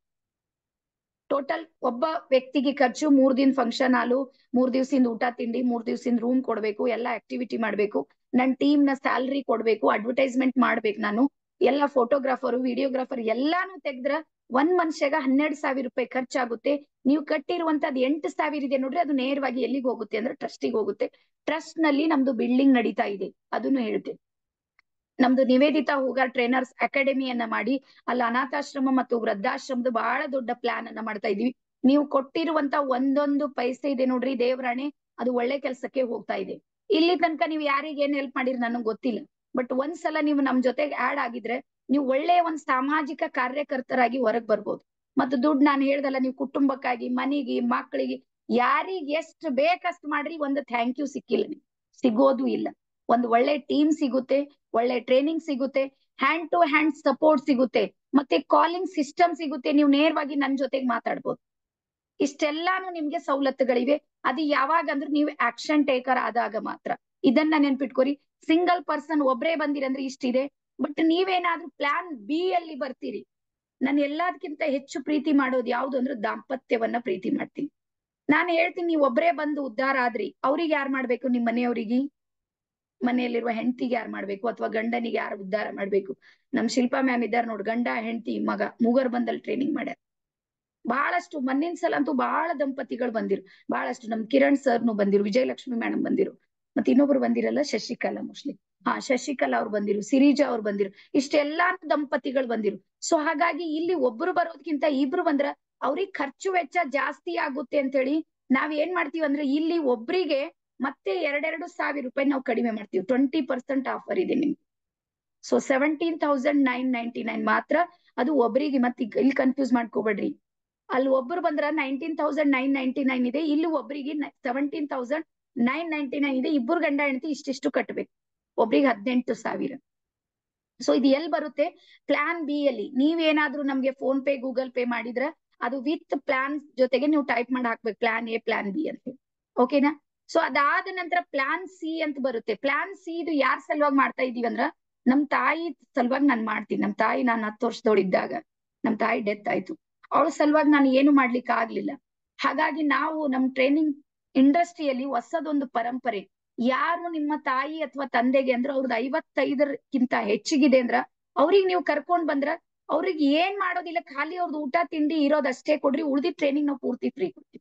ಟೋಟಲ್ ಒಬ್ಬ ವ್ಯಕ್ತಿಗೆ ಖರ್ಚು ಮೂರ್ ದಿನ ಫಂಕ್ಷನ್ ಹಾಲು ಮೂರ್ ದಿವ್ಸದಿಂದ ಊಟ ತಿಂಡಿ ಮೂರ್ ದಿವ್ಸದಿಂದ ರೂಮ್ ಕೊಡ್ಬೇಕು ಎಲ್ಲಾ ಆಕ್ಟಿವಿಟಿ ಮಾಡ್ಬೇಕು ನನ್ ಟೀಮ್ ನ ಸ್ಯಾಲ್ರಿ ಕೊಡ್ಬೇಕು ಅಡ್ವರ್ಟೈಸ್ಮೆಂಟ್ ಮಾಡ್ಬೇಕು ನಾನು ಎಲ್ಲ ಫೋಟೋಗ್ರಾಫರ್ ವಿಡಿಯೋಗ್ರಾಫರ್ ಎಲ್ಲಾನು ತೆಗ್ದ್ರ ಒಂದ್ ಮನುಷ್ಯಗ ಹನ್ನೆರಡು ಸಾವಿರ ರೂಪಾಯಿ ಖರ್ಚಾಗುತ್ತೆ ನೀವು ಕಟ್ಟಿರುವಂತದ್ ಎಂಟು ಸಾವಿರ ಇದೆ ನೋಡ್ರಿ ಅದು ನೇರವಾಗಿ ಎಲ್ಲಿಗೆ ಹೋಗುತ್ತೆ ಅಂದ್ರೆ ಟ್ರಸ್ಟಿಗೆ ಹೋಗುತ್ತೆ ಟ್ರಸ್ಟ್ ನಲ್ಲಿ ನಮ್ದು ಬಿಲ್ಡಿಂಗ್ ನಡೀತಾ ಇದೆ ಅದನ್ನು ಹೇಳ್ತೇನೆ ನಮ್ದು ನಿವೇದಿತಾ ಹೂಗಾರ್ ಟ್ರೈನರ್ಸ್ ಅಕಾಡೆಮಿಯನ್ನ ಮಾಡಿ ಅಲ್ಲಿ ಅನಾಥಾಶ್ರಮ ಮತ್ತು ವೃದ್ಧಾಶ್ರಮದ ಬಹಳ ದೊಡ್ಡ ಪ್ಲಾನ್ ಅನ್ನ ಮಾಡ್ತಾ ಇದೀವಿ ನೀವು ಕೊಟ್ಟಿರುವಂತ ಒಂದೊಂದು ಪೈಸೆ ಇದೆ ನೋಡ್ರಿ ದೇವರಾಣೆ ಅದು ಒಳ್ಳೆ ಕೆಲಸಕ್ಕೆ ಹೋಗ್ತಾ ಇದೆ ಇಲ್ಲಿ ತನಕ ನೀವು ಯಾರಿಗೆ ಏನ್ ಹೆಲ್ಪ್ ಮಾಡಿರಿ ನನಗೆ ಗೊತ್ತಿಲ್ಲ ಬಟ್ ಒಂದ್ಸಲ ನೀವು ನಮ್ ಜೊತೆಗೆ ಆಡ್ ಆಗಿದ್ರೆ ನೀವು ಒಳ್ಳೆ ಒಂದ್ ಸಾಮಾಜಿಕ ಕಾರ್ಯಕರ್ತರಾಗಿ ಹೊರಗ್ ಬರ್ಬೋದು ಮತ್ತು ದುಡ್ಡು ನಾನು ಹೇಳ್ದಲ್ಲ ನೀವು ಕುಟುಂಬಕ್ಕಾಗಿ ಮನಿಗೆ ಮಕ್ಕಳಿಗೆ ಯಾರಿಗ್ ಎಷ್ಟ್ ಬೇಕಷ್ಟು ಮಾಡ್ರಿ ಒಂದು ಥ್ಯಾಂಕ್ ಯು ಸಿಕ್ಕಿಲ್ಲ ನೀವು ಸಿಗೋದು ಇಲ್ಲ ಒಂದು ಒಳ್ಳೆ ಟೀಮ್ ಸಿಗುತ್ತೆ ಒಳ್ಳೆ ಟ್ರೈನಿಂಗ್ ಸಿಗುತ್ತೆ ಹ್ಯಾಂಡ್ ಟು ಹ್ಯಾಂಡ್ ಸಪೋರ್ಟ್ ಸಿಗುತ್ತೆ ಮತ್ತೆ ಕಾಲಿಂಗ್ ಸಿಸ್ಟಮ್ ಸಿಗುತ್ತೆ ನೀವು ನೇರವಾಗಿ ನನ್ ಜೊತೆಗೆ ಮಾತಾಡ್ಬೋದು ಇಷ್ಟೆಲ್ಲಾನು ನಿಮ್ಗೆ ಸವಲತ್ತುಗಳಿವೆ ಅದು ಯಾವಾಗ ಅಂದ್ರೆ ನೀವು ಆಕ್ಷನ್ ಟೇಕರ್ ಆದಾಗ ಮಾತ್ರ ಇದನ್ನ ನೆನ್ಪಿಟ್ಕೋರಿ ಸಿಂಗಲ್ ಪರ್ಸನ್ ಒಬ್ರೇ ಬಂದಿರಂದ್ರೆ ಇಷ್ಟಿದೆ ಬಟ್ ನೀವೇನಾದ್ರೂ ಪ್ಲಾನ್ ಬಿ ಅಲ್ಲಿ ಬರ್ತೀರಿ ನಾನು ಎಲ್ಲದಕ್ಕಿಂತ ಹೆಚ್ಚು ಪ್ರೀತಿ ಮಾಡೋದು ಯಾವ್ದು ಅಂದ್ರೆ ದಾಂಪತ್ಯವನ್ನ ಪ್ರೀತಿ ಮಾಡ್ತೀನಿ ನಾನು ಹೇಳ್ತೀನಿ ನೀವು ಒಬ್ರೇ ಬಂದು ಉದ್ಧಾರ ಆದ್ರಿ ಅವ್ರಿಗೆ ಯಾರು ಮಾಡ್ಬೇಕು ನಿಮ್ ಮನೆಯವ್ರಿಗೆ ಮನೆಯಲ್ಲಿರುವ ಹೆಂಡತಿಗೆ ಯಾರು ಮಾಡ್ಬೇಕು ಅಥವಾ ಗಂಡನಿಗೆ ಯಾರು ಉದ್ಧಾರ ಮಾಡ್ಬೇಕು ನಮ್ ಶಿಲ್ಪಾ ಮ್ಯಾಮ್ ಇದ್ದಾರೆ ನೋಡ್ ಗಂಡ ಹೆಂಡತಿ ಮಗ ಮೂಗರ್ ಬಂದಲ್ಲಿ ಟ್ರೈನಿಂಗ್ ಮಾಡ್ಯಾರ ಬಹಳಷ್ಟು ಮಣ್ಣಿನ ಸಲ ಅಂತೂ ಬಹಳ ದಂಪತಿಗಳು ಬಂದಿರು ಬಹಳಷ್ಟು ನಮ್ ಕಿರಣ್ ಸರ್ನು ಬಂದಿರು ವಿಜಯಲಕ್ಷ್ಮಿ ಮೇಡಮ್ ಬಂದಿರು ಮತ್ತೆ ಇನ್ನೊಬ್ರು ಬಂದಿರಲ್ಲ ಶಶಿಕಲಾ ಮೋಸ್ಟ್ಲಿ ಹಾ ಶಶಿಕಲಾ ಅವ್ರು ಬಂದಿರು ಸಿರಿಜಾ ಅವ್ರು ಬಂದಿರು ಇಷ್ಟೆಲ್ಲಾ ದಂಪತಿಗಳು ಬಂದಿರು ಸೊ ಹಾಗಾಗಿ ಇಲ್ಲಿ ಒಬ್ರು ಬರೋದ್ಕಿಂತ ಇಬ್ರು ಬಂದ್ರ ಅವ್ರಿಗೆ ಖರ್ಚು ವೆಚ್ಚ ಜಾಸ್ತಿ ಆಗುತ್ತೆ ಅಂತ ಹೇಳಿ ನಾವ್ ಏನ್ ಮಾಡ್ತೀವಿ ಅಂದ್ರೆ ಇಲ್ಲಿ ಒಬ್ರಿಗೆ ಮತ್ತೆ ಎರಡೆರಡು ಸಾವಿರ ರೂಪಾಯಿ ನಾವು ಕಡಿಮೆ ಮಾಡ್ತೀವಿ ಟ್ವೆಂಟಿ ಪರ್ಸೆಂಟ್ ಆಫರ್ ಇದೆ ನಿಮ್ಗೆ so seventeen thousand nine ninety nine ಮಾತ್ರ ಅದು ಒಬ್ರಿಗೆ ಮತ್ತೆ ಇಲ್ಲಿ ಕನ್ಫ್ಯೂಸ್ ಮಾಡ್ಕೋಬೇಡ್ರಿ ಅಲ್ಲಿ ಒಬ್ರು ಬಂದ್ರ nineteen thousand nine ninety nine ಇದೆ ಇಲ್ಲಿ ಒಬ್ರಿಗೆ seventeen thousand nine ninety nine ಇದೆ ಇಬ್ಬರು ಗಂಡ ಹೆಂಡತಿ ಇಷ್ಟಿಷ್ಟು ಕಟ್ಬೇಕು ಒಬ್ರಿಗೆ ಹದಿನೆಂಟು ಸಾವಿರ ಸೊ ಇದು ಎಲ್ಲಿ ಬರುತ್ತೆ ಪ್ಲಾನ್ ಬಿ ಅಲ್ಲಿ ನೀವೇನಾದ್ರೂ ನಮ್ಗೆ ಫೋನ್ ಪೇ ಗೂಗಲ್ ಪೇ ಮಾಡಿದ್ರ ಅದು ವಿತ್ ಪ್ಲಾನ್ ಜೊತೆಗೆ ನೀವು ಟೈಪ್ ಮಾಡಿ ಹಾಕ್ಬೇಕು ಪ್ಲಾನ್ ಎ ಪ್ಲಾನ್ ಬಿ ಅಂತ ಓಕೆನಾ ಸೊ ಅದಾದ ನಂತರ ಪ್ಲಾನ್ ಸಿ ಅಂತ ಬರುತ್ತೆ ಪ್ಲಾನ್ ಸಿ ಇದು ಯಾರ್ ಸಲುವಾಗಿ ಮಾಡ್ತಾ ಇದೀವಿ ಅಂದ್ರ ನಮ್ ತಾಯಿ ಸಲುವಾಗಿ ನಾನ್ ಮಾಡ್ತೀನಿ ನಮ್ ತಾಯಿ ನಾನ್ ಹತ್ತು ವರ್ಷದವಳಿದ್ದಾಗ ನಮ್ ತಾಯಿ ಡೆತ್ ಆಯ್ತು ಅವಳ ಸಲುವಾಗಿ ನಾನು ಏನು ಮಾಡ್ಲಿಕ್ಕೆ ಆಗ್ಲಿಲ್ಲ ಹಾಗಾಗಿ ನಾವು ನಮ್ ಟ್ರೈನಿಂಗ್ ಇಂಡಸ್ಟ್ರಿಯಲ್ಲಿ ಹೊಸದೊಂದು ಪರಂಪರೆ ಯಾರು ನಿಮ್ಮ ತಾಯಿ ಅಥವಾ ತಂದೆಗೆ ಅಂದ್ರೆ ಅವ್ರದ್ದು ಐವತ್ತೈದಕ್ಕಿಂತ ಹೆಚ್ಚಿಗಿದೆ ಅಂದ್ರ ಅವ್ರಿಗೆ ನೀವು ಕರ್ಕೊಂಡ್ ಬಂದ್ರ ಅವ್ರಿಗೆ ಏನ್ ಮಾಡೋದಿಲ್ಲ ಖಾಲಿ ಅವ್ರದ್ದು ಊಟ ತಿಂಡಿ ಇರೋದಷ್ಟೇ ಕೊಡ್ರಿ ಉಳ್ದಿ ಟ್ರೈನಿಂಗ್ ನಾವು ಪೂರ್ತಿ ಫ್ರೀ ಕೊಡ್ತೀವಿ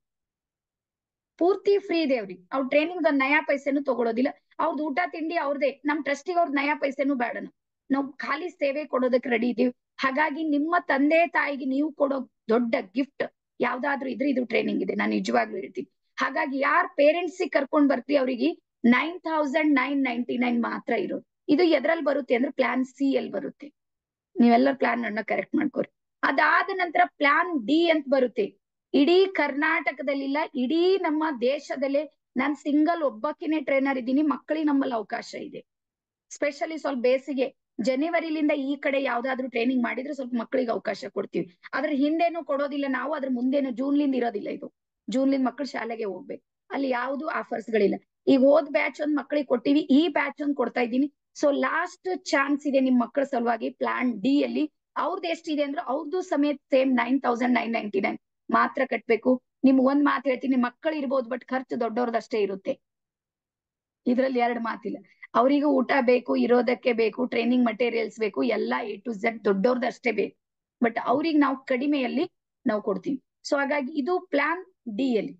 ಪೂರ್ತಿ ಫ್ರೀ ಇದೆ ಅವ್ರಿಗೆ ಅವ್ರ ಟ್ರೈನಿಂಗ್ ಒಂದ್ ನಯಾ ಪೈಸೆನು ತಗೊಳೋದಿಲ್ಲ ಅವ್ರದ್ದು ಊಟ ತಿಂಡಿ ಅವ್ರದೇ ನಮ್ ಟ್ರಸ್ಟಿಗೆ ಅವ್ರದ್ದು ನಯಾ ಪೈಸೆನು ಬೇಡ ನಾವು ನಾವು ಖಾಲಿ ಸೇವೆ ಕೊಡೋದಕ್ಕೆ ರೆಡಿ ಇದೀವಿ ಹಾಗಾಗಿ ನಿಮ್ಮ ತಂದೆ ತಾಯಿಗೆ ನೀವು ಕೊಡೋ ದೊಡ್ಡ ಗಿಫ್ಟ್ ಯಾವ್ದಾದ್ರು ಇದ್ರೆ ಇದು ಟ್ರೈನಿಂಗ್ ಇದೆ ನಾನು ನಿಜವಾಗ್ಲೂ ಹೇಳ್ತೀನಿ ಹಾಗಾಗಿ ಯಾರ್ ಪೇರೆಂಟ್ಸ್ ಕರ್ಕೊಂಡ್ ಬರ್ತೀವಿ ಅವರಿಗೆ nine thousand nine ninety nine ಮಾತ್ರ ಇರೋದು ಇದು ಎದ್ರಲ್ಲಿ ಬರುತ್ತೆ ಅಂದ್ರೆ ಪ್ಲಾನ್ ಸಿ ಅಲ್ಲಿ ಬರುತ್ತೆ ನೀವೆಲ್ಲರ ಪ್ಲಾನ್ ಅನ್ನ ಕರೆಕ್ಟ್ ಮಾಡ್ಕೋರಿ ಅದಾದ ನಂತರ ಪ್ಲಾನ್ ಡಿ ಅಂತ ಬರುತ್ತೆ ಇಡೀ ಕರ್ನಾಟಕದಲ್ಲಿಲ್ಲ ಇಡೀ ನಮ್ಮ ದೇಶದಲ್ಲೇ ನಾನ್ ಸಿಂಗಲ್ ಒಬ್ಬಕಿನೇ ಟ್ರೈನರ್ ಇದ್ದೀನಿ ಮಕ್ಕಳಿಗೆ ನಮ್ಮಲ್ಲಿ ಅವಕಾಶ ಇದೆ ಸ್ಪೆಷಲಿ ಸ್ವಲ್ಪ ಬೇಸಿಗೆ ಜನವರಿಲಿಂದ ಈ ಕಡೆ ಯಾವ್ದಾದ್ರು ಟ್ರೈನಿಂಗ್ ಮಾಡಿದ್ರೆ ಸ್ವಲ್ಪ ಮಕ್ಕಳಿಗೆ ಅವಕಾಶ ಕೊಡ್ತೀವಿ ಅದ್ರ ಹಿಂದೆನೂ ಕೊಡೋದಿಲ್ಲ ನಾವು ಅದ್ರ ಮುಂದೇನು ಜೂನ್ಲಿಂದ ಇರೋದಿಲ್ಲ ಇದು ಜೂನ್ಲಿಂದ ಮಕ್ಕಳು ಶಾಲೆಗೆ ಹೋಗ್ಬೇಕು ಅಲ್ಲಿ ಯಾವ್ದು ಆಫರ್ಸ್ ಗಳಿಲ್ಲ ಈಗ ಹೋದ್ ಬ್ಯಾಚ್ ಒಂದ್ ಮಕ್ಕಳಿಗೆ ಕೊಟ್ಟಿವಿ ಈ ಬ್ಯಾಚ್ ಒಂದ್ ಕೊಡ್ತಾ ಇದ್ದೀನಿ ಸೊ ಲಾಸ್ಟ್ ಚಾನ್ಸ್ ಇದೆ ನಿಮ್ ಮಕ್ಕಳ ಸಲುವಾಗಿ ಪ್ಲಾನ್ ಡಿ ಅಲ್ಲಿ ಅವ್ರದ್ದು ಎಷ್ಟಿದೆ ಅಂದ್ರೆ ಅವ್ರದ್ದು ಸಮೇತ same nine thousand nine ninety nine ಮಾತ್ರ ಕಟ್ಬೇಕು ನಿಮ್ ಒಂದ್ ಮಾತು ಹೇಳ್ತೀನಿ ಮಕ್ಕಳು ಇರ್ಬೋದು ಬಟ್ ಖರ್ಚು ದೊಡ್ಡವ್ರದಷ್ಟೇ ಇರುತ್ತೆ ಇದ್ರಲ್ಲಿ ಎರಡ್ ಮಾತಿಲ್ಲ ಅವರಿಗೂ ಊಟ ಬೇಕು ಇರೋದಕ್ಕೆ ಬೇಕು ಟ್ರೈನಿಂಗ್ ಮಟೀರಿಯಲ್ಸ್ ಬೇಕು ಎಲ್ಲಾ ಎ ಟು ಝೆಡ್ ದೊಡ್ಡವ್ರದಷ್ಟೇ ಬೇಕು ಬಟ್ ಅವ್ರಿಗೆ ನಾವು ಕಡಿಮೆಯಲ್ಲಿ ನಾವು ಕೊಡ್ತೀವಿ ಸೊ ಹಾಗಾಗಿ ಇದು ಪ್ಲಾನ್ ಡಿ ಅಲ್ಲಿ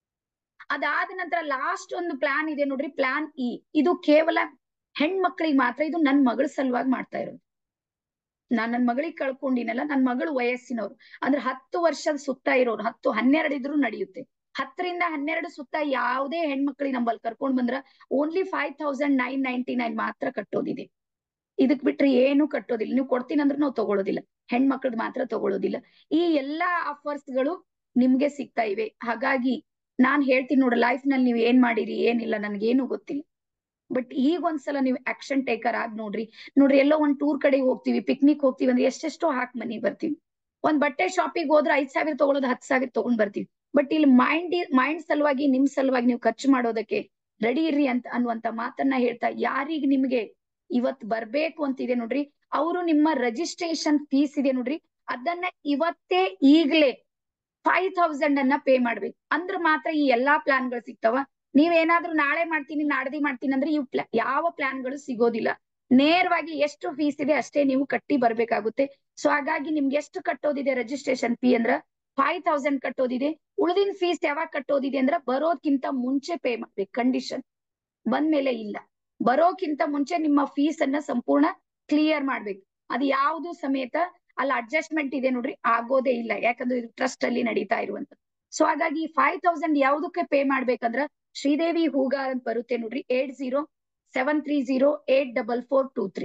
ಅದಾದ ನಂತರ ಲಾಸ್ಟ್ ಒಂದು ಪ್ಲಾನ್ ಇದೆ ನೋಡ್ರಿ ಪ್ಲಾನ್ ಇ ಇದು ಕೇವಲ ಹೆಣ್ಮಕ್ಳಿಗೆ ಮಾತ್ರ ಇದು ನನ್ ಮಗಳ ಸಲುವಾಗಿ ಮಾಡ್ತಾ ಇರೋದು ನಾನ್ ನನ್ ಮಗಳಿಗೆ ಕಳ್ಕೊಂಡಿನಲ್ಲ ನನ್ ಮಗಳು ವಯಸ್ಸಿನವ್ರು ಅಂದ್ರೆ ಹತ್ತು ವರ್ಷದ ಸುತ್ತ ಇರೋರು ಹತ್ತು ಹನ್ನೆರಡು ಇದ್ರು ನಡೆಯುತ್ತೆ ಹತ್ತರಿಂದ ಹನ್ನೆರಡು ಸುತ್ತ ಯಾವುದೇ ಹೆಣ್ಮಕ್ಳಿಗೆ ನಂಬಲ್ಲಿ ಕರ್ಕೊಂಡ್ ಬಂದ್ರ only five thousand nine ninety nine ಮಾತ್ರ ಕಟ್ಟೋದಿದೆ ಇದಕ್ ಬಿಟ್ರೆ ಏನು ಕಟ್ಟೋದಿಲ್ಲ ನೀವು ಕೊಡ್ತೀನಿ ಅಂದ್ರೆ ನಾವು ತಗೊಳ್ಳೋದಿಲ್ಲ ಹೆಣ್ಮಕ್ಳದ್ ಮಾತ್ರ ತಗೊಳ್ಳೋದಿಲ್ಲ ಈ ಎಲ್ಲಾ ಆಫರ್ಸ್ ಗಳು ನಿಮ್ಗೆ ಸಿಗ್ತಾ ಇವೆ ಹಾಗಾಗಿ ನಾನ್ ಹೇಳ್ತೀನಿ ನೋಡ್ರಿ ಲೈಫ್ ನಲ್ಲಿ ನೀವು ಏನ್ ಮಾಡಿರಿ ಏನಿಲ್ಲ ನನ್ಗೇನು ಗೊತ್ತಿಲ್ಲ ಬಟ್ ಈಗ ಒಂದ್ಸಲ ನೀವು ಆಕ್ಷನ್ ಟೇಕರ್ ಆಗ್ ನೋಡ್ರಿ ನೋಡ್ರಿ ಎಲ್ಲೋ ಒಂದ್ ಟೂರ್ ಕಡೆ ಹೋಗ್ತೀವಿ ಪಿಕ್ನಿಕ್ ಹೋಗ್ತೀವಿ ಅಂದ್ರೆ ಎಷ್ಟೆಷ್ಟೋ ಹಾಕ್ ಮನಿಗ್ ಬರ್ತೀವಿ ಒಂದ್ ಬಟ್ಟೆ ಶಾಪಿಗೆ ಹೋದ್ರೆ ಐದ್ ಸಾವಿರ ತಗೊಳೋದು ಹತ್ ಸಾವಿರ ತಗೊಂಡ್ ಬರ್ತೀವಿ ಬಟ್ ಇಲ್ಲಿ ಮೈಂಡ್ ಮೈಂಡ್ ಸಲುವಾಗಿ ನಿಮ್ ಸಲುವಾಗಿ ನೀವು ಖರ್ಚು ಮಾಡೋದಕ್ಕೆ ರೆಡಿ ಇರ್ರಿ ಅಂತ ಅನ್ನುವಂತ ಮಾತನ್ನ ಹೇಳ್ತಾ ಯಾರಿಗ್ ನಿಮ್ಗೆ ಇವತ್ ಬರ್ಬೇಕು ಅಂತಿದೆ ನೋಡ್ರಿ ಅವರು ನಿಮ್ಮ ರಿಜಿಸ್ಟ್ರೇಷನ್ ಫೀಸ್ ಇದೆ ನೋಡ್ರಿ ಅದನ್ನ ಇವತ್ತೇ ಈಗ್ಲೇ ಫೈವ್ ತೌಸಂಡ್ ಅನ್ನ ಪೇ ಮಾಡ್ಬೇಕು ಅಂದ್ರ ಮಾತ್ರ ಈ ಎಲ್ಲಾ ಪ್ಲಾನ್ ಗಳು ಸಿಗ್ತಾವ ನೀವೇನಾದ್ರೂ ನಾಳೆ ಮಾಡ್ತೀನಿ ನಾಡ್ದಿ ಮಾಡ್ತೀನಿ ಅಂದ್ರೆ ಇವ್ ಪ್ಲಾ ಯಾವ ಪ್ಲಾನ್ ಗಳು ಸಿಗೋದಿಲ್ಲ ನೇರವಾಗಿ ಎಷ್ಟು ಫೀಸ್ ಇದೆ ಅಷ್ಟೇ ನೀವು ಕಟ್ಟಿ ಬರ್ಬೇಕಾಗುತ್ತೆ ಸೊ ಹಾಗಾಗಿ ನಿಮ್ಗೆ ಎಷ್ಟು ಕಟ್ಟೋದಿದೆ ರಿಜಿಸ್ಟ್ರೇಷನ್ ಫೀ ಅಂದ್ರ ಫೈವ್ ತೌಸಂಡ್ ಕಟ್ಟೋದಿದೆ ಉಳಿದಿನ ಫೀಸ್ ಯಾವಾಗ ಕಟ್ಟೋದಿದೆ ಅಂದ್ರ ಬರೋದ್ಕಿಂತ ಮುಂಚೆ ಪೇ ಮಾಡ್ಬೇಕು ಕಂಡೀಷನ್ ಬಂದ್ಮೇಲೆ ಇಲ್ಲ ಬರೋಕ್ಕಿಂತ ಮುಂಚೆ ನಿಮ್ಮ ಫೀಸ್ ಅನ್ನ ಸಂಪೂರ್ಣ ಕ್ಲಿಯರ್ ಮಾಡ್ಬೇಕು ಅದು ಯಾವ್ದು ಸಮೇತ ಅಲ್ಲಿ ಅಡ್ಜಸ್ಟ್ಮೆಂಟ್ ಇದೆ ನೋಡ್ರಿ ಆಗೋದೇ ಇಲ್ಲ ಯಾಕಂದ್ರೆ ಇದು ಟ್ರಸ್ಟ್ ಅಲ್ಲಿ ನಡೀತಾ ಇರುವಂತ ಸೊ ಹಾಗಾಗಿ ಫೈವ್ ತೌಸಂಡ್ ಯಾವ್ದಕ್ಕೆ ಪೇ ಮಾಡ್ಬೇಕಂದ್ರ ಶ್ರೀದೇವಿ ಹೂಗಾರ್ ಅಂತ ಬರುತ್ತೆ ನೋಡ್ರಿ eight zero seven three zero eight double four two three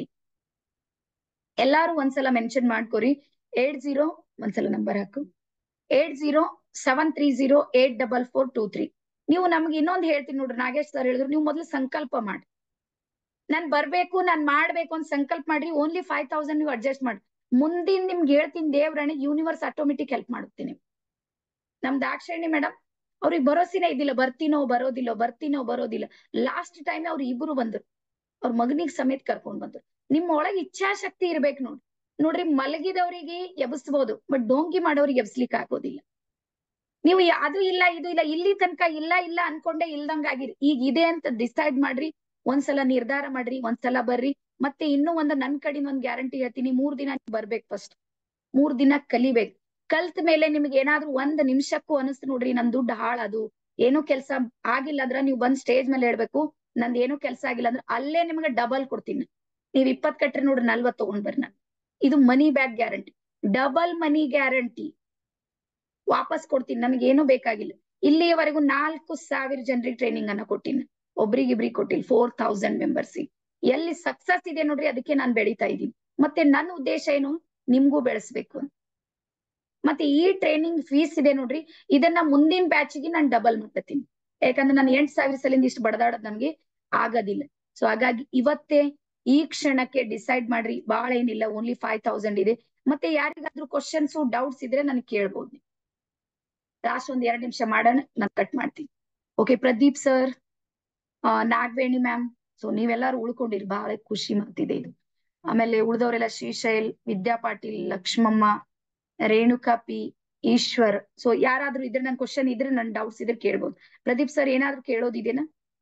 ಎಲ್ಲಾರು ಒಂದ್ಸಲ ಮೆನ್ಷನ್ ಮಾಡ್ಕೊರಿ ಏಟ್ ಜೀರೋ ಒಂದ್ಸಲ ನಂಬರ್ ಹಾಕು eight zero seven three zero eight double four two three ನೀವು ನಮ್ಗೆ ಇನ್ನೊಂದು ಹೇಳ್ತೀನಿ ನೋಡ್ರಿ ನಾಗೇಶ್ ಸರ್ ಹೇಳಿದ್ರು ನೀವು ಮೊದಲು ಸಂಕಲ್ಪ ಮಾಡಿ ನಾನ್ ಬರ್ಬೇಕು ನಾನ್ ಮಾಡ್ಬೇಕು ಅಂತ ಸಂಕಲ್ಪ ಮಾಡ್ರಿ ಓನ್ಲಿ ಫೈವ್ ತೌಸಂಡ್ ನೀವು ಅಡ್ಜಸ್ಟ್ ಮಾಡಿ ಮುಂದಿನ ನಿಮ್ಗೆ ಹೇಳ್ತೀನಿ ದೇವ್ರಣ ಯೂನಿವರ್ಸ್ ಆಟೋಮೆಟಿಕ್ ಹೆಲ್ಪ್ ಮಾಡುತ್ತೆ ನೀವು ನಮ್ ದಾಕ್ಷಾಯಣಿ ಮೇಡಮ್ ಅವ್ರಿಗೆ ಭರೋಸಿನೇ ಇದ್ದಿಲ್ಲ ಬರ್ತೀನೋ ಬರೋದಿಲ್ಲೋ ಬರ್ತೀನೋ ಬರೋದಿಲ್ಲ ಲಾಸ್ಟ್ ಟೈಮ್ ಅವ್ರು ಇಬ್ರು ಬಂದ್ರು ಅವ್ರ ಮಗನಿಗೆ ಸಮೇತ ಕರ್ಕೊಂಡ್ ಬಂದ್ರು ನಿಮ್ಮ ಒಳಗ್ ಇಚ್ಛಾಶಕ್ತಿ ಇರ್ಬೇಕು ನೋಡ್ರಿ ನೋಡ್ರಿ ಮಲಗಿದವರಿಗೆ ಎಬ್ಸ್ಬೋದು ಬಟ್ ಡೋಂಗಿ ಮಾಡೋರಿಗೆ ಎಬ್ಸ್ಲಿಕ್ಕೆ ಆಗೋದಿಲ್ಲ ನೀವು ಯಾ- ಅದು ಇಲ್ಲ ಇದು ಇಲ್ಲ ಇಲ್ಲಿ ತನಕ ಇಲ್ಲ ಇಲ್ಲ ಅನ್ಕೊಂಡೆ ಇಲ್ದಂಗ ಆಗಿರಿ ಈಗ ಇದೆ ಅಂತ ಡಿಸೈಡ್ ಮಾಡ್ರಿ ಒಂದ್ಸಲ ನಿರ್ಧಾರ ಮಾಡ್ರಿ ಒಂದ್ಸಲ ಬರ್ರಿ ಮತ್ತೆ ಇನ್ನೂ ಒಂದು ನನ್ ಕಡೆಯಿಂದ ಒಂದ್ ಗ್ಯಾರಂಟಿ ಹೇಳ್ತೀನಿ ಮೂರ್ ದಿನ ನೀವ್ ಬರ್ಬೇಕು ಫಸ್ಟ್ ಮೂರ್ ದಿನ ಕಲಿಬೇಕು ಕಲ್ತ ಮೇಲೆ ನಿಮ್ಗೆ ಏನಾದ್ರೂ ಒಂದ್ ನಿಮಿಷಕ್ಕೂ ಅನಿಸ್ತು ನೋಡ್ರಿ ನನ್ ದುಡ್ಡು ಹಾಳದು ಏನೂ ಕೆಲ್ಸ ಆಗಿಲ್ಲ ಅಂದ್ರ ನೀವು ಬಂದ್ ಸ್ಟೇಜ್ ಮೇಲೆ ಹೇಳ್ಬೇಕು ನಂದ್ ಏನೂ ಕೆಲ್ಸ ಆಗಿಲ್ಲ ಅಂದ್ರೆ ಅಲ್ಲೇ ನಿಮ್ಗೆ ಡಬಲ್ ಕೊಡ್ತೀನಿ ನೀವ್ ಇಪ್ಪತ್ ಕಟ್ರಿ ನೋಡ್ರಿ ನಲ್ವತ್ ತಗೊಂಡ್ ಬರ್ರಿ ನಾನು ಇದು money back guarantee double money guarantee ವಾಪಸ್ ಕೊಡ್ತೀನಿ ನನಗೆ ಏನೂ ಬೇಕಾಗಿಲ್ಲ ಇಲ್ಲಿಯವರೆಗೂ ನಾಲ್ಕು ಸಾವಿರ ಜನರಿಗೆ ಟ್ರೈನಿಂಗ್ ಅನ್ನ ಕೊಟ್ಟಿನಿ ಒಬ್ರಿಗಿಬ್ರಿಗೆ ಕೊಟ್ಟಿಲ್ಲ ಫೋರ್ ತೌಸಂಡ್ ಮೆಂಬರ್ಸ್ ಎಲ್ಲಿ ಸಕ್ಸಸ್ ಇದೆ ನೋಡ್ರಿ ಅದಕ್ಕೆ ನಾನು ಬೆಳಿತಾ ಇದ್ದೀನಿ ಮತ್ತೆ ನನ್ನ ಉದ್ದೇಶ ಏನು ನಿಮ್ಗೂ ಬೆಳೆಸ್ಬೇಕು ಅಂತ ಮತ್ತೆ ಈ ಟ್ರೈನಿಂಗ್ ಫೀಸ್ ಇದೆ ನೋಡ್ರಿ ಇದನ್ನ ಮುಂದಿನ ಬ್ಯಾಚ್ಗೆ ನಾನು ಡಬಲ್ ಮಾಡ್ತೀನಿ ಯಾಕಂದ್ರೆ ನಾನು ಎಂಟ್ ಸಾವಿರ ಸಲಿಂದ ಇಷ್ಟು ಬಡದಾಡೋದ್ ನನ್ಗೆ ಆಗೋದಿಲ್ಲ ಸೊ ಹಾಗಾಗಿ ಇವತ್ತೇ ಈ ಕ್ಷಣಕ್ಕೆ ಡಿಸೈಡ್ ಮಾಡ್ರಿ ಬಹಳ ಏನಿಲ್ಲ ಓನ್ಲಿ ಫೈವ್ ತೌಸಂಡ್ ಇದೆ ಮತ್ತೆ ಯಾರಿಗಾದ್ರೂ ಕ್ವಶನ್ಸ್ ಡೌಟ್ಸ್ ಇದ್ರೆ ನನಗೆ ಕೇಳ್ಬೋದು ನೀವು ಲಾಸ್ಟ್ ಒಂದ್ ಎರಡ್ ನಿಮಿಷ ಮಾಡೋಣ ನಾನು ಕಟ್ ಮಾಡ್ತೀನಿ okay Pradeep sir Nagaveni ma'am so ನೀವೆಲ್ಲರೂ ಉಳ್ಕೊಂಡಿರಿ ಬಹಳ ಖುಷಿ ಮಾತಿದೆ ಇದು ಆಮೇಲೆ ಉಳಿದವರೆಲ್ಲ ಶ್ರೀಶೈಲ್ ವಿದ್ಯಾ ಪಾಟೀಲ್ ಲಕ್ಷ್ಮಮ್ಮ ರೇಣುಕಾ ಪಿ ಈಶ್ವರ್ ಸೊ ಯಾರಾದ್ರೂ ಇದ್ರೆ ನನ್ ಕ್ವಶನ್ ಇದ್ರೆ ನನ್ ಡೌಟ್ಸ್ ಇದ್ರೆ ಕೇಳ್ಬೋದು ಪ್ರದೀಪ್ ಸರ್ ಏನಾದ್ರೂ ಕೇಳೋದಿದೆನಾ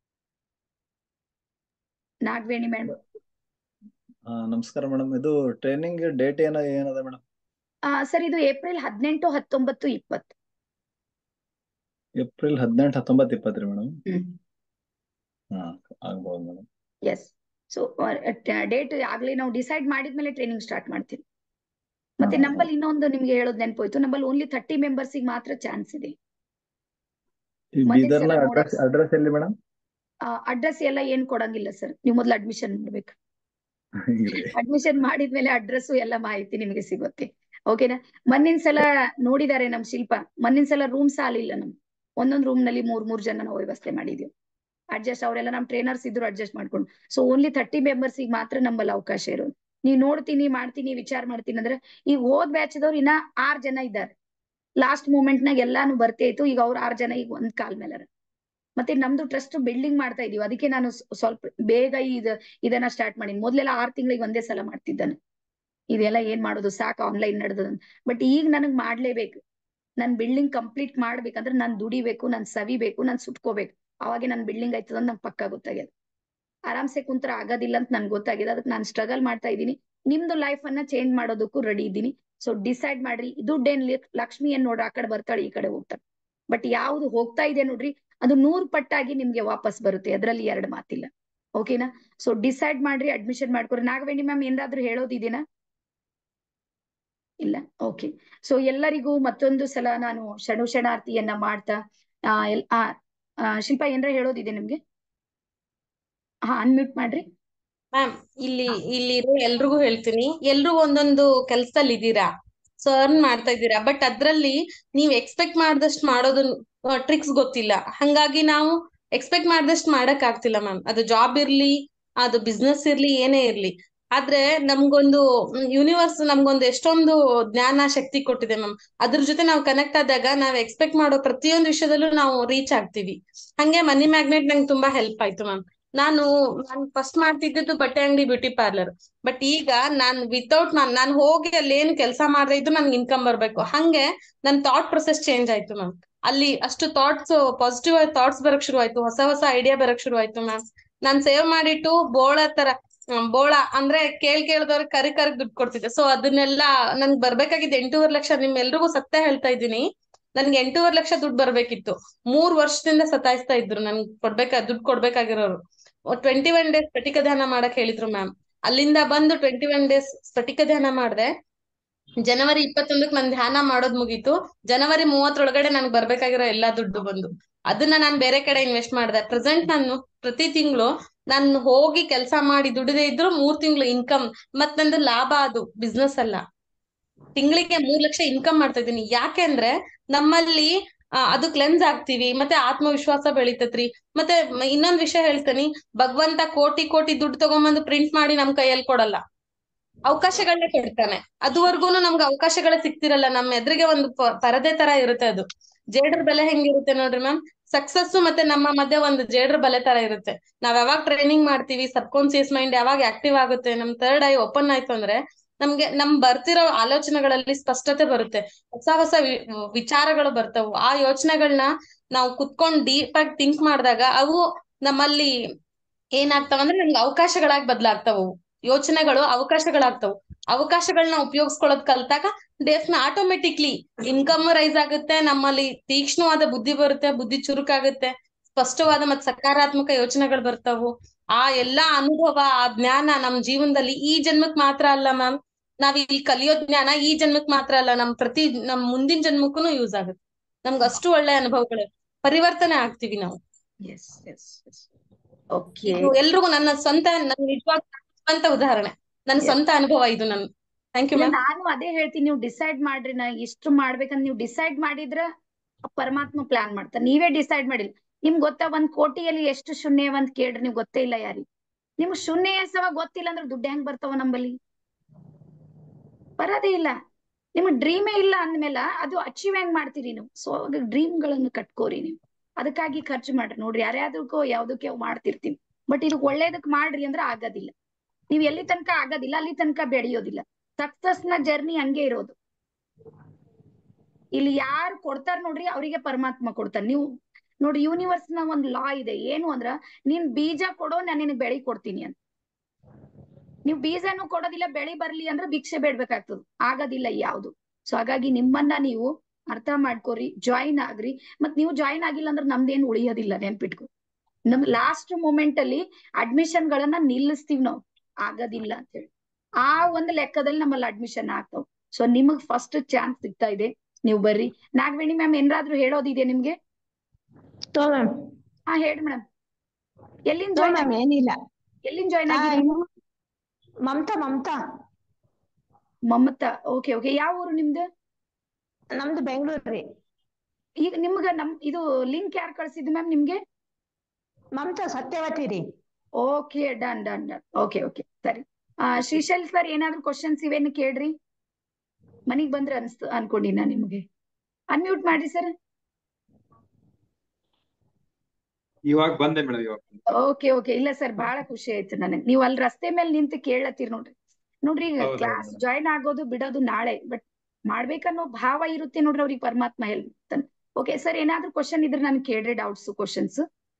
ನಾಗವೇಣಿ ಮೇಡಮ್ ಆ, ನಮಸ್ಕಾರ ಮೇಡಮ್ ಇದು ಟ್ರೈನಿಂಗ್ ಡೇಟ್ ಏನ ಏನದ ಮೇಡಮ್ ಸರ್ ಇದು ಏಪ್ರಿಲ್ ಹದಿನೆಂಟು ಹತ್ತೊಂಬತ್ತು ಇಪ್ಪತ್ತು ಏಪ್ರಿಲ್ ಹದಿನೆಂಟು ಹತ್ತೊಂಬತ್ತು ಇಪ್ಪತ್ತು ರೀ ಮೇಡಮ್ ಹ್ಮ್ ಹಾ ಆಗ್ಬೋದು ಮೇಡಮ್ ಎಸ್ ಸೊ ಡೇಟ್ ಆಗ್ಲೇ ನಾವು ಡಿಸೈಡ್ ಮಾಡಿದ್ಮೇಲೆ ಟ್ರೈನಿಂಗ್ ಸ್ಟಾರ್ಟ್ ಮಾಡ್ತೀವಿ ಮತ್ತೆ ಹಾ, ನಮ್ಮಲ್ಲಿ ಇನ್ನೊಂದು ನಿಮ್ಗೆ ಹೇಳೋದ್ ನೆನ್ಪೋಯ್ತು ನಮ್ಮಲ್ಲಿ ಓನ್ಲಿ ಥರ್ಟಿ ಮೆಂಬರ್ಸ್ ಮಾತ್ರ ಚಾನ್ಸ್ ಇದೆ ಈ ಮೊನ್ನೆ ಬೀದರ್ನ ಸಲ ಅಡ್ರೆಸ್ ನೋಡಕ್- ಅಡ್ರೆಸ್ ಎಲ್ಲಿ ಮೇಡಮ್ ಅಡ್ರೆಸ್ ಎಲ್ಲ ಏನ್ ಕೊಡಂಗಿಲ್ಲ ಸರ್ ನೀವು ಮೊದ್ಲು ಅಡ್ಮಿಷನ್ ಮಾಡ್ಬೇಕು ಅಡ್ಮಿಷನ್ ಮಾಡಿದ್ಮೇಲೆ ಅಡ್ರೆಸ್ ಎಲ್ಲ ಮಾಹಿತಿ ನಿಮಗೆ ಸಿಗುತ್ತೆ ಓಕೆನಾ ಮಣ್ಣಿನ ಸಲ ನೋಡಿದ್ದಾರೆ ನಮ್ ಶಿಲ್ಪ ಮಣ್ಣಿನ ಸಲ ರೂಮ್ ಸಾಲಿಲ್ಲ ನಮ್ ಒಂದೊಂದ್ ರೂಮ್ ನಲ್ಲಿ ಮೂರ್ ಮೂರ್ ಜನ ನಾವು ವ್ಯವಸ್ಥೆ ಮಾಡಿದೀವಿ ಅಡ್ಜಸ್ಟ್ ಅವರೆಲ್ಲ ನಮ್ ಟ್ರೈನರ್ಸ್ ಇದ್ರು ಅಡ್ಜಸ್ಟ್ ಮಾಡ್ಕೊಂಡು ಸೊ ಓನ್ಲಿ ಥರ್ಟಿ ಮೆಂಬರ್ಸ್ ಮಾತ್ರ ನಮ್ಮಲ್ಲಿ ಅವಕಾಶ ಇರೋದು ನೀವ್ ನೋಡ್ತೀನಿ ಮಾಡ್ತೀನಿ ವಿಚಾರ ಮಾಡ್ತೀನಿ ಅಂದ್ರೆ ಈಗ ಹೋದ್ ಬ್ಯಾಚ್ ದವ್ರು ಇನ್ನ ಆರ್ ಜನ ಇದ್ದಾರೆ ಲಾಸ್ಟ್ ಮೂಮೆಂಟ್ ನಾಗ ಎಲ್ಲಾನು ಬರ್ತೇ ಈಗ ಅವ್ರ ಆರ್ ಜನ ಈಗ ಒಂದ್ ಕಾಲ್ ಮೇಲೆ ಮತ್ತೆ ನಮ್ದು ಟ್ರಸ್ಟ್ ಬಿಲ್ಡಿಂಗ್ ಮಾಡ್ತಾ ಇದೀವಿ ಅದಕ್ಕೆ ನಾನು ಸ್- ಸ್ವಲ್ಪ ಬೇಗ ಇದ ಇದನ್ನ ಸ್ಟಾರ್ಟ್ ಮಾಡೀನಿ ಮೊದ್ಲೆಲ್ಲ ಆರ್ ತಿಂಗಳಿಗೆ ಒಂದೇ ಸಲ ಮಾಡ್ತಿದ್ದಾನೆ ಇದೆಲ್ಲ ಏನ್ ಮಾಡೋದು ಸಾಕು ಆನ್ಲೈನ್ ನಡೆದ ಬಟ್ ಈಗ ನನಗ್ ಮಾಡ್ಲೇಬೇಕು ನನ್ ಬಿಲ್ಡಿಂಗ್ ಕಂಪ್ಲೀಟ್ ಮಾಡ್ಬೇಕಂದ್ರೆ ನಾನ್ ದುಡಿಬೇಕು ನಾನ್ ಸವಿಬೇಕು ನಾನ್ ಸುಟ್ಕೋಬೇಕು ಅವಾಗೆ ನನ್ ಬಿಲ್ಡಿಂಗ್ ಆಯ್ತದ ನಂಗೆ ಪಕ್ಕ ಗೊತ್ತಾಗ್ಯದ ಆರಾಮ್ಸೆ ಕುಂತ್ರ ಆಗೋದಿಲ್ಲ ಅಂತ ನನ್ಗೆ ಗೊತ್ತಾಗಿದೆ ಅದಕ್ಕೆ ನಾನು ಸ್ಟ್ರಗಲ್ ಮಾಡ್ತಾ ಇದ್ದೀನಿ ನಿಮ್ದು ಲೈಫ್ ಅನ್ನ ಚೇಂಜ್ ಮಾಡೋದಕ್ಕೂ ರೆಡಿ ಇದ್ದೀನಿ ಸೊ ಡಿಸೈಡ್ ಮಾಡ್ರಿ ದುಡ್ಡೇನ್ ಲಿ- ಲಕ್ಷ್ಮಿ ಏನ್ ನೋಡ್ರಿ ಆ ಕಡೆ ಬರ್ತಾಳೆ ಈ ಕಡೆ ಹೋಗ್ತಾಳೆ ಬಟ್ ಯಾವ್ದು ಹೋಗ್ತಾ ಇದೆ ನೋಡ್ರಿ ಅದು ನೂರ್ ಪಟ್ಟಾಗಿ ನಿಮ್ಗೆ ವಾಪಸ್ ಬರುತ್ತೆ ಅದ್ರಲ್ಲಿ ಎರಡು ಮಾತಿಲ್ಲ ಓಕೆನಾ ಸೊ ಡಿಸೈಡ್ ಮಾಡ್ರಿ ಅಡ್ಮಿಷನ್ ಮಾಡ್ಕೊರಿ ನಾಗವೇಣಿ ಮ್ಯಾಮ್ ಏನಾದ್ರೂ ಹೇಳೋದಿದೆನಾ ಇಲ್ಲ ಓಕೆ ಸೊ ಎಲ್ಲರಿಗೂ ಮತ್ತೊಂದು ಸಲ ನಾನು ಶಣು ಶಣಾರ್ಥಿಯನ್ನ ಮಾಡ್ತಾ ಆ, ಎಲ್- ಆ, ಆ, ಶಿಲ್ಪ ಏನಾರ ಹೇಳೋದಿದೆ ನಿಮ್ಗೆ ಹಾ ಅನ್ಮ್ಯೂಟ್ ಮಾಡ್ರಿ ಮ್ಯಾಮ್ ಇಲ್ಲಿ ಇಲ್ಲಿರೋ ಎಲ್ರಿಗೂ ಹೇಳ್ತೀನಿ ಎಲ್ರು ಒಂದೊಂದು ಕೆಲ್ಸದಲ್ಲಿ ಇದ್ದೀರಾ ಸೊ ಅರ್ನ್ ಮಾಡ್ತಾ ಇದ್ದೀರಾ ಬಟ್ ಅದ್ರಲ್ಲಿ ನೀವ್ ಎಕ್ಸ್ಪೆಕ್ಟ್ ಮಾಡ್ದಷ್ಟು ಮಾಡೋದು ಟ್ರಿಕ್ಸ್ ಗೊತ್ತಿಲ್ಲ ಹಂಗಾಗಿ ನಾವು ಎಕ್ಸ್ಪೆಕ್ಟ್ ಮಾಡ್ದಷ್ಟು ಮಾಡಕ್ ಆಗ್ತಿಲ್ಲ ಮ್ಯಾಮ್ ಅದು ಜಾಬ್ ಇರ್ಲಿ ಅದು ಬಿಸ್ನೆಸ್ ಇರ್ಲಿ ಏನೇ ಇರ್ಲಿ ಆದ್ರೆ ನಮ್ಗೊಂದು ಯೂನಿವರ್ಸ್ ನಮ್ಗೊಂದು ಎಷ್ಟೊಂದು ಜ್ಞಾನ ಶಕ್ತಿ ಕೊಟ್ಟಿದೆ ಮ್ಯಾಮ್ ಅದ್ರ ಜೊತೆ ನಾವು ಕನೆಕ್ಟ್ ಆದಾಗ ನಾವ್ ಎಕ್ಸ್ಪೆಕ್ಟ್ ಮಾಡೋ ಪ್ರತಿಯೊಂದು ವಿಷಯದಲ್ಲೂ ನಾವು ರೀಚ್ ಆಗ್ತೀವಿ ಹಂಗೆ ಮನಿ ಮ್ಯಾಗ್ನೆಟ್ ನಂಗೆ ತುಂಬಾ ಹೆಲ್ಪ್ ಆಯ್ತು ಮ್ಯಾಮ್ ನಾನು ನಾನು ಫಸ್ಟ್ ಮಾಡ್ತಿದ್ದದ್ದು ಬಟ್ಟೆ ಅಂಗಡಿ ಬ್ಯೂಟಿ ಪಾರ್ಲರ್ ಬಟ್ ಈಗ ನಾನ್ ವಿತೌಟ್ ನಾನ್ ನಾನು ಹೋಗಿ ಅಲ್ಲಿ ಏನು ಕೆಲಸ ಮಾಡದೇ ಇದ್ದು ನನ್ಗೆ ಇನ್ಕಮ್ ಬರ್ಬೇಕು ಹಂಗೆ ನನ್ ಥಾಟ್ ಪ್ರೊಸೆಸ್ ಚೇಂಜ್ ಆಯ್ತು ಮ್ಯಾಮ್ ಅಲ್ಲಿ ಅಷ್ಟು ಥಾಟ್ಸ್ ಪಾಸಿಟಿವ್ ಥಾಟ್ಸ್ ಬರಕ್ ಶುರು ಆಯ್ತು ಹೊಸ ಹೊಸ ಐಡಿಯಾ ಬರಕ್ ಶುರು ಆಯ್ತು ಮ್ಯಾಮ್ ನಾನ್ ಸೇವ್ ಮಾಡಿಟ್ಟು ಬೋಳ ತರ ಹ್ಮ್, ಬೋಳ ಅಂದ್ರೆ ಕೇಳ್ ಕೇಳ್ದವ್ರಿಗೆ ಕರಿ ಕರಗ್ ದುಡ್ಡು ಕೊಡ್ತಿದ್ದೆ ಸೊ ಅದನ್ನೆಲ್ಲ ನನ್ಗೆ ಬರ್ಬೇಕಾಗಿದ್ದು ಎಂಟೂವರೆ ಲಕ್ಷ ನಿಮ್ ಎಲ್ರಿಗೂ ಸತ್ಯ ಹೇಳ್ತಾ ಇದ್ದೀನಿ ನನ್ಗೆ ಎಂಟೂವರೆ ಲಕ್ಷ ದುಡ್ಡು ಬರ್ಬೇಕಿತ್ತು ಮೂರ್ ವರ್ಷದಿಂದ ಸತಾಯಿಸ್ತಾ ಇದ್ರು ನನ್ಗೆ ಕೊಡ್ಬೇಕ ದುಡ್ಡು ಕೊಡ್ಬೇಕಾಗಿರೋರು ಟ್ವೆಂಟಿ ಒನ್ ಡೇಸ್ ಸ್ಫಟಿಕ ಧ್ಯಾನ ಮಾಡಕ್ ಹೇಳಿದ್ರು ಮ್ಯಾಮ್ ಅಲ್ಲಿಂದ ಬಂದು ಟ್ವೆಂಟಿ ಒನ್ ಡೇಸ್ ಸ್ಫಟಿಕ ಧ್ಯಾನ ಮಾಡ್ದೆ ಜನವರಿ ಇಪ್ಪತ್ತೊಂದಕ್ಕೆ ನನ್ ಧ್ಯಾನ ಮಾಡೋದ್ ಮುಗೀತು ಜನವರಿ ಮೂವತ್ತರೊಳಗಡೆ ನನ್ಗೆ ಬರ್ಬೇಕಾಗಿರೋ ಎಲ್ಲಾ ದುಡ್ಡು ಬಂದು ಅದನ್ನ ನಾನ್ ಬೇರೆ ಕಡೆ ಇನ್ವೆಸ್ಟ್ ಮಾಡಿದೆ ಪ್ರೆಸೆಂಟ್ ನಾನು ಪ್ರತಿ ತಿಂಗಳು ನಾನು ಹೋಗಿ ಕೆಲಸ ಮಾಡಿ ದುಡಿದೇ ಇದ್ರು ಮೂರ್ ತಿಂಗಳು ಇನ್ಕಮ್ ಮತ್ ನಂದು ಲಾಭ ಅದು ಬಿಸ್ನೆಸ್ ಅಲ್ಲ ತಿಂಗಳಿಗೆ ಮೂರ್ ಲಕ್ಷ ಇನ್ಕಮ್ ಮಾಡ್ತಾ ಇದೀನಿ ಯಾಕೆಂದ್ರೆ ನಮ್ಮಲ್ಲಿ ಆ, ಅದು ಕ್ಲೆನ್ಸ್ ಆಗ್ತೀವಿ ಮತ್ತೆ ಆತ್ಮವಿಶ್ವಾಸ ಬೆಳಿತತ್ರಿ ಮತ್ತೆ ಮ- ಇನ್ನೊಂದ್ ವಿಷಯ ಹೇಳ್ತೀನಿ ಭಗವಂತ ಕೋಟಿ ಕೋಟಿ ದುಡ್ಡು ತಗೊಂಬಂದು ಪ್ರಿಂಟ್ ಮಾಡಿ ನಮ್ ಕೈಯಲ್ಲಿ ಕೊಡಲ್ಲ ಅವಕಾಶಗಳನ್ನ ಕೊಡ್ತಾನೆ ಅದುವರೆಗೂನು ನಮ್ಗೆ ಅವಕಾಶಗಳೇ ಸಿಗ್ತಿರಲ್ಲ ನಮ್ಮ ಎದುರಿಗೆ ಒಂದು ಪ- ಪರದೆ ತರ ಇರುತ್ತೆ ಅದು ಜೇಡರ್ ಬೆಲೆ ಹೆಂಗಿರುತ್ತೆ ನೋಡ್ರಿ ಮ್ಯಾಮ್ ಸಕ್ಸಸ್ ಮತ್ತೆ ನಮ್ಮ ಮಧ್ಯೆ ಒಂದು ಜೇಡರ್ ಬೆಲೆ ತರ ಇರುತ್ತೆ ನಾವ್ ಯಾವಾಗ ಟ್ರೈನಿಂಗ್ ಮಾಡ್ತೀವಿ ಸಬ್ ಕಾನ್ಸಿಯಸ್ ಮೈಂಡ್ ಯಾವಾಗ ಆಕ್ಟಿವ್ ಆಗುತ್ತೆ ನಮ್ ಥರ್ಡ್ ಐ ಓಪನ್ ಆಯ್ತು ಅಂದ್ರೆ ನಮ್ಗೆ ನಮ್ ಬರ್ತಿರೋ ಆಲೋಚನೆಗಳಲ್ಲಿ ಸ್ಪಷ್ಟತೆ ಬರುತ್ತೆ ಹೊಸ ಹೊಸ ವಿ- ವಿಚಾರಗಳು ಬರ್ತವು ಆ ಯೋಚನೆಗಳನ್ನ ನಾವು ಕುತ್ಕೊಂಡ್ ಡೀಪ್ ಆಗಿ ಥಿಂಕ್ ಮಾಡಿದಾಗ ಅವು ನಮ್ಮಲ್ಲಿ ಏನಾಗ್ತಾವ ಅಂದ್ರೆ ನಮ್ಗೆ ಅವಕಾಶಗಳಾಗಿ ಬದಲಾಗ್ತಾವ ಅವು ಯೋಚನೆಗಳು ಅವಕಾಶಗಳಾಗ್ತಾವ ಅವಕಾಶಗಳನ್ನ ಉಪಯೋಗಿಸ್ಕೊಳ್ಳೋದ್ ಕಲ್ತಾಗ ದೇಸ್ನ ಆಟೋಮೆಟಿಕ್ಲಿ ಇನ್ಕಮ್ ರೈಸ್ ಆಗುತ್ತೆ ನಮ್ಮಲ್ಲಿ ತೀಕ್ಷ್ಣವಾದ ಬುದ್ಧಿ ಬರುತ್ತೆ ಬುದ್ಧಿ ಚುರುಕಾಗುತ್ತೆ ಸ್ಪಷ್ಟವಾದ ಮತ್ತು ಸಕಾರಾತ್ಮಕ ಯೋಚನೆಗಳು ಬರ್ತಾವು ಆ ಎಲ್ಲಾ ಅನುಭವ ಆ ಜ್ಞಾನ ನಮ್ ಜೀವನದಲ್ಲಿ ಈ ಜನ್ಮಕ್ ಮಾತ್ರ ಅಲ್ಲ ಮ್ಯಾಮ್ ನಾವ್ ಇಲ್ಲಿ ಕಲಿಯೋ ಜ್ಞಾನ ಈ ಜನ್ಮಕ್ ಮಾತ್ರ ಅಲ್ಲ ನಮ್ ಪ್ರತಿ ನಮ್ ಮುಂದಿನ ಜನ್ಮಕ್ಕೂ ಯೂಸ್ ಆಗುತ್ತೆ ನಮ್ಗೆ ಅಷ್ಟು ಒಳ್ಳೆ ಅನುಭವಗಳು ಪರಿವರ್ತನೆ ಆಗ್ತೀವಿ ನಾವು ಎಸ್ ಎಸ್ ಎಸ್ ಓಕೆ ಇದು ಎಲ್ರಿಗೂ ನನ್ನ ಸ್ವಂತ ನನ್ನ ನಿಜವಾದ ಸ್ವಂತ ಉದಾಹರಣೆ ನನ್ನ Yes. ಸ್ವಂತ ಅನುಭವ ಇದು ನನ್ ಥ್ಯಾಂಕ್ ಯು ಮ್ಯಾಮ್ ನಾನು ಅದೇ ಹೇಳ್ತೀನಿ ನೀವು ಡಿಸೈಡ್ ಮಾಡ್ರಿ ನಾ ಇಷ್ಟು ಮಾಡ್ಬೇಕಂತ ನೀವು ಡಿಸೈಡ್ ಮಾಡಿದ್ರ ಪರಮಾತ್ಮ ಪ್ಲಾನ್ ಮಾಡ್ತಾನೆ ನೀವೇ ಡಿಸೈಡ್ ಮಾಡಿಲ್ಲ ನಿಮ್ಗ್ ಗೊತ್ತಾ ಒಂದ್ ಕೋಟಿಯಲ್ಲಿ ಎಷ್ಟು ಶೂನ್ಯ ಅಂತ ಕೇಳ್ರಿ ನೀವ್ ಗೊತ್ತೇ ಇಲ್ಲ ಯಾರಿ ನಿಮ್ಗ್ ಶೂನ್ಯ ಎಸವ ಗೊತ್ತಿಲ್ಲ ಅಂದ್ರೆ ದುಡ್ಡು ಹೆಂಗ್ ಬರ್ತಾವ ನಂಬಲ್ಲಿ ಬರೋದೇ ಇಲ್ಲ ನಿಮ್ಗ್ ಡ್ರೀಮೇ ಇಲ್ಲ ಅಂದ್ಮೇಲೆ ಅದು ಅಚೀವ್ ಹೆಂಗ್ ಮಾಡ್ತೀರಿ ನೀವು ಸೊ ಡ್ರೀಮ್ ಗಳನ್ನು ಕಟ್ಕೋರಿ ನೀವು ಅದಕ್ಕಾಗಿ ಖರ್ಚು ಮಾಡ್ರಿ ನೋಡ್ರಿ ಯಾರ್ಯಾವ್ದಕ್ಕೋ ಯಾವ್ದಕ್ಕೆ ಮಾಡ್ತಿರ್ತೀವಿ ಬಟ್ ಇದಕ್ ಒಳ್ಳೇದಕ್ ಮಾಡ್ರಿ ಅಂದ್ರೆ ಆಗೋದಿಲ್ಲ ನೀವ್ ಎಲ್ಲಿ ತನಕ ಆಗೋದಿಲ್ಲ ಅಲ್ಲಿ ತನಕ ಬೆಳೆಯೋದಿಲ್ಲ ಸಕ್ಸಸ್ ನ ಜರ್ನಿ ಹಂಗೆ ಇರೋದು ಇಲ್ಲಿ ಯಾರು ಕೊಡ್ತಾರ ನೋಡ್ರಿ ಅವರಿಗೆ ಪರಮಾತ್ಮ ಕೊಡ್ತಾನೆ ನೀವು ನೋಡಿ ಯೂನಿವರ್ಸ್ ನ ಒಂದ್ ಲಾ ಇದೆ ಏನು ಅಂದ್ರ ನೀನ್ ಬೀಜ ಕೊಡೋ ನಾನು ನಿನಗ್ ಬೆಳಿ ಕೊಡ್ತೀನಿ ಅಂತ ನೀವು ಬೀಜನು ಕೊಡೋದಿಲ್ಲ ಬೆಳಿ ಬರ್ಲಿ ಅಂದ್ರೆ ಭಿಕ್ಷೆ ಬೇಡ್ಬೇಕಾಗ್ತದ ಆಗೋದಿಲ್ಲ ಯಾವ್ದು ಸೊ ಹಾಗಾಗಿ ನಿಮ್ಮನ್ನ ನೀವು ಅರ್ಥ ಮಾಡ್ಕೋರಿ ಜಾಯಿನ್ ಆಗ್ರಿ ಮತ್ ನೀವು ಜಾಯಿನ್ ಆಗಿಲ್ಲ ಅಂದ್ರೆ ನಮ್ದೇನ್ ಉಳಿಯೋದಿಲ್ಲ ನೆನ್ಪಿಟ್ಕೊ ನಮ್ ಲಾಸ್ಟ್ ಮೂಮೆಂಟ್ ಅಲ್ಲಿ ಅಡ್ಮಿಷನ್ ಗಳನ್ನ ನಿಲ್ಲಿಸ್ತೀವಿ ನಾವು ಆಗೋದಿಲ್ಲ ಅಂತ ಹೇಳಿ ಆ ಒಂದು ಲೆಕ್ಕದಲ್ಲಿ ನಮ್ಮಲ್ಲಿ ಅಡ್ಮಿಷನ್ ಆಗ್ತಾವ ಸೊ ನಿಮಗ್ ಫಸ್ಟ್ ಚಾನ್ಸ್ ಸಿಗ್ತಾ ಇದೆ ನೀವು ಬರ್ರಿ ನಾಗವೇಣಿ ಮ್ಯಾಮ್ ಏನಾದ್ರೂ ಹೇಳೋದಿದೆ ನಿಮ್ಗೆ ತೋ ಮ್ಯಾಮ್ ಹಾ ಹೇಳಿ ಮೇಡಮ್ ಎಲ್ಲಿಂದ ತೋ ಜಾಯ್ನ್ ಮ್ಯಾಮ್ ಏನಿಲ್ಲ ಎಲ್ಲಿಂದ ಜಾಯ್ನ್ ಆ, ಆಗಿರಿ ಇನ್ನು ಮಮತಾ ಮಮತಾ ಮಮತಾ ಓಕೆ ಓಕೆ ಯಾವ ಊರು ನಿಮ್ದು ನಮ್ದು ಬೆಂಗಳೂರು ರೀ ಈಗ ನಿಮ್ಗ ನಮ್ ಇದು ಲಿಂಕ್ ಯಾರು ಕಳ್ಸಿದ್ ಮ್ಯಾಮ್ ನಿಮ್ಗೆ ಮಮತಾ ಸತ್ಯವತಿ ರೀ okay done done done okay okay ಸರಿ ಆ ಶ್ರೀಶೈಲ್ ಸರ್ ಏನಾದ್ರು ಕ್ವಶನ್ಸ್ ಇವೇನು ಕೇಳ್ರಿ ಮನಿಗ್ ಬಂದ್ರೆ ಅನ್ಸ್ತು ಅನ್ಕೊಂಡಿನ ನಿಮ್ಗೆ ಅನ್ಮ್ಯೂಟ್ ಮಾಡ್ರಿ ಸರ್ ಇವಾಗ ಬಂದೆ ಮೇಡಮ್ ಇವಾಗ ಬಂದೆ. ಓಕೆ ಓಕೆ ಇಲ್ಲ ಸರ್ ಬಹಳ ಖುಷಿ ಆಯ್ತು ನನಗೆ ನೀವು ಅಲ್ಲಿ ರಸ್ತೆ ಮೇಲೆ ನಿಂತು ಕೇಳತ್ತೀರಿ ನೋಡ್ರಿ ನೋಡ್ರಿ ಈಗ ಹೌದು, ಕ್ಲಾಸ್ ಹೌದು. ಜಾಯ್ನ್ ಆಗೋದು ಬಿಡೋದು ನಾಳೆ ಬಟ್ ಮಾಡ್ಬೇಕನ್ನೋ ಭಾವ ಇರುತ್ತೆ ನೋಡ್ರಿ ಅವ್ರಿಗೆ ಪರಮಾತ್ಮ ಹೆಲ್ಪ್ ಮಾಡ್ತಾನೆ ಓಕೆ ಸರ್ ಏನಾದ್ರು ಕ್ವಶನ್ ಇದ್ರೆ ನಾನು ಕೇಳ್ರಿ ಡೌಟ್ಸ್ ಕ್ವಶನ್ಸ್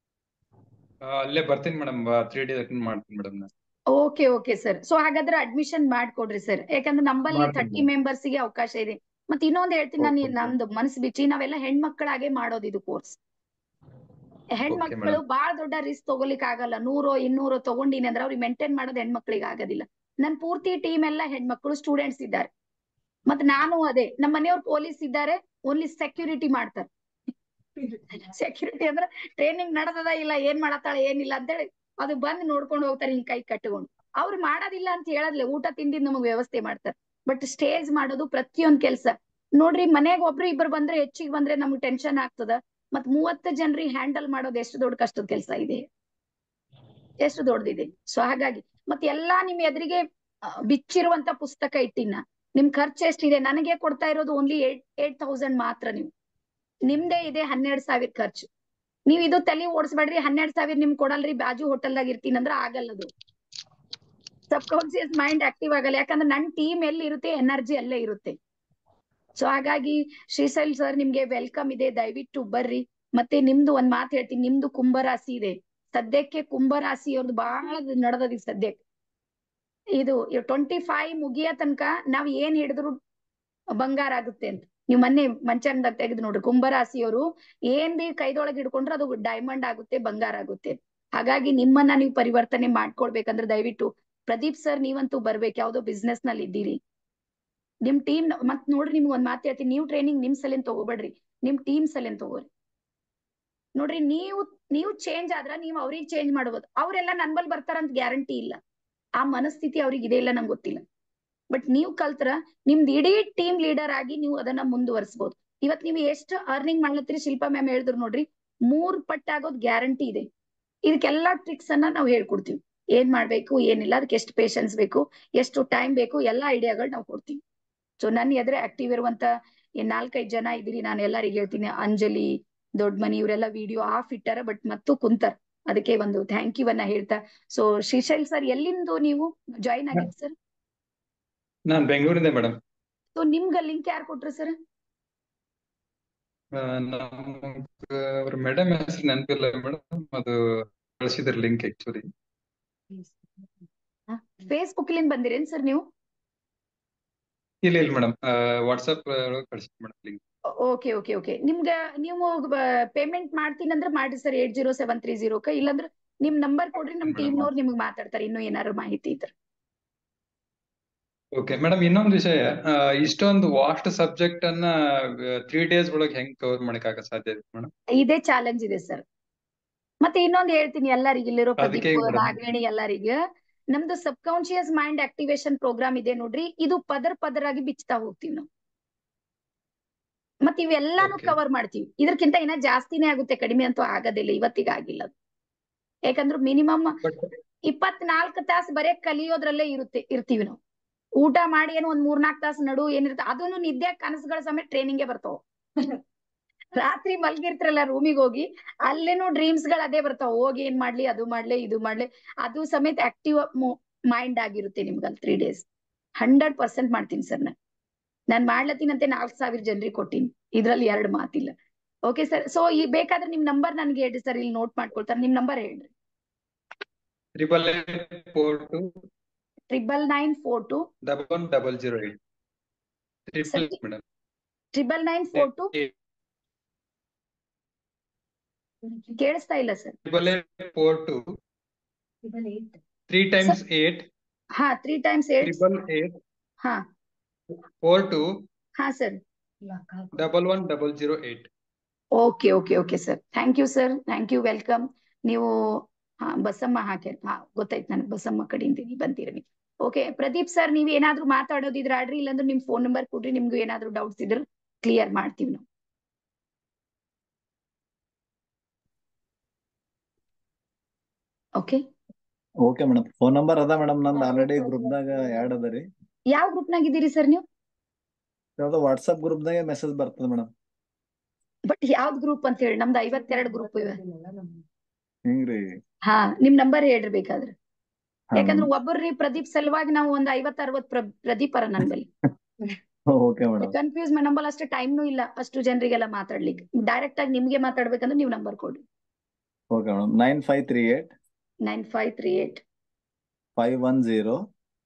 ಆ, ಅಲ್ಲೇ ಬರ್ತೀನಿ ಮೇಡಮ್ ತ್ರೀ ಡೇಸ್ ಅಟೆಂಡ್ ಮಾಡ್ತೀನಿ ಮೇಡಮ್ ನಾನು ಓಕೆ ಓಕೆ ಸರ್ ಸೊ ಹಾಗಾದ್ರೆ ಅಡ್ಮಿಷನ್ ಮಾಡ್ಕೊಡ್ರಿ ಸರ್ ಯಾಕಂದ್ರೆ ನಂಬಲ್ಲಿ ಮಾಡ್ತೀನಿ ಥರ್ಟಿ madam. ಮೆಂಬರ್ಸ್ ಗೆ ಅವಕಾಶ ಇದೆ ಮತ್ತೆ ಇನ್ನೊಂದ್ ಹೇಳ್ತೀನಿ ನಾನು Okay, okay. ನಮ್ದು ಮನಸ್ಸು ಬಿಚ್ಚಿ ನಾವೆಲ್ಲ ಹೆಣ್ಮಕ್ಳಾಗೆ ಮಾಡೋದು ಇದು ಕೋರ್ಸ್ ಹೆಣ್ಮಕ್ಳು madam. ಬಾಳ ದೊಡ್ಡ ರಿಸ್ಕ್ ತಗೋಲಿಕ್ ಆಗಲ್ಲ ನೂರೋ ಇನ್ನೂರೋ ತಗೊಂಡಿನಿ ಅಂದ್ರೆ ಅವ್ರಿಗೆ ಮೇಂಟೈನ್ ಮಾಡೋದು ಹೆಣ್ಮಕ್ಳಿಗೆ ಆಗೋದಿಲ್ಲ ನನ್ ಪೂರ್ತಿ ಟೀಮ್ ಎಲ್ಲ ಹೆಣ್ಮಕ್ಳು ಸ್ಟೂಡೆಂಟ್ಸ್ ಇದ್ದಾರೆ ಮತ್ ನಾನು ಅದೇ ನಮ್ಮ ಮನೆಯವ್ರು ಪೊಲೀಸ್ ಇದ್ದಾರೆ ಓನ್ಲಿ ಸೆಕ್ಯೂರಿಟಿ ಮಾಡ್ತಾರೆ ಸೆಕ್ಯೂರಿಟಿ ಅಂದ್ರೆ ಟ್ರೈನಿಂಗ್ ನಡೆದದ ಇಲ್ಲ ಏನ್ ಮಾಡತ್ತಾಳ ಏನಿಲ್ಲ ಅಂತೇಳಿ ಅದು ಬಂದ್ ನೋಡ್ಕೊಂಡು ಹೋಗ್ತಾರೆ ಹಿಂಗ್ ಕೈ ಕಟ್ಕೊಂಡು ಅವ್ರು ಮಾಡೋದಿಲ್ಲ ಅಂತ ಹೇಳದ್ಲೆ ಊಟ ತಿಂಡಿ ನಮಗ್ ವ್ಯವಸ್ಥೆ ಮಾಡ್ತಾರೆ ಬಟ್ ಸ್ಟೇಜ್ ಮಾಡೋದು ಪ್ರತಿಯೊಂದ್ ಕೆಲ್ಸ ನೋಡ್ರಿ ಮನೆಗ್ ಒಬ್ರು ಇಬ್ರು ಬಂದ್ರೆ ಹೆಚ್ಚಿಗೆ ಬಂದ್ರೆ ನಮ್ಗ್ ಟೆನ್ಷನ್ ಆಗ್ತದ ಮತ್ ಮೂವತ್ತು ಜನರಿಗೆ ಹ್ಯಾಂಡಲ್ ಮಾಡೋದು ಎಷ್ಟು ದೊಡ್ಡ ಕಷ್ಟದ ಕೆಲಸ ಇದೆ ಎಷ್ಟು ದೊಡ್ಡದಿದೆ ಸೊ ಹಾಗಾಗಿ ಮತ್ ಎಲ್ಲಾ ನಿಮ್ ಎದುರಿಗೆ ಆ, ಬಿಚ್ಚಿರುವಂತ ಪುಸ್ತಕ ಇಟ್ಟಿನ ನಿಮ್ ಖರ್ಚು ಎಷ್ಟಿದೆ ನನಗೆ ಕೊಡ್ತಾ ಇರೋದು ಓನ್ಲಿ ಏಟ್ ಏಟ್ ತೌಸಂಡ್ ಮಾತ್ರ ನೀವು ನಿಮ್ದೇ ಇದೆ ಹನ್ನೆರಡ್ ಸಾವಿರ ಖರ್ಚು ನೀವ್ ಇದು ತಲೆ ಓಡಿಸ್ಬೇಡ್ರಿ ಹನ್ನೆರಡ್ ಸಾವಿರ ನಿಮ್ ಕೊಡಲ್ರಿ ಬಾಜು ಹೋಟೆಲ್ದಾಗ ಇರ್ತೀನಿ ಅಂದ್ರೆ ಆಗಲ್ಲದು ಸಬ್ ಕಾನ್ಸಿಯಸ್ ಮೈಂಡ್ ಆಕ್ಟಿವ್ ಆಗಲ್ಲ ಯಾಕಂದ್ರೆ ನನ್ ಟೀಮ್ ಎಲ್ಲಿ ಇರುತ್ತೆ ಎನರ್ಜಿ ಅಲ್ಲೇ ಇರುತ್ತೆ ಸೊ ಹಾಗಾಗಿ ಶ್ರೀಶೈಲ್ ಸರ್ ನಿಮ್ಗೆ ವೆಲ್ಕಮ್ ಇದೆ ದಯವಿಟ್ಟು ಬರ್ರಿ ಮತ್ತೆ ನಿಮ್ದು ಒಂದ್ ಮಾತು ಹೇಳ್ತೀನಿ ನಿಮ್ದು ಕುಂಭರಾಶಿ ಇದೆ ಸದ್ಯಕ್ಕೆ ಕುಂಭರಾಶಿ ಅವ್ರದ್ದು ಬಹಳ ನಡೆದದ ಸದ್ಯಕ್ಕೆ ಇದು ಟ್ವೆಂಟಿ ಫೈವ್ ಮುಗಿಯ ತನಕ ನಾವ್ ಏನ್ ಹಿಡಿದ್ರು ಬಂಗಾರ ಆಗುತ್ತೆ ಅಂತ ನೀವು ಮೊನ್ನೆ ಮಂಚಂದ ತೆಗೆದು ನೋಡ್ರಿ ಕುಂಭರಾಶಿಯವರು ಏನ್ ಬಿ ಕೈದೊಳಗೆ ಹಿಡ್ಕೊಂಡ್ರೆ ಅದು ಡೈಮಂಡ್ ಆಗುತ್ತೆ ಬಂಗಾರ ಆಗುತ್ತೆ ಹಾಗಾಗಿ ನಿಮ್ಮನ್ನ ನೀವು ಪರಿವರ್ತನೆ ಮಾಡ್ಕೊಳ್ಬೇಕಂದ್ರೆ ದಯವಿಟ್ಟು ಪ್ರದೀಪ್ ಸರ್ ನೀವಂತೂ ಬರ್ಬೇಕು ಯಾವ್ದೋ ಬಿಸ್ನೆಸ್ ನಲ್ಲಿ ಇದ್ದೀರಿ ನಿಮ್ ಟೀಮ್ ಮತ್ ನೋಡ್ರಿ ನಿಮ್ಗೆ ಒಂದ್ ಮಾತು ಹೇಳ್ತೀನಿ ನೀವು ಟ್ರೈನಿಂಗ್ ನಿಮ್ ಸಲಿಂದ ತಗೋಬೇಡ್ರಿ ನಿಮ್ ಟೀಮ್ ಸಲಿಂದ ತಗೋರಿ ನೋಡ್ರಿ ನೀವು ನೀವು ಚೇಂಜ್ ಆದ್ರ ನೀವು ಅವ್ರಿಗೆ ಚೇಂಜ್ ಮಾಡ್ಬೋದು ಅವ್ರೆಲ್ಲ ನನ್ ಬಲ್ ಬರ್ತಾರಂತ ಗ್ಯಾರಂಟಿ ಇಲ್ಲ ಆ ಮನಸ್ಥಿತಿ ಅವ್ರಿಗೆ ಇದೆ ಇಲ್ಲ ನಂಗೆ ಗೊತ್ತಿಲ್ಲ ಬಟ್ ನೀವು ಕಲ್ತ್ರ ನಿಮ್ದು ಇಡೀ ಟೀಮ್ ಲೀಡರ್ ಆಗಿ ನೀವು ಅದನ್ನ ಮುಂದುವರಿಸಬಹುದು ಇವತ್ ನೀವು ಎಷ್ಟು ಅರ್ನಿಂಗ್ ಮಾಡ್ಲತ್ತೀರಿ ಶಿಲ್ಪಾ ಮ್ಯಾಮ್ ಹೇಳಿದ್ರು ನೋಡ್ರಿ ಮೂರ್ ಪಟ್ಟಾಗೋದ್ ಗ್ಯಾರಂಟಿ ಇದೆ ಇದಕ್ಕೆಲ್ಲಾ ಟ್ರಿಕ್ಸ್ ಅನ್ನ ನಾವು ಹೇಳ್ಕೊಡ್ತೀವಿ ಏನ್ ಮಾಡ್ಬೇಕು ಏನಿಲ್ಲ ಅದಕ್ಕೆ ಎಷ್ಟು ಪೇಶನ್ಸ್ ಬೇಕು ಎಷ್ಟು ಟೈಮ್ ಬೇಕು ಎಲ್ಲಾ ಐಡಿಯಾಗಳು ನಾವು ಕೊಡ್ತೀವಿ ಸೊ ನನ್ನ ಎದುರು ಆಕ್ಟಿವ್ ಇರುವಂತ ಏನ್ ನಾಲ್ಕೈದ್ ಜನ ಇದೀರಿ ನಾನು ಎಲ್ಲರಿಗೆ ಹೇಳ್ತೀನಿ ಅಂಜಲಿ ದೊಡ್ಡ ಮನಿ ಇವರೆಲ್ಲ ವಿಡಿಯೋ ಆಫ್ ಇಟ್ಟಾರ ಬಟ್ ಮತ್ತು ಕುಂತಾರ ಅದಕ್ಕೆ ಒಂದು ಥ್ಯಾಂಕ್ ಯು ಅನ್ನ ಹೇಳ್ತಾ ಸೊ ಶ್ರೀಶೈಲ್ ಸರ್ ಎಲ್ಲಿಂದು ನೀವು ಜಾಯಿನ್ ಆಗಿದ್ ಸರ್ ನಾನ್ ಬೆಂಗಳೂರಿಂದ ಮೇಡಮ್ ಸೊ ನಿಮ್ಗ ಲಿಂಕ್ ಯಾರು ಕೊಟ್ರು ಸರ್ ಅವ್ರ ಮೇಡಮ್ ಹೆಸರು ನೆನಪಿಲ್ಲ ಮೇಡಮ್ ಅದು ಕಳಿಸಿದ್ರ ಲಿಂಕ್ ಆಕ್ಚುಲಿ ಫೇಸ್ಬುಕ್ ಲಿಂದ ಬಂದಿರೇನ್ ಸರ್ ನೀವು ಇಲ್ಲ ಇಲ್ಲ ಮೇಡಮ್ ವಾಟ್ಸಪ್ ಕಳಿಸಿದ್ madam link okay okay okay ನಿಮ್ಗ ನೀವು ಪೇಮೆಂಟ್ ಮಾಡ್ತೀನಿ ಅಂದ್ರೆ ಮಾಡಿ sir eight zero seven three ಜೀರೋಕ ಇಲ್ಲಾಂದ್ರೆ ನಿಮ್ ನಂಬರ್ ಕೊಡ್ರಿ ನಮ್ Madam. ಟೀಮ್ ನವ್ರು ನಿಮ್ಗೆ ಮಾತಾಡ್ತಾರೆ ಇನ್ನೂ ಏನಾದ್ರು ಮಾಹಿತಿ ಇದ್ರೆ ಓಕೆ ಮೇಡಮ್ ಇನ್ನೊಂದು ವಿಷಯ ಆ, ಇಷ್ಟೊಂದು ವಾಸ್ಟ್ ಸಬ್ಜೆಕ್ಟ್ ಅನ್ನ ತ್ರೀ ಡೇಸ್ ಒಳಗೆ ಹೆಂಗ್ ಕವರ್ ಮಾಡಕ್ ಸಾಧ್ಯ ಇದೆ ಮೇಡಮ್ ಇದೇ ಚಾಲೆಂಜ್ ಇದೆ ಸರ್ ಮತ್ತೆ ಇನ್ನೊಂದು ಹೇಳ್ತೀನಿ ಎಲ್ಲರಿಗೆ ಇಲ್ಲಿರೋ ಅದಕ್ಕೆ ಪ್ರದೀಪ್ madam. ನಾಗವೇಣಿ ಎಲ್ಲರಿಗೆ ನಮ್ದು ಸಬ್ ಕಾನ್ಶಿಯಸ್ ಮೈಂಡ್ ಆಕ್ಟಿವೇಶನ್ ಪ್ರೋಗ್ರಾಮ್ ಇದೆ ನೋಡ್ರಿ ಇದು ಪದರ್ ಪದರಾಗಿ ಬಿಚ್ತಾ ಹೋಗ್ತೀವಿ ನಾವು ಮತ್ತೆ ಇವೆಲ್ಲಾನು Okay. ಕವರ್ ಮಾಡ್ತೀವಿ ಇದಕ್ಕಿಂತ ಇನ್ನ ಜಾಸ್ತಿನೇ ಆಗುತ್ತೆ ಕಡಿಮೆ ಅಂತೂ ಆಗೋದಿಲ್ಲ ಇವತ್ತಿಗೆ ಆಗಿಲ್ಲ ಅದು. ಯಾಕಂದ್ರೆ ಮಿನಿಮಮ್ ಬಟ್ ಇಪ್ಪತ್ನಾಲ್ಕು ತಾಸು ಬರೇ ಕಲಿಯೋದ್ರಲ್ಲೇ ಇರುತ್ತೆ ಇರ್ತೀವಿ ನಾವು ಊಟ ಮಾಡಿ ಏನು ಒಂದ್ ಮೂರ್ನಾಲ್ಕು ತಾಸು ನಡು ಏನಿರುತ್ತೆ ಅದನ್ನು ನಿದ್ದೆ ಕನಸುಗಳ ಸಮೇತ ಟ್ರೈನಿಂಗ್ಗೆ ಬರ್ತಾವ ರಾತ್ರಿ ಮಲ್ಗಿರ್ತಿರಲ್ಲ ರೂಮಿಗೆ ಹೋಗಿ ಅಲ್ಲೇನು ಡ್ರೀಮ್ಸ್ ಗಳು ಅದೇ ಬರ್ತಾವ ಹೋಗಿ ಏನ್ ಮಾಡ್ಲಿ ಅದು ಮಾಡ್ಲಿ ಇದು ಮಾಡ್ಲಿ ಅದು ಸಮೇತ ಆಕ್ಟಿವ್ ಮೈಂಡ್ ಆಗಿರುತ್ತೆ ನಿಮ್ಗಲ್ಲಿ ತ್ರೀ ಡೇಸ್ ಹಂಡ್ರೆಡ್ ಪರ್ಸೆಂಟ್ ಮಾಡ್ತೀನಿ ಸರ್ ನಾನು ನಾನ್ ಮಾಡ್ಲತ್ತೀನಂತೆ ನಾಲ್ಕು ಸಾವಿರ ಜನರಿಗೆ ಕೊಟ್ಟಿನಿ ಇದ್ರಲ್ಲಿ ಎರಡು ಮಾತಿಲ್ಲ ಓಕೆ ಸರ್ ಸೊ ಈ ಬೇಕಾದ್ರೆ ನಿಮ್ ನಂಬರ್ ನನ್ಗೆ ಹೇಳ್ರಿ ಸರ್ ಇಲ್ಲಿ ನೋಟ್ ಮಾಡ್ಕೊಳ್ತಾರೆ ನಿಮ್ ನಂಬರ್ ಹೇಳ್ರಿ triple eight four two triple nine four two double one double zero eight triple Sir, madam triple nine four two ಕೇಳಿಸ್ತಾ ಇಲ್ಲ sir triple eight four two three times eight ಹಾ three times eight triple eight ಹಾ four two ಹಾ sir double one double zero eight okay okay okay sir thank you sir thank you welcome ನೀವು ಹಾ ಬಸಮ್ಮ ಹಾಕ್ಯಾರ ಹಾ ಗೊತ್ತಾಯ್ತು ನನಗೆ ಬಸಮ್ಮ ಕಡೆಯಿಂದ ನೀವು ಬಂತೀರ ನೀವು ಓಕೆ ಪ್ರದೀಪ್ ಸರ್ ನೀವ್ ಏನಾದ್ರು ಮಾತಾಡೋದಿದ್ರೆ ಆಡ್ರಿ ಇಲ್ಲಾಂದ್ರೆ ನಿಮ್ ಫೋನ್ ನಂಬರ್ ಕೊಡ್ರಿ ನಿಮ್ಗೆ ಏನಾದ್ರು ಡೌಟ್ಸ್ ಇದ್ರೆ ಕ್ಲಿಯರ್ ಮಾಡ್ತೀವಿ ನಾವು okay okay madam phone number ಅದ ಮೇಡಮ್ ನಂದು ಆಲ್ರೆಡಿ ಗ್ರೂಪ್ದಾಗ ಆ್ಯಡ್ ಅದ ರೀ ಯಾವ ಗ್ರೂಪ್ನಾಗ ಇದ್ದೀರಿ ಸರ್ ನೀವು ಯಾವ್ದೋ ವಾಟ್ಸಪ್ ಗ್ರೂಪ್ದಾಗೆ ಮೆಸೇಜ್ ಬರ್ತದೆ ಮೇಡಮ್ ಬಟ್ ಯಾವ್ದ್ ಗ್ರೂಪ್ ಅಂತ ಹೇಳಿ ನಮ್ದು ಐವತ್ತೆರಡು ಗ್ರೂಪ್ ಇವೆ ಹಿಂಗ್ರಿ ಹಾ ನಿಮ್ ನಂಬರ್ ಹೇಳ್ರಿ ಬೇಕಾದ್ರೆ ಹಾ ಯಾಕಂದ್ರೆ ಒಬ್ಬರ್ರಿ ಪ್ರದೀಪ್ ಸಲುವಾಗಿ ನಾವು ಒಂದ್ ಐವತ್ ಅರವತ್ ಪ್ರ ಪ್ರದೀಪರ ನನ್ ಬಳಿ ಓಕೆ ಮೇಡಮ್ ಕನ್ಫ್ಯೂಸ್ ನಂಬಲ್ ಅಷ್ಟು ಟೈಮ್ನು ಇಲ್ಲ ಅಷ್ಟು ಜನರಿಗೆಲ್ಲ ಮಾತಾಡ್ಲಿಕ್ಕೆ ಡೈರೆಕ್ಟ್ ಆಗಿ ನಿಮ್ಗೆ ಮಾತಾಡ್ಬೇಕಂದ್ರೆ ನೀವು ನಂಬರ್ ಕೊಡ್ರಿ okay madam nine five three eight nine five three eight five one zero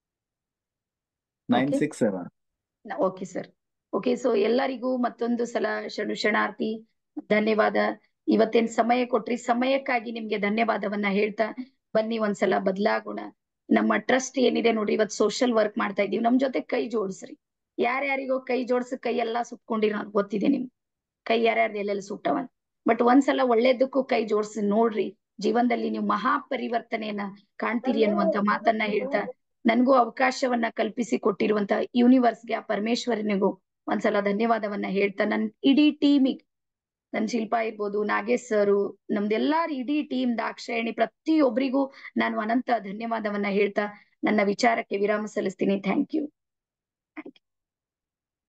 nine Okay. Six seven okay sir okay so ಎಲ್ಲರಿಗೂ ಮತ್ತೊಂದು ಸಲ ಶರಣು ಶರಣಾರ್ಥಿ ಧನ್ಯವಾದ ಇವತ್ತೇನ್ ಸಮಯ ಕೊಟ್ರಿ ಸಮಯಕ್ಕಾಗಿ ನಿಮ್ಗೆ ಧನ್ಯವಾದವನ್ನ ಹೇಳ್ತಾ ಬನ್ನಿ ಒಂದ್ಸಲ ಬದಲಾಗೋಣ ನಮ್ಮ ಟ್ರಸ್ಟ್ ಏನಿದೆ ನೋಡ್ರಿ ಇವತ್ ಸೋಷಿಯಲ್ ವರ್ಕ್ ಮಾಡ್ತಾ ಇದೀವಿ ನಮ್ ಜೊತೆ ಕೈ ಜೋಡಿಸ್ರಿ ಯಾರ್ಯಾರಿಗೋ ಕೈ ಜೋಡ್ಸಿ ಕೈ ಎಲ್ಲಾ ಸುಟ್ಕೊಂಡಿರೋ ನನಗೆ ಗೊತ್ತಿದೆ ನಿಮ್ಗೆ ಕೈ ಯಾರ್ಯಾರ್ದು ಎಲ್ಲೆಲ್ಲ ಸುಟ್ಟವ ಬಟ್ ಒಂದ್ಸಲ ಒಳ್ಳೇದಕ್ಕೂ ಕೈ ಜೋಡಿಸಿ ನೋಡ್ರಿ ಜೀವನದಲ್ಲಿ ನೀವು ಮಹಾ ಪರಿವರ್ತನೆಯನ್ನ ಕಾಣ್ತೀರಿ ಅನ್ನುವಂತ ಮಾತನ್ನ ಹೇಳ್ತಾ ನನ್ಗೂ ಅವಕಾಶವನ್ನ ಕಲ್ಪಿಸಿ ಕೊಟ್ಟಿರುವಂತ ಯೂನಿವರ್ಸ್ಗೆ ಆ ಪರಮೇಶ್ವರನಿಗೂ ಒಂದ್ಸಲ ಧನ್ಯವಾದವನ್ನ ಹೇಳ್ತಾ ನನ್ ಇಡೀ ಟೀಮಿಗೆ ನನ್ ಶಿಲ್ಪಾ ಇರ್ಬೋದು ನಾಗೇಶ್ ಸರು ನಮ್ದೆಲ್ಲಾ ಇಡೀ ಟೀಮ್ ದಾಕ್ಷಾಯಣಿ ಪ್ರತಿಯೊಬ್ಬರಿಗೂ ನಾನು ಅನಂತ ಧನ್ಯವಾದವನ್ನ ಹೇಳ್ತಾ ನನ್ನ ವಿಚಾರಕ್ಕೆ ವಿರಾಮ ಸಲ್ಲಿಸ್ತೀನಿ ಥ್ಯಾಂಕ್ ಯು ಥ್ಯಾಂಕ್ ಯು